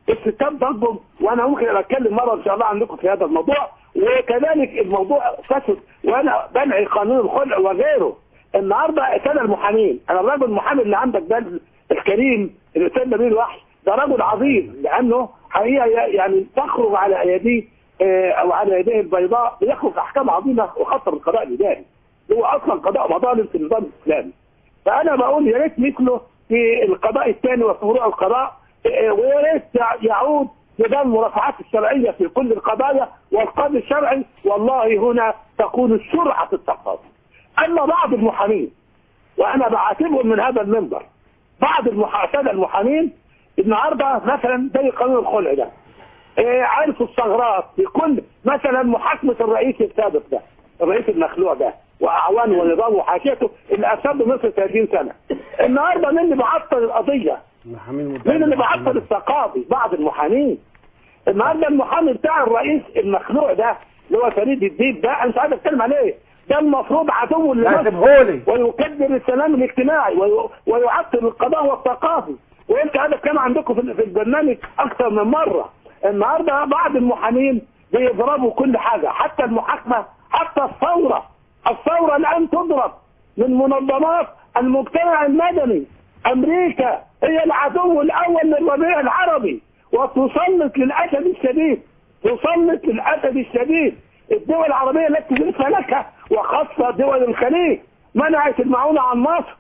N: الستات برضه وانا ممكن اتكلم مره ان شاء الله عندكم في هذا الموضوع وكذلك الموضوع فسد وانا بنعي قانون الخلع وغيره النهارده اتانا المحامين انا الراجل المحامي اللي عندك ده الكريم الاستاذ نبيل وحش ده رجل عظيم لانه حقيقه يعني تخرج على ايديه آه، او على يديه البيضاء بيخرج احكام عظيمه وخاصه بالقضاء الاداري هو اصلا قضاء مظالم في النظام الاسلامي فانا بقول يا ريت مثله في القضاء الثاني وفروع القضاء آه، ويا ريت يعود نظام المرافعات الشرعيه في كل القضايا والقاضي الشرعي والله هنا تكون السرعه في التقاضي اما بعض المحامين وانا بعاتبهم من هذا المنبر بعض المحاسبه المحامين النهارده مثلا زي قانون الخلع ده إيه عرفوا الثغرات بكل مثلا محاكمه الرئيس السابق ده الرئيس المخلوع ده واعوانه ونظامه وحاشيته اللي افسد مصر 30 سنه النهارده مين اللي بعطل القضيه؟ مين اللي بعطل التقاضي؟ بعض المحامين النهارده المحامي بتاع الرئيس المخلوع ده اللي هو فريد الديب ده انا مش عايز اتكلم عليه ده المفروض عدو لمصر ويكدر السلام الاجتماعي وي- ويعطل القضاء والثقافي وانت هذا كان عندكم في في البرنامج اكثر من مره النهارده بعض المحامين بيضربوا كل حاجه حتى المحاكمه حتى الثوره الثوره الان تضرب من منظمات المجتمع المدني امريكا هي العدو الاول للربيع العربي وتسلط للاسد الشديد تسلط للاسد الشديد الدول العربيه التي تملكها وخاصه دول الخليج منعت المعونه عن مصر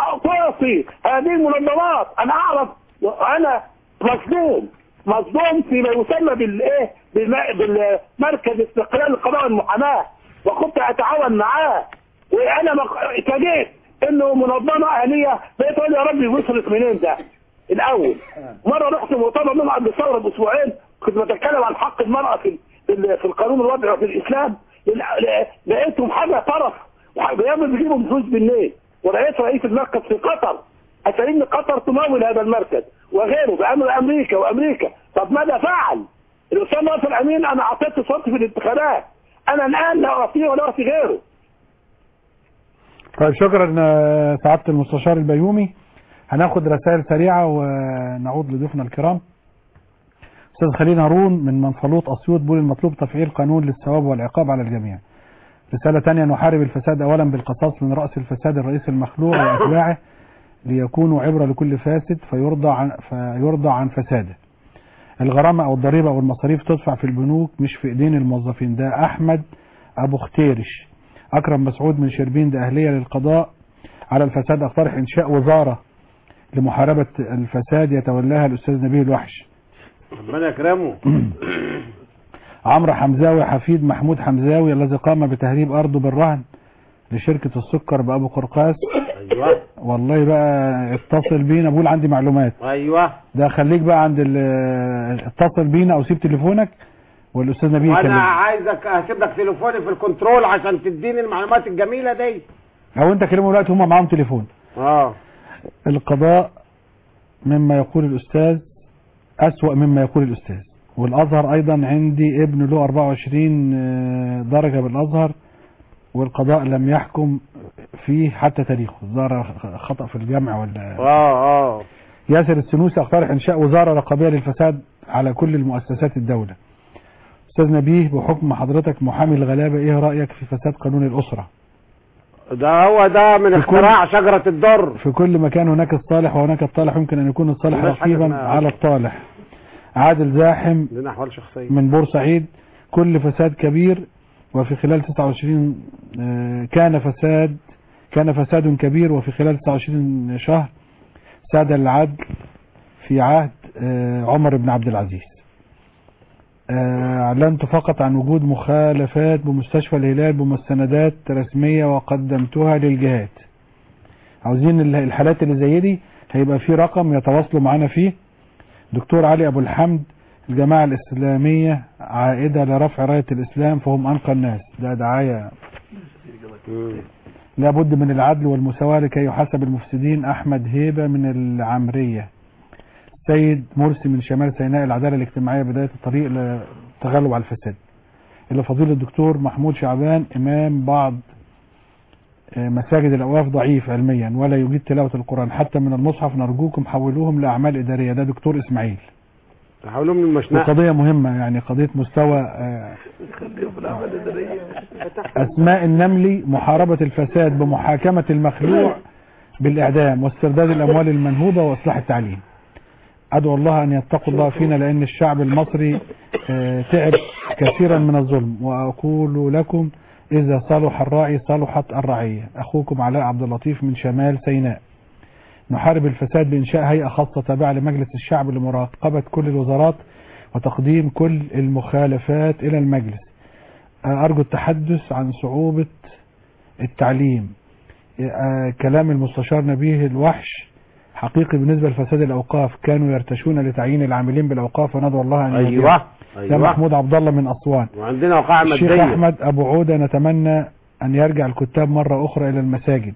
N: تعطي هذه المنظمات انا اعرف وانا مصدوم مصدوم فيما يسمى بالايه بالم- بالمركز استقلال القضاء والمحاماه وكنت اتعاون معاه وانا مق- اتفاجئت انه منظمه اهليه بقيت اقول يا ربي وصلت منين ده الاول مره رحت مؤتمر منهم قبل الثوره باسبوعين كنت بتكلم عن حق المراه في في في القانون الوضعي وفي الاسلام ل- لقيتهم حاجه طرف بيعمل بيجيبوا فلوس بالليل ورئيس رئيس المركز في قطر أترين قطر تمول هذا المركز وغيره بأمر أمريكا وأمريكا طب ماذا فعل؟ الأستاذ ناصر أمين أنا أعطيته صوتي في الانتخابات أنا الآن لا أعطيه ولا أعطي غيره
B: طيب شكرا آه، سعادة المستشار البيومي هناخد رسائل سريعة ونعود لضيوفنا الكرام أستاذ خليل هارون من منفلوط أسيوط بيقول المطلوب تفعيل قانون للثواب والعقاب على الجميع رسالة تانية نحارب الفساد أولا بالقصاص من رأس الفساد الرئيس المخلوع وأتباعه ليكونوا عبرة لكل فاسد فيرضى عن, فيرضى عن فساده الغرامة أو الضريبة أو المصاريف تدفع في البنوك مش في إيدين الموظفين ده أحمد أبو ختيرش أكرم مسعود من شربين ده أهلية للقضاء على الفساد أقترح إنشاء وزارة لمحاربة الفساد يتولاها الأستاذ نبيل الوحش
C: ربنا يكرمه
B: عمرو حمزاوي حفيد محمود حمزاوي الذي قام بتهريب أرضه بالرهن لشركة السكر بأبو قرقاس
C: ايوه
B: والله بقى اتصل بينا بقول عندي معلومات
C: ايوه
B: ده خليك بقى عند ال- اتصل بينا او سيب تليفونك والاستاذ نبيل
C: وانا
B: يكلمك
C: عايزك هسيب لك تليفوني في الكنترول عشان تديني المعلومات الجميله دي
B: او انت كلمه دلوقتي هم معاهم تليفون
C: اه
B: القضاء مما يقول الاستاذ اسوأ مما يقول الاستاذ والازهر ايضا عندي ابن له 24 آه، درجة بالازهر والقضاء لم يحكم فيه حتى تاريخه ظهر خطأ في الجمع ولا
C: اه اه
B: ياسر السنوسي اقترح انشاء وزارة رقابية للفساد على كل المؤسسات الدولة استاذ نبيه بحكم حضرتك محامي الغلابة ايه رأيك في فساد قانون الاسرة
C: ده هو ده من
B: في كل-
C: اختراع شجره الضر
B: في كل مكان هناك الصالح وهناك الطالح يمكن ان يكون الصالح
C: مفيش حاجة
B: رقيبا
C: اسمها-
B: على الطالح عادل زاحم
C: لنا احوال شخصيه
B: من بورسعيد كل فساد كبير وفي خلال 29 آه، كان فساد كان فساد كبير وفي خلال 29 شهر ساد العدل في عهد آه، عمر بن عبد العزيز آه، اعلنت فقط عن وجود مخالفات بمستشفى الهلال بمستندات رسمية وقدمتها للجهات عاوزين ال- الحالات اللي زي دي هيبقى في رقم يتواصلوا معانا فيه دكتور علي ابو الحمد الجماعة الاسلامية عائدة لرفع راية الاسلام فهم انقى الناس ده دعاية لابد من العدل والمساواة لكي يحاسب المفسدين احمد هيبة من العمرية سيد مرسي من شمال سيناء العدالة الاجتماعية بداية الطريق للتغلب على الفساد إلى فضيلة الدكتور محمود شعبان إمام بعض آه، مساجد الأوقاف ضعيف علميا ولا يجيد تلاوة القرآن حتى من المصحف نرجوكم حولوهم لأعمال إدارية ده دكتور إسماعيل
C: تحولهم من المشنقة
B: وقضية مهمة يعني قضية مستوى آه، أسماء النملي محاربة الفساد بمحاكمة المخلوع بالإعدام واسترداد الأموال المنهوبة وإصلاح التعليم أدعو الله أن يتقوا الله فينا لأن الشعب المصري آه، تعب كثيرا من الظلم وأقول لكم إذا صلح الراعي صلحت الرعية أخوكم علاء عبد اللطيف من شمال سيناء نحارب الفساد بإنشاء هيئة خاصة تابعة لمجلس الشعب لمراقبة كل الوزارات وتقديم كل المخالفات إلى المجلس آه، أرجو التحدث عن صعوبة التعليم آه، كلام المستشار نبيه الوحش حقيقي بالنسبة لفساد الأوقاف كانوا يرتشون لتعيين العاملين بالأوقاف وندعو الله أن يهديهم.
C: ايوه
B: ده
C: ايوه
B: محمود عبد الله من أسوان
C: وعندنا وقائع
B: الشيخ
C: مادية
B: أحمد أبو عودة نتمنى أن يرجع الكتاب مرة أخرى إلى المساجد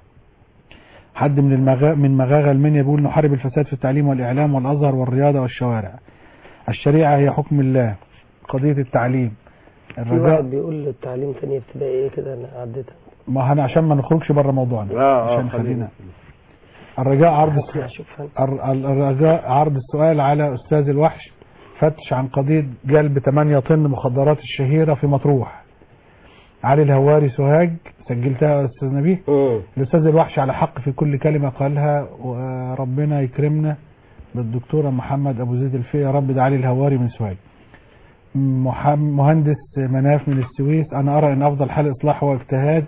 B: حد من المغا... من مغاغة المنيا بيقول نحارب الفساد في التعليم والإعلام والأزهر والرياضة والشوارع الشريعة هي حكم الله قضية التعليم
E: في
B: الرجاء
E: واحد بيقول التعليم تانية ابتدائي ايه كده انا عديتها
B: ما انا عشان ما نخرجش بره موضوعنا
C: اه اه
B: عشان
C: خلينا
B: خلينا الرجاء عرض
E: اسمع شوف هن-
B: الر- الرجاء عرض السؤال على أستاذ الوحش فتش عن قضية جلب 8 طن مخدرات الشهيرة في مطروح علي الهواري سوهاج سجلتها يا أستاذ نبيه
C: مم.
B: الأستاذ الوحش على حق في كل كلمة قالها وربنا يكرمنا بالدكتورة محمد أبو زيد الفي يا رب ده علي الهواري من سوهاج محم- مهندس مناف من السويس أنا أرى أن أفضل حل إصلاح هو اجتهاد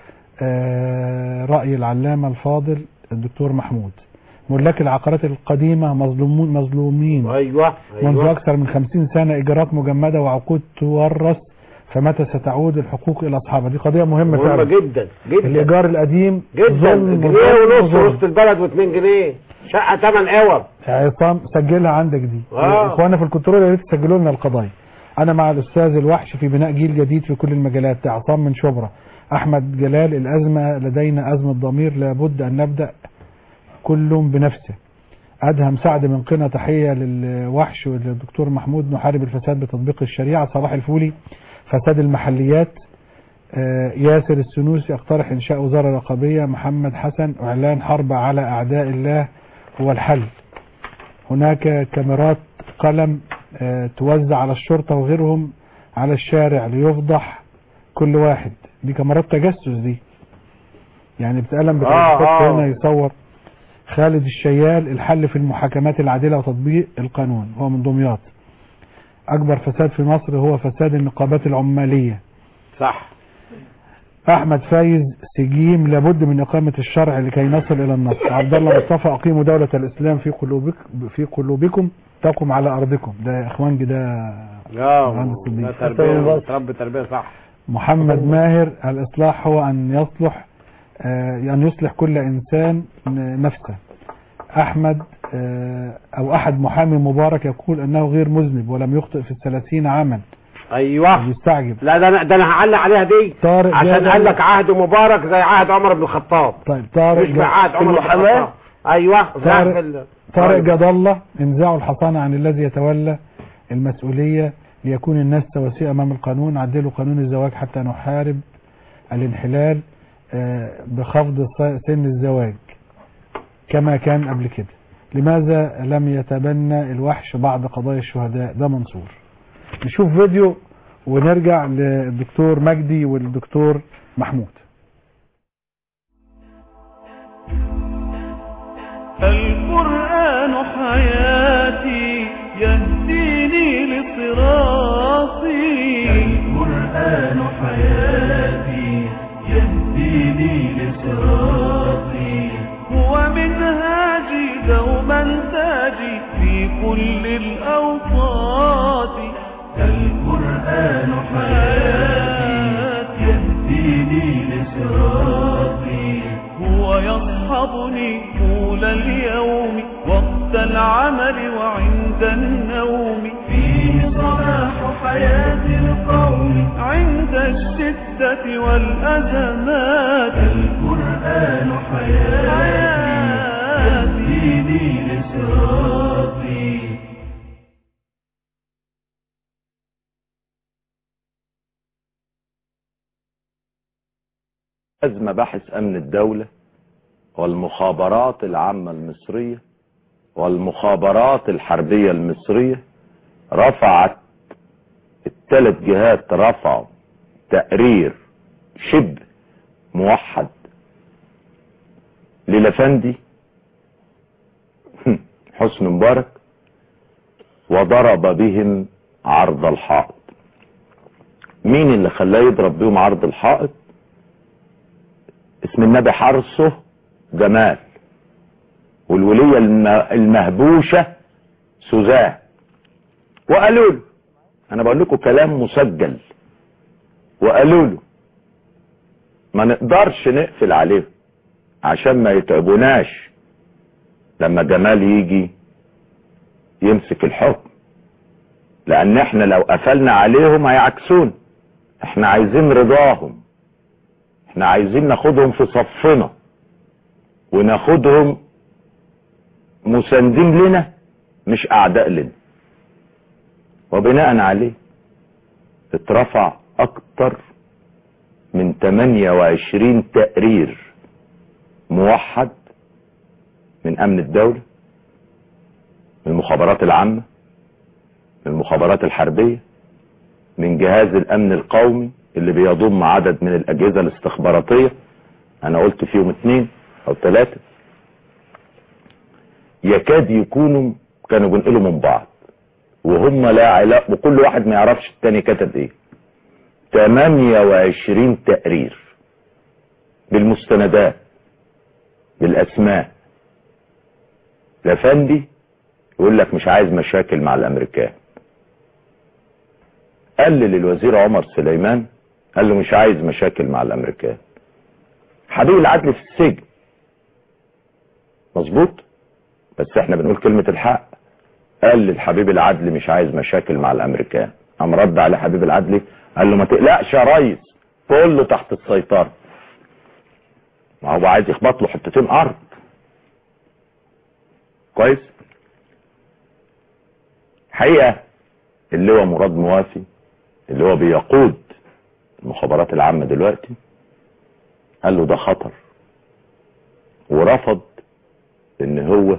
B: آه، رأي العلامة الفاضل الدكتور محمود ملاك العقارات القديمة مظلومون مظلومين
C: ايوه
B: منذ
C: ايوه
B: أكثر من خمسين سنة إيجارات مجمدة وعقود تورث فمتى ستعود الحقوق إلى أصحابها دي قضية مهمة
C: مهمة
B: فعلا
C: جدا جدا
B: الإيجار القديم
C: جدا
B: ظلم
C: جنيه
B: وظلم
C: ونص
B: وظلم.
C: وسط البلد واتنين جنيه شقة تمن عوض
B: عصام سجلها عندك دي
C: آه.
B: اخوانا في الكنترول يا ريت تسجلوا لنا القضايا انا مع الاستاذ الوحش في بناء جيل جديد في كل المجالات ده عصام من شبرا احمد جلال الازمه لدينا ازمه ضمير لابد ان نبدا كل بنفسه ادهم سعد من قنا تحيه للوحش وللدكتور محمود نحارب الفساد بتطبيق الشريعه صلاح الفولي فساد المحليات آه، ياسر السنوسي اقترح انشاء وزاره رقابيه محمد حسن اعلان حرب على اعداء الله هو الحل هناك كاميرات قلم آه، توزع على الشرطة وغيرهم على الشارع ليفضح كل واحد دي كاميرات تجسس دي يعني بتقلم
C: آه،
B: بتحط
C: آه.
B: هنا يصور خالد الشيال الحل في المحاكمات العادلة وتطبيق القانون هو من دمياط أكبر فساد في مصر هو فساد النقابات العمالية
C: صح
B: احمد فايز سجيم لابد من اقامه الشرع لكي نصل الى النصر عبد الله مصطفى اقيموا دوله الاسلام في قلوبك في قلوبكم تقم على ارضكم ده اخوانجي ده
C: اه
B: مهندس صديق.
C: ده تربية تربي تربية صح
B: محمد ماهر الاصلاح هو ان يصلح آه، ان يصلح كل انسان ن- نفسه احمد آه، او احد محامي مبارك يقول انه غير مذنب ولم يخطئ في الثلاثين عاما
C: ايوه
B: يستعجب
C: لا ده انا ده انا هعلق عليها دي
B: طارق
C: عشان
B: جابر-
C: قال لك عهد مبارك زي عهد عمر بن الخطاب
B: طيب طارق
C: مش
B: جا-
C: عهد عمر بن
B: المحاماة؟
C: الخطاب ايوه
B: طارق-
C: في ال-
B: طارق جد الله انزعوا الحصانة عن الذي يتولى المسؤولية ليكون الناس سواسية أمام القانون عدلوا قانون الزواج حتى نحارب الانحلال آه، بخفض ص- سن الزواج كما كان قبل كده لماذا لم يتبنى الوحش بعض قضايا الشهداء ده منصور نشوف فيديو ونرجع للدكتور مجدي والدكتور محمود
A: القرآن حياتي يهديني لصراطي القرآن حياتي يهديني لصراطي هو منهاجي دوما تاجي في كل الأوقات القرآن حياتي يهديني لصراطي هو يصحبني طول اليوم وقت العمل وعند النوم فيه صلاح حياة القوم عند الشدة والأزمات القرآن حياتي يهديني لصراطي
O: جهاز مباحث أمن الدولة والمخابرات العامة المصرية والمخابرات الحربية المصرية رفعت الثلاث جهات رفعوا تقرير شبه موحد للافندي حسن مبارك وضرب بهم عرض الحائط مين اللي خلاه يضرب بهم عرض الحائط اسم النبي حرصه جمال والولية الم- المهبوشة سوزان وقالوا له انا بقول لكم كلام مسجل وقالوا له ما نقدرش نقفل عليهم عشان ما يتعبوناش لما جمال يجي يمسك الحكم لان احنا لو قفلنا عليهم هيعكسون احنا عايزين رضاهم احنا عايزين ناخدهم في صفنا وناخدهم مساندين لنا مش اعداء لنا وبناء عليه اترفع اكتر من 28 تقرير موحد من امن الدولة من المخابرات العامة من المخابرات الحربية من جهاز الامن القومي اللي بيضم عدد من الاجهزة الاستخباراتية انا قلت فيهم اتنين او ثلاثة يكاد يكونوا كانوا بينقلوا من بعض وهم لا علاقة وكل واحد ما يعرفش التاني كتب ايه 28 تقرير بالمستندات بالاسماء الافندي يقول لك مش عايز مشاكل مع الامريكان قال للوزير عمر سليمان قال له مش عايز مشاكل مع الامريكان حبيب العدل في السجن مظبوط بس احنا بنقول كلمة الحق قال للحبيب العدل مش عايز مشاكل مع الامريكان قام رد على حبيب العدلي قال له ما تقلقش يا ريس كله تحت السيطرة ما هو عايز يخبط له حتتين ارض كويس حقيقة اللي هو مراد موافي اللي هو بيقود المخابرات العامة دلوقتي قال له ده خطر ورفض ان هو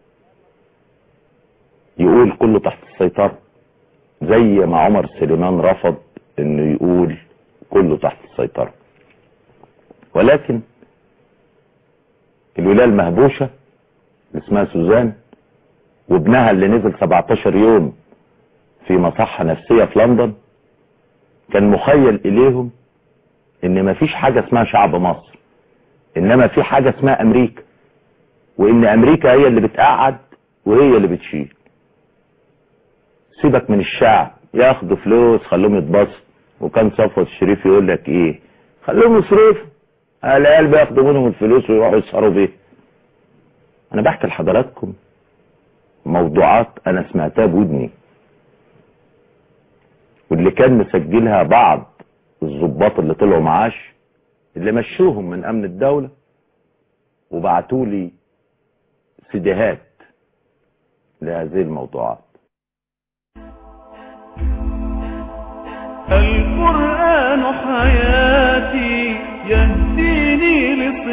O: يقول كله تحت السيطرة زي ما عمر سليمان رفض انه يقول كله تحت السيطرة ولكن الولاية المهبوشة اللي اسمها سوزان وابنها اللي نزل 17 يوم في مصحة نفسية في لندن كان مخيل اليهم ان مفيش حاجة اسمها شعب مصر انما في حاجة اسمها امريكا وان امريكا هي اللي بتقعد وهي اللي بتشيل سيبك من الشعب ياخدوا فلوس خلوهم يتبسط وكان صفوت الشريف يقول لك ايه خلوهم يصرفوا العيال بياخدوا منهم الفلوس ويروحوا يسهروا بيها انا بحكي لحضراتكم موضوعات انا سمعتها بودني واللي كان مسجلها بعض الضباط اللي طلعوا معاش اللي مشوهم من امن الدولة وبعتوا لي سيديهات لهذه الموضوعات
A: القرآن حياتي يهديني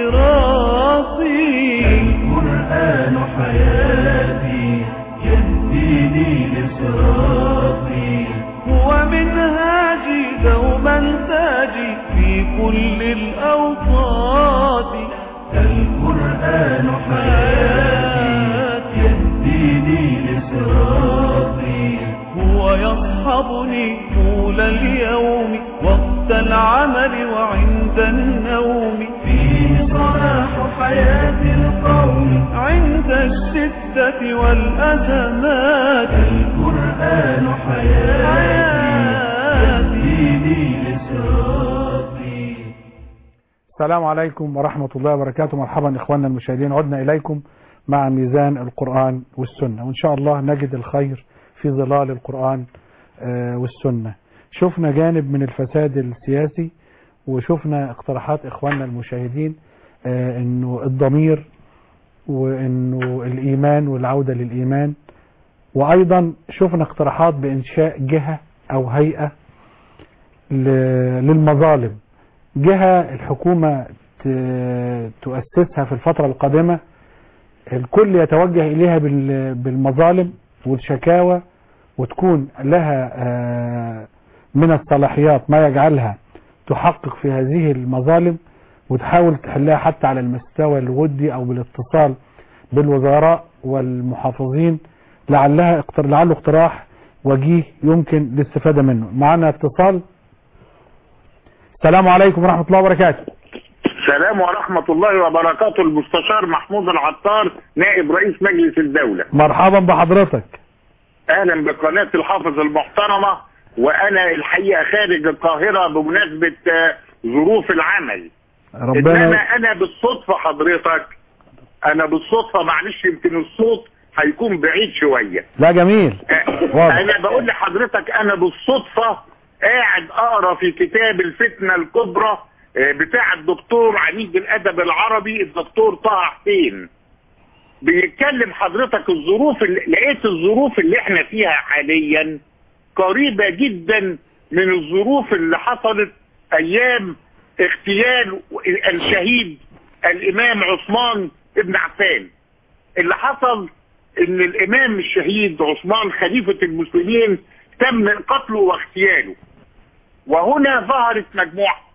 A: لصراطي القرآن حياتي يهديني لصراطي هو منهاجي دوما تاجي في كل الأوقات القرآن حياتي يهديني لصراطي هو يصحبني طول اليوم وقت العمل وعند النوم فيه صلاح حياة القوم عند الشدة والأزمات القرآن حياتي يهديني لصراطي
B: السلام عليكم ورحمة الله وبركاته مرحبا إخواننا المشاهدين عدنا إليكم مع ميزان القرآن والسنة وإن شاء الله نجد الخير في ظلال القرآن آه، والسنة شفنا جانب من الفساد السياسي وشفنا اقتراحات إخواننا المشاهدين آه، إنه الضمير وإنه الإيمان والعودة للإيمان وأيضا شفنا اقتراحات بإنشاء جهة أو هيئة ل- للمظالم جهة الحكومة ت- تؤسسها في الفترة القادمة الكل يتوجه إليها بال- بالمظالم والشكاوى وتكون لها آه، من الصلاحيات ما يجعلها تحقق في هذه المظالم وتحاول تحلها حتى على المستوى الودي أو بالاتصال بالوزراء والمحافظين لعلها اقتر- لعله اقتراح وجيه يمكن الاستفادة منه معنا اتصال السلام عليكم ورحمة الله وبركاته
P: السلام ورحمة الله وبركاته المستشار محمود العطار نائب رئيس مجلس الدولة
B: مرحبا بحضرتك
P: اهلا بقناة الحافظ المحترمة وانا الحقيقة خارج القاهرة بمناسبة آه، ظروف العمل انما
B: ربنا
P: انا بالصدفة حضرتك انا بالصدفة معلش يمكن الصوت هيكون بعيد شوية
B: لا جميل واضح.
P: انا بقول لحضرتك انا بالصدفة قاعد اقرا في كتاب الفتنة الكبرى آه، بتاع الدكتور عميد الادب العربي الدكتور طه حسين بيتكلم حضرتك الظروف اللي لقيت الظروف اللي احنا فيها حاليا قريبة جدا من الظروف اللي حصلت ايام اغتيال الشهيد الامام عثمان بن عفان اللي حصل ان الامام الشهيد عثمان خليفة المسلمين تم قتله واغتياله وهنا ظهرت مجموعة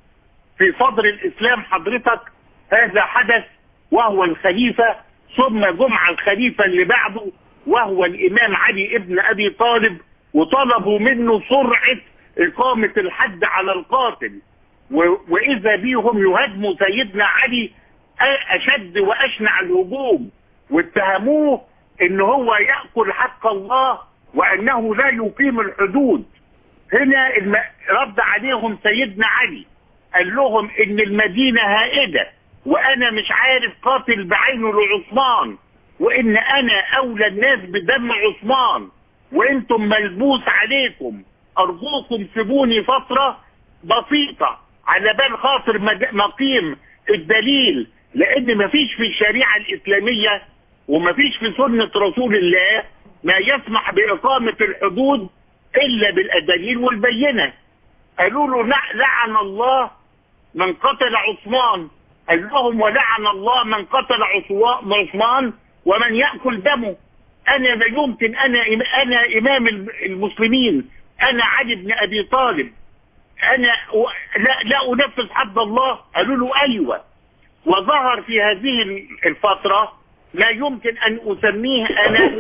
P: في صدر الاسلام حضرتك هذا حدث وهو الخليفة ثم جمع الخليفة اللي بعده وهو الامام علي ابن ابي طالب وطلبوا منه سرعة اقامة الحد على القاتل و- واذا بيهم يهاجموا سيدنا علي أ- اشد واشنع الهجوم واتهموه ان هو يأكل حق الله وانه لا يقيم الحدود هنا الم... رد عليهم سيدنا علي قال لهم ان المدينة هائدة وانا مش عارف قاتل بعينه لعثمان وان انا اولى الناس بدم عثمان وانتم ملبوس عليكم ارجوكم سيبوني فترة بسيطة على بال خاطر مد- مقيم الدليل لان مفيش في الشريعة الاسلامية ومفيش في سنة رسول الله ما يسمح باقامة الحدود الا بالدليل والبينة قالوا له لع- لعن الله من قتل عثمان قال لهم ولعن الله من قتل عثوا- عثمان ومن يأكل دمه انا لا يمكن انا إم- انا امام الم- المسلمين انا علي بن ابي طالب انا و- لا, لا انفذ حد الله قالوا له ايوه وظهر في هذه الفترة ما يمكن ان اسميه انا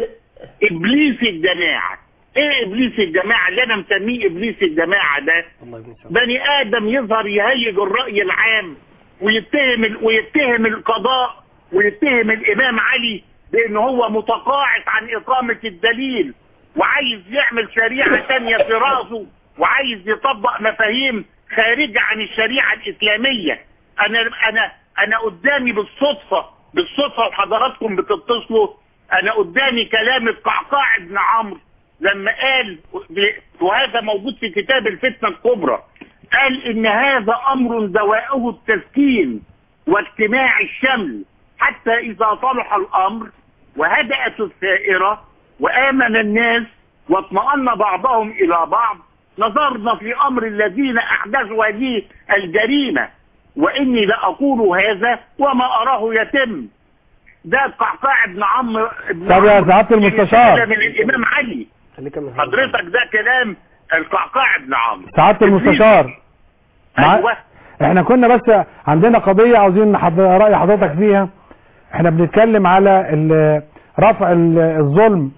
P: ابليس الجماعة ايه ابليس الجماعة اللي انا مسميه ابليس الجماعة ده بني ادم يظهر يهيج الرأي العام ويتهم ال- ويتهم القضاء ويتهم الامام علي بان هو متقاعد عن اقامة الدليل وعايز يعمل شريعة تانية في راسه وعايز يطبق مفاهيم خارجة عن الشريعة الاسلامية انا انا انا قدامي بالصدفة بالصدفة وحضراتكم بتتصلوا انا قدامي كلام القعقاع بن عمرو لما قال وهذا موجود في كتاب الفتنة الكبرى قال ان هذا امر دواءه التسكين واجتماع الشمل حتى اذا صلح الامر وهدأت السائرة وامن الناس واطمأن بعضهم الى بعض نظرنا في امر الذين احدثوا هذه الجريمة واني لاقول هذا وما اراه يتم ده القعقاع بن عمرو بن
B: طب يا
P: عمرو
B: سعادة المستشار.
P: رسالة من الامام علي حضرتك ده كلام القعقاع بن عمرو
B: سعادة المستشار مع-
P: ايوه
B: احنا كنا بس عندنا قضية عاوزين حض- رأي حضرتك فيها احنا بنتكلم على ال- رفع ال- الظلم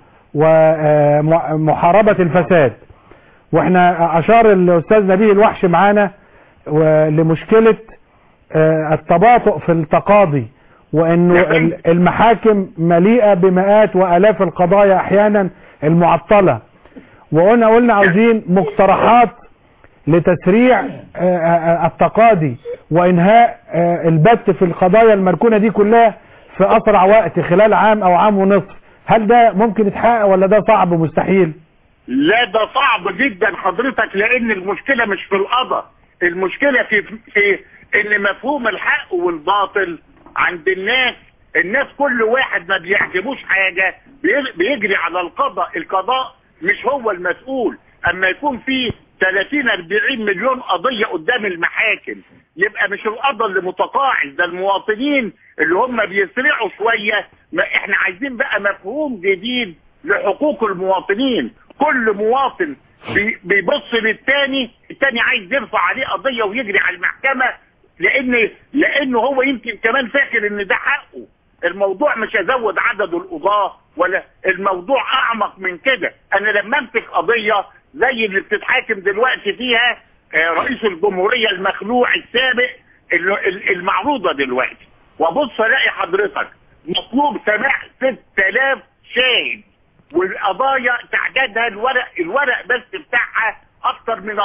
B: ومحاربة الفساد واحنا اشار الاستاذ نبيه الوحش معانا و- لمشكلة آه، التباطؤ في التقاضي وانه ال- المحاكم مليئة بمئات والاف القضايا احيانا المعطلة وقلنا قلنا عاوزين مقترحات لتسريع آه، آه، التقاضي وانهاء آه، البت في القضايا المركونة دي كلها في اسرع وقت خلال عام او عام ونصف هل ده ممكن يتحقق ولا ده صعب ومستحيل
P: لا ده صعب جدا حضرتك لان المشكلة مش في القضاء المشكلة في في ان مفهوم الحق والباطل عند الناس الناس كل واحد ما بيعجبوش حاجة بي- بيجري على القضاء القضاء مش هو المسؤول اما يكون في 30 40 مليون قضية قدام المحاكم يبقى مش القضاء اللي متقاعد ده المواطنين اللي هم بيسرعوا شويه ما احنا عايزين بقى مفهوم جديد لحقوق المواطنين كل مواطن بي- بيبص للتاني التاني عايز يرفع عليه قضيه ويجري على المحكمه لان لانه هو يمكن كمان فاكر ان ده حقه الموضوع مش ازود عدد القضاه ولا الموضوع اعمق من كده انا لما امسك قضيه زي اللي بتتحاكم دلوقتي فيها آه، رئيس الجمهوريه المخلوع السابق ال- ال- المعروضه دلوقتي وابص الاقي حضرتك مطلوب سماع 6000 شاهد والقضايا تعدادها الورق الورق بس بتاعها اكتر من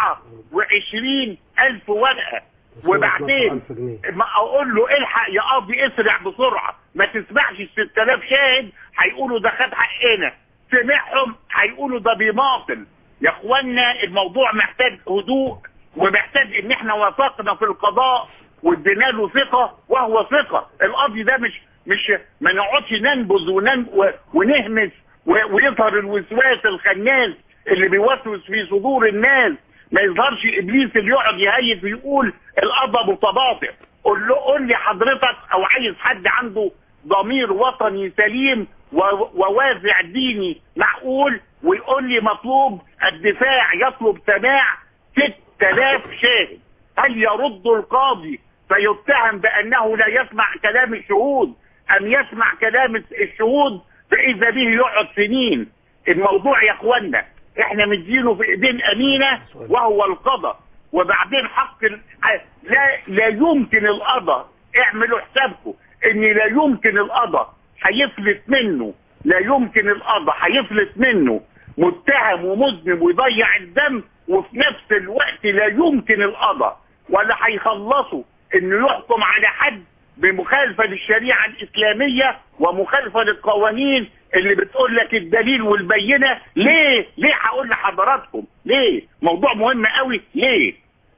P: 24 الف ورقه وبعدين ما اقول له الحق يا قاضي اسرع بسرعه ما تسمعش ال 6000 شاهد هيقولوا ده خد حقنا سمعهم هيقولوا ده بيماطل يا اخوانا الموضوع محتاج هدوء ومحتاج ان احنا وثقنا في القضاء وادينا له ثقه وهو ثقه القاضي ده مش مش ما نقعدش ننبذ ونن و- ونهمس و- ويظهر الوسواس الخناس اللي بيوسوس في صدور الناس ما يظهرش ابليس اللي يقعد يهيج ويقول القضاء متباطئ قول له قول لي حضرتك او عايز حد عنده ضمير وطني سليم و- ووازع ديني معقول ويقول لي مطلوب الدفاع يطلب سماع 6000 شاهد هل يرد القاضي فيتهم بانه لا يسمع كلام الشهود ام يسمع كلام الشهود فاذا به يقعد سنين الموضوع يا اخوانا احنا مدينه في ايدين امينه وهو القضاء وبعدين حق ال- لا لا يمكن القضاء اعملوا حسابكم ان لا يمكن القضاء هيفلت منه لا يمكن القضاء هيفلت منه متهم ومذنب ويضيع الدم وفي نفس الوقت لا يمكن القضاء ولا هيخلصوا انه يحكم على حد بمخالفة للشريعة الإسلامية ومخالفة للقوانين اللي بتقول لك الدليل والبينة ليه؟ ليه هقول لحضراتكم؟ ليه؟ موضوع مهم قوي ليه؟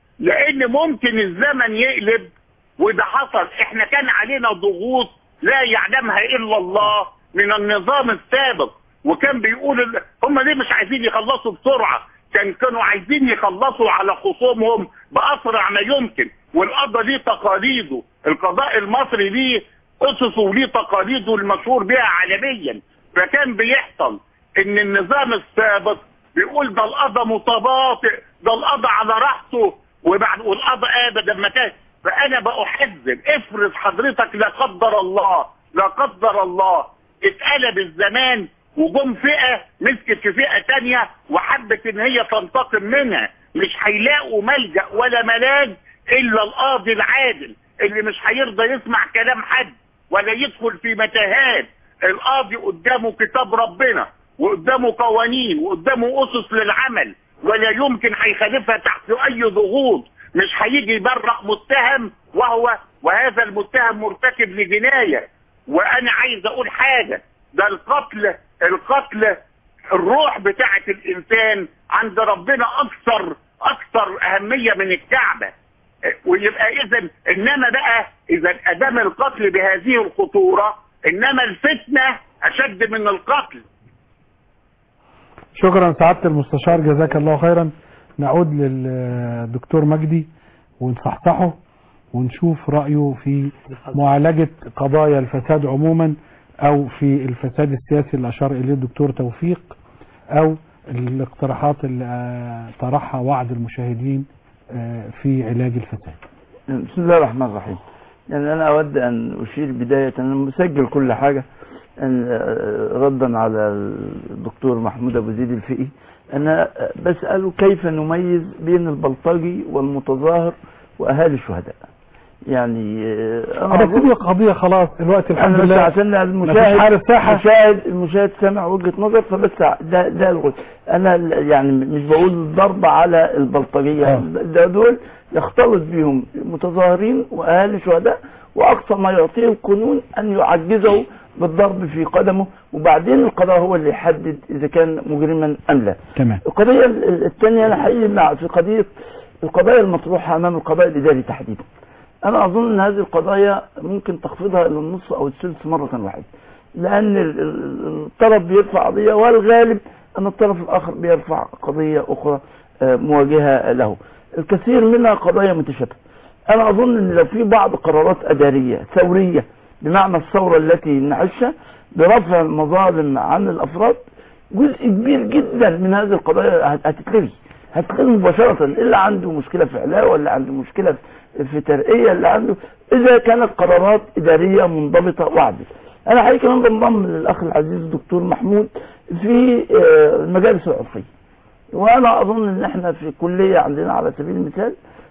P: لأن ممكن الزمن يقلب وده حصل احنا كان علينا ضغوط لا يعلمها إلا الله من النظام السابق وكان بيقول ال- هم ليه مش عايزين يخلصوا بسرعة كان كانوا عايزين يخلصوا على خصومهم بأسرع ما يمكن والقضاء ليه تقاليده القضاء المصري ليه أسسه وليه تقاليده المشهور بها عالميا فكان بيحصل ان النظام السابق بيقول ده القضاء متباطئ ده القضاء على راحته وبعد والقضاء ابدا ما كان فانا بأحذر افرض حضرتك لا قدر الله لا قدر الله اتقلب الزمان وجم فئة مسكت في فئة تانية وحبت ان هي تنتقم منها مش هيلاقوا ملجأ ولا ملاذ الا القاضي العادل اللي مش هيرضى يسمع كلام حد ولا يدخل في متاهات القاضي قدامه كتاب ربنا وقدامه قوانين وقدامه اسس للعمل ولا يمكن هيخالفها تحت اي ضغوط مش هيجي يبرأ متهم وهو وهذا المتهم مرتكب لجناية وانا عايز اقول حاجة ده القتل القتل الروح بتاعة الانسان عند ربنا اكثر اكثر اهمية من الكعبة ويبقى اذا انما بقى اذا ادام القتل بهذه الخطورة انما الفتنة اشد من القتل
B: شكرا سعادة المستشار جزاك الله خيرا نعود للدكتور مجدي ونصحصحه ونشوف رأيه في معالجة قضايا الفساد عموما أو في الفساد السياسي اللي أشار إليه الدكتور توفيق أو الاقتراحات اللي آه، طرحها وعد المشاهدين آه، في علاج الفساد
D: بسم الله الرحمن الرحيم يعني أنا أود أن أشير بداية أنا مسجل كل حاجة أن آه، ردا على الدكتور محمود أبو زيد الفقي أنا آه، بسأله كيف نميز بين البلطجي والمتظاهر وأهالي الشهداء يعني آه، أنا
B: بس
D: أظن-
B: دي قضية خلاص الوقت الحمد
D: أنا بس
B: لله
D: عشان
B: مفيش
D: المشاهد
B: حارس ساحة
D: المشاهد المشاهد سمع وجهة نظر فبس ده ده الغل. انا ال- يعني مش بقول ضرب على البلطجية
B: آه.
D: ده دول يختلط بهم متظاهرين واهالي شهداء واقصى ما يعطيه القانون ان يعجزه بالضرب في قدمه وبعدين القضاء هو اللي يحدد اذا كان مجرما ام لا
B: تمام
D: القضية ال- الثانية أنا حقيقي مع في قضية القضايا المطروحة أمام القضاء الإداري تحديدا أنا أظن أن هذه القضايا ممكن تخفيضها إلى النصف أو الثلث مرة واحدة لأن ال- ال- الطرف بيرفع قضية والغالب أن الطرف الآخر بيرفع قضية أخرى آه، مواجهة له الكثير منها قضايا متشابهة انا اظن ان لو في بعض قرارات اداريه ثوريه بمعنى الثوره التي نعيشها برفع المظالم عن الافراد جزء كبير جدا من هذه القضايا هت- هتتلغي هتتلغي مباشره الا عنده مشكله في علاء ولا عنده مشكله في ترقيه اللي عنده اذا كانت قرارات اداريه منضبطه وعدل انا حقيقة كمان بنضم للاخ العزيز الدكتور محمود في آه، المجالس العرفيه وانا اظن ان احنا في كليه عندنا على سبيل المثال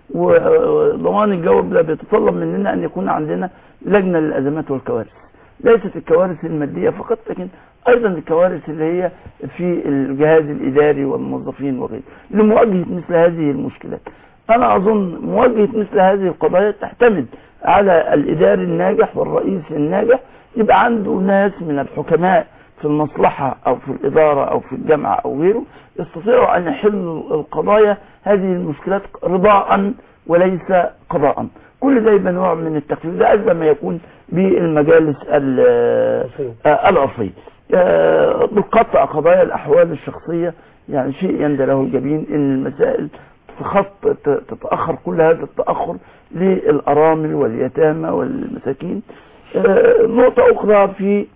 D: وضمان الجواب ده بيتطلب مننا ان يكون عندنا لجنه للازمات والكوارث ليست الكوارث الماديه فقط لكن ايضا الكوارث اللي هي في الجهاز الاداري والموظفين وغيره لمواجهه مثل هذه المشكلات انا اظن مواجهه مثل هذه القضايا تعتمد على الاداري الناجح والرئيس الناجح يبقى عنده ناس من الحكماء في المصلحة أو في الإدارة أو في الجامعة أو غيره يستطيعوا أن يحلوا القضايا هذه المشكلات رضاء وليس قضاء كل ده يبقى نوع من التخفيف ده أجل ما يكون بالمجالس ال- آه، العرفية آه، بالقطع قضايا الأحوال الشخصية يعني شيء يندى له الجبين إن المسائل تخط ت- تتأخر كل هذا التأخر للأرامل واليتامى والمساكين آه، نقطة أخرى في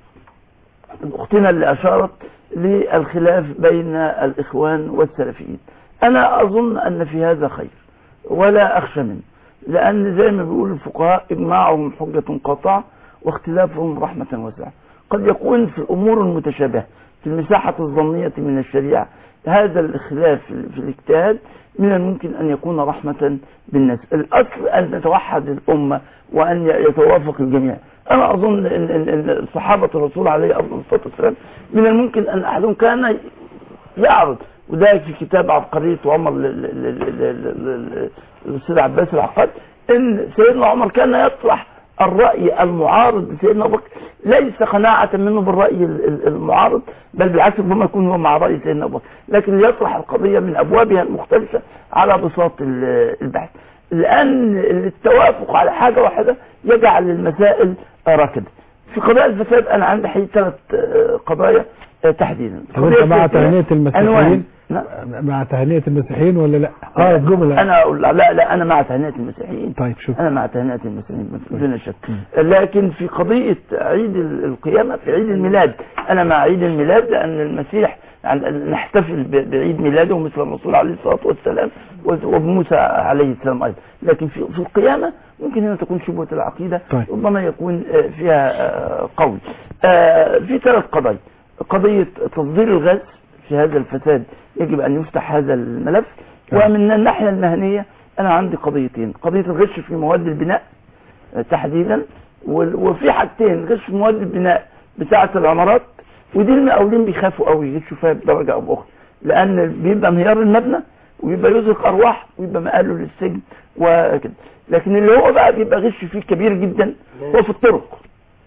D: أختنا اللي أشارت للخلاف بين الإخوان والسلفيين أنا أظن أن في هذا خير ولا أخشى منه لأن زي ما بيقول الفقهاء إجماعهم حجة قاطعة واختلافهم رحمة واسعة قد يكون في الأمور المتشابهة في المساحة الظنية من الشريعة هذا الخلاف في الاجتهاد من الممكن أن يكون رحمة بالناس الأصل أن تتوحد الأمة وأن يتوافق الجميع أنا أظن أن أن- أن صحابة الرسول عليه أفضل الصلاة والسلام من الممكن أن أحدهم كان يعرض وده في كتاب عبقرية عمر ل- ل- ل- ل- ل- ل- للأستاذ عباس العقاد إن سيدنا عمر كان يطرح الرأي المعارض لسيدنا أبو بكر ليس قناعة منه بالرأي ال- ال- المعارض بل بالعكس ربما يكون هو مع رأي سيدنا أبو بكر لكن يطرح القضية من أبوابها المختلفة على بساط ال- البحث لأن التوافق على حاجة واحدة يجعل المسائل راكدة في قضايا الفساد أنا عندي حقيقة ثلاث آه، قضايا آه، تحديدا
B: طب انت مع تهنئة المسيحيين
D: أنواع.
B: مع تهنئة المسيحيين ولا لا اه الجملة
D: انا اقول لا لا انا مع تهنئه المسيحيين
B: طيب شوف
D: انا مع تهنئه المسيحيين بدون شك لكن في قضيه عيد ال- القيامه في عيد الميلاد انا مع عيد الميلاد لان المسيح يعني نحتفل ب- بعيد ميلاده مثل الرسول عليه الصلاه والسلام وز- وبموسى عليه السلام ايضا لكن في في القيامه ممكن هنا تكون شبهه العقيده
B: طيب.
D: ربما يكون آه، فيها آه، قول آه، في ثلاث قضايا قضيه تصدير الغاز في هذا الفساد يجب ان يفتح هذا الملف ومن الناحيه المهنيه انا عندي قضيتين قضيه الغش في مواد البناء آه، تحديدا وال- وفي حاجتين غش في مواد البناء بتاعه العمارات ودي المقاولين بيخافوا قوي يغشوا فيها بدرجه او باخرى لان بيبقى انهيار المبنى ويبقى يزرق ارواح ويبقى مقاله للسجن وكده لكن اللي هو بقى بيبقى غش فيه كبير جدا هو في الطرق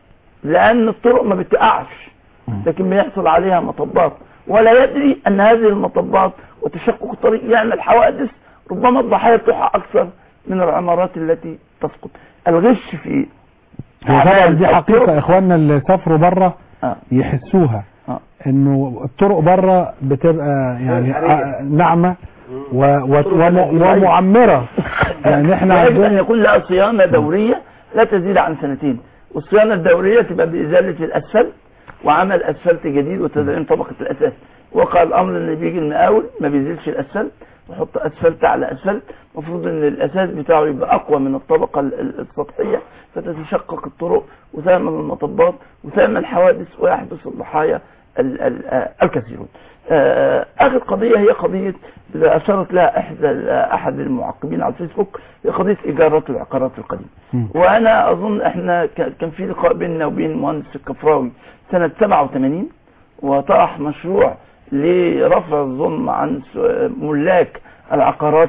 D: لان الطرق ما بتقعش لكن بيحصل عليها مطبات ولا يدري ان هذه المطبات وتشقق الطريق يعمل حوادث ربما الضحايا بتوعها اكثر من العمارات التي تسقط الغش في
B: هو طبعا
D: أعمال
B: دي حقيقة
D: الطرق-
B: اخواننا اللي سافروا بره
D: آه.
B: يحسوها
D: آه.
B: انه الطرق بره بتبقى يعني
C: حقيقة.
B: آه، ناعمة و و
D: طرق
B: وم-
D: الإسرائيل.
B: ومعمرة يعني احنا
D: يجب ان
B: عندنا
D: يكون لها صيانه دوريه لا تزيد عن سنتين والصيانه الدوريه تبقى بازاله الاسفلت وعمل اسفلت جديد وتدعيم طبقه الاساس وقع الامر ان بيجي المقاول ما بيزيدش الاسفلت ويحط اسفلت على اسفلت المفروض ان الاساس بتاعه يبقى اقوى من الطبقه ال- ال- السطحيه فتتشقق الطرق وتعمل المطبات وتعمل حوادث ويحدث الضحايا ال- ال- آه، الكثيرون آه، اخر قضيه هي قضيه اللي اشارت لها احدى احد المعقبين على الفيسبوك هي قضيه ايجارات العقارات القديمه
B: مم.
D: وانا اظن احنا ك- كان في لقاء بيننا وبين المهندس الكفراوي سنه 87 وطرح مشروع لرفع الظلم عن س- ملاك العقارات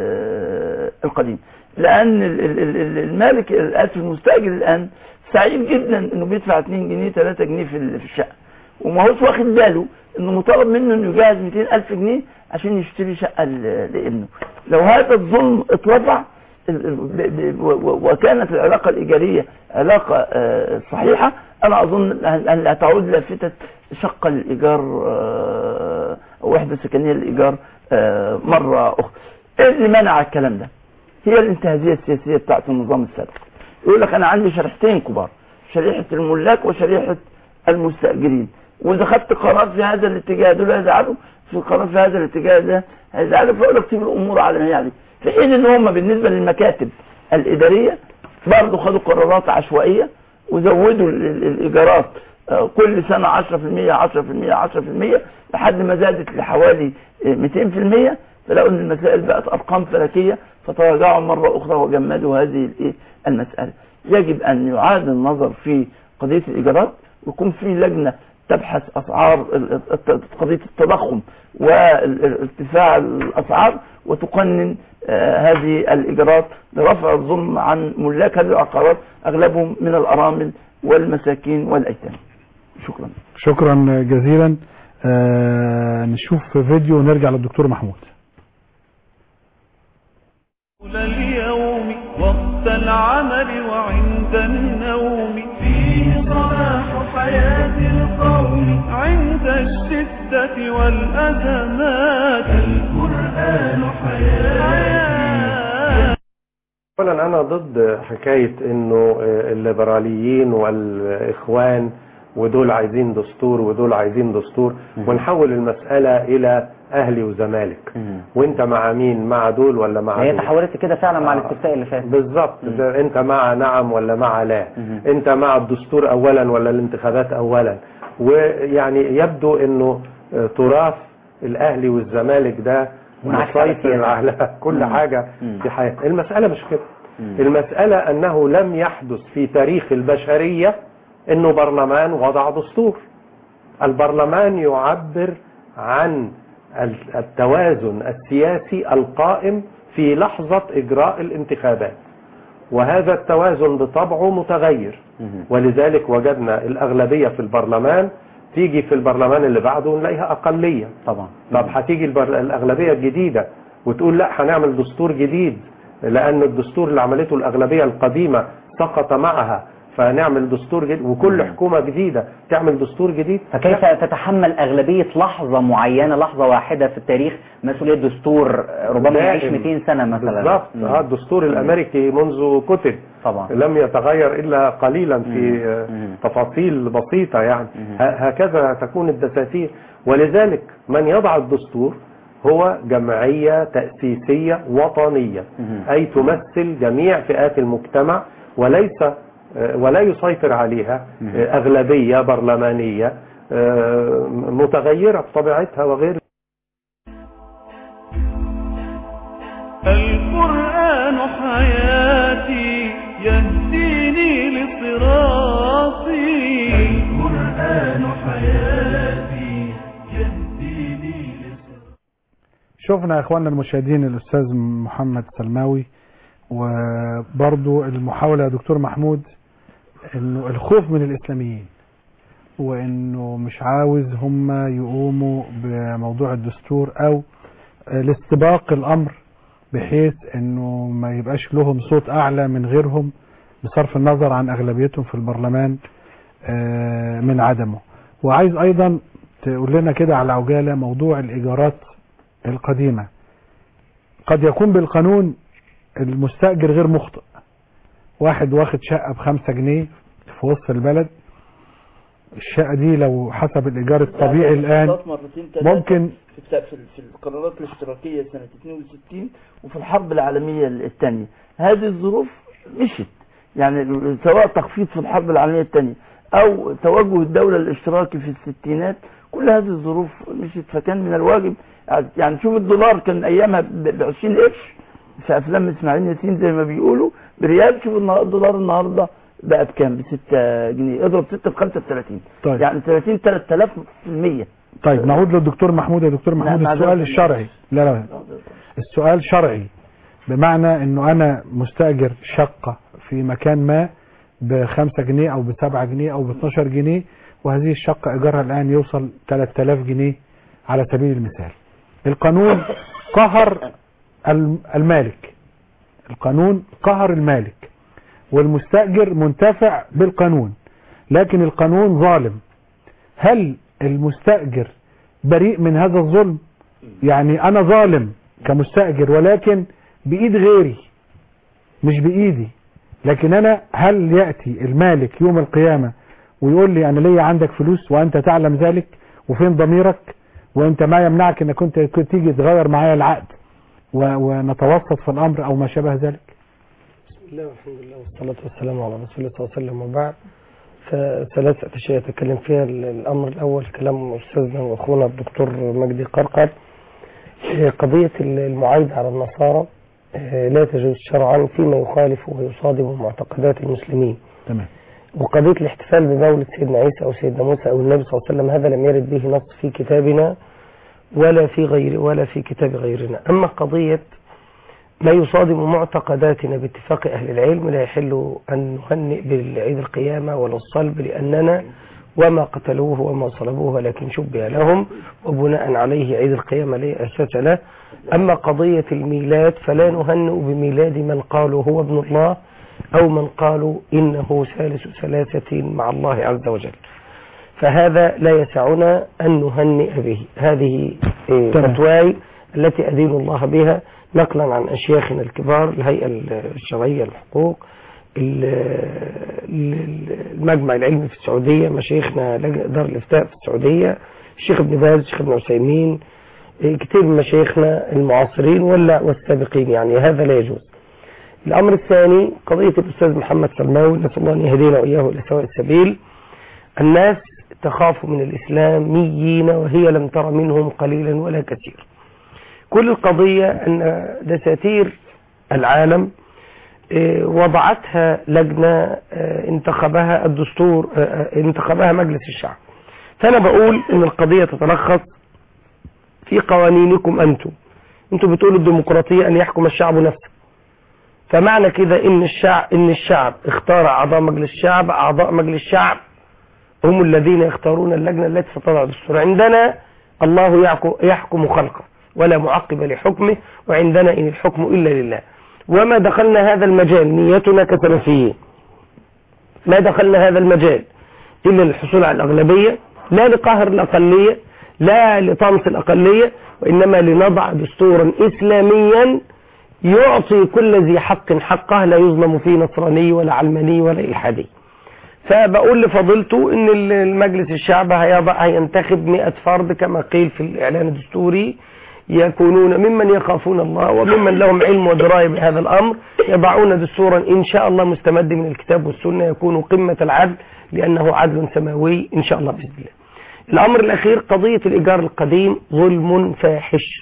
D: ال- القديمه لان ال- ال- ال- المالك الاسف المستاجر الان سعيد جدا انه بيدفع 2 جنيه 3 جنيه في ال- في الشقه وما هوش واخد باله انه مطالب منه انه يجهز 200 الف جنيه عشان يشتري شقه ل- لابنه لو هذا الظلم اترفع ال- ال- ب- ب- و- و- وكانت العلاقه الايجاريه علاقه آه، صحيحه انا اظن ان أن لا تعود لافتة شقه للايجار آه، او وحده سكنيه للايجار آه، مره اخرى ايه اللي منع الكلام ده هي الانتهازية السياسية بتاعت النظام السابق يقول لك أنا عندي شريحتين كبار شريحة الملاك وشريحة المستأجرين وإذا خدت قرار في هذا الاتجاه دول هيزعلوا في قرار في هذا الاتجاه ده هيزعلوا فيقول لك سيب الأمور على ما هي عليه في حين إن هم بالنسبة للمكاتب الإدارية برضه خدوا قرارات عشوائية وزودوا ال- ال- الإيجارات آه، كل سنة 10% 10% 10% لحد ما زادت لحوالي آه، 200% فلقوا ان المسائل بقت ارقام فلكيه فتراجعوا مره اخرى وجمدوا هذه الايه المساله. يجب ان يعاد النظر في قضيه الايجارات ويكون في لجنه تبحث اسعار ال- الت- قضيه التضخم وارتفاع الاسعار وتقنن آه، هذه الايجارات لرفع الظلم عن ملاك هذه العقارات اغلبهم من الارامل والمساكين والايتام. شكرا.
B: شكرا جزيلا آه نشوف فيديو ونرجع للدكتور محمود
A: طول اليوم وقت العمل وعند النوم فيه صلاح حياة القوم عند الشدة والأزمات القرآن حياة
Q: اولا انا ضد حكايه انه الليبراليين والاخوان ودول عايزين دستور ودول عايزين دستور ونحول المساله الى اهلي وزمالك وانت مع مين مع دول ولا مع
R: هي
Q: دول
R: تحولت كده فعلا مع
Q: آه.
R: الاستفتاء اللي فات
Q: بالظبط ده انت مع نعم ولا مع لا انت مع الدستور اولا ولا الانتخابات اولا ويعني يبدو انه آه، تراث الاهلي والزمالك ده
R: منعكس على
Q: مسيطر
R: السياسة.
Q: على كل
R: مم.
Q: حاجه
R: مم.
Q: في حياتنا المساله مش كده
R: مم.
Q: المساله انه لم يحدث في تاريخ البشريه انه برلمان وضع دستور البرلمان يعبر عن ال- التوازن السياسي القائم في لحظة إجراء الانتخابات وهذا التوازن بطبعه متغير ولذلك وجدنا الأغلبية في البرلمان تيجي في البرلمان اللي بعده نلاقيها أقلية
R: طبعا
Q: طب هتيجي البر... الأغلبية الجديدة وتقول لا هنعمل دستور جديد لأن الدستور اللي عملته الأغلبية القديمة سقط معها فنعمل دستور جديد وكل حكومة جديدة تعمل دستور جديد
R: فكيف تتحمل أغلبية لحظة معينة لحظة واحدة في التاريخ مسؤولية دستور ربما يعيش
Q: دائم.
R: 200 سنة مثلا
Q: بالظبط
R: مم.
Q: اه الدستور الامريكي منذ كتب
R: طبعا
Q: لم يتغير الا قليلا في آه، تفاصيل بسيطه يعني ه- هكذا تكون الدساتير ولذلك من يضع الدستور هو جمعيه تاسيسيه وطنيه اي تمثل جميع فئات المجتمع وليس آه، ولا يسيطر عليها آه، اغلبيه برلمانيه آه، متغيره بطبيعتها وغير
A: القرآن حياتي يهديني لصراطي القرآن حياتي يهديني
B: شفنا يا اخواننا المشاهدين الاستاذ محمد سلماوي وبرضو المحاولة يا دكتور محمود انه الخوف من الاسلاميين وانه مش عاوز هم يقوموا بموضوع الدستور او لاستباق الامر بحيث انه ما يبقاش لهم صوت اعلى من غيرهم بصرف النظر عن اغلبيتهم في البرلمان آه، من عدمه وعايز ايضا تقول لنا كده على عجالة موضوع الايجارات القديمة قد يكون بالقانون المستأجر غير مخطئ واحد واخد شقة بخمسة جنيه في وسط البلد الشقة دي لو حسب الإيجار الطبيعي الآن
D: مرتين ثلاثة
B: ممكن
D: في الت- في ال- في القرارات الاشتراكية سنة 62 وفي الحرب العالمية الثانية هذه الظروف مشت يعني سواء تخفيض في الحرب العالمية الثانية أو توجه الدولة الاشتراكي في الستينات كل هذه الظروف مشت فكان من الواجب يعني شوف الدولار كان أيامها ب 20 قرش في أفلام إسماعيل ياسين زي ما بيقولوا بريال شوف النهار- الدولار النهارده بقى بكام؟ ب 6 جنيه اضرب 6 في 35
B: طيب.
D: يعني 30 3000 في المية
B: طيب نعود للدكتور محمود يا دكتور محمود
D: معذرة.
B: السؤال الشرعي لا لا السؤال شرعي بمعنى انه انا مستأجر شقة في مكان ما بخمسة جنيه او بسبعة جنيه او باتناشر جنيه وهذه الشقة ايجارها الان يوصل 3000 جنيه على سبيل المثال القانون قهر الم- المالك القانون قهر المالك والمستأجر منتفع بالقانون لكن القانون ظالم هل المستأجر بريء من هذا الظلم يعني انا ظالم كمستأجر ولكن بايد غيري مش بايدي لكن انا هل ياتي المالك يوم القيامه ويقول لي انا ليا عندك فلوس وانت تعلم ذلك وفين ضميرك وانت ما يمنعك انك كنت كنت تيجي تغير معايا العقد و- ونتوسط في الامر او ما شابه ذلك
E: بسم الله والحمد لله والصلاة والسلام على رسول الله صلى الله عليه وسلم وبعد فثلاث أشياء أتكلم فيها الأمر الأول كلام أستاذنا وأخونا الدكتور مجدي قرقر آه، قضية المعايدة على النصارى آه، لا تجوز شرعا فيما يخالف ويصادم معتقدات المسلمين
B: تمام
E: وقضية الاحتفال بمولد سيدنا عيسى أو سيدنا موسى أو النبي صلى الله عليه وسلم هذا لم يرد به نص في كتابنا ولا في غير ولا في كتاب غيرنا أما قضية ما يصادم معتقداتنا باتفاق أهل العلم لا يحل أن نهنئ بالعيد القيامة ولا الصلب لأننا وما قتلوه وما صلبوه ولكن شبه لهم وبناء عليه عيد القيامة لا أساس له أما قضية الميلاد فلا نهنئ بميلاد من قالوا هو ابن الله أو من قالوا إنه ثالث ثلاثة مع الله عز وجل فهذا لا يسعنا أن نهنئ به هذه إيه،
B: تمام.
E: فتواي التي أدين الله بها نقلا عن أشياخنا الكبار الهيئة الشرعية للحقوق ال- ال- المجمع العلمي في السعودية مشايخنا لجنة دار الإفتاء في السعودية الشيخ ابن باز الشيخ ابن عثيمين إيه، كتير من مشايخنا المعاصرين ولا والسابقين يعني هذا لا يجوز الأمر الثاني قضية الأستاذ محمد سلماوي نسأل الله أن يهدينا وإياه إلى سواء السبيل الناس تخاف من الإسلاميين وهي لم تر منهم قليلا ولا كثير كل القضية أن دساتير العالم آه، وضعتها لجنة آه، انتخبها الدستور آه، آه، انتخبها مجلس الشعب فأنا بقول أن القضية تتلخص في قوانينكم أنتم أنتم بتقولوا الديمقراطية أن يحكم الشعب نفسه فمعنى كده ان الشعب ان الشعب اختار اعضاء مجلس الشعب اعضاء مجلس الشعب هم الذين يختارون اللجنه التي ستضع الدستور عندنا الله يحكم, يحكم خلقه ولا معقب لحكمه وعندنا ان الحكم الا لله وما دخلنا هذا المجال نيتنا كسلفيين ما دخلنا هذا المجال الا للحصول على الاغلبيه لا لقهر الاقليه لا لطمس الاقليه وانما لنضع دستورا اسلاميا يعطي كل ذي حق حقه لا يظلم فيه نصراني ولا علماني ولا إلحادي فبقول لفضيلته ان المجلس الشعب هيضع هينتخب 100 فرد كما قيل في الاعلان الدستوري يكونون ممن يخافون الله وممن لهم علم ودرايه بهذا الامر يضعون دستورا ان شاء الله مستمد من الكتاب والسنه يكون قمه العدل لانه عدل سماوي ان شاء الله باذن الله. الامر الاخير قضيه الايجار القديم ظلم فاحش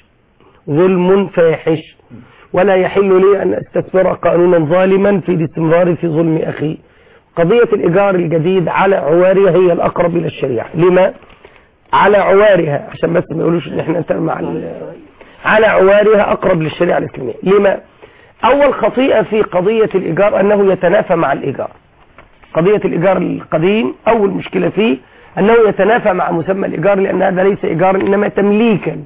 E: ظلم فاحش ولا يحل لي أن أستثمر قانونا ظالما في الاستمرار في ظلم أخي قضية الإيجار الجديد على عوارها هي الأقرب إلى الشريعة لما؟ على عوارها عشان بس ما يقولوش ان احنا نتابع مع ال- على عوارها أقرب للشريعة الإسلامية لما؟ أول خطيئة في قضية الإيجار أنه يتنافى مع الإيجار قضية الإيجار القديم أول مشكلة فيه أنه يتنافى مع مسمى الإيجار لأن هذا ليس إيجارا إنما تمليكا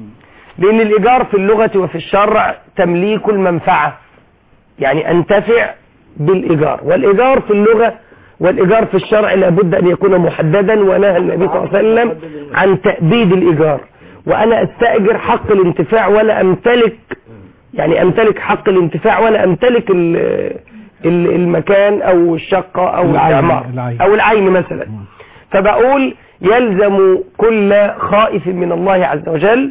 E: لأن الإيجار في اللغة وفي الشرع تمليك المنفعة يعني أنتفع بالإيجار والإيجار في اللغة والإيجار في الشرع لابد أن يكون محددا ونهى النبي صلى الله عليه وسلم عن تأبيد الإيجار وأنا أستأجر حق الانتفاع ولا أمتلك يعني أمتلك حق الانتفاع ولا أمتلك ال- ال- المكان أو الشقة أو
B: العين-
E: الإعمار
B: العين.
E: أو العين مثلا فبقول يلزم كل خائف من الله عز وجل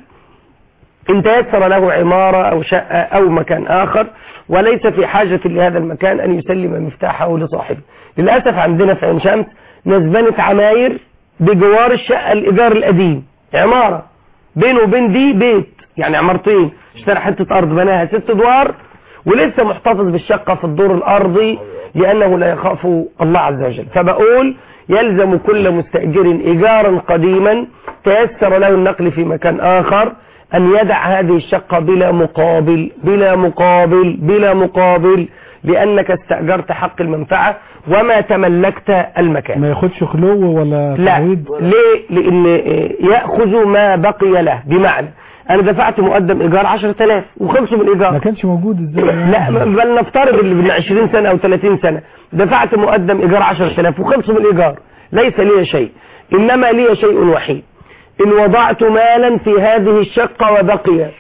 E: إن تيسر له عمارة أو شقة أو مكان آخر وليس في حاجة لهذا المكان أن يسلم مفتاحه لصاحبه للأسف عندنا في عين شمس ناس بنت عماير بجوار الشقة الإيجار القديم عمارة بينه وبين دي بيت يعني عمارتين اشترى حتة أرض بناها ست أدوار ولسه محتفظ بالشقة في الدور الأرضي لأنه لا يخاف الله عز وجل فبقول يلزم كل مستأجر إيجارا قديما تيسر له النقل في مكان آخر أن يدع هذه الشقة بلا مقابل بلا مقابل بلا مقابل لأنك استأجرت حق المنفعة وما تملكت المكان
B: ما ياخدش خلو ولا
E: لا
B: تعويض
E: ليه لان آه، ياخذ ما بقي له بمعنى انا دفعت مقدم ايجار 10000 وخلصوا من الايجار
B: ما كانش موجود ازاي
E: لا بل نفترض اللي من 20 سنه او 30 سنه دفعت مقدم ايجار 10000 وخلصوا من الايجار ليس لي شيء انما لي شيء وحيد ان وضعت مالا في هذه الشقه وبقي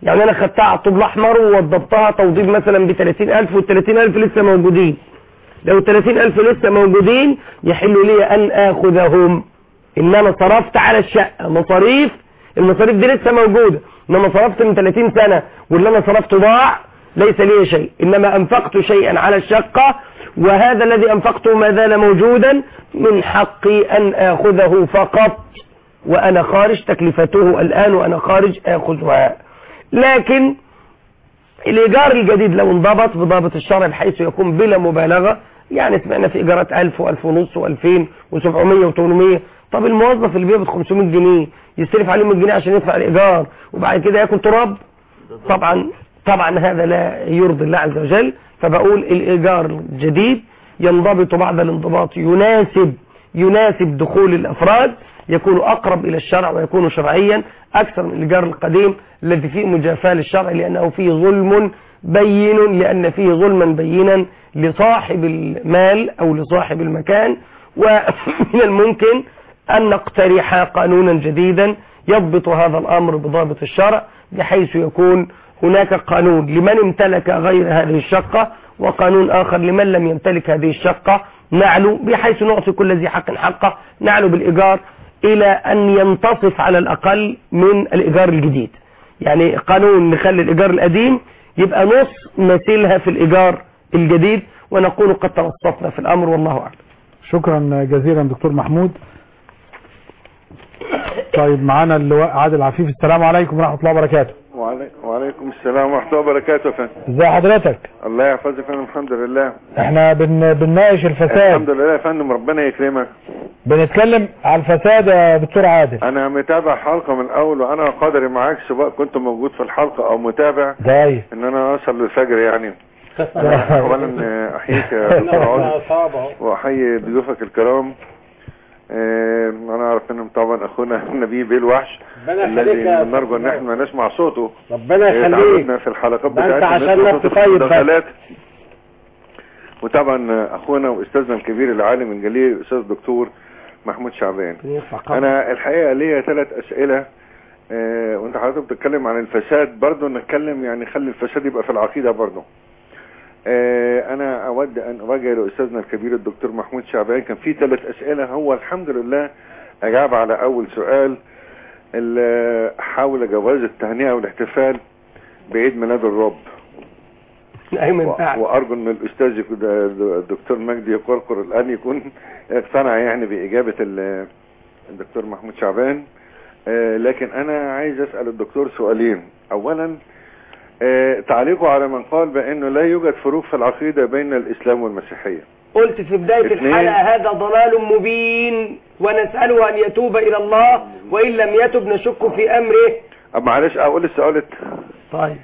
E: يعني انا خدتها على الطوب الاحمر ووضبتها توضيب مثلا ب 30000 وال 30000 لسه موجودين لو ال 30000 لسه موجودين يحل لي ان اخذهم ان انا صرفت على الشقه مصاريف المصاريف دي لسه موجوده انما صرفت من 30 سنه واللي انا صرفته ضاع ليس لي شيء انما انفقت شيئا على الشقه وهذا الذي انفقته ما زال موجودا من حقي ان اخذه فقط وانا خارج تكلفته الان وانا خارج اخذها لكن الايجار الجديد لو انضبط بضابط الشرع بحيث يكون بلا مبالغه يعني سمعنا في ايجارات 1000 و1000 ونص و2000 و700 و800 طب الموظف اللي بيقبض 500 جنيه يستلف عليه 100 جنيه عشان يدفع الايجار وبعد كده ياكل تراب طبعا طبعا هذا لا يرضي الله عز وجل فبقول الايجار الجديد ينضبط بعد الانضباط يناسب يناسب دخول الافراد يكون اقرب الى الشرع ويكون شرعيا اكثر من الايجار القديم الذي فيه مجافاه للشرع لانه فيه ظلم بين لان فيه ظلما بينا لصاحب المال او لصاحب المكان ومن الممكن ان نقترح قانونا جديدا يضبط هذا الامر بضابط الشرع بحيث يكون هناك قانون لمن امتلك غير هذه الشقة وقانون آخر لمن لم يمتلك هذه الشقة نعلو بحيث نعطي كل ذي حق حقه نعلو بالإيجار إلى أن ينتصف على الأقل من الإيجار الجديد يعني قانون نخلي الإيجار القديم يبقى نص مثيلها في الإيجار الجديد ونكون قد توسطنا في الأمر والله أعلم
B: شكرا جزيلا دكتور محمود طيب معانا اللواء عادل عفيف السلام عليكم ورحمة الله وبركاته
S: وعلي- وعليكم السلام ورحمة الله وبركاته يا فندم
B: ازي حضرتك
S: الله يحفظك يا فندم الحمد لله
B: احنا بن... بنناقش الفساد
S: الحمد لله يا فندم ربنا يكرمك
B: بنتكلم على الفساد يا دكتور عادل
S: انا متابع حلقة من الاول وانا قدري معاك سواء كنت موجود في الحلقة او متابع
B: طيب
S: ان انا اصل للفجر يعني اولا آه، احييك يا دكتور عادل واحيي ضيوفك الكرام آه، انا اعرف انهم طبعا اخونا نبيل بيه الوحش
C: ربنا
S: الذي
C: يخليك يا
S: نرجو ان احنا ما نسمع صوته
C: ربنا
S: آه،
C: يخليك
S: تعودنا في الحلقات
C: ده انت
S: بتاعتنا
C: عشان
S: نسمع
C: نفس
S: صوت
C: طيب بس.
S: المداخلات. وطبعا اخونا واستاذنا الكبير العالم الجليل الاستاذ الدكتور محمود شعبان انا الحقيقه ليا ثلاث اسئله آه وانت حضرتك بتتكلم عن الفساد برضه نتكلم يعني خلي الفساد يبقى في العقيده برضه آه انا اود ان اوجه لاستاذنا الكبير الدكتور محمود شعبان كان في ثلاث اسئله هو الحمد لله اجاب على اول سؤال ال- حول جواز التهنئه والاحتفال بعيد ميلاد الرب
E: أيمن
S: و- وارجو ان الاستاذ يكون- الدكتور مجدي قرقر الان يكون اقتنع يعني باجابه ال- الدكتور محمود شعبان آه، لكن انا عايز اسال الدكتور سؤالين اولا آه، تعليقه على من قال بانه لا يوجد فروق في العقيده بين الاسلام والمسيحيه
E: قلت في بداية
S: اثنين.
E: الحلقة هذا ضلال مبين ونسأله أن يتوب إلى الله وإن لم يتب نشك في أمره
S: أب معلش اقول السؤال
E: طيب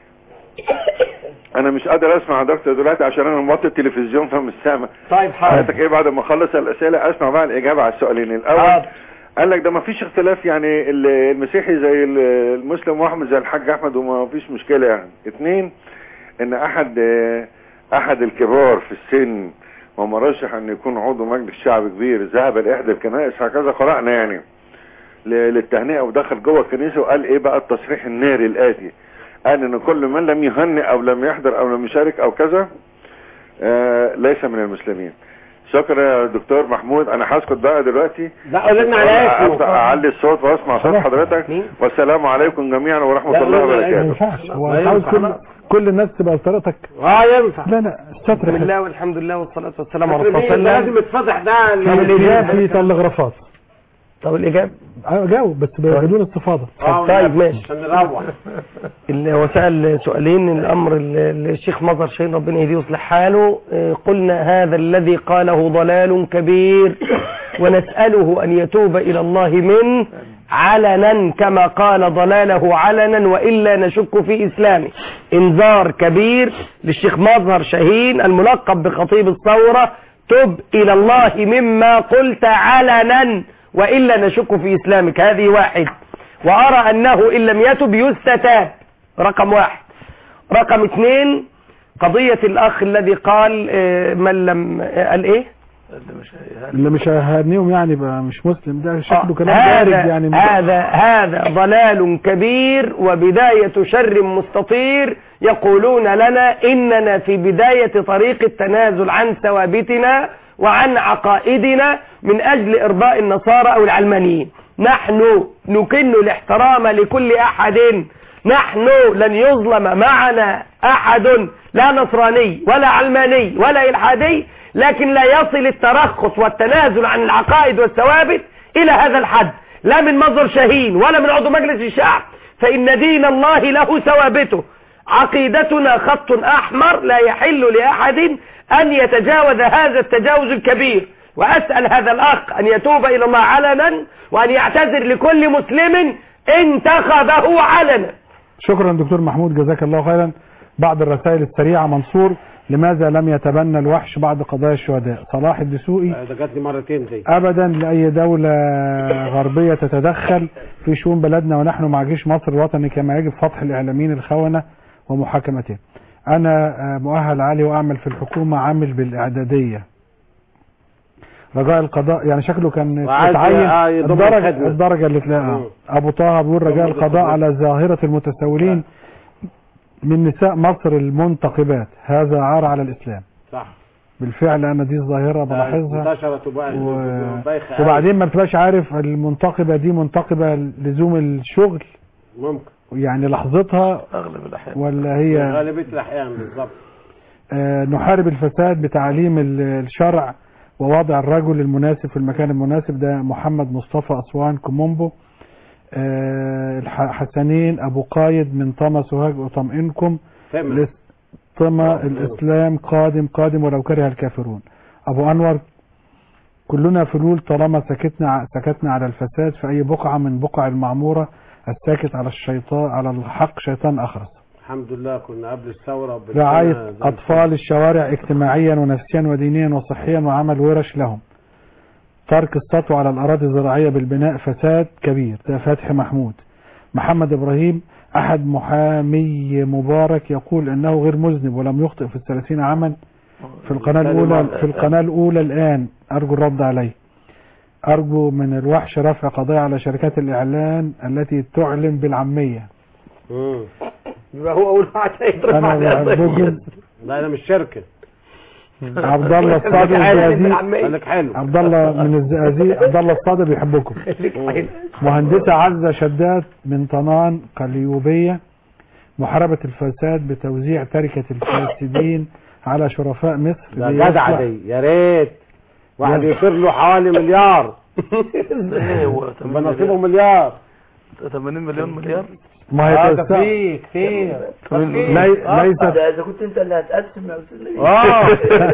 S: انا مش قادر اسمع حضرتك دلوقتي عشان انا موطي التلفزيون فمش سامع
E: طيب حاضر
S: حضرتك ايه بعد ما اخلص الاسئله اسمع بقى الاجابه على السؤالين الاول
E: حاضر.
S: قال لك ده ما فيش اختلاف يعني ال- المسيحي زي ال- المسلم واحمد زي الحاج احمد وما فيش مشكله يعني اثنين ان احد آه، احد الكبار في السن ومرشح ان يكون عضو مجلس شعب كبير ذهب لاحدى الكنائس هكذا قرانا يعني ل- للتهنئه ودخل جوه الكنيسه وقال ايه بقى التصريح الناري الاتي قال ان كل من لم يهنئ او لم يحضر او لم يشارك او كذا آه ليس من المسلمين شكرا يا دكتور محمود انا هسكت بقى دلوقتي
C: لا قلنا على اسمه
S: أبدأ اعلي الصوت واسمع صوت حضرتك والسلام عليكم جميعا ورحمه
B: لا،
S: الله
B: لا، لا، ما
S: وبركاته
B: ينفعش هو
E: لا
B: عاوز
E: ينفع.
B: كل كل الناس تبقى بطريقتك
C: اه ينفع
B: لا لا الستر
E: بسم
B: حلو.
E: الله والحمد لله والصلاة والسلام على رسول
C: لازم
E: الله
C: لازم يتفتح ده
B: طب الإجابة في تلغرافات
E: طب الإجابة
B: أيوة جاوب بس بدون استفاضة
E: طيب ماشي
C: عشان نروح
E: اللي هو سأل سؤالين الأمر اللي الشيخ مظهر شيء ربنا يهديه ويصلح حاله آه، قلنا هذا الذي قاله ضلال كبير ونسأله أن يتوب إلى الله منه علنا كما قال ضلاله علنا وإلا نشك في إسلامه انذار كبير للشيخ مظهر شاهين الملقب بخطيب الثورة تب إلى الله مما قلت علنا وإلا نشك في إسلامك هذه واحد وأرى أنه إن لم يتب يستتاب رقم واحد رقم اثنين قضية الأخ الذي قال آه، من لم آه، قال إيه
F: اللي مش هيهني.
B: اللي مش هيهنيهم يعني بقى مش مسلم ده شكله كلام
E: هذا
B: بارد يعني
E: هذا هذا ضلال كبير وبداية شر مستطير يقولون لنا إننا في بداية طريق التنازل عن ثوابتنا وعن عقائدنا من أجل إرضاء النصارى أو العلمانيين نحن نكن الاحترام لكل أحد نحن لن يظلم معنا أحد لا نصراني ولا علماني ولا إلحادي لكن لا يصل الترخص والتنازل عن العقائد والثوابت إلى هذا الحد لا من مصدر شهين ولا من عضو مجلس الشعب فإن دين الله له ثوابته عقيدتنا خط أحمر لا يحل لأحد أن يتجاوز هذا التجاوز الكبير وأسأل هذا الأخ أن يتوب إلى الله علنا وأن يعتذر لكل مسلم انتخبه علنا
B: شكرا دكتور محمود جزاك الله خيرا بعض الرسائل السريعة منصور لماذا لم يتبنى الوحش بعد قضايا الشهداء صلاح الدسوقي
C: ده جات لي مرتين دي
B: ابدا لاي دولة غربية تتدخل في شؤون بلدنا ونحن مع جيش مصر الوطني كما يجب فضح الاعلاميين الخونة ومحاكمتهم انا آه، مؤهل عالي واعمل في الحكومة عامل بالاعدادية رجاء القضاء يعني شكله كان
C: وعايز-
B: متعين
C: آه، يضم
B: الدرجة,
C: الخدمة.
B: الدرجة اللي تلاقيها
C: مم.
B: ابو طه بيقول رجاء
C: يضم
B: القضاء
C: الخدمة.
B: على ظاهرة المتسولين من نساء مصر المنتقبات هذا عار على الاسلام
C: صح
B: بالفعل انا دي الظاهرة بلاحظها
C: انتشرت وبقى
B: و-
C: بايخة أوي.
B: وبعدين ما بتبقاش عارف المنتقبة دي منتقبة لزوم الشغل
C: ممكن
B: يعني لحظتها
F: اغلب الاحيان
B: ولا هي
C: غالبية الأحيان بالظبط
B: آه، نحارب الفساد بتعليم ال- الشرع ووضع الرجل المناسب في المكان المناسب ده محمد مصطفى أسوان كومومبو آه، الح- حسنين أبو قايد من طما سوهاج أطمئنكم
C: تمام.
B: الاس- طما الإسلام قادم قادم ولو كره الكافرون أبو أنور كلنا فلول طالما سكتنا ع- سكتنا على الفساد في أي بقعة من بقع المعمورة الساكت على الشيطان على الحق شيطان أخرس
C: الحمد لله كنا قبل الثورة وبالسنة
B: رعاية
C: زي
B: أطفال الشوارع اجتماعيا ونفسيا ودينيا وصحيا وعمل ورش لهم ترك السطو على الأراضي الزراعية بالبناء فساد كبير ده فتحي محمود محمد إبراهيم أحد محامي مبارك يقول أنه غير مذنب ولم يخطئ في الثلاثين عاما في القناة الأولى في القناة الأولى الآن أرجو الرد عليه أرجو من الوحش رفع قضايا على شركات الإعلان التي تعلن بالعامية
C: مم.
E: يبقى هو أول واحد هيترفع
B: أنا
E: عليه قضية.
B: بحبكم
C: لا أنا مش شركة
B: عبد الله الصادق
E: عارف إن
B: الزقازيق
E: العامية.
C: قالك حلو
B: عبد الله من الزقازيق عبد الله الصادق بيحبكم مهندسة عزة شداد من طنان قليوبية محاربة الفساد بتوزيع تركة الفاسدين على شرفاء مصر
C: ده
B: ليصلح-
C: جدع دي يا ريت واحد
B: يا-
C: يصير له حوالي مليار
F: ازاي هو
C: يبقى نصيبه مليار
F: 80 مليون مليار
B: ما هي
C: اه
B: تستع-
C: كتير كتير
B: لي- ليست
D: ده اذا كنت انت اللي هتقسم يا استاذ لبيب.
C: اه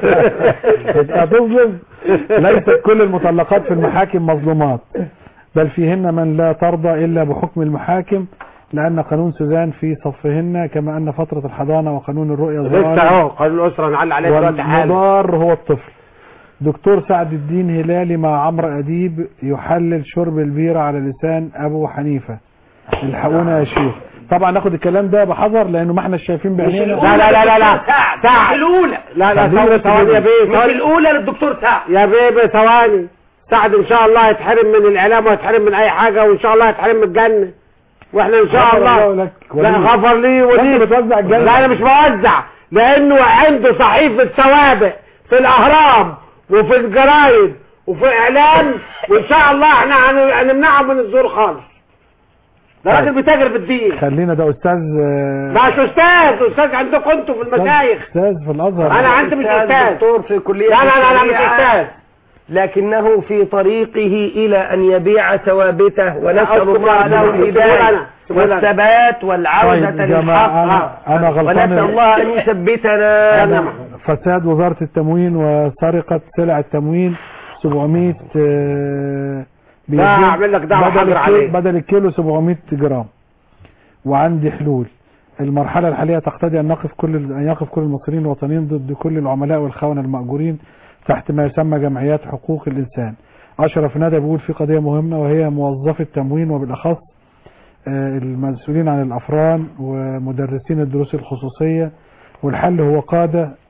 B: تبقى تظلم ليست كل المطلقات في المحاكم مظلومات بل فيهن من لا ترضى إلا بحكم المحاكم لأن قانون سوزان في صفهن كما أن فترة الحضانة وقانون الرؤية
C: لسه
B: ظالم
C: اهو قانون الاسره نعلق عليه دلوقتي حالا
B: والمضار هو الطفل دكتور سعد الدين هلالي مع عمرو أديب يحلل شرب البيرة على لسان أبو حنيفة الحقونا يا شيخ طبعا ناخد الكلام ده بحذر لأنه ما احنا شايفين بعينينا
C: لا لا لا لا لا
E: سعد
C: سعد.
E: مش الأولى
C: لا لا
B: خلينا
C: ثواني ثواني يا بيه
E: مش
C: ثواني.
E: الأولى للدكتور سعد
C: يا بيبي ثواني سعد ان شاء الله يتحرم من الاعلام ويتحرم من اي حاجه وان شاء الله يتحرم من الجنه واحنا ان شاء
B: غفر
C: الله
B: الله لك
C: لا
B: وليك.
C: غفر لي
B: وانت
C: ولي
B: بتوزع الجنة
C: لا انا مش بوزع لانه عنده صحيفه سوابق في الاهرام وفي الجرايد وفي اعلام وان شاء الله احنا هن- هنمنعه من الزور خالص ده راجل بيتاجر بالدين
B: خلينا ده أستاذ آه،
C: مش استاذ استاذ عندكم انتوا في المشايخ
B: أستاذ في الأزهر
C: انا عندي مش استاذ
E: دكتور في كلية
C: لا لا لا لا مش
E: الشريعة.
C: استاذ
E: لكنه في طريقه إلى أن يبيع ثوابته ونسأل
C: أسكت
E: الله
C: أنا،
E: له
C: أسكت
E: الهداية
C: أنا، أسكت أنا.
E: والثبات والعودة
B: طيب يا جماعة
E: للحق
B: أنا, أنا غلطان
E: ونسأل الله أن يثبتنا
C: أنا
B: فساد وزارة التموين وسرقة سلع التموين 700 آه،
C: لا
B: بيدين-
C: أعمل لك دعوة
B: بدل
C: حجر
B: الكيلو-
C: عليه.
B: بدل الكيلو 700 جرام وعندي حلول المرحلة الحالية تقتضي أن نقف كل أن يقف كل المصريين الوطنيين ضد كل العملاء والخونة المأجورين تحت ما يسمى جمعيات حقوق الإنسان أشرف ندى بيقول في قضية مهمة وهي موظفي التموين وبالأخص آه، المسؤولين عن الأفران ومدرسين الدروس الخصوصية والحل هو قادة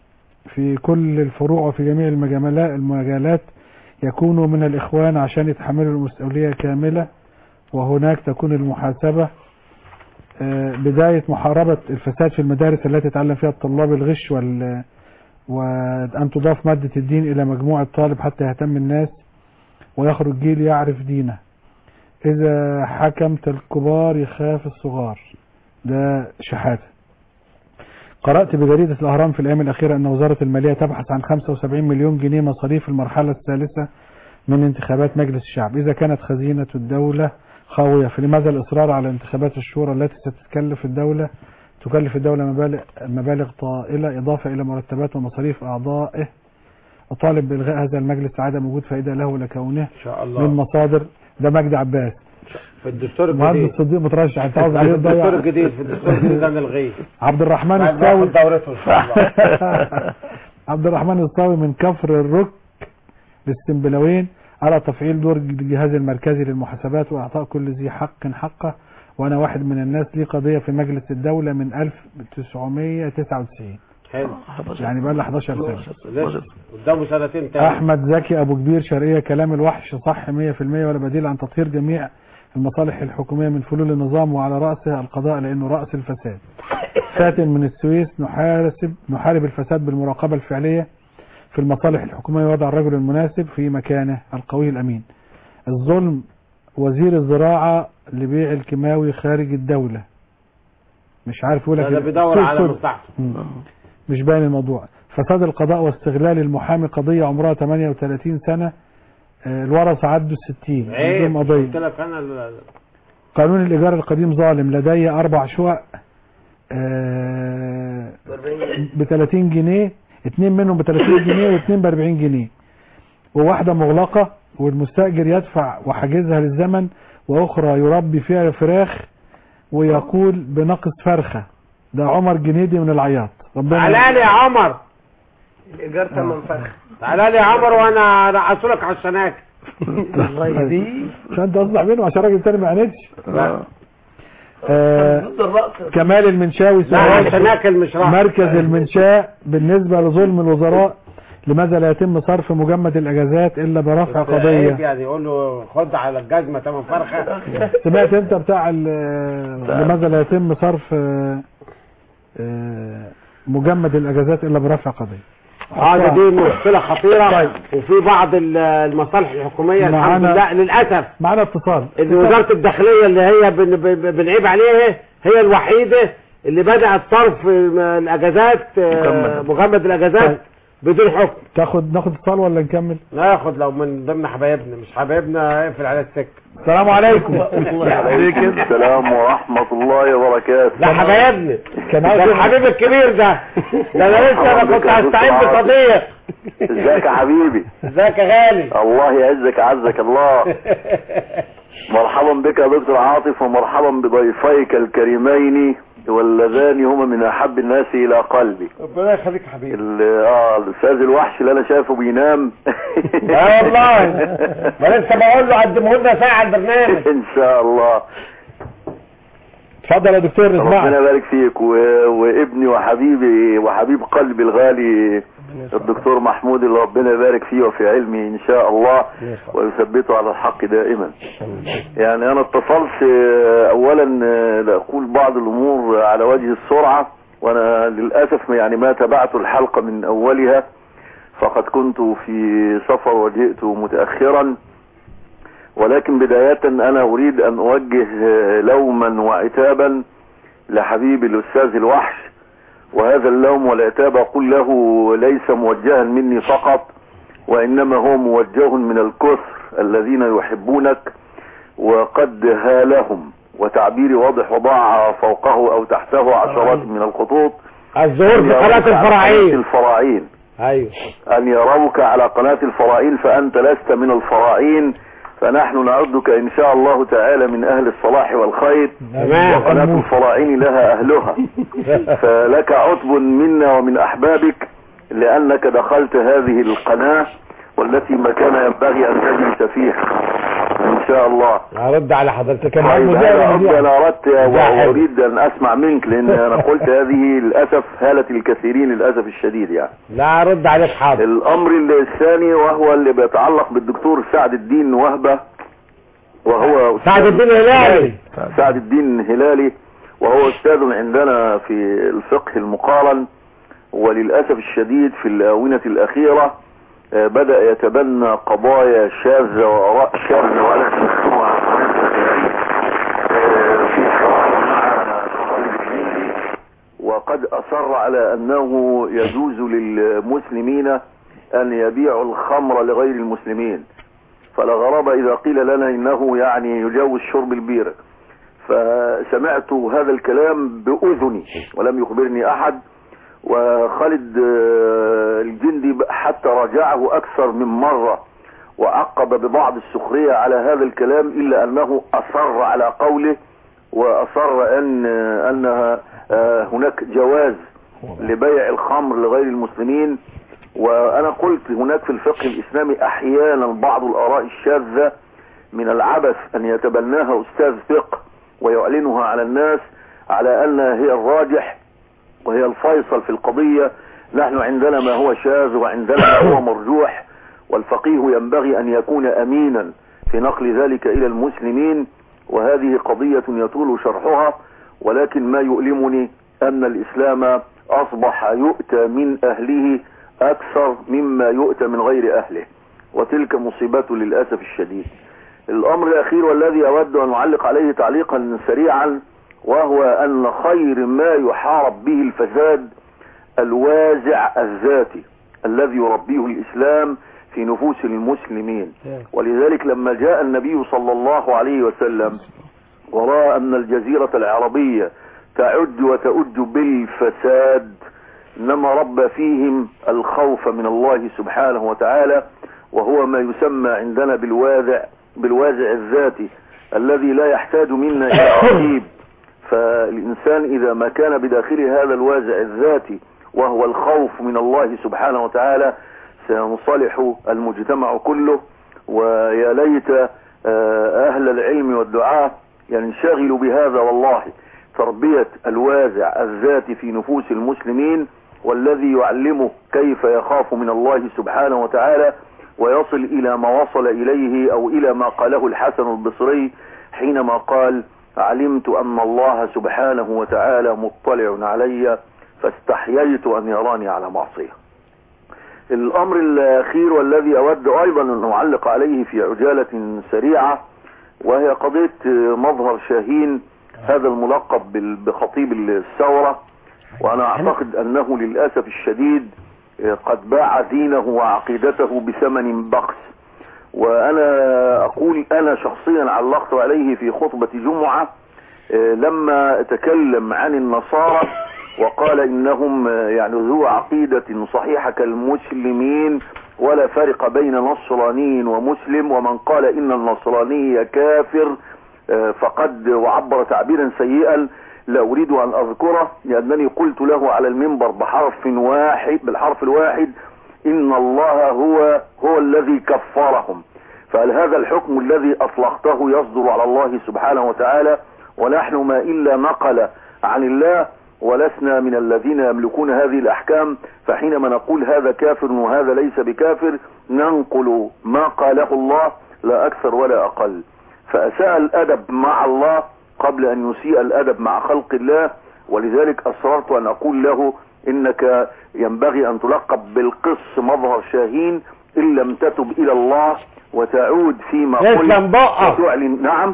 B: في كل الفروع وفي جميع المجاملا- المجالات يكونوا من الإخوان عشان يتحملوا المسؤولية كاملة وهناك تكون المحاسبة آه، بداية محاربة الفساد في المدارس التي يتعلم فيها الطلاب الغش وال وأن تضاف مادة الدين إلى مجموع الطالب حتى يهتم الناس ويخرج جيل يعرف دينه إذا حكمت الكبار يخاف الصغار ده شحاتة قرأت بجريدة الأهرام في الأيام الأخيرة أن وزارة المالية تبحث عن 75 مليون جنيه مصاريف المرحلة الثالثة من انتخابات مجلس الشعب إذا كانت خزينة الدولة خاوية فلماذا الإصرار على انتخابات الشورى التي ستتكلف الدولة تكلف الدولة مبالغ, مبالغ طائلة إضافة إلى مرتبات ومصاريف أعضائه أطالب بإلغاء هذا المجلس عدم وجود فائدة له لكونه
C: ان شاء
B: من
C: الله
B: مصادر ده مجدي عباس
C: في الدستور
B: مهندس
C: الجديد
B: صديق مترشح انت عاوز
C: في
B: عليه
C: الدستور
B: تضيع
C: الجديد في الدستور الجديد ده نلغيه
B: عبد الرحمن
C: بعد ما
B: الساوي
C: ياخد دورته ان شاء الله
B: عبد الرحمن الصاوي من كفر الرك للسنبلاوين على تفعيل دور الجهاز المركزي للمحاسبات واعطاء كل ذي حق حقه وانا واحد من الناس لي قضيه في مجلس الدوله من 1999
C: حلو
B: يعني بقى لها 11 سنه
C: لسه قدامه سنتين تاني
B: احمد زكي ابو كبير شرقيه كلام الوحش صح 100% ولا بديل عن تطهير جميع المصالح الحكوميه من فلول النظام وعلى راسها القضاء لانه راس الفساد فاتن من السويس نحارب نحارب الفساد بالمراقبه الفعليه في المصالح الحكوميه وضع الرجل المناسب في مكانه القوي الامين الظلم وزير الزراعه لبيع الكيماوي خارج الدوله مش عارف يقول لك
C: ده بيدور على مصلحته
B: مم. مش باين الموضوع فساد القضاء واستغلال المحامي قضية عمرها 38 سنة آه، الورثة عدوا 60
C: عيب
B: عندهم قضية
C: قلت لك انا ال-
B: قانون الإيجار القديم ظالم لدي أربع شقق ب 30 جنيه اتنين منهم ب 30 جنيه واتنين ب 40 جنيه وواحدة مغلقة والمستأجر يدفع وحاجزها للزمن وأخرى يربي فيها فراخ ويقول بنقص فرخة ده عمر جنيدي من العياط ربنا
C: تعالى لي يا عمر
E: الايجار ثمن فرخ
C: تعالى لي يا عمر وانا رقصلك على الشناك
E: الله يهديه
B: عشان انت اصلح منه عشان راجل تاني ما عاندش
C: لا.
B: آه
E: ضد الرأس
B: كمال المنشاوي
C: لا عشان
B: سؤال
C: اكل مش راح
B: مركز المنشاء بالنسبة لظلم الوزراء لماذا لا يتم صرف مجمد الاجازات الا برفع
C: عيب
B: قضية
C: يعني يقول له خد على الجزمه تمن فرخه
B: سمعت انت بتاع ال- لماذا لا يتم صرف آه، آه، مجمد الاجازات الا برفع قضية
C: هذا دي مشكله خطيره وفي بعض ال- المصالح الحكوميه الحمد
B: معانا-
C: لله للاسف
B: معنا اتصال
C: ان وزاره الداخليه اللي هي بن- بن- بنعيب عليها هي الوحيده اللي بدات صرف الاجازات آه، مجمد الاجازات بدون حكم
B: تاخد ناخد اتصال ولا نكمل
C: لا ياخد لو من ضمن حبايبنا مش حبايبنا اقفل على السكه
B: السلام عليكم
H: عليكم السلام ورحمة الله وبركاته
C: لا حبايبنا
B: كان
C: ده
B: عاوز
C: الحبيب الكبير ده ده انا لسه انا كنت هستعين بصديق
H: ازيك يا حبيبي
C: ازيك يا غالي
H: الله يعزك عزك الله مرحبا بك يا دكتور عاطف ومرحبا بضيفيك الكريمين واللذان هما من احب الناس الى قلبي
C: ربنا يخليك يا حبيبي
H: ال- اه الاستاذ الوحش اللي انا شايفه بينام
C: اه والله ما لسه بقول له قدمه لنا ساعه البرنامج
H: ان شاء الله
B: اتفضل يا دكتور
H: ربنا
B: اسمعك
H: يبارك فيك و... وابني وحبيبي وحبيب قلبي الغالي الدكتور محمود اللي ربنا يبارك فيه وفي علمه ان شاء الله ويثبته على الحق دائما يعني انا اتصلت آه، اولا آه، لاقول بعض الامور على وجه السرعة وانا للاسف يعني ما تابعت الحلقة من اولها فقد كنت في سفر وجئت متأخرا ولكن بداية انا اريد ان اوجه آه، لوما وعتابا لحبيبي الاستاذ الوحش وهذا اللوم والعتاب اقول له ليس موجها مني فقط وانما هو موجه من الكثر الذين يحبونك وقد هالهم وتعبيري واضح وضع فوقه او تحته عشرات من الخطوط
C: الظهور في
H: أن
C: قناه
H: يروك على قناة
C: الفراعين
H: الفراعين
C: ايوه
H: أن يروك على قناة الفراعين فأنت لست من الفراعين فنحن نعدك إن شاء الله تعالى من أهل الصلاح والخير
C: تمام.
H: وقناة الفراعين لها أهلها فلك عتب منا ومن أحبابك لأنك دخلت هذه القناة والتي ما كان ينبغي أن تجلس فيها
T: ان شاء الله
U: هرد على حضرتك
T: طيب هذا افضل اردت واريد ان اسمع منك لان انا قلت هذه للاسف هالة الكثيرين للاسف الشديد يعني
U: لا ارد عليك حاضر
T: الامر الثاني وهو اللي بيتعلق بالدكتور سعد الدين وهبة وهو
U: سعد الدين هلالي
T: سعد الدين هلالي وهو استاذ عندنا في الفقه المقارن وللأسف الشديد في الآونة الأخيرة آه، بدأ يتبنى قضايا شاذة وآراء شاذة ولا تسمع وقد أصر على أنه يجوز للمسلمين أن يبيعوا الخمر لغير المسلمين فلا غرابة إذا قيل لنا إنه يعني يجوز شرب البيرة فسمعت هذا الكلام بأذني ولم يخبرني أحد وخالد آه، الجندي حتى راجعه أكثر من مرة وعقب ببعض السخرية على هذا الكلام إلا أنه أصر على قوله وأصر أن أنها آه، هناك جواز لبيع الخمر لغير المسلمين وأنا قلت هناك في الفقه الإسلامي أحيانا بعض الآراء الشاذة من العبث أن يتبناها أستاذ فقه ويعلنها على الناس على أنها هي الراجح وهي الفيصل في القضية نحن عندنا ما هو شاذ وعندنا ما هو مرجوح والفقيه ينبغي أن يكون أمينا في نقل ذلك إلى المسلمين وهذه قضية يطول شرحها ولكن ما يؤلمني أن الإسلام أصبح يؤتى من أهله أكثر مما يؤتى من غير أهله وتلك مصيبته للأسف الشديد الأمر الأخير والذي أود أن أعلق عليه تعليقا سريعا وهو أن خير ما يحارب به الفساد الوازع الذاتي الذي يربيه الإسلام في نفوس المسلمين ولذلك لما جاء النبي صلى الله عليه وسلم ورأى أن الجزيرة العربية تعد وتؤج بالفساد إنما ربى فيهم الخوف من الله سبحانه وتعالى وهو ما يسمى عندنا بالوازع بالوازع الذاتي الذي لا يحتاج منا إلى رقيب فالإنسان إذا ما كان بداخله هذا الوازع الذاتي وهو الخوف من الله سبحانه وتعالى سينصلح المجتمع كله ويا ليت آه، أهل العلم والدعاء ينشغلوا بهذا والله تربية الوازع الذاتي في نفوس المسلمين والذي يعلمه كيف يخاف من الله سبحانه وتعالى ويصل إلى ما وصل إليه أو إلى ما قاله الحسن البصري حينما قال علمت أن الله سبحانه وتعالى مطلع علي فاستحييت أن يراني على معصية الأمر الأخير والذي أود أيضا أن أعلق عليه في عجالة سريعة وهي قضية مظهر شاهين هذا الملقب بال- بخطيب الثورة وأنا أعتقد أنه للأسف الشديد قد باع دينه وعقيدته بثمن بخس وأنا أقول أنا شخصيا علقت عليه في خطبة جمعة آه، لما تكلم عن النصارى وقال إنهم آه، يعني ذو عقيدة صحيحة كالمسلمين ولا فرق بين نصراني ومسلم ومن قال إن النصراني كافر آه، فقد وعبر تعبيرا سيئا لا أريد أن أذكره لأنني قلت له على المنبر بحرف واحد بالحرف الواحد إن الله هو هو الذي كفرهم فهل هذا الحكم الذي أطلقته يصدر على الله سبحانه وتعالى ونحن ما إلا نقل عن الله ولسنا من الذين يملكون هذه الأحكام فحينما نقول هذا كافر وهذا ليس بكافر ننقل ما قاله الله لا أكثر ولا أقل فأساء الأدب مع الله قبل أن يسيء الأدب مع خلق الله ولذلك أصررت أن أقول له إنك ينبغي أن تلقب بالقص مظهر شاهين إن لم تتب إلى الله وتعود فيما
U: يسلم بقك.
T: وتعلن نعم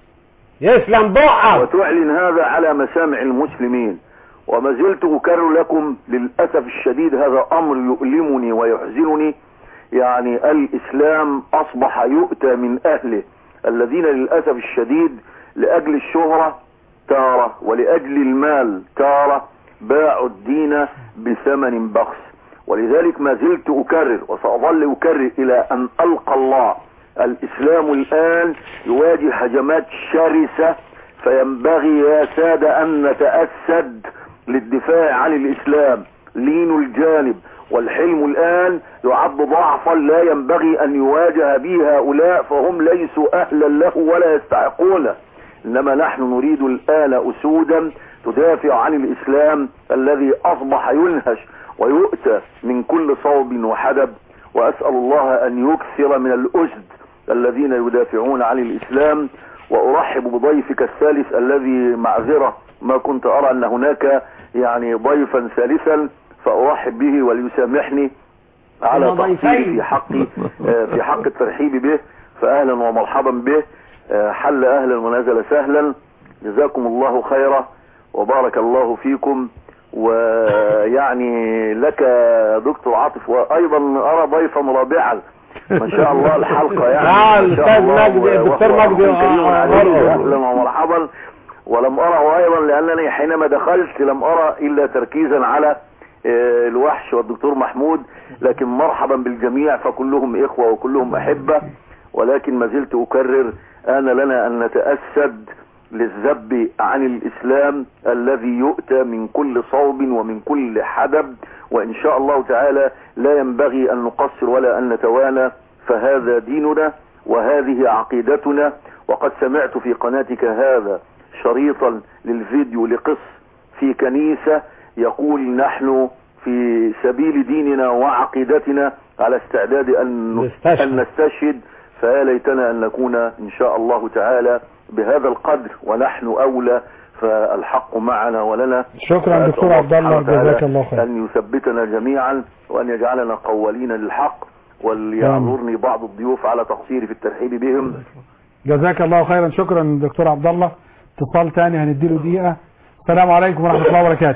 U: يسلم بقك
T: وتعلن هذا على مسامع المسلمين وما زلت أكرر لكم للأسف الشديد هذا أمر يؤلمني ويحزنني يعني الإسلام أصبح يؤتى من أهله الذين للأسف الشديد لأجل الشهرة تارة ولأجل المال تارة باعوا الدين بثمن بخس ولذلك ما زلت أكرر وسأظل أكرر إلى أن ألقى الله الإسلام الآن يواجه هجمات شرسة فينبغي يا سادة أن نتأسد للدفاع عن الإسلام لينوا الجانب والحلم الآن يعد ضعفا لا ينبغي أن يواجه به هؤلاء فهم ليسوا أهلا له ولا يستحقونه إنما نحن نريد الآن أسودا تدافع عن الإسلام الذي أصبح ينهش ويؤتى من كل صوب وحدب وأسأل الله أن يكثر من الأسد الذين يدافعون عن الإسلام وأرحب بضيفك الثالث الذي معذرة ما كنت أرى أن هناك يعني ضيفا ثالثا فأرحب به وليسامحني على
U: هم
T: تقصيري
U: ضيفين.
T: في حق آه، في حق الترحيب به فأهلا ومرحبا به آه، حل أهلا ونزل سهلا جزاكم الله خيرا وبارك الله فيكم ويعني لك دكتور عاطف وأيضا أرى ضيفا رابعا ما شاء الله الحلقة يعني
U: آه،
T: ما شاء
U: الأستاذ
T: الله
U: مجدي،
T: و-
U: الدكتور
T: وهو
U: مجدي،
T: أخ كريم
U: آه،
T: عزيز.
U: مرحبا.
T: أهلا ومرحبا ولم أره أيضا لأنني حينما دخلت لم أرى إلا تركيزا على آه، الوحش والدكتور محمود لكن مرحبا بالجميع فكلهم إخوة وكلهم أحبة ولكن ما زلت أكرر آن لنا أن نتأسد للذب عن الإسلام الذي يؤتى من كل صوب ومن كل حدب وإن شاء الله تعالى لا ينبغي أن نقصر ولا أن نتوانى فهذا ديننا وهذه عقيدتنا وقد سمعت في قناتك هذا شريطا للفيديو لقص في كنيسة يقول نحن في سبيل ديننا وعقيدتنا على استعداد أن
U: نستشهد.
T: أن نستشهد فيا ليتنا أن نكون إن شاء الله تعالى بهذا القدر ونحن أولى فالحق معنا ولنا
B: شكرا
T: فأسأل
B: دكتور عبد الله
T: سبحانه وتعالى
B: جزاك الله خير
T: أن يثبتنا جميعا وأن يجعلنا قوالين للحق وليعذرني بعض الضيوف على تقصيري في الترحيب بهم
B: جزاك الله خيرا شكرا دكتور عبد الله اتصال تاني هنديله دقيقة السلام عليكم ورحمة الله وبركاته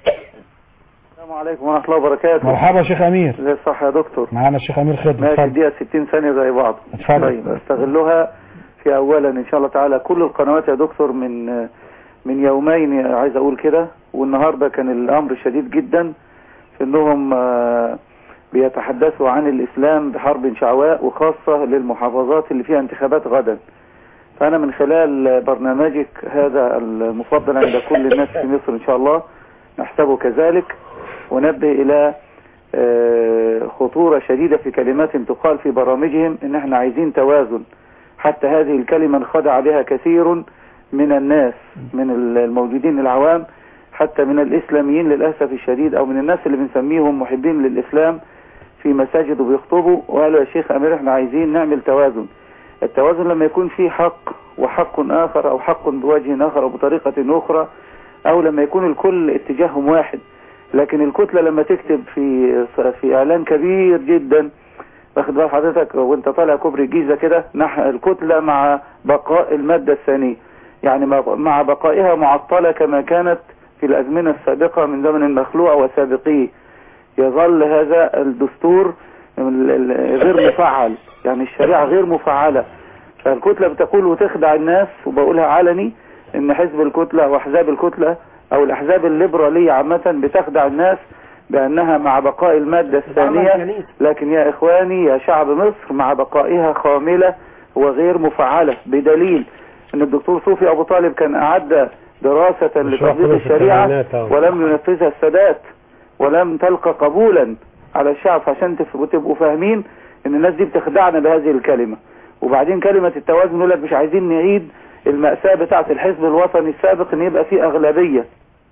G: السلام عليكم ورحمة الله وبركاته
B: مرحبا شيخ أمير
G: زي الصح يا دكتور
B: معانا الشيخ أمير خضر
G: ماشي
B: اتفضل
G: دقيقة 60 ثانية زي بعض
B: اتفضل.
G: طيب استغلها في أولا إن شاء الله تعالى كل القنوات يا دكتور من من يومين عايز أقول كده والنهاردة كان الأمر شديد جدا في إنهم آه، بيتحدثوا عن الإسلام بحرب شعواء وخاصة للمحافظات اللي فيها انتخابات غدا فأنا من خلال برنامجك هذا المفضل عند كل الناس في مصر إن شاء الله نحسبه كذلك ونبه إلى آه، خطورة شديدة في كلمات تقال في برامجهم إن احنا عايزين توازن حتى هذه الكلمة انخدع بها كثير من الناس من الموجودين العوام حتى من الإسلاميين للأسف الشديد أو من الناس اللي بنسميهم محبين للإسلام في مساجد وبيخطبوا وقالوا يا شيخ أمير احنا عايزين نعمل توازن التوازن لما يكون فيه حق وحق آخر أو حق بوجه آخر أو بطريقة أخرى أو لما يكون الكل اتجاههم واحد لكن الكتلة لما تكتب في في إعلان كبير جدا واخد بال حضرتك وانت طالع كوبري الجيزة كده نح الكتلة مع بقاء المادة الثانية يعني مع- مع بقائها معطلة كما كانت في الأزمنة السابقة من زمن المخلوع وسابقيه يظل هذا الدستور ال- ال- غير مفعل يعني الشريعة غير مفعلة فالكتلة بتقول وتخدع الناس وبقولها علني ان حزب الكتلة واحزاب الكتلة او الاحزاب الليبرالية عامة بتخدع الناس بانها مع بقاء المادة الثانية لكن يا اخواني يا شعب مصر مع بقائها خاملة وغير مفعلة بدليل ان الدكتور صوفي ابو طالب كان اعد دراسة لتطبيق
U: في
G: الشريعة
U: الثمانينات أهو.
G: ولم ينفذها السادات ولم تلقى قبولا على الشعب عشان تف- تبقوا فاهمين ان الناس دي بتخدعنا بهذه الكلمة وبعدين كلمة التوازن يقول لك مش عايزين نعيد المأساة بتاعة الحزب الوطني السابق ان يبقى فيه اغلبية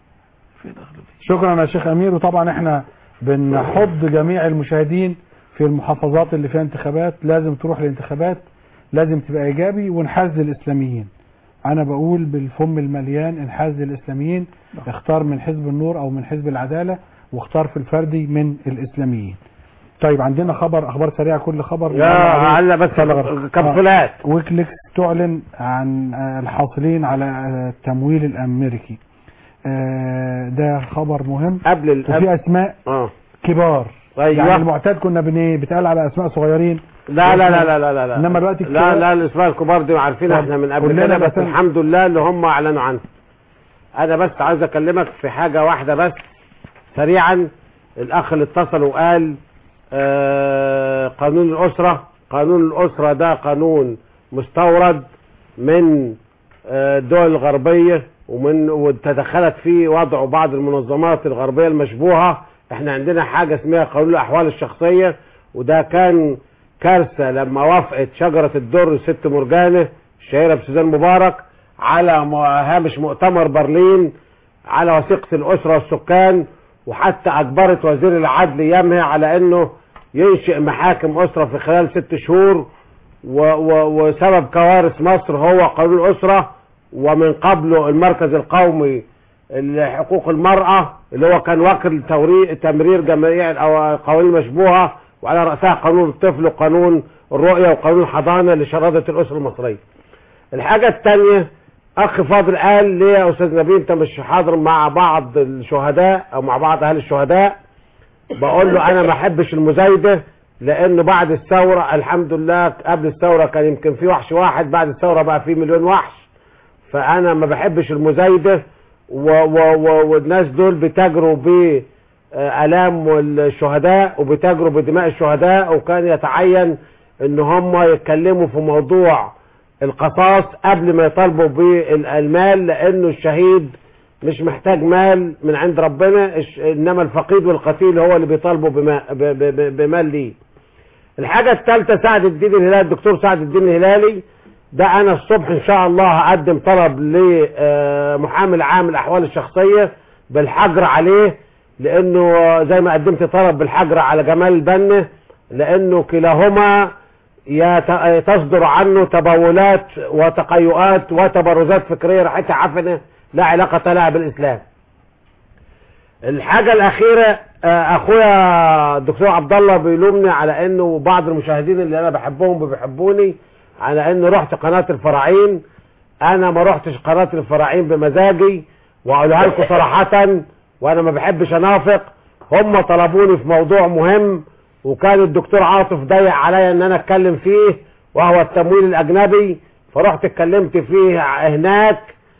B: شكرا يا شيخ أمير وطبعا احنا بنحض جميع المشاهدين في المحافظات اللي فيها انتخابات لازم تروح الانتخابات لازم تبقى إيجابي ونحاز الإسلاميين أنا بقول بالفم المليان انحاز الإسلاميين اختار من حزب النور أو من حزب العدالة واختار في الفردي من الإسلاميين طيب عندنا خبر أخبار سريعة كل خبر
U: يا على بس كبسولات.
B: آه. ويكليكس تعلن عن آه، الحاصلين على آه، التمويل الأمريكي آه، ده خبر مهم
U: قبل ال-
B: وفي أسماء
U: اه
B: كبار
U: أيوة.
B: يعني المعتاد كنا بن إيه؟ بيتقال على أسماء صغيرين
U: لا لا لا لا لا لا لا
B: إنما دلوقتي
U: لا
B: كتير-
U: لا الاسماء الكبار دي عارفين
B: طب
U: احنا من قبل
B: قول لنا
U: كده بس
B: مثلا.
U: الحمد لله اللي هم اعلنوا عنها انا بس عايز اكلمك في حاجة واحدة بس سريعا الاخ اللي اتصل وقال آه قانون الاسرة قانون الاسرة ده قانون مستورد من آه، الدول الغربية ومن وتدخلت فيه وضع بعض المنظمات الغربية المشبوهة احنا عندنا حاجة اسمها قانون الأحوال الشخصية وده كان كارثة لما وافقت شجرة الدر ست مرجانة الشهيرة بسوزان مبارك على م- هامش مؤتمر برلين على وثيقة الأسرة والسكان وحتى أجبرت وزير العدل يمهي على أنه ينشئ محاكم أسرة في خلال ست شهور و و وسبب كوارث مصر هو قانون الأسرة ومن قبله المركز القومي لحقوق المرأة اللي هو كان وكل توري- تمرير جميع أو قوانين مشبوهة وعلى رأسها قانون الطفل وقانون الرؤية وقانون الحضانة لشرادة الأسرة المصرية الحاجة الثانية أخ فاضل قال ليه يا أستاذ نبيل أنت مش حاضر مع بعض الشهداء أو مع بعض أهل الشهداء بقول له أنا ما أحبش المزايدة لأنه بعد الثورة الحمد لله قبل الثورة كان يمكن في وحش واحد بعد الثورة بقى في مليون وحش فأنا ما بحبش المزايدة و و و والناس دول بتجروا بآلام الشهداء وبتجروا بدماء الشهداء وكان يتعين ان هم يتكلموا في موضوع القصاص قبل ما يطالبوا بالمال لانه الشهيد مش محتاج مال من عند ربنا الش- انما الفقيد والقتيل هو اللي بيطالبوا بما- ب- ب- ب- بمال ليه الحاجة الثالثة سعد الدين الهلالي الدكتور سعد الدين الهلالي ده انا الصبح ان شاء الله هقدم طلب لمحامي العام الاحوال الشخصية بالحجر عليه لانه آه، زي ما قدمت طلب بالحجر على جمال البنا لانه كلاهما يت- تصدر عنه تبولات وتقيؤات وتبرزات فكرية ريحتها عفنة لا علاقة لها بالاسلام الحاجة الأخيرة آه، أخويا الدكتور عبد الله بيلومني على إنه بعض المشاهدين اللي أنا بحبهم بيحبوني على إنه رحت قناة الفراعين أنا ما رحتش قناة الفراعين بمزاجي وأقولها لكم صراحة وأنا ما بحبش أنافق هم طلبوني في موضوع مهم وكان الدكتور عاطف ضيق عليا إن أنا أتكلم فيه وهو التمويل الأجنبي فرحت اتكلمت فيه هناك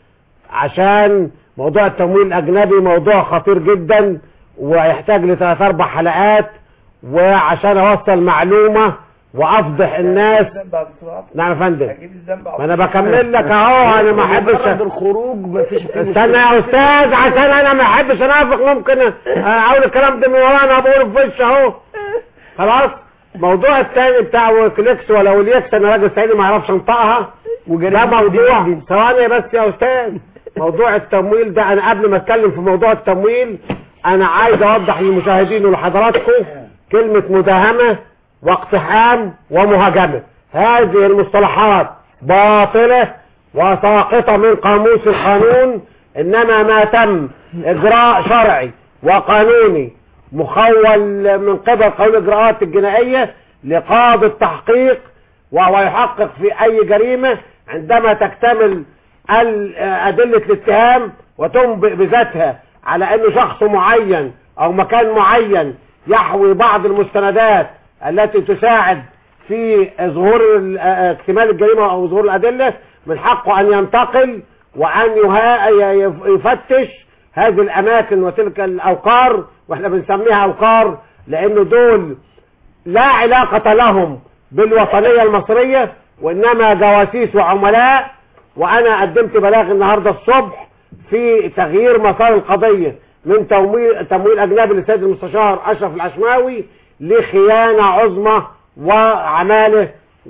U: عشان موضوع التمويل الاجنبي موضوع خطير جدا ويحتاج لثلاث اربع حلقات وعشان اوصل معلومه وافضح الناس نعم يا فندم ما انا بكمل لك اهو انا ما احبش
E: الخروج مفيش فيه
U: استنى يا استاذ عشان انا ما احبش انافق ممكن اقول الكلام ده من ورانا بقوله في وش اهو خلاص موضوع التاني بتاع ويكليكس ولا وليكس انا راجل سعيدي ما اعرفش انطقها ده موضوع ثواني بس يا استاذ موضوع التمويل ده انا قبل ما اتكلم في موضوع التمويل انا عايز اوضح للمشاهدين ولحضراتكم كلمة مداهمة واقتحام ومهاجمة هذه المصطلحات باطلة وساقطة من قاموس القانون انما ما تم اجراء شرعي وقانوني مخول من قبل قانون الاجراءات الجنائية لقاضي التحقيق وهو يحقق في اي جريمة عندما تكتمل ال- ادلة الاتهام وتنبئ بذاتها على انه شخص معين او مكان معين يحوي بعض المستندات التي تساعد في ظهور ال- آه، اكتمال الجريمة او ظهور الادلة من حقه ان ينتقل وان يها- ي- يف- يفتش هذه الاماكن وتلك الاوقار واحنا بنسميها اوقار لانه دول لا علاقة لهم بالوطنية المصرية وانما جواسيس وعملاء وانا قدمت بلاغ النهاردة الصبح في تغيير مسار القضية من تمويل, تمويل اجنبي للسيد المستشار اشرف العشماوي لخيانة عظمى وعماله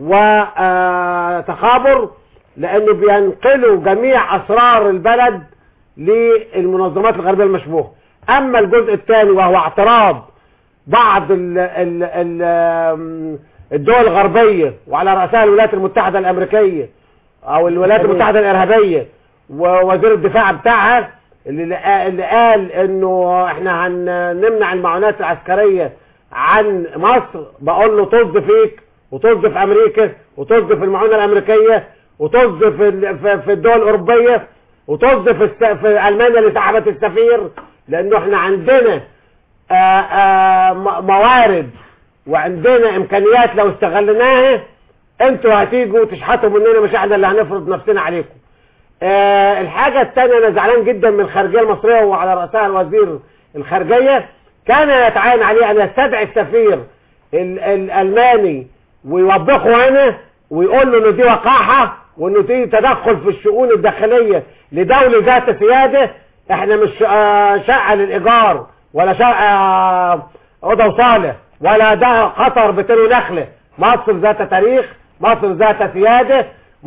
U: وتخابر لانه بينقلوا جميع اسرار البلد للمنظمات الغربية المشبوهة اما الجزء الثاني وهو اعتراض بعض ال ال ال آم، الدول الغربية وعلى رأسها الولايات المتحدة الأمريكية أو الولايات المتحدة الإرهابية ووزير الدفاع بتاعها اللي, اللي قال إنه إحنا هنمنع المعونات العسكرية عن مصر بقول له طز فيك وطز في أمريكا وطز في المعونة الأمريكية وطز في ال- في- في الدول الأوروبية وطز في, الس- في ألمانيا اللي سحبت السفير لأنه إحنا عندنا آه، آه، م- موارد وعندنا امكانيات لو استغلناها انتوا هتيجوا تشحتوا مننا مش احنا اللي هنفرض نفسنا عليكم آه الحاجة التانية انا زعلان جدا من الخارجية المصرية وعلى رأسها الوزير الخارجية كان يتعين عليه ان يستدعي السفير ال- الالماني ويوبخه هنا ويقول له ان دي وقاحة وانه دي تدخل في الشؤون الداخلية لدولة ذات سيادة احنا مش آه، شقة للايجار
C: ولا شرق آه، اوضه وصالح ولا ده قطر بتلو نخله مصر ذات تاريخ مصر ذات سياده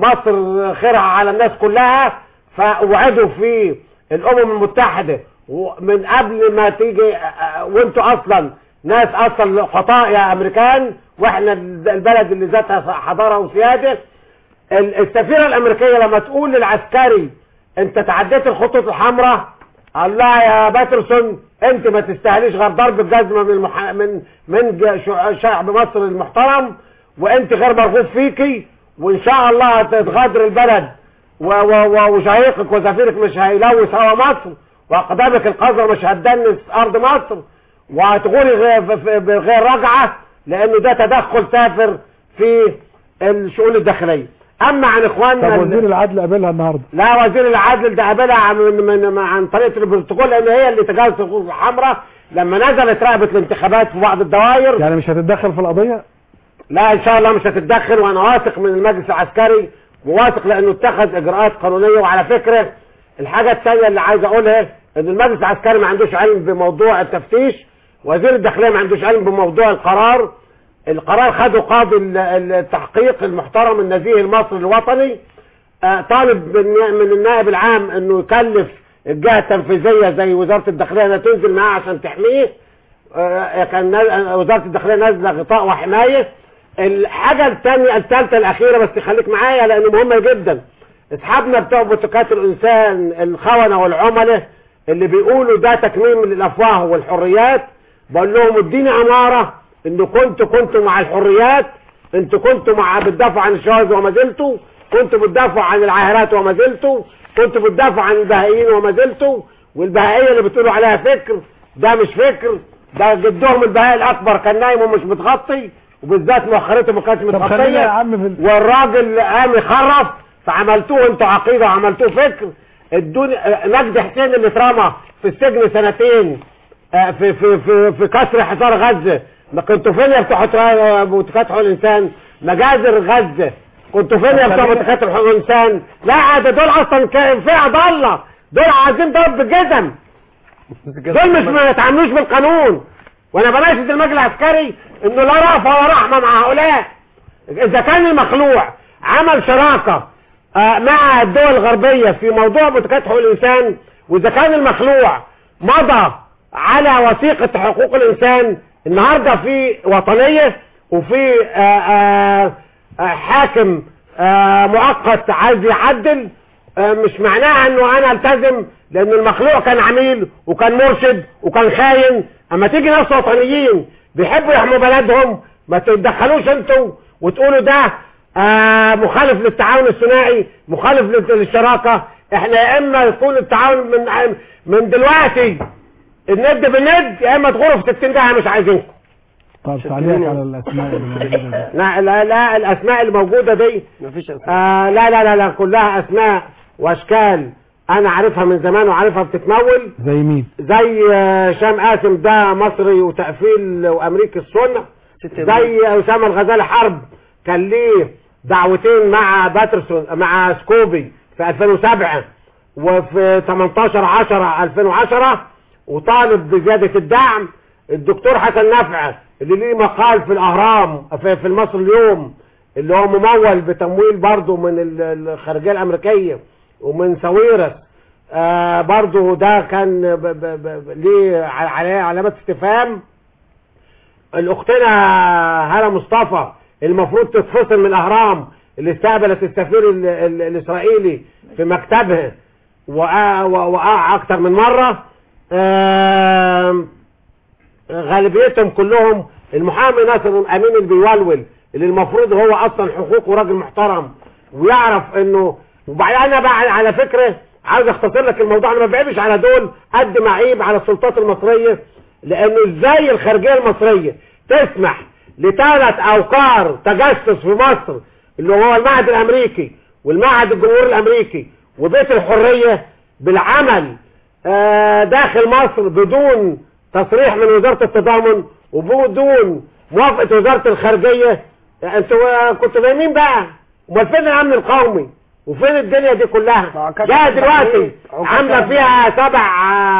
C: مصر خيرها على الناس كلها فوعدوا في الامم المتحده ومن قبل ما تيجي آه، وانتوا اصلا ناس اصلا خطاء يا امريكان واحنا البلد اللي ذاتها حضاره وسياده ال- السفيره الامريكيه لما تقول للعسكري انت تعديت الخطوط الحمراء الله يا باترسون انت ما تستاهليش غير ضرب الجزمه من المح... من من ج- شع- شعب مصر المحترم وانت غير مرغوب فيكي وان شاء الله تتغادر البلد و... و... و... وشهيقك وزفيرك مش هيلوث هوا مصر واقدامك القذره مش هتدنس ارض مصر وهتغوري غير, بغير رجعه لانه ده تدخل سافر في الشؤون الداخليه اما عن اخواننا
B: طب
C: ال-
B: وزير العدل قابلها النهارده
C: لا وزير العدل ده قابلها عن من من عن طريقه البروتوكول لان هي اللي تجاوزت الخطوط الحمراء لما نزلت راقبه الانتخابات في بعض الدوائر
B: يعني مش هتتدخل في القضيه
C: لا ان شاء الله مش هتتدخل وانا واثق من المجلس العسكري وواثق لانه اتخذ اجراءات قانونيه وعلى فكره الحاجه الثانيه اللي عايز اقولها ان المجلس العسكري ما عندوش علم بموضوع التفتيش وزير الداخليه ما عندوش علم بموضوع القرار القرار خده قاضي ال- ال- التحقيق المحترم النزيه المصري الوطني آه، طالب من من النائب العام انه يكلف الجهه التنفيذيه زي وزاره الداخليه انها تنزل معاه عشان تحميه آه، كان نا- وزاره الداخليه نازله غطاء وحمايه الحاجه الثانيه الثالثه الاخيره بس خليك معايا لانه مهمه جدا اصحابنا بتوع بوتقات الانسان الخونه والعملاء اللي بيقولوا ده تكميم للافواه والحريات بقول لهم اديني اماره ان كنتوا كنتوا مع الحريات انتوا كنتوا مع بتدافعوا عن الشواذ وما زلتوا كنتوا بتدافعوا عن العاهرات وما زلتوا كنتوا بتدافعوا عن البهائيين وما زلتوا والبهائيه اللي بتقولوا عليها فكر ده مش فكر ده جدهم البهائي الاكبر كان نايم ومش متغطي وبالذات مؤخرته ما كانتش
B: طب خلينا يا
C: متغطيه
B: عم في ال-
C: والراجل قام يخرف فعملتوه انتوا عقيده وعملتوه فكر الدنيا مجدي حسين اللي اترمى في السجن سنتين آه، في في في في كسر حصار غزه ما كنتوا فين يا بتوع حتى- بوتقات حقوق الانسان مجازر غزه كنتوا فين يا بتوع بوتقات حقوق الانسان لا ده دول اصلا كائن فئه ضاله دول عايزين ضرب الجزم دول مش ما يتعاملوش بالقانون وانا بناشد المجلس العسكري انه لا رأفة ولا رحمة مع هؤلاء اذا كان المخلوع عمل شراكة آه، مع الدول الغربية في موضوع بوتقات حقوق الانسان واذا كان المخلوع مضى على وثيقة حقوق الانسان النهاردة في وطنية وفي آه، آه، آه، حاكم آه، مؤقت عايز يعدل آه، مش معناها انه انا التزم لان المخلوع كان عميل وكان مرشد وكان خاين اما تيجي ناس وطنيين بيحبوا يحموا بلدهم ما تتدخلوش انتوا وتقولوا ده آه مخالف للتعاون الثنائي مخالف لل- للشراكه احنا يا اما يكون التعاون من من دلوقتي الند بالند يا اما تغروا في 60 دقيقه مش عايزينكم
B: طب تعليق على الاسماء اللي موجوده دي.
C: لا لا لا الاسماء الموجوده دي
E: مفيش أسماء.
C: آه لا لا لا لا كلها اسماء واشكال انا عارفها من زمان وعارفها بتتمول
B: زي مين
C: زي آه، هشام قاسم ده مصري وتقفيل وامريكي السنه زي اسامه الغزالي حرب كان ليه دعوتين مع باترسون مع سكوبي في 2007 وفي 18 10 2010 وطالب بزياده الدعم الدكتور حسن نفع اللي ليه مقال في الاهرام في, في المصري اليوم اللي هو ممول بتمويل برضه من ال- الخارجيه الامريكيه ومن ساويرس آه برضه ده كان ب- ب- ب- ليه ع- عليه علامات استفهام الاختنا هالة مصطفى المفروض تتفصل من الاهرام اللي استقبلت السفير ال- ال- الاسرائيلي في مكتبها وقع وقع اكتر من مرة آم، غالبيتهم كلهم المحامي ناصر امين اللي بيولول اللي المفروض هو اصلا حقوقه راجل محترم ويعرف انه وبعدين انا بقى على فكره عاوز اختصر لك الموضوع انا ما بعيبش على دول قد ما عيب على السلطات المصريه لانه ازاي الخارجيه المصريه تسمح لثلاث اوقار تجسس في مصر اللي هو المعهد الامريكي والمعهد الجمهوري الامريكي وبيت الحريه بالعمل آه، داخل مصر بدون تصريح من وزاره التضامن وبدون موافقه وزاره الخارجيه انتوا كنتوا نايمين بقى امال فين الامن القومي وفين الدنيا دي كلها لا دلوقتي عامله فيها سبع آه،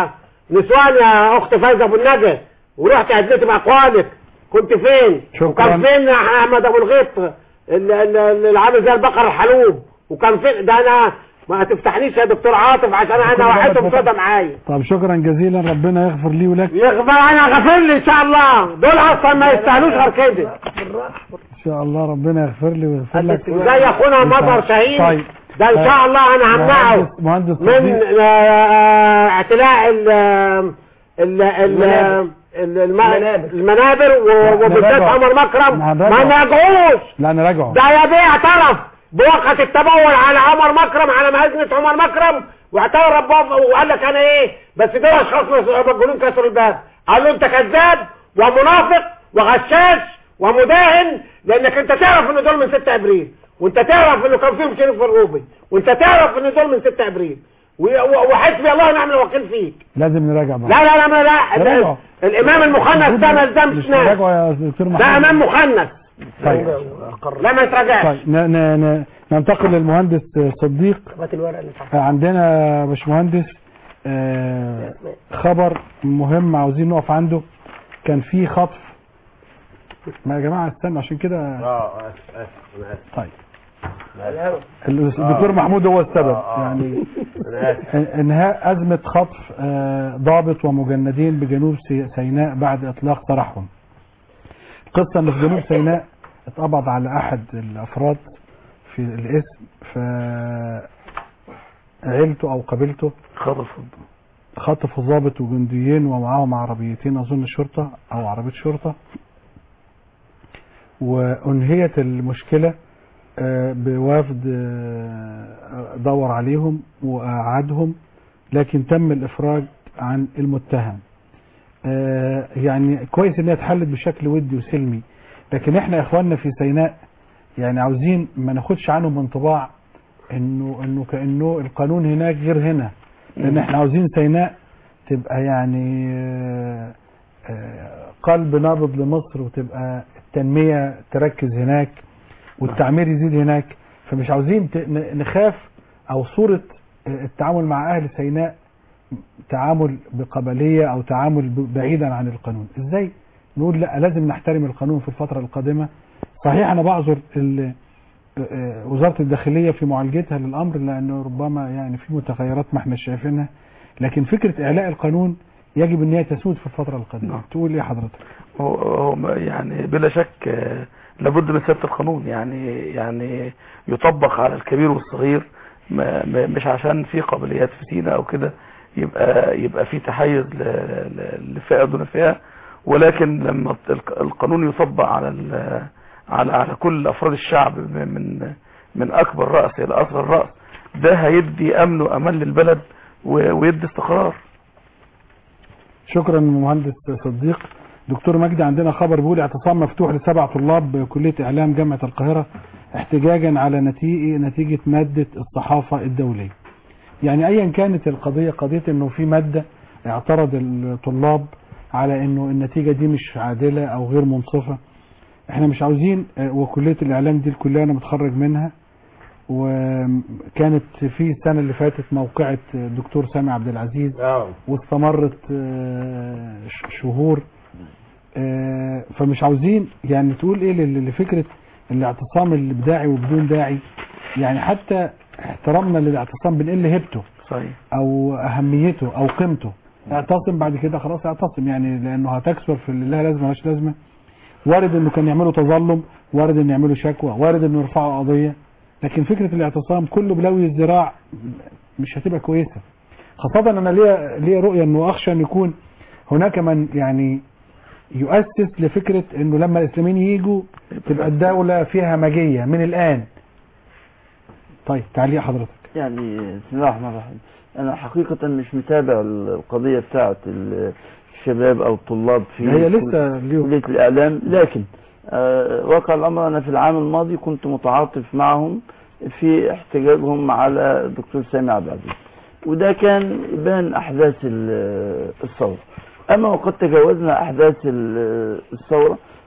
U: نسوان يا اخت فايزه ابو النجا ورحت عدلت مع اخوانك كنت فين
B: شكراً.
U: وكان فين احمد ابو الغيط ال- ال- ال- اللي عامل زي البقر الحلوب وكان فين ده انا ما تفتحنيش يا دكتور عاطف عشان انا واحدهم سودا معايا
B: طب شكرا جزيلا ربنا يغفر لي ولك
U: يغفر انا غفر لي ان شاء الله دول اصلا ما يستاهلوش غير كده
B: ان شاء الله ربنا يغفر لي ويغفر لك
U: وزي اخونا مظهر شاهين
B: طيب
U: ده ان شاء الله انا همنعه
B: مهندس- مهندس
U: من
B: صديق.
U: آه، اعتلاء ال ال ال ال- الم- المنابر و- وبالذات
B: هنراجعه.
U: عمر مكرم
B: هنراجعه.
U: ما نراجعوش
B: لا نراجعه
U: ده يبيع اعترف بوقت التبول على عمر مكرم على مهزنة عمر مكرم واعترف باب- وقال لك انا ايه بس دول اشخاص مجنون كسروا الباب قال له انت كذاب ومنافق وغشاش ومداهن لانك انت تعرف ان دول من 6 ابريل وانت تعرف انه كان فيهم شريف الروبي وانت تعرف ان دول من 6 ابريل و- و- وحسبي الله ونعم الوكيل فيك
B: لازم نراجع بقى
U: لا لا لا لا, لا.
B: نراجعه.
U: الامام المخنث ده ما يلزمش
B: مش
U: ناس
B: نراجعه يا دكتور محمد
U: ده امام مخنث
B: طيب
U: لا ما يتراجعش
B: طيب ن- ن- ن- ننتقل للمهندس صديق
E: هات الورقه اللي تحت
B: عندنا يا باشمهندس آه، خبر مهم عاوزين نقف عنده كان في خطف ما يا جماعه استنوا عشان كده
U: اه اسف اسف انا اسف
B: طيب الدكتور محمود هو السبب يعني
U: انا اسف
B: انهاء ازمه خطف آه، ضابط ومجندين بجنوب سي- سيناء بعد اطلاق سراحهم القصه ان في جنوب سيناء اتقبض على احد الافراد في الاسم ف عيلته او قبيلته
F: خطف
B: خطفوا ضابط وجنديين ومعاهم عربيتين اظن شرطه او عربيه شرطه وانهيت المشكله آه، بوفد آه، دور عليهم وقعدهم لكن تم الافراج عن المتهم آه، يعني كويس انها اتحلت بشكل ودي وسلمي لكن احنا يا اخواننا في سيناء يعني عاوزين ما ناخدش عنهم انطباع انه انه كانه القانون هناك غير هنا لان احنا عاوزين سيناء تبقى يعني آه، آه، قلب نابض لمصر وتبقى التنمية تركز هناك والتعمير يزيد هناك فمش عاوزين ت- ن- نخاف او صورة آه، التعامل مع اهل سيناء تعامل بقبلية او تعامل ب- بعيدا عن القانون ازاي نقول لا لازم نحترم القانون في الفترة القادمة صحيح انا بعذر ال- آه، وزارة الداخلية في معالجتها للامر لانه ربما يعني في متغيرات ما احنا شايفينها لكن فكرة اعلاء القانون يجب ان هي تسود في الفترة القادمة تقول ايه حضرتك
F: هو هو ما- يعني بلا شك آه، لابد من سيادة القانون يعني يعني يطبق على الكبير والصغير ما ما- مش عشان في قابليات في سينا او كده يبقى يبقى في تحيز ل- ل- لفئه دون فئه ولكن لما الق- القانون يطبق على ال- على على كل افراد الشعب من من اكبر راس الى اصغر راس ده هيدي امن وامان للبلد و- ويدي استقرار
B: شكرا مهندس صديق دكتور مجدي عندنا خبر بيقول اعتصام مفتوح لسبع طلاب بكلية اعلام جامعة القاهرة احتجاجا على نتيجة, نتيجة مادة الصحافة الدولية يعني ايا كانت القضية قضية انه في مادة اعترض الطلاب على انه النتيجة دي مش عادلة او غير منصفة احنا مش عاوزين اه، وكلية الاعلام دي الكلية انا متخرج منها وكانت في السنة اللي فاتت موقعة الدكتور سامي عبد العزيز
U: اه
B: واستمرت آه، ش- شهور آه، فمش عاوزين يعني تقول ايه لل- لفكرة الاعتصام اللي بداعي وبدون داعي يعني حتى احترامنا للاعتصام بنقل هيبته
F: صحيح
B: او اهميته او قيمته اعتصم بعد كده خلاص اعتصم يعني لانه هتكسر في اللي لها لازمه ملهاش لازمه وارد انه كان يعملوا تظلم وارد انه يعملوا شكوى وارد انه يرفعوا قضيه لكن فكره الاعتصام كله بلوي الذراع مش هتبقى كويسه خاصه انا ليا ليا رؤيه انه اخشى ان يكون هناك من يعني يؤسس لفكره انه لما الاسلاميين يجوا تبقى الدوله فيها همجيه من الان طيب تعليق حضرتك
D: يعني بسم الله الرحمن الرحيم انا حقيقة مش متابع القضية بتاعت الشباب او الطلاب في
B: هي
D: كل-
B: لسه اليوم
D: كلية الاعلام لكن آه واقع الامر انا في العام الماضي كنت متعاطف معهم في احتجاجهم على الدكتور سامي عبد العزيز وده كان بين احداث ال- الثورة اما وقد تجاوزنا احداث ال- الثورة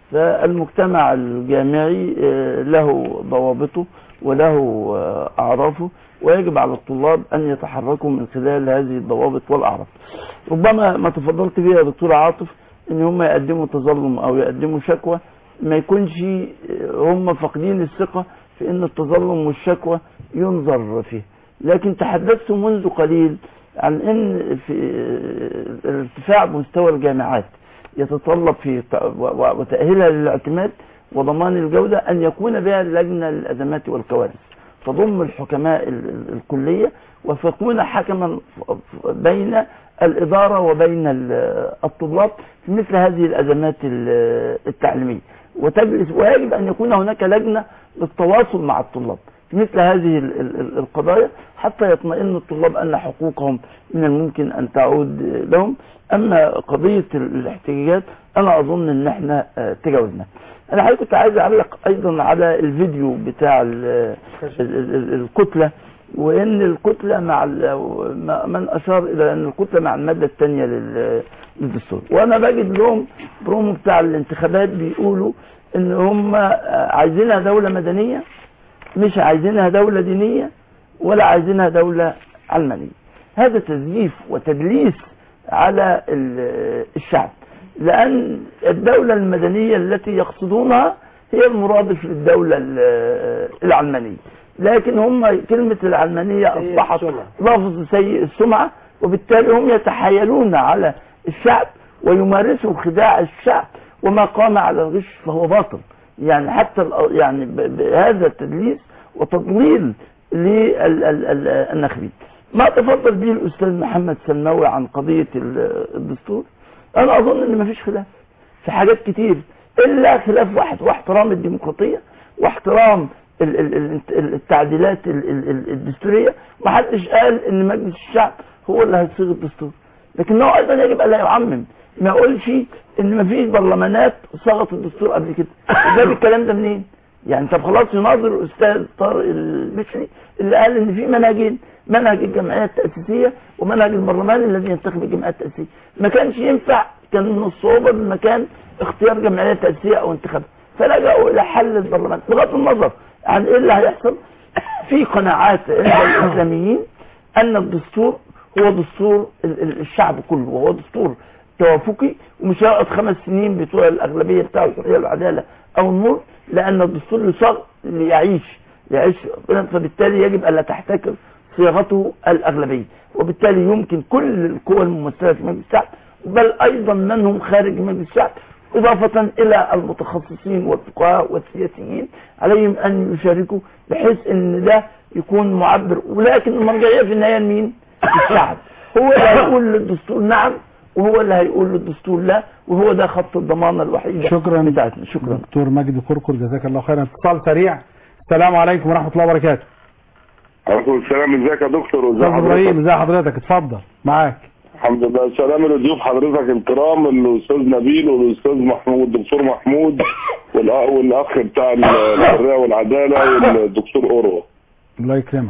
D: فالمجتمع الجامعي آه، له ضوابطه وله آه، أعرافه ويجب على الطلاب أن يتحركوا من خلال هذه الضوابط والأعراف ربما ما تفضلت بها يا دكتور عاطف ان هم يقدموا تظلم او يقدموا شكوى ما يكونش هم فاقدين الثقة في ان التظلم والشكوى ينظر فيه لكن تحدثت منذ قليل عن ان في ارتفاع مستوى الجامعات يتطلب في ت- و- و- وتأهيلها للاعتماد وضمان الجودة ان يكون بها لجنة للأزمات والكوارث تضم الحكماء ال- ال- الكلية وتكون حكما ف- ف- بين الإدارة وبين ال- الطلاب في مثل هذه الأزمات ال- التعليمية وتجلس ويجب أن يكون هناك لجنة للتواصل مع الطلاب في مثل هذه ال- ال- ال- القضايا حتى يطمئن الطلاب أن حقوقهم من الممكن أن تعود لهم أما قضية ال- الاحتجاجات أنا أظن أن احنا آه، تجاوزنا أنا حقيقة كنت عايز أعلق أيضا على الفيديو بتاع ال- ال- ال- الكتلة وان الكتله مع ال- ما- من اشار الى ان الكتله مع الماده الثانيه لل- للدستور وانا بجد لهم برومو بتاع الانتخابات بيقولوا ان هم عايزينها دوله مدنيه مش عايزينها دوله دينيه ولا عايزينها دوله علمانيه هذا تزييف وتدليس على ال- الشعب لان الدوله المدنيه التي يقصدونها هي المرادف للدوله ال- العلمانيه لكن هم كلمة العلمانية أصبحت لفظ سيء السمعة وبالتالي هم يتحايلون على الشعب ويمارسوا خداع الشعب وما قام على الغش فهو باطل يعني حتى ال- يعني ب- بهذا التدليس وتضليل للنخبين ما تفضل به الأستاذ محمد سلماوي عن قضية ال- الدستور أنا أظن أن مفيش خلاف في حاجات كتير إلا خلاف واحد واحترام الديمقراطية واحترام ال- ال- ال- التعديلات ال- ال- ال- الدستورية ما حدش قال ان مجلس الشعب هو اللي هيصيغ الدستور لكنه ايضا يجب ان لا يعمم ما يقولش ان ما فيش برلمانات صاغت الدستور قبل كده جاب الكلام ده منين يعني طب خلاص يناظر الاستاذ طارق البشري اللي قال ان في منهجين منهج الجمعيه التاسيسيه ومنهج البرلمان الذي ينتخب الجمعيه التاسيسيه ما كانش ينفع كان من الصعوبه بالمكان اختيار جمعيه تاسيسيه او انتخابها فلجأوا الى حل البرلمان بغض النظر عن ايه اللي هيحصل في قناعات عند الاسلاميين ان الدستور هو دستور ال- ال- الشعب كله وهو دستور توافقي ومش هيقعد خمس سنين بتوع الاغلبيه بتاع الحريه والعداله او النور لان الدستور يصاغ ليعيش يعيش فبالتالي يجب الا تحتكر صياغته الاغلبيه وبالتالي يمكن كل القوى الممثله في مجلس الشعب بل ايضا من هم خارج مجلس الشعب إضافة إلى المتخصصين والفقهاء والسياسيين عليهم أن يشاركوا بحيث أن ده يكون معبر ولكن المرجعية في النهاية لمين؟ الشعب هو اللي هيقول للدستور نعم وهو اللي هيقول للدستور لا وهو ده خط الضمانة الوحيدة
B: شكرا
D: بتاعتنا شكرا
B: دكتور مجدي كركر جزاك الله خيرا اتصال سريع السلام عليكم ورحمة الله وبركاته
I: عليكم السلام ازيك يا دكتور وازي
B: استاذ ابراهيم
I: حضرتك
B: ازي حضرتك اتفضل معاك
I: الحمد لله سلام لضيوف حضرتك الكرام الاستاذ نبيل والاستاذ محمود الدكتور محمود والأ- والاخ بتاع ال- الحريه والعداله والدكتور اورو
B: الله يكرمك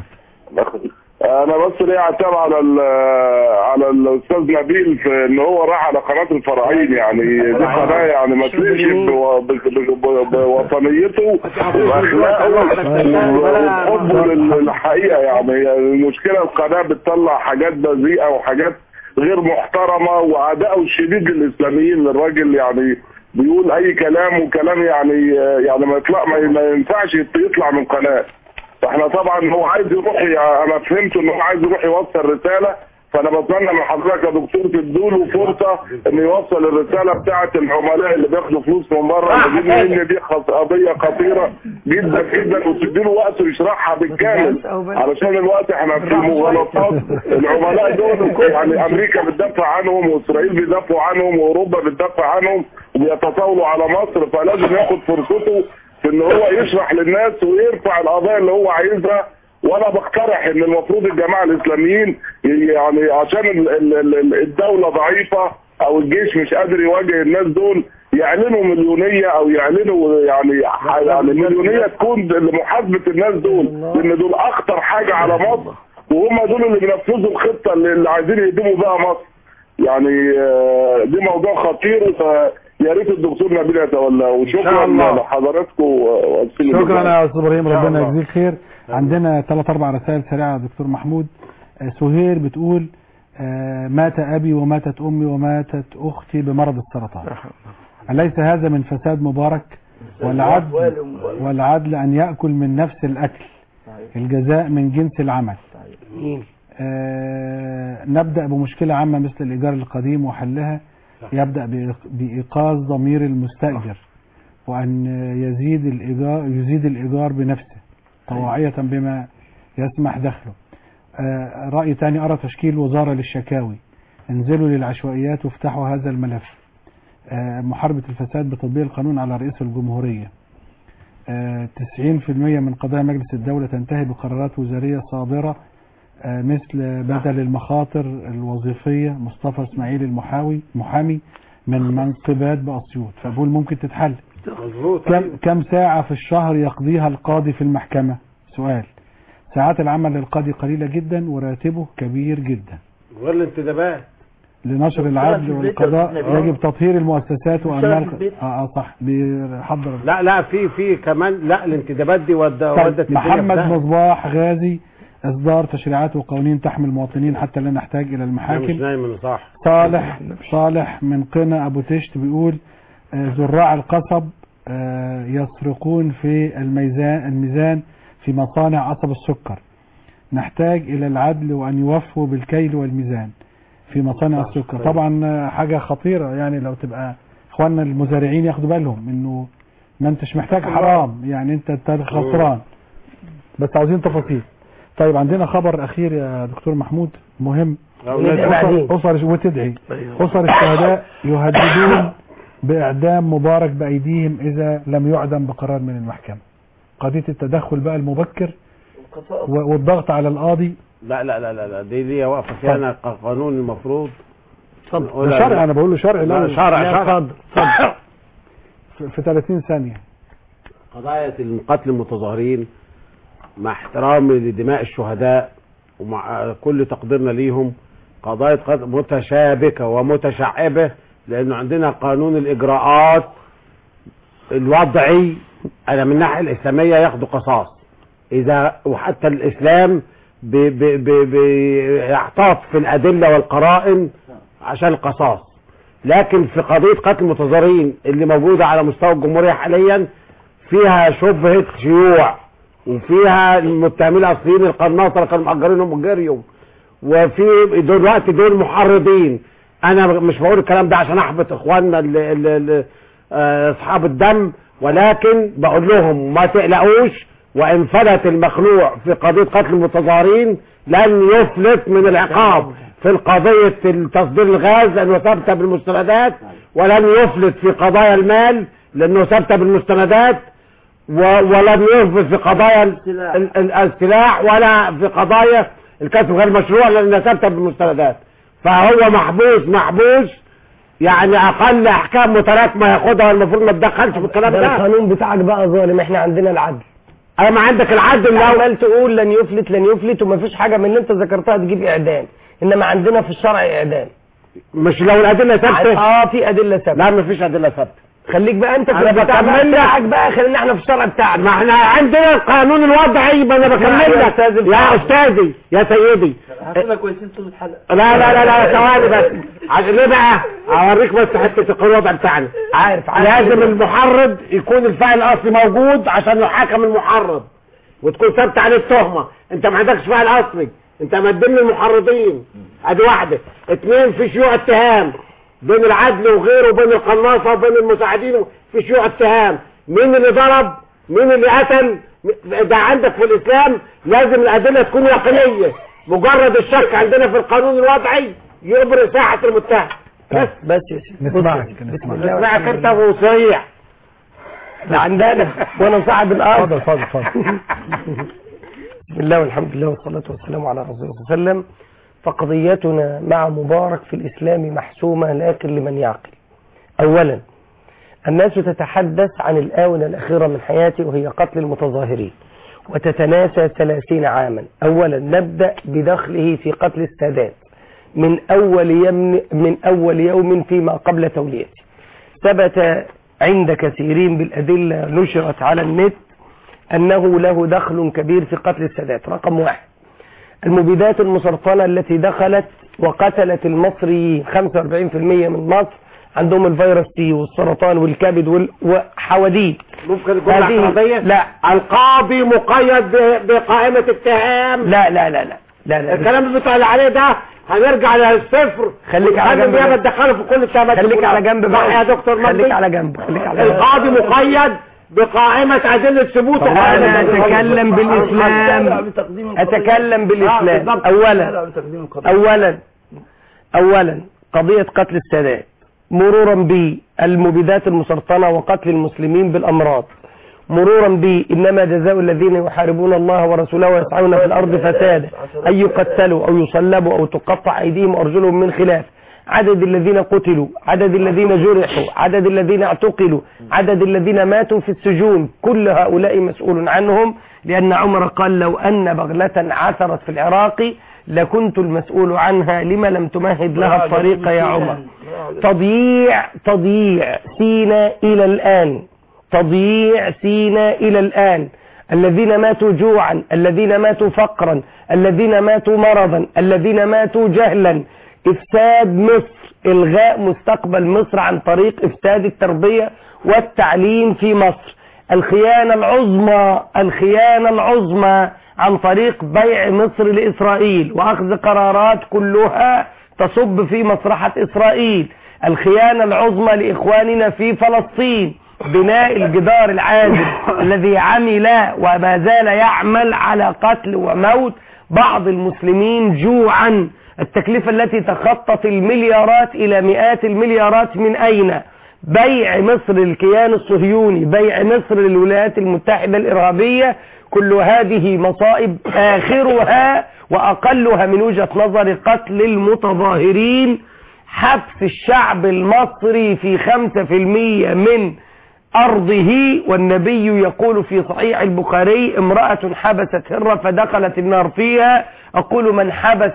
I: انا بس ليه عتاب على ال- على الاستاذ نبيل في ان هو راح على قناه الفراعين يعني دي قناه يعني ما تليش بو- ب- ب- ب- بوطنيته واخلاقه وحبه لل- للحقيقه يعني المشكله القناه بتطلع حاجات بذيئه وحاجات غير محترمه وعداءه الشديد للاسلاميين للراجل يعني بيقول اي كلام وكلام يعني يعني ما يطلع ما ما ينفعش يطلع من قناه فاحنا طبعا هو عايز يروح ي- انا فهمت ان هو عايز يروح يوصل رساله فانا بتمنى من حضرتك يا دكتور تدوله فرصه ان يوصل الرساله بتاعه العملاء اللي بياخدوا فلوس من بره ان دي دي خط- قضيه خطيره جدا جدا وتديله وقت يشرحها بالكامل علشان الوقت احنا في مغالطات العملاء دول يعني امريكا بتدافع عنهم واسرائيل بيدافعوا عنهم واوروبا بتدافع عنهم وبيتطاولوا على مصر فلازم ياخد فرصته في ان هو يشرح للناس ويرفع القضايا اللي هو عايزها وانا بقترح ان المفروض الجماعه الاسلاميين يعني عشان ال- ال- ال- الدوله ضعيفه او الجيش مش قادر يواجه الناس دول يعلنوا مليونيه او يعلنوا يعني يعني مليونيه تكون لمحاسبه الناس دول لان دول اخطر حاجه على مصر وهم دول اللي بينفذوا الخطه اللي اللي عايزين يهدموا بها مصر يعني آه، دي موضوع خطير ف يا ريت الدكتور نبيل يتولى
B: شاء
I: وشكرا
B: الله.
I: لحضراتكم وأرسل
B: شكرا يا استاذ ابراهيم
I: إن شاء
B: ربنا
I: الله.
B: يجزيك خير عندنا ثلاث اربع رسائل سريعه يا دكتور محمود آه، سهير بتقول آه، مات ابي وماتت امي وماتت اختي بمرض السرطان أليس هذا من فساد مبارك والعدل والعدل أن يأكل من نفس الأكل الجزاء من جنس العمل آه نبدأ بمشكلة عامة مثل الإيجار القديم وحلها يبدأ بإيق- بإيقاظ ضمير المستأجر وأن يزيد الإيجار يزيد الإيجار بنفسه طواعية بما يسمح دخله آه رأي تاني أرى تشكيل وزارة للشكاوي انزلوا للعشوائيات وافتحوا هذا الملف آه، محاربة الفساد بتطبيق القانون على رئيس الجمهورية آه، 90% من قضايا مجلس الدولة تنتهي بقرارات وزارية صادرة آه، مثل بدل المخاطر الوظيفية مصطفى اسماعيل المحاوي محامي من منقبات بأسيوط فبقول ممكن تتحل
U: مظبوط
B: كم, كم ساعة في الشهر يقضيها القاضي في المحكمة سؤال ساعات العمل للقاضي قليلة جدا وراتبه كبير جدا
U: غير الانتدابات
B: لنشر
U: في
B: العدل
U: البيت
B: والقضاء
U: يا أستاذ نبيل.
B: يجب تطهير المؤسسات
U: بيشتغل
B: وأموال
U: في البيت.
B: اه اه صح بيحضر
U: لا لا في في كمان لا الانتدابات دي ود- ودت
B: طيب
U: الدنيا في
B: محمد
U: داهية.
B: مصباح غازي اصدار تشريعات وقوانين تحمي المواطنين حتى لا نحتاج الى
U: أنا مش
B: المحاكم
U: نايم من صح
B: صالح صالح من قنا ابو تشت بيقول آه، زراع القصب آه، يسرقون في الميزان الميزان في مصانع عصب السكر نحتاج الى العدل وان يوفوا بالكيل والميزان في مصانع السكر طبعا آه، حاجة خطيرة يعني لو تبقى اخواننا المزارعين ياخدوا بالهم انه ما انتش محتاج حرام يعني انت أنت خسران بس عاوزين تفاصيل طيب عندنا خبر اخير يا دكتور محمود مهم
E: أولاد
B: أسر,
E: بعدين.
B: أسر وتدعي أسر الشهداء يهددون بإعدام مبارك بأيديهم إذا لم يعدم بقرار من المحكمة قضية التدخل بقى المبكر و- والضغط على القاضي
U: لا لا لا لا, لا دي دي واقفه فيها أنا قانون المفروض
B: ده شرع أنا بقول له شرع
U: لا
B: لا
U: شرع
B: لا،
U: شرع
B: اتفضل، اتفضل. في- في 30 ثانية
U: قضايا القتل المتظاهرين مع احترامي لدماء الشهداء ومع كل تقديرنا ليهم قضايا قتل متشابكة ومتشعبة لأنه عندنا قانون الإجراءات الوضعي أنا من الناحية الإسلامية ياخدوا قصاص إذا وحتى الإسلام بي- بي- بي- بيحتاط في الأدلة والقرائن عشان القصاص لكن في قضية قتل المتظاهرين اللي موجودة على مستوى الجمهورية حاليا فيها شبهة شيوع وفيها المتهمين الاصليين القناصه اللي كانوا مأجرينهم وجريهم وفي دلوقتي دول محرضين انا مش بقول الكلام ده عشان احبط اخواننا اللي اللي اللي آه، اصحاب الدم ولكن بقول لهم ما تقلقوش وان فلت المخلوع في قضيه قتل المتظاهرين لن يفلت من العقاب في القضيه تصدير الغاز لانه ثابته بالمستندات ولن يفلت في قضايا المال لانه ثابته بالمستندات و- ولم يفلت في قضايا ال- ال- ال- السلاح ولا في قضايا الكسب غير مشروع لانها ثابته بالمستندات فهو محبوس محبوس يعني اقل احكام متراكمه ياخدها المفروض ما تدخلش في الكلام
E: ده
U: ده
E: القانون بتاعك بقى ظالم احنا عندنا العدل
U: انا ما عندك العدل لو
E: عمال تقول لن يفلت لن يفلت ومفيش حاجه من اللي انت ذكرتها تجيب اعدام انما عندنا في الشرع اعدام
U: مش لو الادله ثابته
E: اه في ادله ثابته
U: لا مفيش ادله ثابته
E: خليك بقى انت في
U: أنا
E: البتاع بقى
U: بكمل لك.
E: بتاعك بقى خلينا احنا في الشرع بتاعنا
U: ما احنا عندنا القانون الوضعي ما انا بكمل
E: يا
U: لك
E: أستاذ
U: يا استاذي يا سيدي
D: هتبقى كويسين طول الحلقه
U: لا لا لا لا ثواني بس عشان ليه بقى اوريك بس حته القانون الوضعي بتاعنا
E: عارف عارف
U: لازم المحرض يكون الفاعل الاصلي موجود عشان يحاكم المحرض وتكون ثابته عليه التهمه انت ما عندكش فاعل اصلي انت مقدم لي المحرضين ادي واحده اثنين في شيوع اتهام بين العدل وغيره وبين القناصه وبين المساعدين في شيوع اتهام مين اللي ضرب مين اللي قتل ده عندك في الاسلام لازم الادله تكون يقينيه مجرد الشك عندنا في القانون الوضعي يبرئ ساحه المتهم بس
E: بس يا سيدي
B: نسمعك نسمعك
U: اسمعك انت ابو صريح
E: ده عندنا وانا صاحب الارض
B: اتفضل اتفضل اتفضل
E: بسم الله والحمد لله والصلاة والسلام على رسول الله صلى الله عليه وسلم فقضيتنا مع مبارك في الإسلام محسومة لكن لمن يعقل أولا الناس تتحدث عن الآونة الأخيرة من حياته وهي قتل المتظاهرين وتتناسى ثلاثين عاما أولا نبدأ بدخله في قتل السادات من أول يوم من أول يوم فيما قبل توليته ثبت عند كثيرين بالأدلة نشرت على النت أنه له دخل كبير في قتل السادات رقم واحد المبيدات المسرطنة التي دخلت وقتلت المصريين 45% من مصر عندهم الفيروس تي والسرطان والكبد وال- وحواديت
U: ممكن جملة
E: هذه-
U: اعتراضية
E: لا
U: القاضي مقيد ب- بقائمة اتهام
E: لا لا لا لا لا لا
U: الكلام اللي بيطلع عليه ده هنرجع للصفر
E: خليك على
U: ونخلي
E: جنب
U: النيابة
E: بس.
U: تدخله في كل التهمات
E: خليك
U: كلها.
E: على جنب
U: صح
E: بقى.
U: يا دكتور
E: خليك
U: مجدي
E: على جنب خليك على جنب
U: القاضي مقيد بقائمة أدلة ثبوت
E: طب أنا أتكلم بالإسلام أتكلم بالإسلام أولا أولا أولا قضية قتل السادات مرورا بالمبيدات المسرطنة وقتل المسلمين بالأمراض مرورا ب إنما جزاء الذين يحاربون الله ورسوله ويسعون في الأرض فسادا أن يقتلوا أو يصلبوا أو تقطع أيديهم وأرجلهم من خلاف عدد الذين قتلوا عدد الذين جرحوا عدد الذين اعتقلوا عدد الذين ماتوا في السجون كل هؤلاء مسؤول عنهم لأن عمر قال لو أن بغلة عثرت في العراق لكنت المسؤول عنها لما لم تمهد لها الطريق يا عمر تضييع تضييع سينا إلى الآن تضييع سينا إلى الآن الذين ماتوا جوعا الذين ماتوا فقرا الذين ماتوا مرضا الذين ماتوا جهلا إفساد مصر إلغاء مستقبل مصر عن طريق إفساد التربية والتعليم في مصر الخيانة العظمى الخيانة العظمى عن طريق بيع مصر لإسرائيل وأخذ قرارات كلها تصب في مصلحة إسرائيل الخيانة العظمى لإخواننا في فلسطين بناء الجدار العازل الذي عمل وما زال يعمل على قتل وموت بعض المسلمين جوعا التكلفة التي تخطت المليارات إلى مئات المليارات من أين بيع مصر للكيان الصهيوني بيع مصر للولايات المتحدة الإرهابية كل هذه مصائب آخرها وأقلها من وجهة نظر قتل المتظاهرين حبس الشعب المصري في خمسة في المية من أرضه والنبي يقول في صحيح البخاري امرأة حبست هرة فدخلت النار فيها أقول من حبس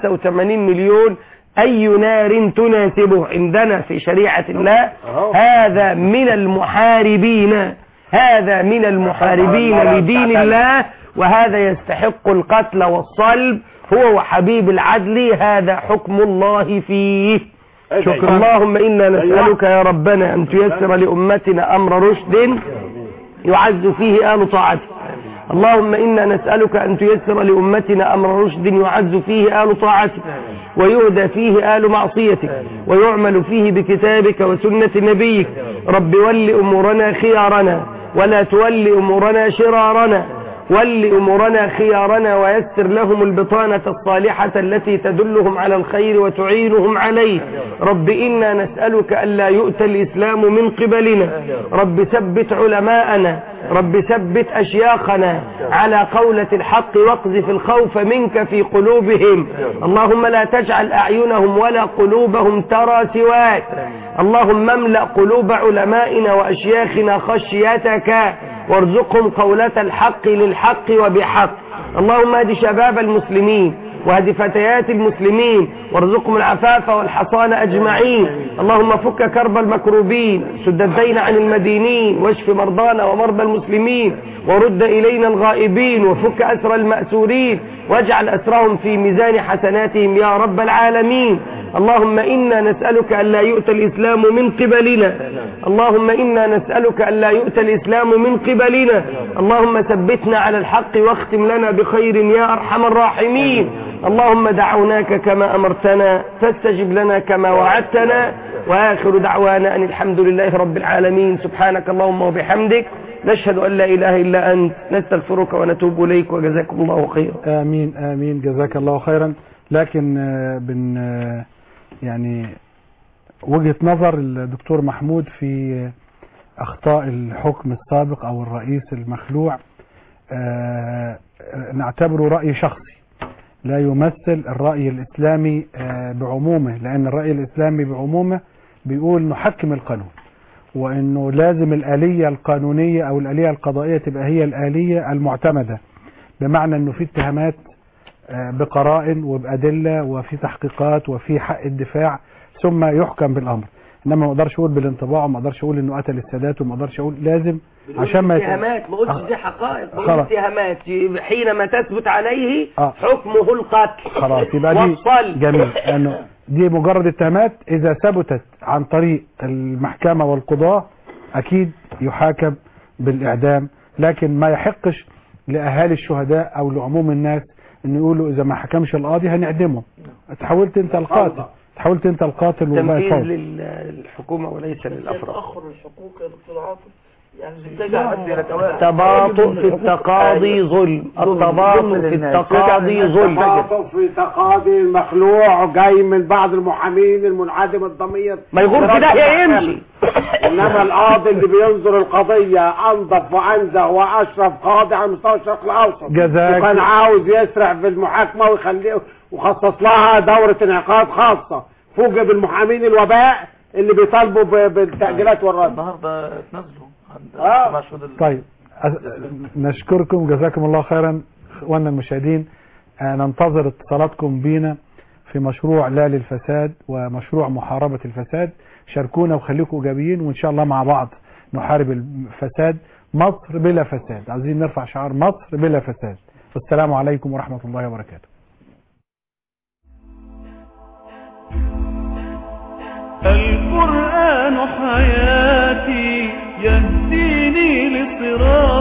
E: 85 مليون أي نار تناسبه عندنا في شريعة الله هذا من المحاربين هذا من المحاربين لدين الله وهذا يستحق القتل والصلب هو وحبيب العدل هذا حكم الله فيه شكرا اللهم إنا نسألك يا ربنا أن تيسر لأمتنا أمر رشد يعز فيه آل طاعتك اللهم إنا نسألك أن تيسر لأمتنا أمر رشد يعز فيه آل طاعتك ويهدى فيه آل معصيتك ويعمل فيه بكتابك وسنة نبيك رب ول أمورنا خيارنا ولا تول أمورنا شرارنا ول أمورنا خيارنا ويسر لهم البطانة الصالحة التي تدلهم على الخير وتعينهم عليه رب إنا نسألك ألا يؤتى الإسلام من قبلنا رب ثبت علماءنا رب ثبت أشياخنا على قولة الحق واقذف الخوف منك في قلوبهم اللهم لا تجعل أعينهم ولا قلوبهم ترى سواك اللهم املأ قلوب علمائنا وأشياخنا خشيتك وارزقهم قولة الحق للحق وبحق اللهم اهد شباب المسلمين وهد فتيات المسلمين وارزقهم العفاف والحصان أجمعين اللهم فك كرب المكروبين سد الدين عن المدينين واشف مرضانا ومرضى المسلمين ورد إلينا الغائبين وفك أسر المأسورين واجعل أسرهم في ميزان حسناتهم يا رب العالمين اللهم إنا نسألك أن لا يؤتى الإسلام من قبلنا اللهم إنا نسألك أن لا يؤتى الإسلام من قبلنا اللهم ثبتنا على الحق واختم لنا بخير يا أرحم الراحمين اللهم دعوناك كما أمرتنا فاستجب لنا كما وعدتنا وآخر دعوانا أن الحمد لله رب العالمين سبحانك اللهم وبحمدك نشهد أن لا إله إلا أنت نستغفرك ونتوب إليك وجزاكم الله خيرا
B: آمين آمين جزاك الله خيرا لكن آه، بن آه، يعني وجهة نظر الدكتور محمود في آه، أخطاء الحكم السابق أو الرئيس المخلوع آه، نعتبره رأي شخصي لا يمثل الرأي الإسلامي آه، بعمومه لأن الرأي الإسلامي بعمومه بيقول نحكم القانون وانه لازم الآلية القانونية او الآلية القضائية تبقى هي الآلية المعتمدة بمعنى انه في اتهامات آه، بقرائن وبأدلة وفي تحقيقات وفي حق الدفاع ثم يحكم بالأمر انما ما اقدرش اقول بالانطباع وما اقدرش اقول انه قتل السادات وما اقدرش اقول لازم عشان ما يت-
E: اتهامات ما قلتش
B: آه.
E: دي حقائق بقول
B: خلاص.
E: اتهامات حينما تثبت عليه
B: آه.
E: حكمه القتل
B: خلاص يبقى دي
E: والصلب.
B: جميل لانه دي مجرد اتهامات اذا ثبتت عن طريق المحكمه والقضاه اكيد يحاكم بالاعدام لكن ما يحقش لاهالي الشهداء او لعموم الناس ان يقولوا اذا ما حكمش القاضي هنعدمه تحولت انت القاتل تحولت انت القاتل وبقى
E: تنفيذ
B: فوضى
E: لل- للحكومه وليس للافراد
D: تأخر الحقوق يا دكتور عاطف يعني ترجع أسئلة أوائل.
E: تباطؤ في التقاضي ظلم التباطؤ في التقاضي ظلم
U: تباطؤ في تقاضي المخلوع جاي من بعض المحامين المنعدم الضمير
E: ما يغور في داهية يمشي.
U: انما القاضي اللي بينظر القضيه انظف وانزه واشرف قاضي على مستوى الشرق الاوسط
B: جزاك-
U: وكان عاوز يسرع في المحاكمه ويخليه وخصص لها دوره انعقاد خاصه فوجئ بالمحامين الوباء اللي بيطالبوا ب- بالتاجيلات والرد
D: النهارده اتنازلوا عن
U: آه.
D: سماع شهود ال-
B: طيب أس- نشكركم جزاكم الله خيرا اخواننا المشاهدين آه، ننتظر اتصالاتكم بينا في مشروع لا للفساد ومشروع محاربة الفساد شاركونا وخليكم ايجابيين وان شاء الله مع بعض نحارب الفساد مصر بلا فساد عايزين نرفع شعار مصر بلا فساد والسلام عليكم ورحمة الله وبركاته
A: القرآن حياتي يهديني لصراط